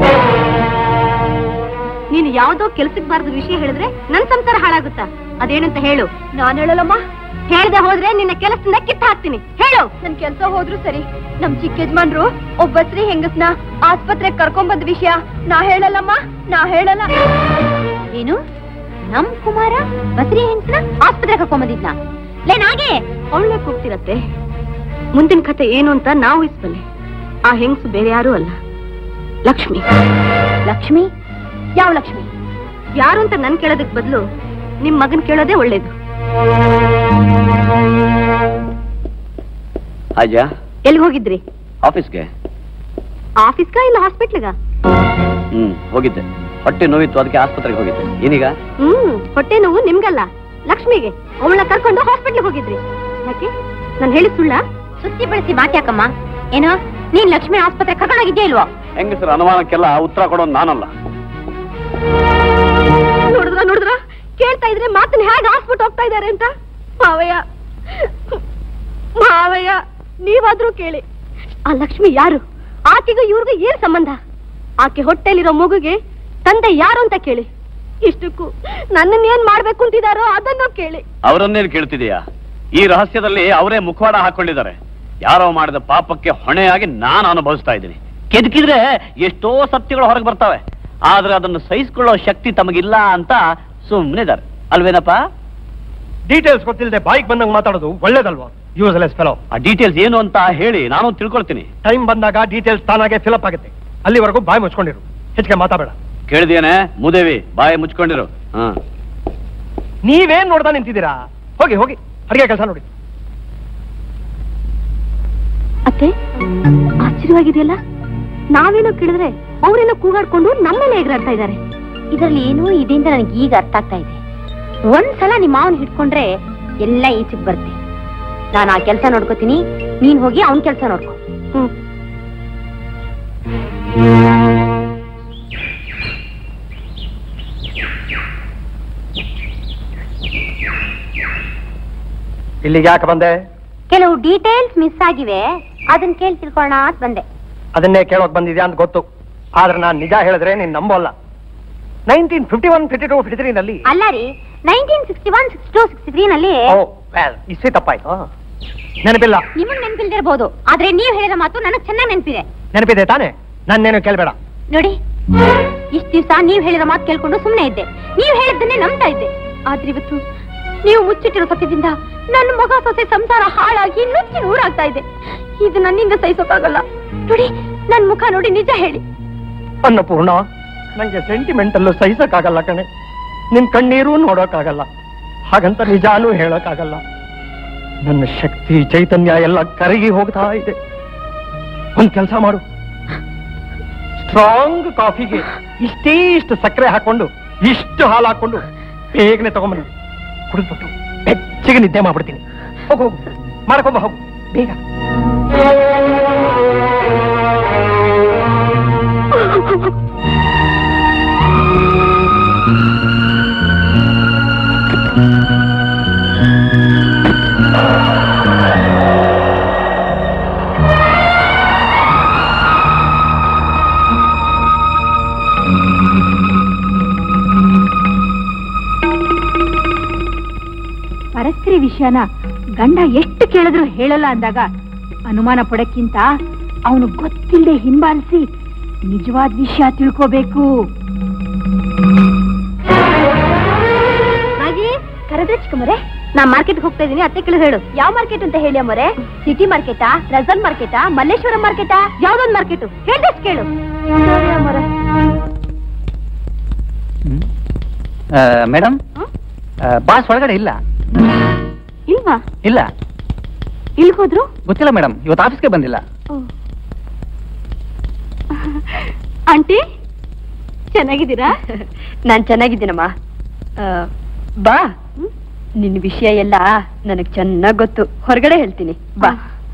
ನೀನು ಯಾವ್ದೋ ಕೆಲ್ಸಕ್ಕೆ ಬಾರದ ವಿಷಯ ಹೇಳಿದ್ರೆ ನನ್ ಸಂಸಾರ ಹಾಳಾಗುತ್ತಾ ಅದೇನಂತ ಹೇಳು ನಾನ್ ಹೇಳಲ್ಲಮ್ಮ ಹೇಳ್ದೆ ಹೋದ್ರೆ ನಿನ್ನ ಕೆಲಸದಿಂದ ಕಿತ್ತ ಹಾಕ್ತೀನಿ ಹೇಳು ನನ್ ಕೆಲ್ಸ ಹೋದ್ರು ಸರಿ ನಮ್ ಚಿಕ್ಕ ಯಜಮಾನ್ರು ಒಬ್ಬ ಸ್ತ್ರೀ ಹೆಂಗಸ್ನ ಆಸ್ಪತ್ರೆಗೆ ಕರ್ಕೊಂಡ್ ವಿಷಯ ನಾ ಹೇಳಲ್ಲಮ್ಮ ನಾ ಹೇಳಲ್ಲ ಏನು ನಮ್ ಕುಮಾರ ಬಸರಿ ಹೆಂಗ್ಸ್ನ ಆಸ್ಪತ್ರೆ ಕರ್ಕೊಂಬಂದಿದ್ನ ಲೇ ನಾಗೆ ಅವಳೇ ಕೂಗ್ತಿರತ್ತೆ ಮುಂದಿನ ಕತೆ ಏನು ಅಂತ ನಾವು ಇಸ್ಬಲ್ಲೆ ಆ ಹೆಂಗಸು ಬೇರೆ ಯಾರೂ ಅಲ್ಲ ಲಕ್ಷ್ಮಿ ಲಕ್ಷ್ಮಿ ಯಾವ ಲಕ್ಷ್ಮಿ ಯಾರು ಅಂತ ನನ್ ಕೇಳೋದಕ್ ಬದಲು ನಿಮ್ ಮಗನ್ ಕೇಳೋದೇ ಒಳ್ಳೇದು ಅಜ್ಜ ಎಲ್ಲಿ ಹೋಗಿದ್ರಿ ಆಫೀಸ್ಗೆ ಆಫೀಸ್ಗ ಇಲ್ಲ ಹಾಸ್ಪಿಟ್ಲ್ಗ ಹ್ಮ್ ಹೋಗಿದ್ದೆ ಹೊಟ್ಟೆ ನೋವಿತ್ತು ಅದಕ್ಕೆ ಆಸ್ಪತ್ರೆಗೆ ಹೋಗಿದ್ದೆ ಏನೀಗ ಹ್ಮ್ ಹೊಟ್ಟೆ ನೋವು ನಿಮ್ಗಲ್ಲ ಲಕ್ಷ್ಮಿಗೆ ಅವಳನ್ನ ಕರ್ಕೊಂಡು ಹಾಸ್ಪಿಟ್ಲ್ಗೆ ಹೋಗಿದ್ರಿ ಯಾಕೆ ನಾನು ಹೇಳಿ ಸುಳ್ಳ ಸುತ್ತಿ ಬೆಳೆಸಿ ಮಾತ್ಯಾಕಮ್ಮ ಏನೋ ನೀನ್ ಲಕ್ಷ್ಮಿ ಆಸ್ಪತ್ರೆ ಕರ್ಕೊಂಡೋಗಿದ್ಯಾ ಇಲ್ವೋ ಹೆಂಗಸರ ಅನುಮಾನಕ್ಕೆಲ್ಲ ಉತ್ತರ ಕೊಡೋದು ನಾನಲ್ಲ ನೋಡಿದ್ರ ನೋಡಿದ್ರ ಕೇಳ್ತಾ ಇದ್ರೆ ಮಾತನ್ನ ಹೇಗೆ ಹಾಸ್ಬಿಟ್ಟು ಹೋಗ್ತಾ ಇದಾರೆ ಅಂತ ಮಾವಯ್ಯ ಮಾವಯ್ಯ ನೀವಾದ್ರೂ ಕೇಳಿ ಆ ಲಕ್ಷ್ಮಿ ಯಾರು ಆಕೆಗೂ ಇವ್ರಿಗೂ ಏನ್ ಸಂಬಂಧ ಆಕೆ ಹೊಟ್ಟೆಲಿರೋ ಮಗುಗೆ ತಂದೆ ಯಾರು ಅಂತ ಕೇಳಿ ಇಷ್ಟಕ್ಕೂ ನನ್ನನ್ನ ಏನ್ ಮಾಡ್ಬೇಕು ಅಂತಿದಾರೋ ಅದನ್ನು ಕೇಳಿ ಅವರನ್ನೇನು ಕೇಳ್ತಿದೀಯಾ ಈ ರಹಸ್ಯದಲ್ಲಿ ಅವರೇ ಮುಖವಾಡ ಹಾಕೊಂಡಿದ್ದಾರೆ ಯಾರೋ ಮಾಡಿದ ಪಾಪಕ್ಕೆ ಹೊಣೆಯಾಗಿ ನಾನು ಅನುಭವಿಸ್ತಾ ಇದ್ದೀನಿ ಕೆದಕಿದ್ರೆ ಎಷ್ಟೋ ಸತ್ಯಗಳು ಹೊರಗೆ ಬರ್ತವೆ ಆದ್ರೆ ಅದನ್ನು ಸಹಿಸಿಕೊಳ್ಳೋ ಶಕ್ತಿ ತಮಗಿಲ್ಲ ಅಂತ ಸುಮ್ಮನಿದ್ದಾರೆ ಅಲ್ವೇನಪ್ಪ ಡೀಟೇಲ್ಸ್ ಗೊತ್ತಿಲ್ಲದೆ ಬಾಯಿಗೆ ಬಂದಂಗೆ ಮಾತಾಡೋದು ಒಳ್ಳೇದಲ್ವಾ ಯೂಸ್ಲೆಸ್ ಫೆಲೋ ಆ ಡೀಟೇಲ್ಸ್ ಏನು ಅಂತ ಹೇಳಿ ನಾನು ತಿಳ್ಕೊಳ್ತೀನಿ ಟೈಮ್ ಬಂದಾಗ ಡೀಟೇಲ್ಸ್ ತಾನಾಗೆ ಫಿಲಪ್ ಆಗುತ್ತೆ ಅಲ್ಲಿವರೆಗೂ ಬಾಯಿ ಮುಚ್ಕೊಂಡಿರು ಹೆಚ್ಚಿಗೆ ಮಾತಾಡಬೇಡ ಕೇಳಿದೇನೆ ಮುದೇವಿ ಬಾಯಿ ಮುಚ್ಕೊಂಡಿರು ಹಾ ನೀವೇನ್ ನೋಡ್ತಾ ನಿಂತಿದ್ದೀರಾ ಹೋಗಿ ಹೋಗಿ ಅಡಿಗೆ ಕೆಲಸ ನೋಡಿ ಅತ್ತೆ ಆಶ್ಚರ್ಯವಾಗಿದೆಯಲ್ಲ ನಾವೇನೋ ಕೇಳಿದ್ರೆ ಅವರೇನೋ ಕೂಗಾಡ್ಕೊಂಡು ನಮ್ಮನೆ ಎಗರಾಡ್ತಾ ಇದ್ದಾರೆ ಇದರಲ್ಲಿ ಏನೋ ಇದೆ ಅಂತ ನನಗೆ ಈಗ ಅರ್ಥ ಆಗ್ತಾ ಇದೆ ಒಂದ್ಸಲ ನಿಮ್ಮ ಮಾವನ್ ಹಿಡ್ಕೊಂಡ್ರೆ ಎಲ್ಲ ಈಚೆಗ್ ಬರ್ತಿ ನಾನು ಆ ಕೆಲಸ ನೋಡ್ಕೋತೀನಿ ನೀನ್ ಹೋಗಿ ಅವನ್ ಕೆಲಸ ನೋಡ್ಕೊ ಹ್ಮ್ ಇಲ್ಲಿಗೆ ಯಾಕೆ ಬಂದೆ ಕೆಲವು ಡೀಟೇಲ್ಸ್ ಮಿಸ್ ಆಗಿವೆ ಅದನ್ನ ಕೇಳಿ ತಿಳ್ಕೊಳ್ಳೋಣ ಅಂತ ಬಂದೆ ಅದನ್ನೇ ಕೇಳೋಕ್ ಬಂದಿದ್ಯಾ ಅಂತ ಗೊತ್ತು ಆದ್ರೆ ನಾನು ನಿಜ ಹೇಳಿದ್ರೆ ನೀನ್ ನಂಬೋಲ್ಲ nineteen fifty one fifty two fifty ತ್ರೀನಲ್ಲಿ ಅಲ್ಲ ರೀ nineteen sixty one sixty two sixty three ನಲ್ಲಿ ಓ ವೆಲ್ ಇಷ್ಟೇ ತಪ್ಪಾಯ್ತು ನೆನಪಿಲ್ಲ ನಿಮಗ್ ನೆನ್ಪಿಲ್ದಿರ್ಬೋದು ಆದ್ರೆ ನೀವ್ ಹೇಳಿದ ಮಾತು ನನಗ್ ಚೆನ್ನಾಗ್ ನೆನ್ಪಿದೆ ನೆನಪಿದೆ ತಾನೇ ನನ್ನೇನು ಕೇಳಬೇಡ ನೋಡಿ ಇಷ್ಟ ದಿವ್ಸ ನೀವ್ ಹೇಳಿದ ಮಾತು ಕೇಳ್ಕೊಂಡು ಸುಮ್ನೆ ಇದ್ದೆ ನೀವ್ ಹೇಳಿದ್ದನ್ನೇ ನಂಬ್ತಾ ಇದ್ದೆ ಆದ್ರೆ ಇವತ್ತು ನೀವು ಮುಚ್ಚಿಟ್ಟಿರೋ ಸತ್ಯದಿಂದ ನನ್ನ ಮಗ ಸೊಸೆ ಸಂಸಾರ ಹಾಳಾಗಿ ನುಚ್ಚಿ ನೂರಾಗ್ತಾ ಇದೆ ಇದು ನನ್ನಿಂದ ಸಹಿಸೋಕ್ಕಾಗಲ್ಲ ನೋಡಿ ನನ್ ಮುಖ ನೋಡಿ ನಿಜ ಹೇಳಿ ಅನ್ನಪೂರ್ಣ ನಂಗೆ ಸೆಂಟಿಮೆಂಟಲ್ಲೂ ಸಹಿಸಕ್ಕಾಗಲ್ಲ ಕಣೆ ನಿನ್ ಕಣ್ಣೀರು ನೋಡೋಕ್ಕಾಗಲ್ಲ ಹಾಗಂತ ನಿಜಾನೂ ಹೇಳೋಕ್ಕಾಗಲ್ಲ ನನ್ನ ಶಕ್ತಿ ಚೈತನ್ಯ ಎಲ್ಲ ಕರಗಿ ಹೋಗ್ತಾ ಇದೆ ಒಂದ್ ಕೆಲಸ ಮಾಡು ಸ್ಟ್ರಾಂಗ್ ಕಾಫಿಗೆ ಇಷ್ಟೇ ಇಷ್ಟು ಸಕ್ಕರೆ ಹಾಕೊಂಡು ಇಷ್ಟು ಹಾಲು ಹಾಕೊಂಡು ಬೇಗನೆ ತಗೊಂಬನ್ನಿ ಕುಡಿದ್ಬಿಟ್ಟು ಬೆಚ್ಚಗೆ ನಿದ್ದೆ ಮಾಡ್ಬಿಡ್ತೀನಿ ಹೋಗು ಹೋಗು ಮಾಡ್ಕೊಂಬ ಹೋಗು ಬೇಗ ಪರಸ್ತ್ರೀ ವಿಷಯನ ಗಂಡ ಎಷ್ಟು ಕೇಳಿದ್ರು ಹೇಳಲ್ಲ ಅಂದಾಗ ಅನುಮಾನ ಪಡಕ್ಕಿಂತ ಅವನು ಗೊತ್ತಿಲ್ಲದೆ ಹಿಂಬಾಲಿಸಿ ನಿಜವಾದ ವಿಷಯ ತಿಳ್ಕೋಬೇಕು ಹಾಗೆ ಕರೆದ್ರೆ ಚಿಕ್ಕಮ್ಮರೆ ನಾ ಮಾರ್ಕೆಟ್ ಹೋಗ್ತಾ ಇದೀನಿ ಅತ್ತೆ ಕೇಳಿ ಹೇಳು ಯಾವ ಮಾರ್ಕೆಟ್ ಅಂತ ಹೇಳಿ ಅಮ್ಮರೆ ಸಿಟಿ ಮಾರ್ಕೆಟಾ ರಜಲ್ ಮಾರ್ಕೆಟಾ ಮಲ್ಲೇಶ್ವರಂ ಮಾರ್ಕೆಟಾ ಯಾವ್ದೊಂದ್ ಮಾರ್ಕೆಟ್ ಹೇಳ್ದಷ್ಟು ಕೇಳು ಸರಿ ಅಮ್ಮರೆ ಮೇಡಮ್ ಬಾಸ್ ಒಳಗಡೆ ಇಲ್ಲ ಇಲ್ವಾ ಇಲ್ಲ ಇಲ್ಗ್ ಹೋದ್ರು ಗೊತ್ತಿಲ್ಲ ಮೇಡಮ್ ಇವತ್ತು ಆಫೀಸ್ಗೆ ಬಂದಿಲ್ಲ ಆಂಟಿ ಚೆನ್ನಾಗಿದ್ದೀರಾ ನಾನ್ ಚೆನ್ನಾಗಿದ್ದೀನಮ್ಮ ಆ, ಬಾ ನಿನ್ ವಿಷಯ ಎಲ್ಲ ನನಗ್ ಚೆನ್ನಾಗ್ ಗೊತ್ತು ಹೊರಗಡೆ ಹೇಳ್ತೀನಿ ಬಾ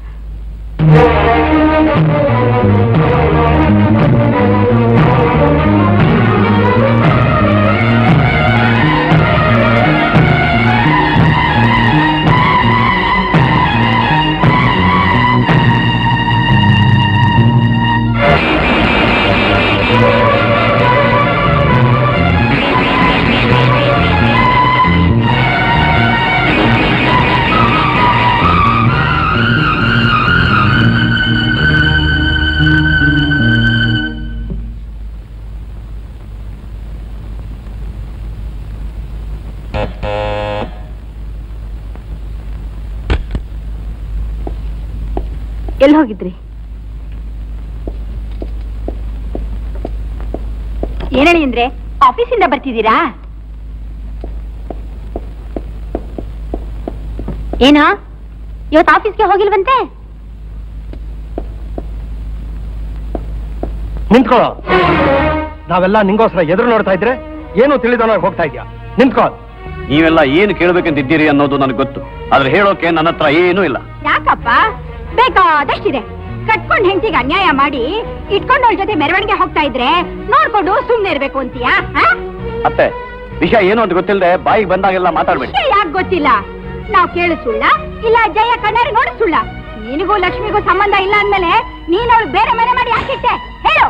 ಎಲ್ಲಿ ಹೋಗಿದ್ರಿ ಏನೇಳಿ ಅಂದ್ರೆ ಆಫೀಸಿಂದ ಬರ್ತಿದ್ದೀರಾ ಏನೋ ಇವತ್ತು ಆಫೀಸ್ಗೆ ಹೋಗಿಲ್ವಂತೆ ನಿಂತ್ಕೊಳ್ಳೋ ನಾವೆಲ್ಲ ನಿಂಗೋಸ್ಕರ ಎದುರು ನೋಡ್ತಾ ಇದ್ರೆ ಏನು ತಿಳಿದವನಾಗ ಹೋಗ್ತಾ ಇದ್ಯಾ ನಿಂತ್ಕೋ ನೀವೆಲ್ಲ ಏನು ಕೇಳಬೇಕಂತಿದ್ದೀರಿ ಅನ್ನೋದು ನನಗೆ ಗೊತ್ತು ಆದ್ರೆ ಹೇಳೋಕೆ ನನ್ನ ಹತ್ರ ಏನೂ ಇಲ್ಲ ಯಾಕಪ್ಪ ಬೇಕಾದಷ್ಟಿದೆ ಕಟ್ಕೊಂಡ್ ಹೆಂಡತಿಗೆ ಅನ್ಯಾಯ ಮಾಡಿ ಇಟ್ಕೊಂಡವಳ ಜೊತೆ ಮೆರವಣಿಗೆ ಹೋಗ್ತಾ ಇದ್ರೆ ನೋಡ್ಕೊಂಡು ಸುಮ್ನೆ ಇರ್ಬೇಕು ಅಂತೀಯಾ ಆ? ಅತ್ತೆ ವಿಷಯ ಏನು ಅಂತ ಗೊತ್ತಿಲ್ಲದೆ ಬಾಯಿಗೆ ಬಂದಾಗೆಲ್ಲ ಮಾತಾಡ್ಬೇಡಿ ವಿಷಯ ಯಾಕೆ ಗೊತ್ತಿಲ್ಲ ನಾವ್ ಕೇಳು ಸುಳ್ಳ ಇಲ್ಲ ಜಯ ಕಣ್ಣಾರೆ ನೋಡು ಸುಳ್ಳ ನಿನಗೂ ಲಕ್ಷ್ಮಿಗೂ ಸಂಬಂಧ ಇಲ್ಲ ಅಂದ್ಮೇಲೆ ನೀನ್ ಅವ್ಳು ಬೇರೆ ಮನೆ ಮಾಡಿ ಯಾಕಿಟ್ಟೆ ಹೇಳು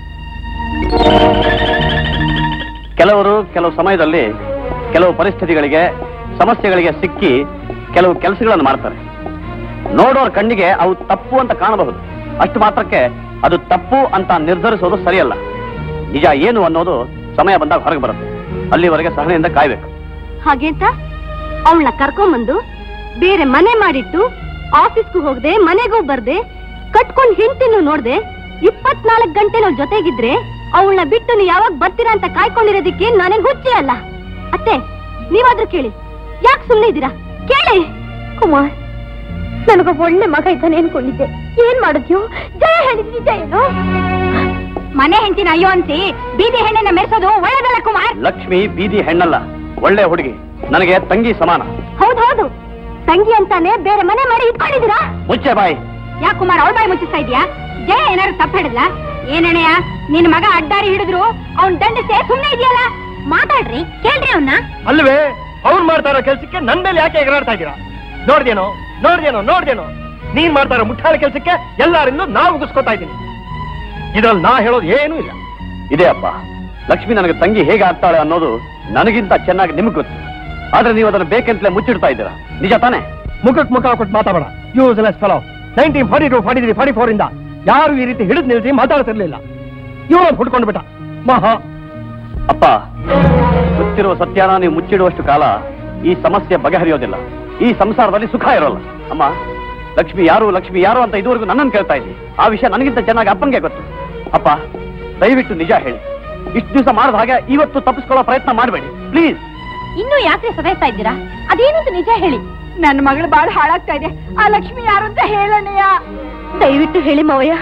ಕೆಲವರು ಕೆಲವು ಸಮಯದಲ್ಲಿ ಕೆಲವು ಪರಿಸ್ಥಿತಿಗಳಿಗೆ ಸಮಸ್ಯೆಗಳಿಗೆ ಸಿಕ್ಕಿ ಕೆಲವು ಕೆಲಸಗಳನ್ನು ಮಾಡ್ತಾರೆ ನೋಡೋರ್ ಕಣ್ಣಿಗೆ ಅವು ತಪ್ಪು ಅಂತ ಕಾಣಬಹುದು ಅಷ್ಟು ಮಾತ್ರಕ್ಕೆ ಅದು ತಪ್ಪು ಅಂತ ನಿರ್ಧರಿಸೋದು ಸರಿಯಲ್ಲ ನಿಜ ಏನು ಅನ್ನೋದು ಸಮಯ ಬಂದಾಗ ಹೊರಗೆ ಬರುತ್ತೆ ಅಲ್ಲಿವರೆಗೆ ಸಹನೆಯಿಂದ ಕಾಯ್ಬೇಕು ಹಾಗೇಂತ ಅವಳನ್ನ ಕರ್ಕೊಂಬಂದು ಬೇರೆ ಮನೆ ಮಾಡಿಟ್ಟು ಆಫೀಸ್ಗೂ ಹೋಗದೆ ಮನೆಗೂ ಬರ್ದೆ ಕಟ್ಕೊಂಡ್ ಹೆಂಡತಿನೂ ನೋಡ್ದೆ ಇಪ್ಪತ್ನಾಲ್ಕು ಗಂಟೆ ನಾವು ಜೊತೆಗಿದ್ರೆ ಅವಳನ್ನ ಬಿಟ್ಟು ನೀವು ಯಾವಾಗ ಬರ್ತೀರಾ ಅಂತ ಕಾಯ್ಕೊಂಡಿರೋದಕ್ಕೆ ನನಗೆ ಹುಚ್ಚಿ ಅಲ್ಲ ಅತ್ತೆ ನೀವಾದ್ರೂ ಕೇಳಿ ಯಾಕೆ ಸುಮ್ಮನೆ ಇದ್ದೀರಾ ಕೇಳಿ ಕುಮಾರ್ ನನಗೊಬ್ಬ ಒಳ್ಳೆ ಮಗ ಇದ್ದಾನೆ ಅನ್ಕೊಂಡಿದ್ದೆ ಏನ್ ಮಾಡಿದ್ಯೋ ಜಯ ಹೇಳಿದ್ ನಿಜ ಏನು ಮನೆ ಹೆಂಡತಿನ ಅಯ್ಯೋ ಅನ್ಸಿ ಬೀದಿ ಹೆಣ್ಣನ್ನ ಮೆರೆಸೋದು ಒಳ್ಳೇದಲ್ಲ ಕುಮಾರ್ ಲಕ್ಷ್ಮಿ ಬೀದಿ ಹೆಣ್ಣಲ್ಲ ಒಳ್ಳೆ ಹುಡುಗಿ ನನಗೆ ತಂಗಿ ಸಮಾನ ಹೌದು ಹೌದು ತಂಗಿ ಅಂತಾನೆ ಬೇರೆ ಮನೆ ಮಾಡಿ ಇಟ್ಕೊಂಡಿದ್ದೀರಾ ಮುಚ್ಚೆ ಬಾಯಿ ಯಾಕೆ ಕುಮಾರ್ ಅವಳ ಬಾಯಿ ಮುಚ್ಚಿಸ್ತಾ ಇದ್ಯಾ ಜಯ ಏನಾದ್ರು ತಪ್ಪು ಹಿಡಿದ್ಲ ಏನಣ್ಣಯ್ಯ ನಿನ್ ಮಗ ಅಡ್ಡಾರಿ ಹಿಡಿದ್ರು ಅವ್ನ್ ದಂಡಿಸೆ ಸುಮ್ನೆ ಇದೆಯಲ್ಲ ಮಾತಾಡ್ರಿ ಕೇಳ್ರಿ ಅವನ್ನ ಅಲ್ವೇ ಅವ್ರು ಮಾಡ್ತಾ ಇರೋ ಕೆಲ್ಸಕ್ಕೆ ನನ್ ಮೇಲೆ ಯಾಕೆ ಎಗರಾಡ್ತಾ ಇದ್ದೀರಾ ನೋಡ್ದೇನೋ ನೋಡ್ದೇನೋ ನೋಡ್ದೇನೋ ನೀನ್ ಮಾಡ್ತಾ ಇರೋ ಮುಟ್ಟಾಳ ಕೆಲ್ಸಕ್ಕೆ ಎಲ್ಲರಿಂದ ನಾವು ಉಗಿಸ್ಕೊತಾ ಇದ್ದೀನಿ ಇದ್ರಲ್ಲಿ ನಾ ಹೇಳೋದು ಏನೂ ಇಲ್ಲ ಇದೆ ಅಪ್ಪ ಲಕ್ಷ್ಮಿ ನನಗೆ ತಂಗಿ ಹೇಗೆ ಆಗ್ತಾಳೆ ಅನ್ನೋದು ನನಗಿಂತ ಚೆನ್ನಾಗಿ ನಿಮ್ಗೆ ಗೊತ್ತು ಆದ್ರೆ ನೀವು ಅದನ್ನು ಬೇಕಂತಲೇ ಮುಚ್ಚಿಡ್ತಾ ಇದ್ದೀರಾ ನಿಜ ತಾನೇ ಮುಖಕ್ಕೆ ಮುಖ ಕೊಟ್ಟು ಮಾತಾಡೋಣ useless fellow nineteen forty two forty three forty four ಇಂದ ಯಾರು ಈ ರೀತಿ ಹಿಡಿದು ನಿಲ್ಸಿ ಮಾತಾಡ್ತಿರ್ಲಿಲ್ಲ ಇವನು ಹುಡ್ಕೊಂಡು ಬಿಟ್ಟ ಮಹಾ ಅಪ್ಪ ಗೊತ್ತಿರುವ ಸತ್ಯನ ನೀವು ಮುಚ್ಚಿಡುವಷ್ಟು ಕಾಲ ಈ ಸಮಸ್ಯೆ ಬಗೆಹರಿಯೋದಿಲ್ಲ ಈ ಸಂಸಾರದಲ್ಲಿ ಸುಖ ಇರೋಲ್ಲ ಅಮ್ಮ ಲಕ್ಷ್ಮಿ ಯಾರು ಲಕ್ಷ್ಮಿ ಯಾರು ಅಂತ ಇದುವರೆಗೂ ನನ್ನನ್ನು ಕೇಳ್ತಾ ಇದ್ದಿ ಆ ವಿಷಯ ನನಗಿಂತ ಚೆನ್ನಾಗಿ ಅಪ್ಪಂಗೆ ಗೊತ್ತು ಅಪ್ಪ ದಯವಿಟ್ಟು ನಿಜ ಹೇಳಿ ಇಷ್ಟು ದಿವಸ ಮಾಡಿದ ಹಾಗೆ ಇವತ್ತು ತಪ್ಪಿಸ್ಕೊಳ್ಳೋ ಪ್ರಯತ್ನ ಮಾಡಬೇಡಿ ಪ್ಲೀಸ್ ಇನ್ನೂ ಯಾಕೆ ಸದಾಯ್ತಾ ಇದ್ದೀರಾ ಅದೇನಂತ ನಿಜ ಹೇಳಿ ನನ್ನ ಮಗಳು ಬಾಳ ಹಾಳಾಗ್ತಾ ಇದೆ ಆ ಲಕ್ಷ್ಮಿ ಯಾರು ಅಂತ ಹೇಳಣ್ಣಯ್ಯ ದಯವಿಟ್ಟು ಹೇಳಿ ಮಾವಯ್ಯ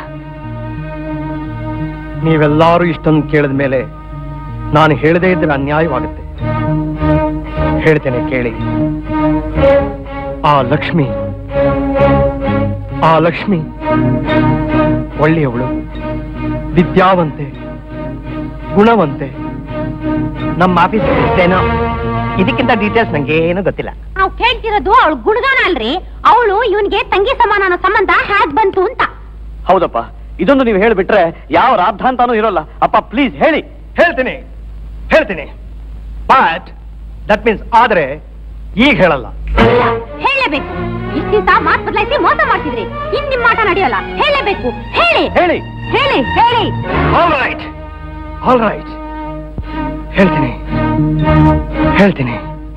ನೀವೆಲ್ಲಾರು ಇಷ್ಟೊಂದು ಕೇಳಿದ ಮೇಲೆ ನಾನು ಹೇಳದೇ ಇದ್ರೆ ಅನ್ಯಾಯವಾಗುತ್ತೆ ಹೇಳ್ತೇನೆ ಕೇಳಿ ಆ ಲಕ್ಷ್ಮಿ ಆ ಲಕ್ಷ್ಮಿ ಒಳ್ಳೆಯವಳು ವಿದ್ಯಾವಂತೆ ಗುಣವಂತೆ ನಮ್ಮ ಆಫೀಸ್ ಇಷ್ಟೇನೋ ಇದಕ್ಕಿಂತ ಡೀಟೇಲ್ಸ್ ನಂಗೆ ಏನು ಗೊತ್ತಿಲ್ಲ ನಾವು ಕೇಳ್ತಿರೋದು ಅವಳು ಗುಣಗಾನ ಅಲ್ರಿ ಅವಳು ಇವನ್ಗೆ ತಂಗಿ ಸಮಾನ ಅನ್ನೋ ಸಂಬಂಧ ಹ್ಯಾಕ್ ಬಂತು ಅಂತ ಹೌದಪ್ಪ ಇದೊಂದು ನೀವು ಹೇಳಿಬಿಟ್ರೆ ಯಾವ ರಾದ್ಧಾಂತಾನೂ ಇರೋಲ್ಲ ಅಪ್ಪ ಪ್ಲೀಸ್ ಹೇಳಿ ಹೇಳ್ತೀನಿ ಹೇಳ್ತೀನಿ ಬಟ್ ದಟ್ ಮೀನ್ಸ್ ಆದ್ರೆ ಈಗ ಹೇಳಲ್ಲ ಹೇಳಲೇಬೇಕು ಇಷ್ಟ ದಿವಸ ಮಾತು ಬದಲಾಯಿಸಿ ಮೋಸ ಮಾಡ್ತಿದ್ರಿ ಇನ್ ನಿಮ್ ಮಾಟ ನಡೆಯಲ್ಲ ಹೇಳಲೇಬೇಕು ಹೇಳಿ ಹೇಳಿ ಹೇಳಿ ಹೇಳಿ ಆಲ್ ರೈಟ್ ಆಲ್ ರೈಟ್ ಹೇಳ್ತೀನಿ ಹೇಳ್ತೀನಿ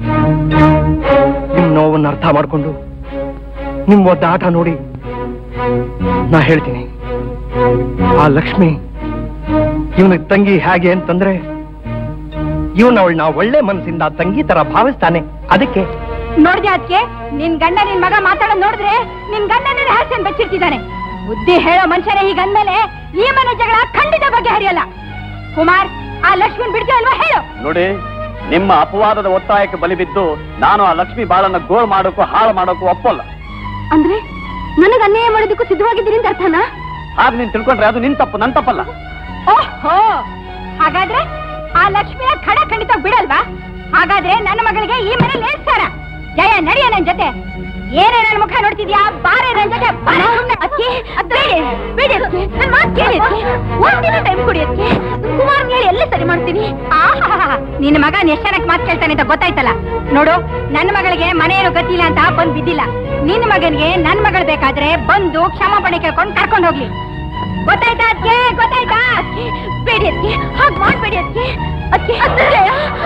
ನಿಮ್ ನೋವನ್ನು ಅರ್ಥ ಮಾಡ್ಕೊಂಡು ನಿಮ್ ಒದ್ದಾಟ ನೋಡಿ ನಾ ಹೇಳ್ತೀನಿ ಆ ಲಕ್ಷ್ಮಿ ಇವನ ತಂಗಿ ಹೇಗೆ ಅಂತಂದ್ರೆ ಇವನ ಅವಳನ್ನ ಒಳ್ಳೆ ಮನಸ್ಸಿಂದ ತಂಗಿ ತರ ಭಾವಿಸ್ತಾನೆ ಅದಕ್ಕೆ ನೋಡ್ದೆ ಅದಕ್ಕೆ ನಿನ್ ಗಂಡ ನಿನ್ ಮಗ ಮಾತಾಡೋದ್ ನೋಡಿದ್ರೆ ನಿನ್ ಗಂಡ ನಿನ್ನ ಹ್ಯಾಸನ್ ಬಚ್ಚಿಟ್ಟಿದ್ದಾನೆ ಬುದ್ಧಿ ಹೇಳೋ ಮನುಷ್ಯನೇ ಹೀಗಂದ್ಮೇಲೆ ಈ ಮನೆ ಜಗಳ ಖಂಡಿತ ಬಗೆಹರಿಯಲ್ಲ ಕುಮಾರ್ ಆ ಲಕ್ಷ್ಮಣ್ ಬಿಡ್ತೀಯ ಅಲ್ವಾ ಹೇಳು ನೋಡಿ ನಿಮ್ಮ ಅಪವಾದದ ಒತ್ತಾಯಕ್ಕೆ ಬಲಿಬಿದ್ದು ನಾನು ಆ ಲಕ್ಷ್ಮಿ ಬಾಳನ್ನ ಗೋಳ್ ಮಾಡೋಕ್ಕೂ ಹಾಳು ಮಾಡೋಕ್ಕೂ ಒಪ್ಪಲ್ಲ ಅಂದ್ರೆ ನನಗೆ ಅನ್ಯಾಯ ಮಾಡೋದಕ್ಕೂ ಸಿದ್ಧವಾಗಿದ್ದೀರಿ ಅಂತ ಅರ್ಥನಾ ಹಾಗೆ ನೀನ್ ತಿಳ್ಕೊಂಡ್ರೆ ಅದು ನಿನ್ ತಪ್ಪು ನನ್ ತಪ್ಪಲ್ಲ ಓಹೋ ಹಾಗಾದ್ರೆ ಆ ಲಕ್ಷ್ಮಿಯ ಖಡ ಖಂಡಿತ ಬಿಡಲ್ವಾ ಹಾಗಾದ್ರೆ ನನ್ನ ಮಗಳಿಗೆ ಈ ಮನೆ ನೇಸ್ತಾರ ಜಯ ನಡಿಯ ನನ್ ಜೊತೆ ಏನೇ ನನ್ನ ಮುಖ ನೋಡ್ತಿದ್ಯಾ ಬಾರೆ ನನ್ ಜೊತೆ ಬರ ಸುಮ್ನೆ. ಅಕ್ಕಿ, ಅದ್ ಬೇಡಿ, ಬೇಡಿ ಅಕ್ಕಿ. ನನ್ ಮಾತ್ ಕೇಳಿ ಅಕ್ಕಿ. ಒಂದಿನ ಟೈಮ್ ಕೊಡಿ ಅಕ್ಕಿ. ಕುಮಾರ್ನ್ ಹೇಳಿ ಎಲ್ಲ ಸರಿ ಮಾಡ್ತೀನಿ ಆಹಾಹಾಹಾ. ನಿನ್ನ ಮಗ ಎಷ್ಟ್ ಚೆನ್ನಾಗಿ ಮಾತು ಕೇಳ್ತಾನೆ ಅಂತ ಗೊತ್ತಾಯ್ತಲ್ಲ ನೋಡು ನನ್ನ ಮಗಳಿಗೆ ಮನೆಯೇನು ಗತಿಲ್ಲ ಅಂತ ಬಂದ್ ಬಿದ್ದಿಲ್ಲ ನಿನ್ನ ಮಗನಿಗೆ ನನ್ ಮಗಳು ಬೇಕಾದ್ರೆ ಬಂದು ಕ್ಷಮಾಪಣೆ ಕೇಳ್ಕೊಂಡು ಕರ್ಕೊಂಡು ಹೋಗ್ಲಿ ಗೊತ್ತಾಯ್ತಾ ಅದ್ಕೆ ಗೊತ್ತಾಯ್ತಾ ಅದ್ಕೆ ಬೇಡಿ ಅದ್ಕೆ ಹಾಗ್ ಮಾಡ್ಬೇಡಿ ಅದ್ಕೆ ಅದ್ಕೆ ಅದ್ಕೆ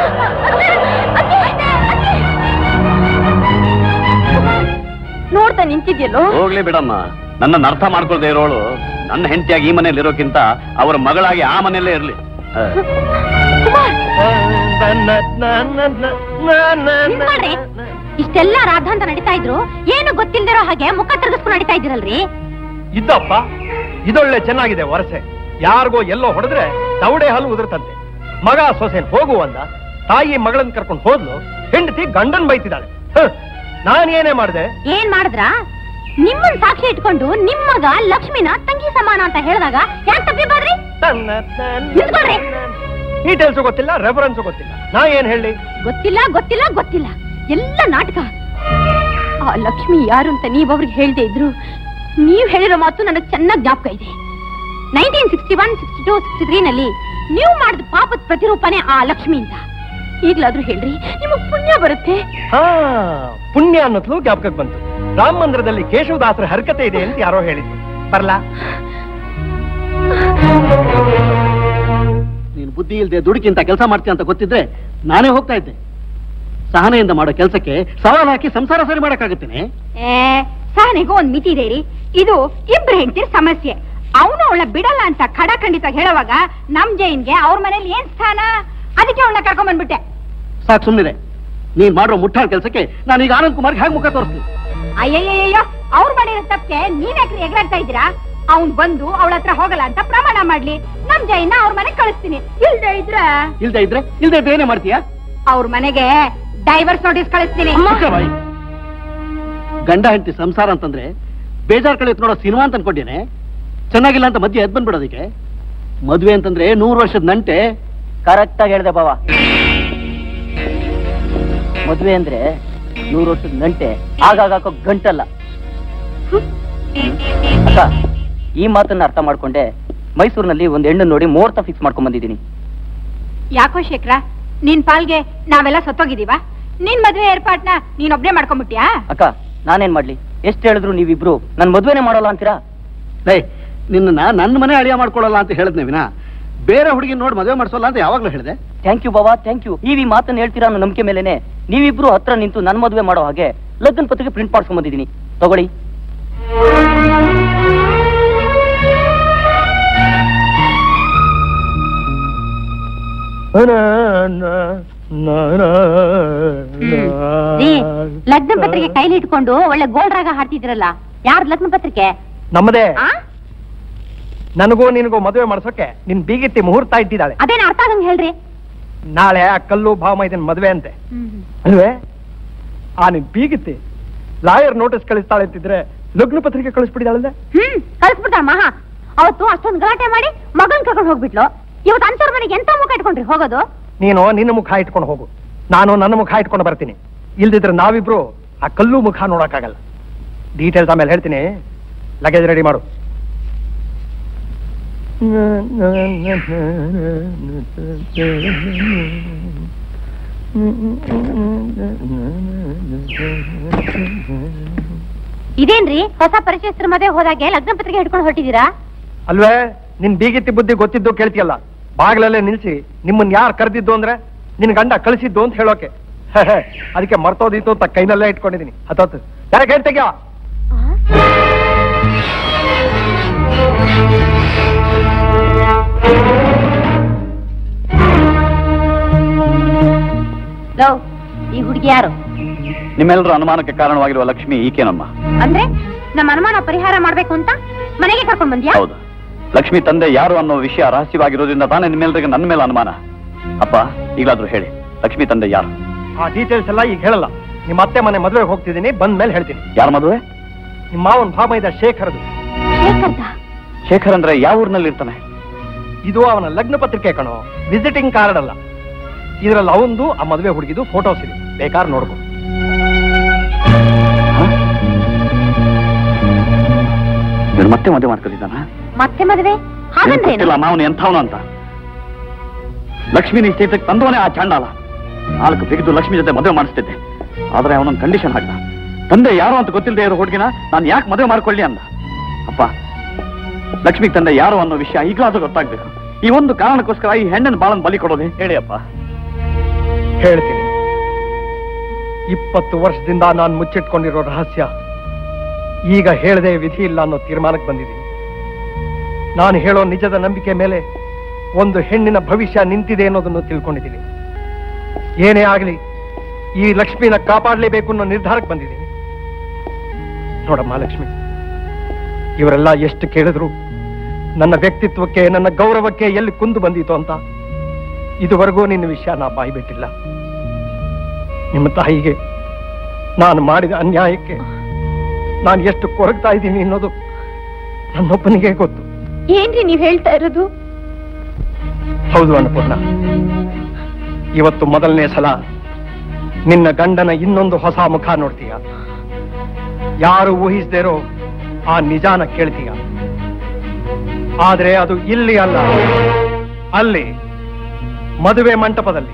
ನೋಡ್ತಾ ನಿಂತಿದ್ಯಲ್ಲೋ ಹೋಗ್ಲಿ ಬಿಡಮ್ಮ ನನ್ನನ್ನು ಅರ್ಥ ಮಾಡ್ಕೊಳ್ದೆ ಇರೋಳು ನನ್ನ ಹೆಂಡತಿಯಾಗಿ ಈ ಮನೇಲಿ ಇರೋಕ್ಕಿಂತ ಅವರ ಮಗಳಾಗಿ ಆ ಮನೆಯಲ್ಲೇ ಇರ್ಲಿ ಆ. ನಿಂತ್ಕೊಳ್ರಿ. ಇಷ್ಟೆಲ್ಲ ರಾಧಾಂತ ನಡೀತಾ ಇದ್ರು ಏನು ಗೊತ್ತಿಲ್ದಿರೋ ಹಾಗೆ ಮುಖ ತಿರುಗಿಸ್ಕೊಂಡು ನಡೀತಾ ಇದ್ದೀರಲ್ರಿ ಇದ್ದಪ್ಪ ಇದೊಳ್ಳೆ ಚೆನ್ನಾಗಿದೆ ವರಸೆ ಯಾರಿಗೋ ಎಲ್ಲೋ ಹೊಡೆದ್ರೆ ತವಡೆ ಹಾಲು ಉದುರ್ತಂತೆ ಮಗ ಸೊಸೆನ್ ಹೋಗು ಅಂದ ತಾಯಿ ಮಗಳನ್ನ ಕರ್ಕೊಂಡು ಹೋದ್ಲು ಹೆಂಡತಿ ಗಂಡನ್ ಬೈತಿದ್ದಾಳೆ ಹ, ನಾನ್ ಏನೇ ಮಾಡಿದೆ ಏನ್ ಮಾಡಿದ್ರ ನಿಮ್ಮನ್ ಸಾಕ್ಷಿ ಇಟ್ಕೊಂಡು ನಿಮ್ ಮಗ ಲಕ್ಷ್ಮಿನ ತಂಗಿ ಸಮಾನ ಅಂತ ಹೇಳಿದಾಗ ಯಾಕೆ ತಪ್ಪಿಬಾರ್ರಿ ನಿಂತ್ಕೊಳ್ರಿ. ಡೀಟೇಲ್ಸ್ ಗೊತ್ತಿಲ್ಲ ರೆಫರೆನ್ಸ್ ಗೊತ್ತಿಲ್ಲ ನಾ ಏನ್ ಹೇಳಿ ಗೊತ್ತಿಲ್ಲ ಗೊತ್ತಿಲ್ಲ ಗೊತ್ತಿಲ್ಲ ಎಲ್ಲ ನಾಟಕ ಆ ಲಕ್ಷ್ಮಿ ಯಾರು ಅಂತ ನೀವ್ ಅವ್ರಿಗೆ ಹೇಳ್ದೆ ಇದ್ರು ನೀವ್ ಹೇಳಿರೋ ಮಾತು ನನಗೆ ಚೆನ್ನಾಗಿ ಜ್ಞಾಪಕ ಇದೆ nineteen sixty one sixty two sixty three ನಲ್ಲಿ ನೀವು ಮಾಡಿದ ಪಾಪದ ಪ್ರತಿರೂಪನೇ ಆ ಲಕ್ಷ್ಮಿ ಅಂತ ಈಗ್ಲಾದ್ರೂ ಹೇಳ್ರಿ ನಿಮಗ್ ಪುಣ್ಯ ಬರುತ್ತೆ ಹಾ ಪುಣ್ಯ ಅನ್ನೋದ್ಲು ಜ್ಞಾಪಕಕ್ಕೆ ಬಂತು ರಾಮ ಮಂದಿರದಲ್ಲಿ ಕೇಶವದಾಸರ ಹರಕತೆ ಇದೆ ಅಂತ ಯಾರೋ ಹೇಳಿದ್ರು ಬರ್ಲಾ ನೀನು ಬುದ್ಧಿ ಇಲ್ಲದೆ ದುಡುಕಿಂತ ಕೆಲಸ ಮಾಡ್ತೀಯ ಅಂತ ಗೊತ್ತಿದ್ರೆ ನಾನೇ ಹೋಗ್ತಾ ಇದ್ದೆ ಸಹನೆಯಿಂದ ಮಾಡೋ ಕೆಲಸಕ್ಕೆ ಸವಾಲ್ ಹಾಕಿ ಸಂಸಾರ ಸರಿ ಮಾಡಕ್ಕಾಗುತ್ತೇನೆ ಏ ಸಹನೆಗೂ ಒಂದ್ ಮಿತಿ ಇದೆ ರೀ ಇದು ಇಬ್ರು ಹೆಂಡತಿರ್ ಸಮಸ್ಯೆ ಅವನು ಅವಳ ಬಿಡಲ್ಲ ಅಂತ ಖಡ ಖಂಡಿತ ಹೇಳುವಾಗ ನಮ್ ಜೈನ್ಗೆ ಅವ್ರ ಮನೇಲಿ ಏನ್ ಸ್ಥಾನ ಅದಕ್ಕೆ ಅವಳನ್ನ ಕರ್ಕೊಂಡ್ ಬಂದ್ಬಿಟ್ಟೆ ಸಾಕು ಸುಮ್ಮನೆ ನೀನ್ ಮಾಡೋ ಮುಟ್ಟಾಳ ಕೆಲಸಕ್ಕೆ ನಾನು ಈಗ ಆನಂದ್ ಕುಮಾರ್ಗೆ ಹೇಗೆ ಮುಖ ತೋರಿಸ್ತೀನಿ ಅಯ್ಯಯ್ಯಯ್ಯೋ ಅವ್ರು ಮಾಡಿರೋ ತಪ್ಪಿಗೆ ನೀವ್ಯಾಕ್ರಿ ಎಗರಾಡ್ತಾ ಇದ್ದೀರಾ ಅವ್ನ್ ಬಂದು ಅವಳ ಹತ್ರ ಹೋಗಲ್ಲ ಅಂತ ಪ್ರಮಾಣ ಮಾಡ್ಲಿ ನಮ್ ಜೈನ ಅವ್ರ ಮನೆಗ್ ಕಳಿಸ್ತೀನಿ ಇಲ್ದೇ ಇದ್ರ ಇಲ್ದೇ ಇದ್ರೆ ಇಲ್ದೇ ಇದ್ರೆ ಏನೇ ಮಾಡ್ತೀಯಾ ಅವ್ರ ಮನೆಗೆ ಡೈವರ್ಸ್ ನೋಟಿಸ್ ಕಳಿಸ್ತೀನಿ ಬಾಯಿ. ಗಂಡ ಹೆಂಡತಿ ಸಂಸಾರ ಅಂತಂದ್ರೆ ಬೇಜಾರ್ ಕಡೆ ನೋಡೋ ಸಿನಿಮಾ ಅಂತ ಅನ್ಕೊಂಡಿದ್ದೇನೆ ಚೆನ್ನಾಗಿಲ್ಲ ಅಂತ ಮಧ್ಯೆ ಎದ್ ಬಂದ್ಬಿಡೋದಕ್ಕೆ ಮದ್ವೆ ಅಂತಂದ್ರೆ ನೂರು ವರ್ಷದ ನಂಟೆ ಕರೆಕ್ಟ್ ಆಗಿ ಹೇಳ್ದೆ ಬಾವ ಮದ್ವೆ ಅಂದ್ರೆ ನೂರು ವರ್ಷದ ಗಂಟೆ ಆಗಾಗ ಹಾಕೋ ಗಂಟಲ್ಲ ಅಕ್ಕ ಈ ಮಾತನ್ನ ಅರ್ಥ ಮಾಡ್ಕೊಂಡೆ ಮೈಸೂರಿನಲ್ಲಿ ಒಂದ್ ಹೆಣ್ಣು ನೋಡಿ ಮುಹೂರ್ತ ಫಿಕ್ಸ್ ಮಾಡ್ಕೊಂಡ್ ಬಂದಿದ್ದೀನಿ ಯಾಕೋ ಶೇಖರ ನಿನ್ ಪಾಲ್ಗೆ ನಾವೆಲ್ಲ ಸತ್ತೋಗಿದೀವ ನಿನ್ ಮದ್ವೆ ಏರ್ಪಾಟ್ನ ನೀನೊಬ್ನೇ ಮಾಡ್ಕೊಂಡ್ಬಿಟ್ಯಾ ಅಕ್ಕ ನಾನೇನ್ ಮಾಡ್ಲಿ ಎಷ್ಟ್ ಹೇಳಿದ್ರು ನೀವಿಬ್ರು ನನ್ ಮದ್ವೆನೇ ಮಾಡೋಲ್ಲ ಅಂತೀರಾ ಲೇ ನಿನ್ನ ನನ್ನ ಮನೆ ಅಳಿಯ ಮಾಡ್ಕೊಳ್ಳಲ್ಲ ಅಂತ ಹೇಳಿದ್ನೆ ವಿನ ಬೇರೆ ಹುಡುಗಿ ನೋಡಿ ಮದುವೆ ಮಾಡಿಸೋಲ್ಲ ಅಂತ ಯಾವಾಗ್ಲೂ ಹೇಳಿದೆ ಥ್ಯಾಂಕ್ ಯು ಬಾಬಾ ಥ್ಯಾಂಕ್ ಯು ನೀವ್ ಈ ಮಾತನ್ನ ಹೇಳ್ತೀರಾ ಅನ್ನೋ ನಂಬಿಕೆ ಮೇಲೆನೆ ನೀವಿಬ್ರು ಹತ್ರ ನಿಂತು ನನ್ ಮದ್ವೆ ಮಾಡೋ ಹಾಗೆ ಲಗ್ನ ಪತ್ರಿಕೆ ಪ್ರಿಂಟ್ ಮಾಡ್ಸ್ಕೊಂಡ್ ಬಂದಿದ್ದೀನಿ ತಗೊಳ್ಳಿ ರೀ, ಲಗ್ನ ಪತ್ರಿಕೆ ಕೈಲಿ ಇಟ್ಕೊಂಡು ಒಳ್ಳೆ ಗೋಲ್ಡ್ ರಾಗ ಹಾಡ್ತಿದ್ರಲ್ಲ ಯಾರ್ದು ಲಗ್ನ ಪತ್ರಿಕೆ ನಮ್ಮದೇ ಆ? ನನಗೂ ನಿನಗೂ ಮದುವೆ ಮಾಡ್ಸೋಕೆ ನಿನ್ ಬೀಗಿತ್ತಿ ಮುಹೂರ್ತ ಇಟ್ಟಿದ್ದಾಳೆ ಅದೇನ್ ಅರ್ಥ ಆಗಂಗ್ ಹೇಳ್ರಿ ನಾಳೆ ಆ ಕಲ್ಲು ಭಾವ ಇದನ್ ಮದುವೆ ಅಂತೆ ಅಲ್ವೇ ಆ ನಿನ್ ಬೀಗಿತ್ತಿ ಲಾಯರ್ ನೋಟಿಸ್ ಕಳಿಸ್ತಾಳೆ ಅಂತಿದ್ರೆ ಲಗ್ನ ಪತ್ರಿಕೆ ಕಳಿಸ್ಬಿಡಿದಾಳಲ್ಲ ಹ್ಮ್ ಕಳ್ಸ್ಬಿಡ್ತಾಳ ಮಹಾ ಅವತ್ತು ಅಷ್ಟೊಂದು ಗಲಾಟೆ ಮಾಡಿ ಮಗನ್ ಕರ್ಕೊಂಡು ಹೋಗ್ಬಿಟ್ಲು ಇವತ್ತು ಅಂತವ್ರ ಮನೆಗೆ ಎಂತ ಮುಖ ಇಟ್ಕೊಂಡ್ರಿ ಹೋಗೋದು ನೀನು ನಿನ್ನ ಮುಖ ಇಟ್ಕೊಂಡು ಹೋಗು ನಾನು ನನ್ನ ಮುಖ ಇಟ್ಕೊಂಡು ಬರ್ತೀನಿ ಇಲ್ದಿದ್ರೆ ನಾವಿಬ್ರು ಆ ಕಲ್ಲು ಮುಖ ನೋಡಕ್ಕಾಗಲ್ಲ ಡೀಟೇಲ್ಸ್ ಆಮೇಲೆ ಹೇಳ್ತೀನಿ ಲಗೇಜ್ ರೆಡಿ ಮಾಡು ಇದೇನ್ರಿ ಹೊಸ ಪರಿಚಯಸ್ಥರ ಮದುವೆ ಹೋದಾಗೆ ಲಗ್ನ ಪತ್ರಿಕೆ ಹಿಡ್ಕೊಂಡು ಹೊರಟಿದ್ದೀರಾ ಅಲ್ವೇ ನಿನ್ ಬೀಗಿತ್ತಿ ಬುದ್ಧಿ ಗೊತ್ತಿದ್ದು ಕೇಳ್ತಿಯಲ್ಲ ಬಾಗ್ಲಲ್ಲೇ ನಿಲ್ಸಿ ನಿಮ್ಮನ್ನ ಯಾರು ಕರೆದಿದ್ದು ಅಂದ್ರೆ ನಿನ್ ಗಂಡ ಕಳಿಸಿದ್ದು ಅಂತ ಹೇಳೋಕೆ ಅದಕ್ಕೆ ಮರ್ತೋದಿತ್ತು ಅಂತ ಕೈನಲ್ಲೇ ಇಟ್ಕೊಂಡಿದೀನಿ ಹತ್ತತ್ತು ಯಾರ ಹೇಳ್ತೆಗ್ಯಾ ಲವ್ ಈ ಹುಡುಗಿ ಯಾರು ನಿಮ್ಮೆಲ್ಲರ ಅನುಮಾನಕ್ಕೆ ಕಾರಣವಾಗಿರುವ ಲಕ್ಷ್ಮಿ ಈಕೆನಮ್ಮ ಅಂದ್ರೆ ನಮ್ಮ ಅನುಮಾನ ಪರಿಹಾರ ಮಾಡ್ಬೇಕು ಅಂತ ಮನೆಗೆ ಕರ್ಕೊಂಡ್ ಬಂದ್ಯಾ ಹೌದು ಲಕ್ಷ್ಮಿ ತಂದೆ ಯಾರು ಅನ್ನೋ ವಿಷಯ ರಹಸ್ಯವಾಗಿರೋದ್ರಿಂದ ತಾನೇ ನಿಮ್ಮೆಲ್ಲರಿಗೆ ನನ್ನ ಮೇಲೆ ಅನುಮಾನ ಅಪ್ಪ ಈಗಲಾದ್ರೂ ಹೇಳಿ ಲಕ್ಷ್ಮಿ ತಂದೆ ಯಾರು ಆ ಡೀಟೇಲ್ಸ್ ಎಲ್ಲ ಈಗ ಹೇಳಲ್ಲ ನಿಮ್ಮ ಅತ್ತೆ ಮನೆ ಮದುವೆಗೆ ಹೋಗ್ತಿದ್ದೀನಿ ಬಂದ ಮೇಲೆ ಹೇಳ್ತೀನಿ ಯಾರ ಮದುವೆ ನಿಮ್ಮ ಮಾವನ್ ಭಾಮ ಇದ್ದ ಶೇಖರದು ಶೇಖರ್ ಅಂದ್ರೆ ಯಾವ ಊರಿನಲ್ಲಿ ಇರ್ತಾನೆ ಇದು ಅವನ ಲಗ್ನ ಪತ್ರಿಕೆ ಕಣೋ ವಿಸಿಟಿಂಗ್ ಕಾರ್ಡ್ ಅಲ್ಲ ಇದ್ರಲ್ಲಿ ಅವಂದು ಆ ಮದುವೆ ಹುಡುಗಿದು ಫೋಟೋಸ್ ಇದೆ ಬೇಕಾದ್ರೆ ನೋಡ್ಕೊ ಇವ್ನು ಮತ್ತೆ ಮದುವೆ ಮಾಡ್ಕೊಂಡಿದ್ದಾನ ಮತ್ತೆ ಮದುವೆ ಹಾಗಂದ್ರೆ ಗೊತ್ತಿಲ್ಲ ಮಾವನು ಎಂಥವನು ಅಂತ ಲಕ್ಷ್ಮಿ ನಿಶ್ಚಯಕ್ಕೆ ತಂದವನೇ ಆ ಚಾಂಡಾಲ ನಾಲ್ಕು ಬಿಗಿದು ಲಕ್ಷ್ಮಿ ಜೊತೆ ಮದುವೆ ಮಾಡಿಸ್ತಿದ್ದೆ ಆದ್ರೆ ಅವನೊಂದು ಕಂಡೀಷನ್ ಹಾಕ್ದ ತಂದೆ ಯಾರು ಅಂತ ಗೊತ್ತಿಲ್ಲದೆ ಇರೋ ಹುಡುಗಿನ ನಾನು ಯಾಕೆ ಮದುವೆ ಮಾಡ್ಕೊಳ್ಳಿ ಅಂದ ಅಪ್ಪ ಲಕ್ಷ್ಮಿ ತಂದೆ ಯಾರು ಅನ್ನೋ ವಿಷಯ ಈಗಲಾದ್ರೂ ಗೊತ್ತಾಗ್ಬೇಕು ಈ ಒಂದು ಕಾರಣಕ್ಕೋಸ್ಕರ ಈ ಹೆಣ್ಣನ್ನು ಬಾಳನ್ ಬಲಿ ಕೊಡೋದೆ ಹೇಳಿ ಅಪ್ಪ ಹೇಳ್ತೀನಿ ಇಪ್ಪತ್ತು ವರ್ಷದಿಂದ ನಾನು ಮುಚ್ಚಿಟ್ಕೊಂಡಿರೋ ರಹಸ್ಯ ಈಗ ಹೇಳದೆ ವಿಧಿ ಇಲ್ಲ ಅನ್ನೋ ತೀರ್ಮಾನಕ್ಕೆ ಬಂದಿದ್ದೀನಿ ನಾನು ಹೇಳೋ ನಿಜದ ನಂಬಿಕೆ ಮೇಲೆ ಒಂದು ಹೆಣ್ಣಿನ ಭವಿಷ್ಯ ನಿಂತಿದೆ ಅನ್ನೋದನ್ನು ತಿಳ್ಕೊಂಡಿದ್ದೀನಿ ಏನೇ ಆಗಲಿ ಈ ಲಕ್ಷ್ಮಿನ ಕಾಪಾಡಲೇಬೇಕು ಅನ್ನೋ ನಿರ್ಧಾರಕ್ಕೆ ಬಂದಿದ್ದೀನಿ ನೋಡಮ್ಮ ಲಕ್ಷ್ಮಿ ಇವರೆಲ್ಲ ಎಷ್ಟು ಕೇಳಿದ್ರು ನನ್ನ ವ್ಯಕ್ತಿತ್ವಕ್ಕೆ ನನ್ನ ಗೌರವಕ್ಕೆ ಎಲ್ಲಿ ಕುಂದು ಬಂದಿತು ಅಂತ ಇದುವರೆಗೂ ನಿನ್ನ ವಿಷಯ ನಾ ಬಾಯಿ ಬಿಟ್ಟಿಲ್ಲ ನಿಮ್ಮ ತಾಯಿಗೆ ನಾನು ಮಾಡಿದ ಅನ್ಯಾಯಕ್ಕೆ ನಾನು ಎಷ್ಟು ಕೊರಗ್ತಾ ಇದ್ದೀನಿ ಅನ್ನೋದು ನನ್ನೊಬ್ಬನಿಗೆ ಗೊತ್ತು ಏನ್ರಿ ನೀವ್ ಹೇಳ್ತಾ ಇರೋದು ಹೌದು ಅನ್ನಪೂರ್ಣ ಇವತ್ತು ಮೊದಲನೇ ಸಲ ನಿನ್ನ ಗಂಡನ ಇನ್ನೊಂದು ಹೊಸ ಮುಖ ನೋಡ್ತೀಯ ಯಾರು ಊಹಿಸದೇರೋ ಆ ನಿಜಾನ ಕೇಳ್ತೀಯ ಆದ್ರೆ ಅದು ಇಲ್ಲಿ ಅಲ್ಲ ಅಲ್ಲಿ ಮದುವೆ ಮಂಟಪದಲ್ಲಿ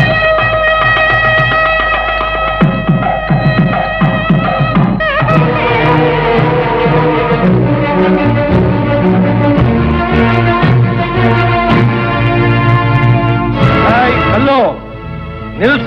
ಏಯ್, ಕಲ್ಲು ನಿಲ್ಸ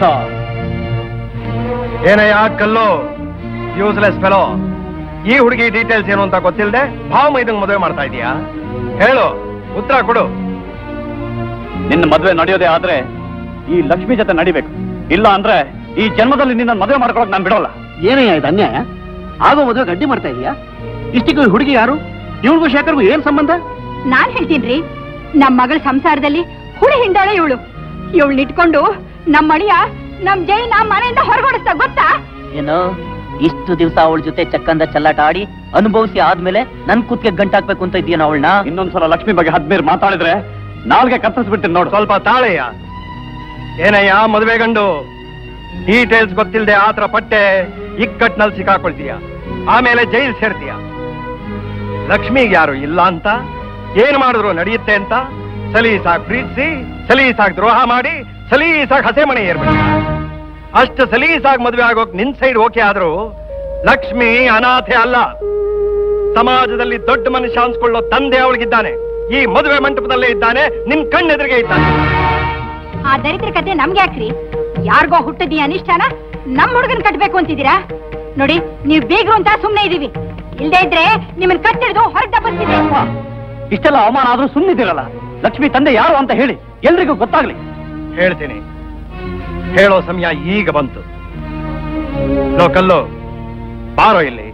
ಏನಯ್ಯ ಕಲ್ಲು ಯೂಸ್ಲೆಸ್ ಫೆಲೋ ಈ ಹುಡುಗಿ ಡೀಟೇಲ್ಸ್ ಏನು ಅಂತ ಗೊತ್ತಿಲ್ಲದೆ ಭಾವ ಮೈದಂಗ್ ಮದುವೆ ಮಾಡ್ತಾ ಇದೀಯಾ ಹೇಳು ಉತ್ತರ ಕೊಡು ನಿನ್ನ ಮದುವೆ ನಡೆಯೋದೇ ಆದ್ರೆ ಈ ಲಕ್ಷ್ಮಿ ಜೊತೆ ನಡಿಬೇಕು ಇಲ್ಲ ಅಂದ್ರೆ ಈ ಜನ್ಮದಲ್ಲಿ ನಿನ್ನ ಮದುವೆ ಮಾಡ್ಕೊಳಕ್ ನಾನು ಬಿಡೋಲ್ಲ ಏನಯ್ಯ ಇದು ಅನ್ಯಾಯ ಆಗೋ ಮದುವೆ ಗಡ್ಡಿ ಮಾಡ್ತಾ ಇದೀಯಾ ಇಷ್ಟಕ್ಕೂ ಈ ಹುಡುಗಿ ಯಾರು ಇವಳಿಗೂ ಶೇಖರ್ಗೂ ಏನ್ ಸಂಬಂಧ ನಾನ್ ಹೇಳ್ತೀನ್ರಿ ನಮ್ ಮಗಳ ಸಂಸಾರದಲ್ಲಿ ಹುಳಿ ಹಿಂಡಾಳೆ ಇವಳು ಇವಳನ್ನ ಇಟ್ಕೊಂಡು ನಮ್ಮ ಅಳಿಯ ನಮ್ ಜೈನ ಮನೆಯಿಂದ ಹೊರಗೊಡಿಸ್ತಾ ಗೊತ್ತಾ ಏನೋ ಇಷ್ಟು ದಿವಸ ಅವಳ ಜೊತೆ ಚಕ್ಕಂದ ಚಲ್ಲಾಟ ಆಡಿ ಅನುಭವಿಸಿ ಆದ್ಮೇಲೆ ನನ್ ಕುತ್ತಿಗೆ ಗಂಟಾಕ್ಬೇಕು ಅಂತ ಇದೆಯೇನೋ ಅವಳನ್ನ ಇನ್ನೊಂದ್ಸಲ ಲಕ್ಷ್ಮಿ ಬಗ್ಗೆ ಹದ್ಮೇರ್ ಮಾತಾಡಿದ್ರೆ ನಾಲ್ಗೆ ಕತ್ತರಿಸ್ಬಿಡ್ತೀನಿ ನೋಡು ಸ್ವಲ್ಪ ತಾಳೆಯ ಏನಯ್ಯ ಮದುವೆ ಗಂಡು ಡೀಟೇಲ್ಸ್ ಗೊತ್ತಿಲ್ಲದೆ ಆತರ ಪಟ್ಟೆ ಇಕ್ಕಟ್ನಲ್ಲಿ ಸಿಕ್ಕಾಕೊಳ್ತೀಯ ಆಮೇಲೆ ಜೈಲ್ ಸೇರ್ತೀಯ ಲಕ್ಷ್ಮಿಗೆ ಯಾರು ಇಲ್ಲ ಅಂತ ಏನ್ ಮಾಡಿದ್ರು ನಡೆಯುತ್ತೆ ಅಂತ ಸಲೀಸಾಗಿ ಪ್ರೀತಿಸಿ ಸಲೀಸಾಗಿ ದ್ರೋಹ ಮಾಡಿ ಸಲೀಸಾಗಿ ಹಸೆ ಮನೆ ಏರ್ಬಿಟ್ಟ ಅಷ್ಟು ಸಲೀಸಾಗಿ ಮದುವೆ ಆಗೋಕ್ ನಿನ್ ಸೈಡ್ ಓಕೆ ಆದ್ರೂ ಲಕ್ಷ್ಮಿ ಅನಾಥೆ ಅಲ್ಲ ಸಮಾಜದಲ್ಲಿ ದೊಡ್ಡ ಮನುಷ್ಯ ಅನ್ಸ್ಕೊಳ್ಳೋ ತಂದೆ ಅವಳಿಗಿದ್ದಾನೆ ಈ ಮದುವೆ ಮಂಟಪದಲ್ಲೇ ಇದ್ದಾನೆ ನಿನ್ ಕಣ್ಣೆದುರಿಗೆ ಇದ್ದಾನೆ ಆ ದರಿದ್ರ ಕತೆ ನಮ್ಗೆ ಯಾಕ್ರಿ ಯಾರಿಗೋ ಹುಟ್ಟದ ಈ ಅನಿಷ್ಟಾನ ನಮ್ ಹುಡುಗನ್ ಕಟ್ಬೇಕು ಅಂತಿದ್ದೀರಾ ನೋಡಿ ನೀವ್ ಬೇಗ್ರು ಅಂತ ಸುಮ್ನೆ ಇದೀವಿ ಇಲ್ದೇ ಇದ್ರೆ ನಿಮ್ಮನ್ ಕಟ್ಟಿಡ್ದು ಹೊರಗೆ ದಬ್ಬಸ್ತಿದ್ದೆ ಇಷ್ಟೆಲ್ಲ ಅವಮಾನ ಆದ್ರೂ ಸುಮ್ಮನಿದ್ದೀರಲ್ಲ ಲಕ್ಷ್ಮಿ ತಂದೆ ಯಾರು ಅಂತ ಹೇಳಿ ಎಲ್ರಿಗೂ ಗೊತ್ತಾಗ್ಲಿ ಹೇಳ್ತೀನಿ ಹೇಳೋ ಸಮಯ ಈಗ ಬಂತು ಲೋ ಕಲ್ಲು ಬಾರೋ ಇಲ್ಲಿ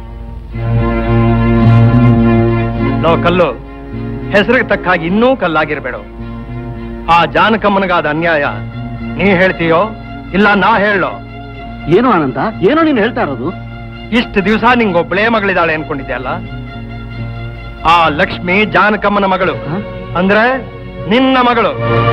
ಲೋ ಕಲ್ಲು ಹೆಸರಿಗೆ ತಕ್ಕ ಹಾಗೆ ಇನ್ನೂ ಕಲ್ಲಾಗಿರ್ಬೇಡ ಆ ಜಾನಕಮ್ಮನಿಗಾದ ಅನ್ಯಾಯ ನೀ ಹೇಳ್ತೀಯೋ ಇಲ್ಲ ನಾ ಹೇಳೋ ಏನು ಆನಂದ ಏನೋ ನೀನು ಹೇಳ್ತಾ ಇರೋದು ಇಷ್ಟು ದಿವಸ ನಿಂಗೊಬ್ಳೇ ಮಗಳಿದ್ದಾಳೆ ಅನ್ಕೊಂಡಿದ್ದೆ ಅಲ್ಲ ಆ ಲಕ್ಷ್ಮಿ ಜಾನಕಮ್ಮನ ಮಗಳು ಅಂದ್ರೆ ನಿನ್ನ ಮಗಳು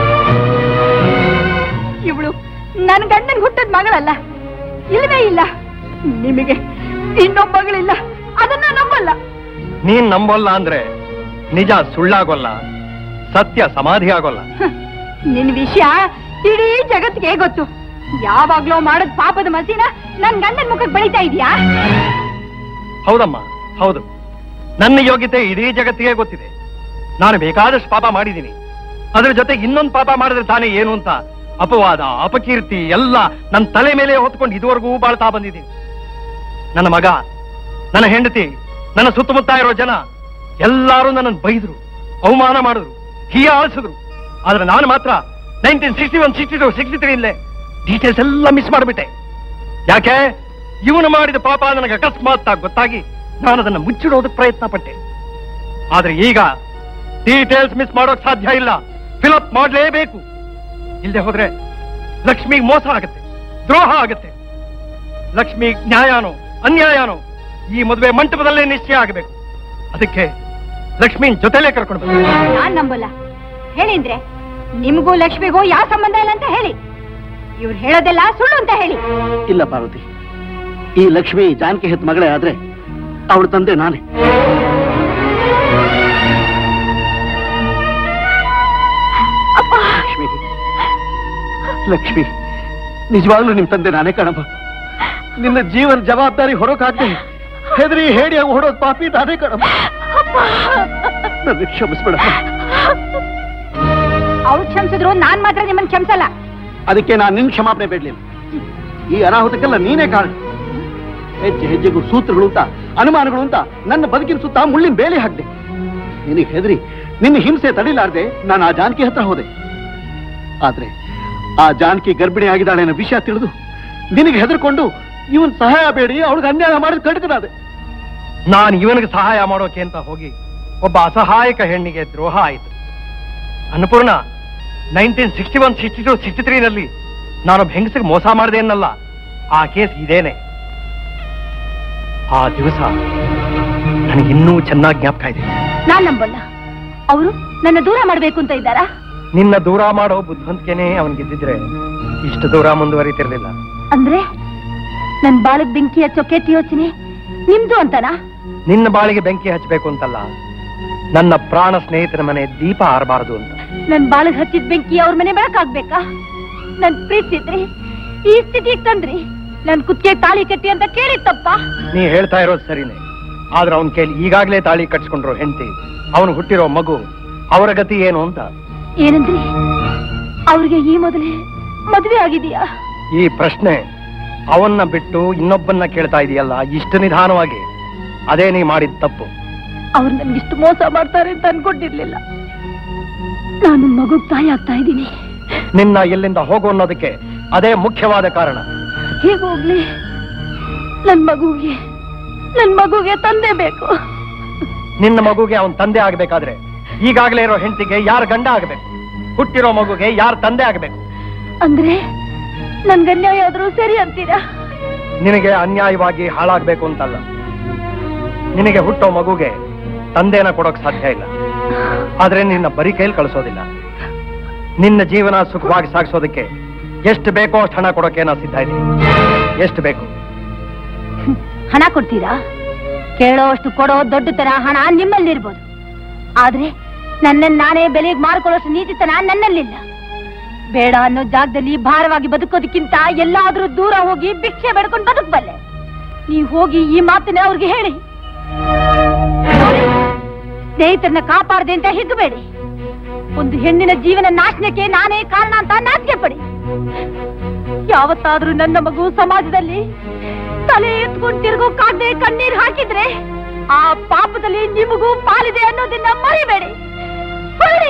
ಇವಳು ನನ್ ಗಂಡನ್ ಹುಟ್ಟದ ಮಗಳಲ್ಲ ಇಲ್ವೇ ಇಲ್ಲ ನಿಮಗೆ ಇನ್ನೊಬ್ಬ ಮಗಳಿಲ್ಲ ಅದನ್ನ ನಂಬಲ್ಲ ನೀನ್ ನಂಬಲ್ಲ ಅಂದ್ರೆ ನಿಜ ಸುಳ್ಳಾಗೋಲ್ಲ ಸತ್ಯ ಸಮಾಧಿ ಆಗೋಲ್ಲ ನಿನ್ ವಿಷಯ ಇಡೀ ಜಗತ್ತಿಗೆ ಗೊತ್ತು ಯಾವಾಗ್ಲೋ ಮಾಡದ್ ಪಾಪದ ಮಸಿನ ನನ್ ಗಂಡನ್ ಮುಖಕ್ಕೆ ಬೆಳಿತಾ ಇದೀಯಾ ಹೌದಮ್ಮ ಹೌದು ನನ್ನ ಯೋಗ್ಯತೆ ಇಡೀ ಜಗತ್ತಿಗೆ ಗೊತ್ತಿದೆ ನಾನು ಬೇಕಾದಷ್ಟು ಪಾಪ ಮಾಡಿದ್ದೀನಿ ಅದ್ರ ಜೊತೆ ಇನ್ನೊಂದು ಪಾಪ ಮಾಡಿದ್ರೆ ತಾನೇ ಏನು ಅಂತ ಅಪವಾದ ಅಪಕೀರ್ತಿ ಎಲ್ಲ ನನ್ನ ತಲೆ ಮೇಲೆ ಹೊತ್ಕೊಂಡು ಇದುವರೆಗೂ ಬಾಳ್ತಾ ಬಂದಿದ್ದೀನಿ ನನ್ನ ಮಗ ನನ್ನ ಹೆಂಡತಿ ನನ್ನ ಸುತ್ತಮುತ್ತ ಇರೋ ಜನ ಎಲ್ಲರೂ ನನ್ನನ್ನು ಬೈದ್ರು ಅವಮಾನ ಮಾಡಿದ್ರು ಹೀಯಾಳಿಸಿದ್ರು ಆದ್ರೆ ನಾನು ಮಾತ್ರ nineteen sixty one sixty two sixty three ಇಲ್ಲೇ ಡೀಟೇಲ್ಸ್ ಎಲ್ಲ ಮಿಸ್ ಮಾಡಿಬಿಟ್ಟೆ ಯಾಕೆ ಇವನು ಮಾಡಿದ ಪಾಪ ನನಗೆ ಅಕಸ್ಮಾತ್ ಆಗಿ ಗೊತ್ತಾಗಿ ನಾನು ಅದನ್ನು ಮುಚ್ಚಿಡೋದಕ್ಕೆ ಪ್ರಯತ್ನ ಪಟ್ಟೆ ಆದ್ರೆ ಈಗ ಡೀಟೇಲ್ಸ್ ಮಿಸ್ ಮಾಡೋಕ್ ಸಾಧ್ಯ ಇಲ್ಲ ಫಿಲಪ್ ಮಾಡಲೇಬೇಕು ಇಲ್ಲದೆ ಹೋದ್ರೆ ಲಕ್ಷ್ಮಿಗೆ ಮೋಸ ಆಗತ್ತೆ ದ್ರೋಹ ಆಗತ್ತೆ ಲಕ್ಷ್ಮಿ ನ್ಯಾಯನೋ ಅನ್ಯಾಯನೋ ಈ ಮದುವೆ ಮಂಟಪದಲ್ಲೇ ನಿಶ್ಚಯ ಆಗಬೇಕು ಅದಕ್ಕೆ ಲಕ್ಷ್ಮಿನ್ ಜೊತೆಲೇ ಕರ್ಕೊಂಡು ಬರ್ಬೇಕು ನಾನ್ ನಂಬಲ್ಲ ಹೇಳಿದ್ರೆ ನಿಮ್ಗೂ ಲಕ್ಷ್ಮಿಗೂ ಯಾವ ಸಂಬಂಧ ಇಲ್ಲ ಅಂತ ಹೇಳಿ ಇವ್ರು ಹೇಳೋದೆಲ್ಲ ಸುಳ್ಳು ಅಂತ ಹೇಳಿ ಇಲ್ಲ ಪಾರ್ವತಿ ಈ ಲಕ್ಷ್ಮಿ ಜಾನಕಿ ಹೆತ್ ಮಗಳೇ ಆದ್ರೆ ಅವಳ ತಂದೆ ನಾನೇ ಲಕ್ಷ್ಮಿ ಲಕ್ಷ್ಮಿ ನಿಜವಾಗ್ಲೂ ನಿಮ್ ತಂದೆ ನಾನೇ ಕಣಪ್ಪ ನಿನ್ನ ಜೀವನ ಜವಾಬ್ದಾರಿ ಹೊರಕಾಗ್ದೆ ಹೆದರಿ ಹೇಳಿ ಹೊಡೋದ್ ಪಾಪಿ ನಾನೇ ಕಣಪ್ಪ ನನ್ನ ಕ್ಷಮಿಸ್ಬಿಡಪ್ಪ ಅವ್ರು ಕ್ಷಮಿಸಿದ್ರು ನಾನ್ ಮಾತ್ರ ನಿಮ್ಮನ್ ಕ್ಷಮಿಸಲ್ಲ ಅದಕ್ಕೆ ನಾನು ನಿನ್ ಕ್ಷಮಾಪಣೆ ಬೇಡ್ಲಿಲ್ಲ ಈ ಅನಾಹುತಕ್ಕೆಲ್ಲ ನೀನೇ ಕಾರಣ ಹೆಜ್ಜೆ ಹೆಜ್ಜೆಗೂ ಸೂತ್ರಗಳು ಅಂತ ಅನುಮಾನಗಳು ಅಂತ ನನ್ನ ಬದುಕಿನ ಸುತ್ತ ಮುಳ್ಳಿನ ಬೇಲಿ ಹಾಕ್ದೆ ನಿನಗೆ ಹೆದರಿ ನಿನ್ನ ಹಿಂಸೆ ತಡಿಲಾರ್ದೆ ನಾನು ಆ ಜಾನಕಿ ಹತ್ರ ಹೋದೆ ಆದ್ರೆ ಆ ಜಾನಕಿ ಗರ್ಭಿಣಿ ಆಗಿದ್ದಾಳೆ ಅನ್ನೋ ವಿಷಯ ತಿಳಿದು ನಿನಗೆ ಹೆದರ್ಕೊಂಡು ಇವನ್ ಸಹಾಯ ಬೇಡಿ ಅವಳಿಗೆ ಅನ್ಯಾಯ ಮಾಡಿದ ಕಡ್ಕನಾದೆ ನಾನು ಇವನಿಗೆ ಸಹಾಯ ಮಾಡೋಕೆ ಅಂತ ಹೋಗಿ ಒಬ್ಬ ಅಸಹಾಯಕ ಹೆಣ್ಣಿಗೆ ದ್ರೋಹ ಆಯಿತು Annapurna nineteen sixty one sixty two sixty ತ್ರೀನಲ್ಲಿ ನಾನೊಬ್ಬ ಹೆಂಗಸಿಗೆ ಮೋಸ ಮಾಡಿದೆ ಅನ್ನಲ್ಲ ಆ ಕೇಸ್ ಇದೇನೆ ಆ ದಿವಸ ನನಗಿನ್ನೂ ಚೆನ್ನಾಗಿ ಜ್ಞಾಪಕ ಇದೆ ನಾನ್ ನಂಬಲ್ಲ ಅವರು ನನ್ನ ದೂರ ಮಾಡ್ಬೇಕು ಅಂತ ಇದ್ದಾರಾ ನಿನ್ನ ದೂರ ಮಾಡೋ ಬುದ್ಧಿವಂತಿಕೆನೇ ಅವನಿಗಿದ್ದಿದ್ರೆ ಇಷ್ಟು ದೂರ ಮುಂದುವರಿತಿರ್ಲಿಲ್ಲ ಅಂದ್ರೆ ನನ್ ಬಾಳಕ್ ಬೆಂಕಿ ಹಚ್ಚೋ ಕೆಟ್ಟ ಯೋಚನೆ ನಿಮ್ದು ಅಂತನಾ ನಿನ್ನ ಬಾಳಿಗೆ ಬೆಂಕಿ ಹಚ್ಚಬೇಕು ಅಂತಲ್ಲ ನನ್ನ ಪ್ರಾಣ ಸ್ನೇಹಿತನ ಮನೆ ದೀಪ ಆರಬಾರದು ಅಂತ ನನ್ ಬಾಳಗ್ ಹಚ್ಚಿದ ಬೆಂಕಿ ಅವ್ರ ಮನೆ ಬೆಳಕಾಗ್ಬೇಕಾ ನನ್ ಪ್ರೀತಿಸಿದ್ರಿ ಈ ಸ್ಥಿತಿಗೆ ತಂದ್ರಿ ನನ್ ಕುತ್ತಿಗೆ ತಾಳಿ ಕಟ್ಟಿ ಅಂತ ಕೇಳಿತ್ತಪ್ಪ ನೀ ಹೇಳ್ತಾ ಇರೋದು ಸರಿನೇ ಆದ್ರೆ ಅವನ ಕೈಲಿ ಈಗಾಗ್ಲೇ ತಾಳಿ ಕಟ್ಸ್ಕೊಂಡ್ರು ಹೆಂಡತಿ ಅವನು ಹುಟ್ಟಿರೋ ಮಗು ಅವರ ಗತಿ ಏನು ಅಂತ ಏನಂದ್ರಿ ಅವ್ರಿಗೆ ಈ ಮೊದಲೇ ಮದ್ವೆ ಆಗಿದೆಯಾ ಈ ಪ್ರಶ್ನೆ ಅವನ್ನ ಬಿಟ್ಟು ಇನ್ನೊಬ್ಬನ್ನ ಕೇಳ್ತಾ ಇದೆಯಲ್ಲ ಇಷ್ಟು ನಿಧಾನವಾಗಿ ಅದೇ ನೀ ಮಾಡಿದ ತಪ್ಪು ಅವ್ರು ನನ್ಗಿಷ್ಟು ಮೋಸ ಮಾಡ್ತಾರೆ ಅಂತ ಅನ್ಕೊಂಡಿರ್ಲಿಲ್ಲ ನಾನು ಮಗು ತಾಯಿ ಆಗ್ತಾ ಇದ್ದೀನಿ ನಿನ್ನ ಎಲ್ಲಿಂದ ಹೋಗು ಅನ್ನೋದಕ್ಕೆ ಅದೇ ಮುಖ್ಯವಾದ ಕಾರಣ ಹೇಗೆ ಹೋಗ್ಲಿ ನನ್ ಮಗುಗೆ ನನ್ ಮಗುಗೆ ತಂದೆ ಬೇಕು ನಿನ್ನ ಮಗುಗೆ ಅವನ್ ತಂದೆ ಆಗ್ಬೇಕಾದ್ರೆ ಈಗಾಗಲೇ ಇರೋ ಹೆಂಡತಿಗೆ ಯಾರ ಗಂಡ ಆಗ್ಬೇಕು ಹುಟ್ಟಿರೋ ಮಗುಗೆ ಯಾರ ತಂದೆ ಆಗ್ಬೇಕು ಅಂದ್ರೆ ನನ್ಗೆ ಅನ್ಯಾಯ ಆದ್ರೂ ಸರಿ ಅಂತೀರಾ ನಿನಗೆ ಅನ್ಯಾಯವಾಗಿ ಹಾಳಾಗ್ಬೇಕು ಅಂತಲ್ಲ ನಿನಗೆ ಹುಟ್ಟೋ ಮಗುಗೆ ತಂದೆನ ಕೊಡೋಕ್ ಸಾಧ್ಯ ಇಲ್ಲ ಆದ್ರೆ ನಿನ್ನ ಬರಿ ಕೈಲಿ ಕಳಿಸೋದಿಲ್ಲ ನಿನ್ನ ಜೀವನ ಸುಖವಾಗಿ ಸಾಗಿಸೋದಕ್ಕೆ ಎಷ್ಟು ಬೇಕೋ ಅಷ್ಟು ಹಣ ಕೊಡೋಕೆ ನಾ ಸಿದ್ಧ ಇದ್ದೀನಿ ಎಷ್ಟು ಬೇಕು ಹಣ ಕೊಡ್ತೀರಾ ಕೇಳೋಷ್ಟು ಕೊಡೋ ದೊಡ್ಡತನ ಹಣ ನಿಮ್ಮಲ್ಲಿರ್ಬೋದು ಆದ್ರೆ ನನ್ನನ್ನು ನಾನೇ ಬೆಲೆಗೆ ಮಾರ್ಕೊಳ್ಳೋಷ್ಟು ನೀತಿತನ ನನ್ನಲ್ಲಿಲ್ಲ ಬೇಡ ಅನ್ನೋ ಜಾಗದಲ್ಲಿ ಭಾರವಾಗಿ ಬದುಕೋದಕ್ಕಿಂತ ಎಲ್ಲಾದ್ರೂ ದೂರ ಹೋಗಿ ಭಿಕ್ಷೆ ಬೇಡ್ಕೊಂಡು ಬದುಕಬಲ್ಲೆ ನೀವು ಹೋಗಿ ಈ ಮಾತನ್ನ ಅವ್ರಿಗೆ ಹೇಳಿ ನೋಡಿ, ಸ್ನೇಹಿತರನ್ನ ಕಾಪಾಡದೆ ಅಂತ ಹಿಗ್ಗಬೇಡಿ ಒಂದು ಹೆಣ್ಣಿನ ಜೀವನ ನಾಶನಕ್ಕೆ ನಾನೇ ಕಾರಣ ಅಂತ ನಾಚಿಕೆ ಪಡಿ ಯಾವತ್ತಾದ್ರೂ ನನ್ನ ಮಗು ಸಮಾಜದಲ್ಲಿ ತಲೆ ಎತ್ಕೊಂಡು ತಿರುಗೋಕಾಗ್ದೆ ಕಣ್ಣೀರ್ ಹಾಕಿದ್ರೆ ಆ ಪಾಪದಲ್ಲಿ ನಿಮಗೂ ಪಾಲಿದೆ ಅನ್ನೋದನ್ನ ಮರಿಬೇಡಿ ಹೊರಡಿ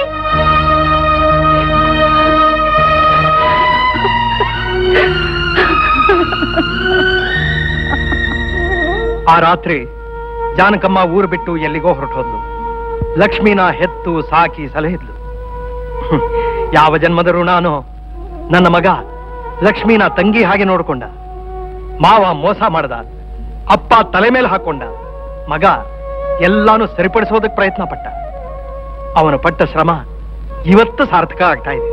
ಆ ರಾತ್ರಿ ಜಾನಕಮ್ಮ ಊರು ಬಿಟ್ಟು ಎಲ್ಲಿಗೋ ಹೊರಟೋದ್ಲು ಲಕ್ಷ್ಮಿನ ಹೆತ್ತು ಸಾಕಿ ಸಲಹಿದ್ಲು ಹ್ಮ್. ಯಾವ ಜನ್ಮದ ನಾನು ನನ್ನ ಮಗ ಲಕ್ಷ್ಮಿನ ತಂಗಿ ಹಾಗೆ ನೋಡ್ಕೊಂಡ ಮಾವ ಮೋಸ ಮಾಡ್ದ ಅಪ್ಪ ತಲೆ ಮೇಲೆ ಹಾಕೊಂಡ ಮಗ ಎಲ್ಲಾನು ಸರಿಪಡಿಸೋದಕ್ಕೆ ಪ್ರಯತ್ನ ಪಟ್ಟ ಅವನು ಪಟ್ಟ ಶ್ರಮ ಇವತ್ತು ಸಾರ್ಥಕ ಆಗ್ತಾ ಇದೆ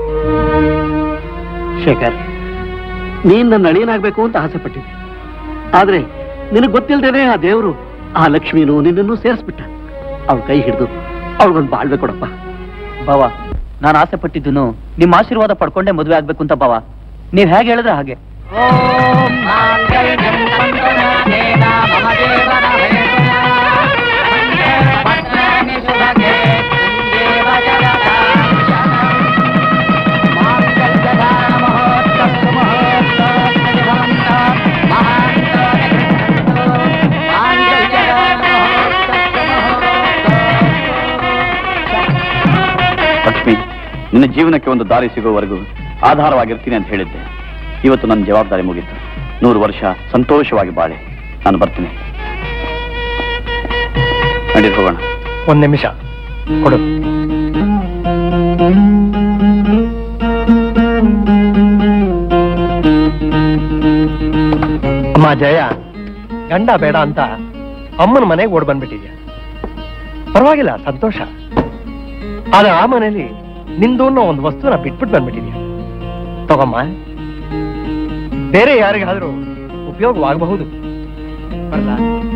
ಶೇಖರ್ ನೀನ್ ನನ್ನ ಅಳಿಯನಾಗ್ಬೇಕು ಅಂತ ಆಸೆ ಪಟ್ಟಿದ್ದೆ ಆದ್ರೆ ನಿನಗೆ ಗೊತ್ತಿಲ್ದೇನೆ ಆ ದೇವರು ಆ ಲಕ್ಷ್ಮಿನೂ ನಿನ್ನನ್ನು ಸೇರಿಸ್ಬಿಟ್ಟ ಅವಳ ಕೈ ಹಿಡಿದು ಅವಳಿಗೊಂದು ಬಾಳ್ವೆ ಕೊಡಪ್ಪ ಬಾವ ನಾನು ಆಸೆ ಪಟ್ಟಿದ್ದನು ನಿಮ್ಮ ಆಶೀರ್ವಾದ ಪಡ್ಕೊಂಡೆ ಮದುವೆ ಆಗ್ಬೇಕು ಅಂತ ಬಾವ ನೀವ್ ಹೇಗೆ ಹೇಳಿದ್ರೆ ಹಾಗೆ ಲಕ್ಷ್ಮಿ ನಿನ್ನ ಜೀವನಕ್ಕೆ ಒಂದು ದಾರಿ ಸಿಗುವವರೆಗೂ ಆಧಾರವಾಗಿರ್ತೀನಿ ಅಂತ ಹೇಳಿದ್ದೆ ಇವತ್ತು ನನ್ನ ಜವಾಬ್ದಾರಿ ಮುಗೀತು ನೂರು ವರ್ಷ ಸಂತೋಷವಾಗಿ ಬಾಳೆ ನಾನು ಬರ್ತೀನಿ ನಡೀರಿ ಹೋಗೋಣ ಒಂದ್ ನಿಮಿಷ ಕೊಡು ಅಮ್ಮ ಜಯ ಗಂಡ ಬೇಡ ಅಂತ ಅಮ್ಮನ ಮನೆಗೆ ಓಡ್ ಬಂದ್ಬಿಟ್ಟಿದ್ಯಾ ಪರವಾಗಿಲ್ಲ ಸಂತೋಷ ಆದ್ರೆ ಆ ಮನೇಲಿ ನಿಂದು ಅನ್ನೋ ಒಂದು ವಸ್ತುನ ಬಿಟ್ಬಿಟ್ಟು ಬಂದ್ಬಿಟ್ಟಿದ್ಯಾ ತಗೊಮ್ಮ ಬೇರೆ ಯಾರಿಗಾದ್ರೂ ಉಪಯೋಗವಾಗಬಹುದು ಬರ್ಲಾ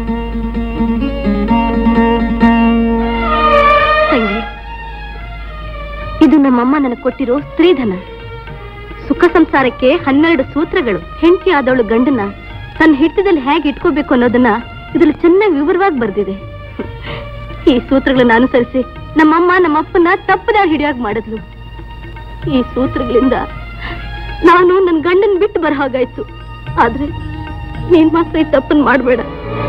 ತಂಗಿ ಇದು ನಮ್ಮಮ್ಮ ನನಗೆ ಕೊಟ್ಟಿರೋ ಸ್ತ್ರೀಧನ ಸುಖ ಸಂಸಾರಕ್ಕೆ ಹನ್ನೆರಡು ಸೂತ್ರಗಳು ಹೆಂಡತಿ ಆದವಳು ಗಂಡನ ತನ್ನ ಹಿಡಿತದಲ್ಲಿ ಹೇಗೆ ಇಟ್ಕೋಬೇಕು ಅನ್ನೋದನ್ನ ಇದ್ರಲ್ಲಿ ಚೆನ್ನಾಗಿ ವಿವರವಾಗಿ ಬರ್ದಿದೆ ಈ ಸೂತ್ರಗಳನ್ನ ಅನುಸರಿಸಿ ನಮ್ಮಮ್ಮ ನಮ್ಮಪ್ಪನ ತಪ್ಪದಾಗಿ ಹಿಡಿಯಾಗಿ ಮಾಡಿದ್ಲು ಈ ಸೂತ್ರಗಳಿಂದ ನಾನು ನನ್ನ ಗಂಡನ್ ಬಿಟ್ಟು ಬರ ಹಾಗಾಯ್ತು ಆದ್ರೆ ನೀನ್ ಮಾತ್ರ ಈ ತಪ್ಪನ್ ಮಾಡಬೇಡ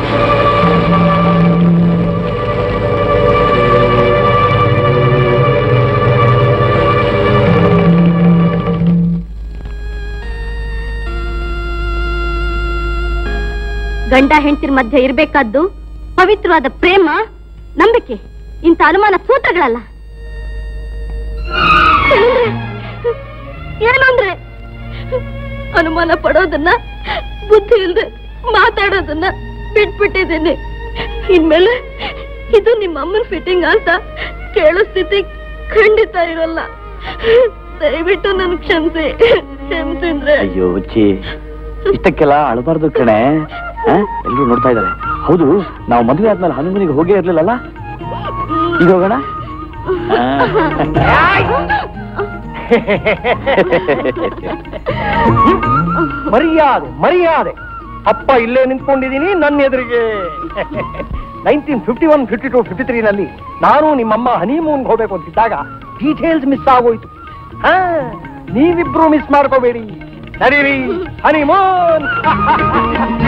ಗಂಡ ಹೆಂಡತಿರ ಮಧ್ಯೆ ಇರ್ಬೇಕಾದ್ದು ಪವಿತ್ರವಾದ ಪ್ರೇಮ ನಂಬಿಕೆ ಇಂಥ ಅನುಮಾನ ಸೂತ್ರಗಳಲ್ಲ ಏನಂದ್ರೆ ಏನಂದ್ರೆ ಅನುಮಾನ ಪಡೋದನ್ನ ಬುದ್ಧಿ ಇಲ್ದೆ ಮಾತಾಡೋದನ್ನ ಬಿಟ್ಬಿಟ್ಟಿದ್ದೀನಿ ಇನ್ಮೇಲೆ ಇದು ನಿಮ್ಮ ಅಮ್ಮನ ಫಿಟ್ಟಿಂಗ್ ಅಂತ ಕೇಳೋ ಸ್ಥಿತಿ ಖಂಡಿತ ಇರಲ್ಲ ದಯವಿಟ್ಟು ನನ್ ಕ್ಷಮಿಸಿ ಕ್ಷಮಿಸಿದ್ರೆ ಅಯ್ಯೋ ಹುಚ್ಚಿ ಇಷ್ಟಕ್ಕೆಲ್ಲ ಅಳಬಾರ್ದು ಕಣೆ ಎಲ್ಲರೂ ನೋಡ್ತಾ ಇದ್ದಾರೆ ಹೌದು ನಾವು ಮದುವೆ ಆದ್ಮೇಲೆ ಹನುಮನಿಗೆ ಹೋಗೇ ಇರ್ಲಿಲ್ಲಲ್ಲ ಈಗ ಹೋಗೋಣ ಮರ್ಯಾದೆ ಮರ್ಯಾದೆ ಅಪ್ಪ ಇಲ್ಲೇ ನಿಂತ್ಕೊಂಡಿದ್ದೀನಿ ನನ್ನ ಎದುರಿಗೆ nineteen fifty one fifty two fifty three ನಲ್ಲಿ ನಾನು ನಿಮ್ಮಮ್ಮ ಹನಿಮೂನ್ ಹೋಗ್ಬೇಕು ಅಂತಿದ್ದಾಗ ಡೀಟೇಲ್ಸ್ ಮಿಸ್ ಆಗೋಯ್ತು ಹಾ ನೀವಿಬ್ರು ಮಿಸ್ ಮಾಡ್ಕೋಬೇಡಿ ನಡೀರಿ ಹನಿಮೂನ್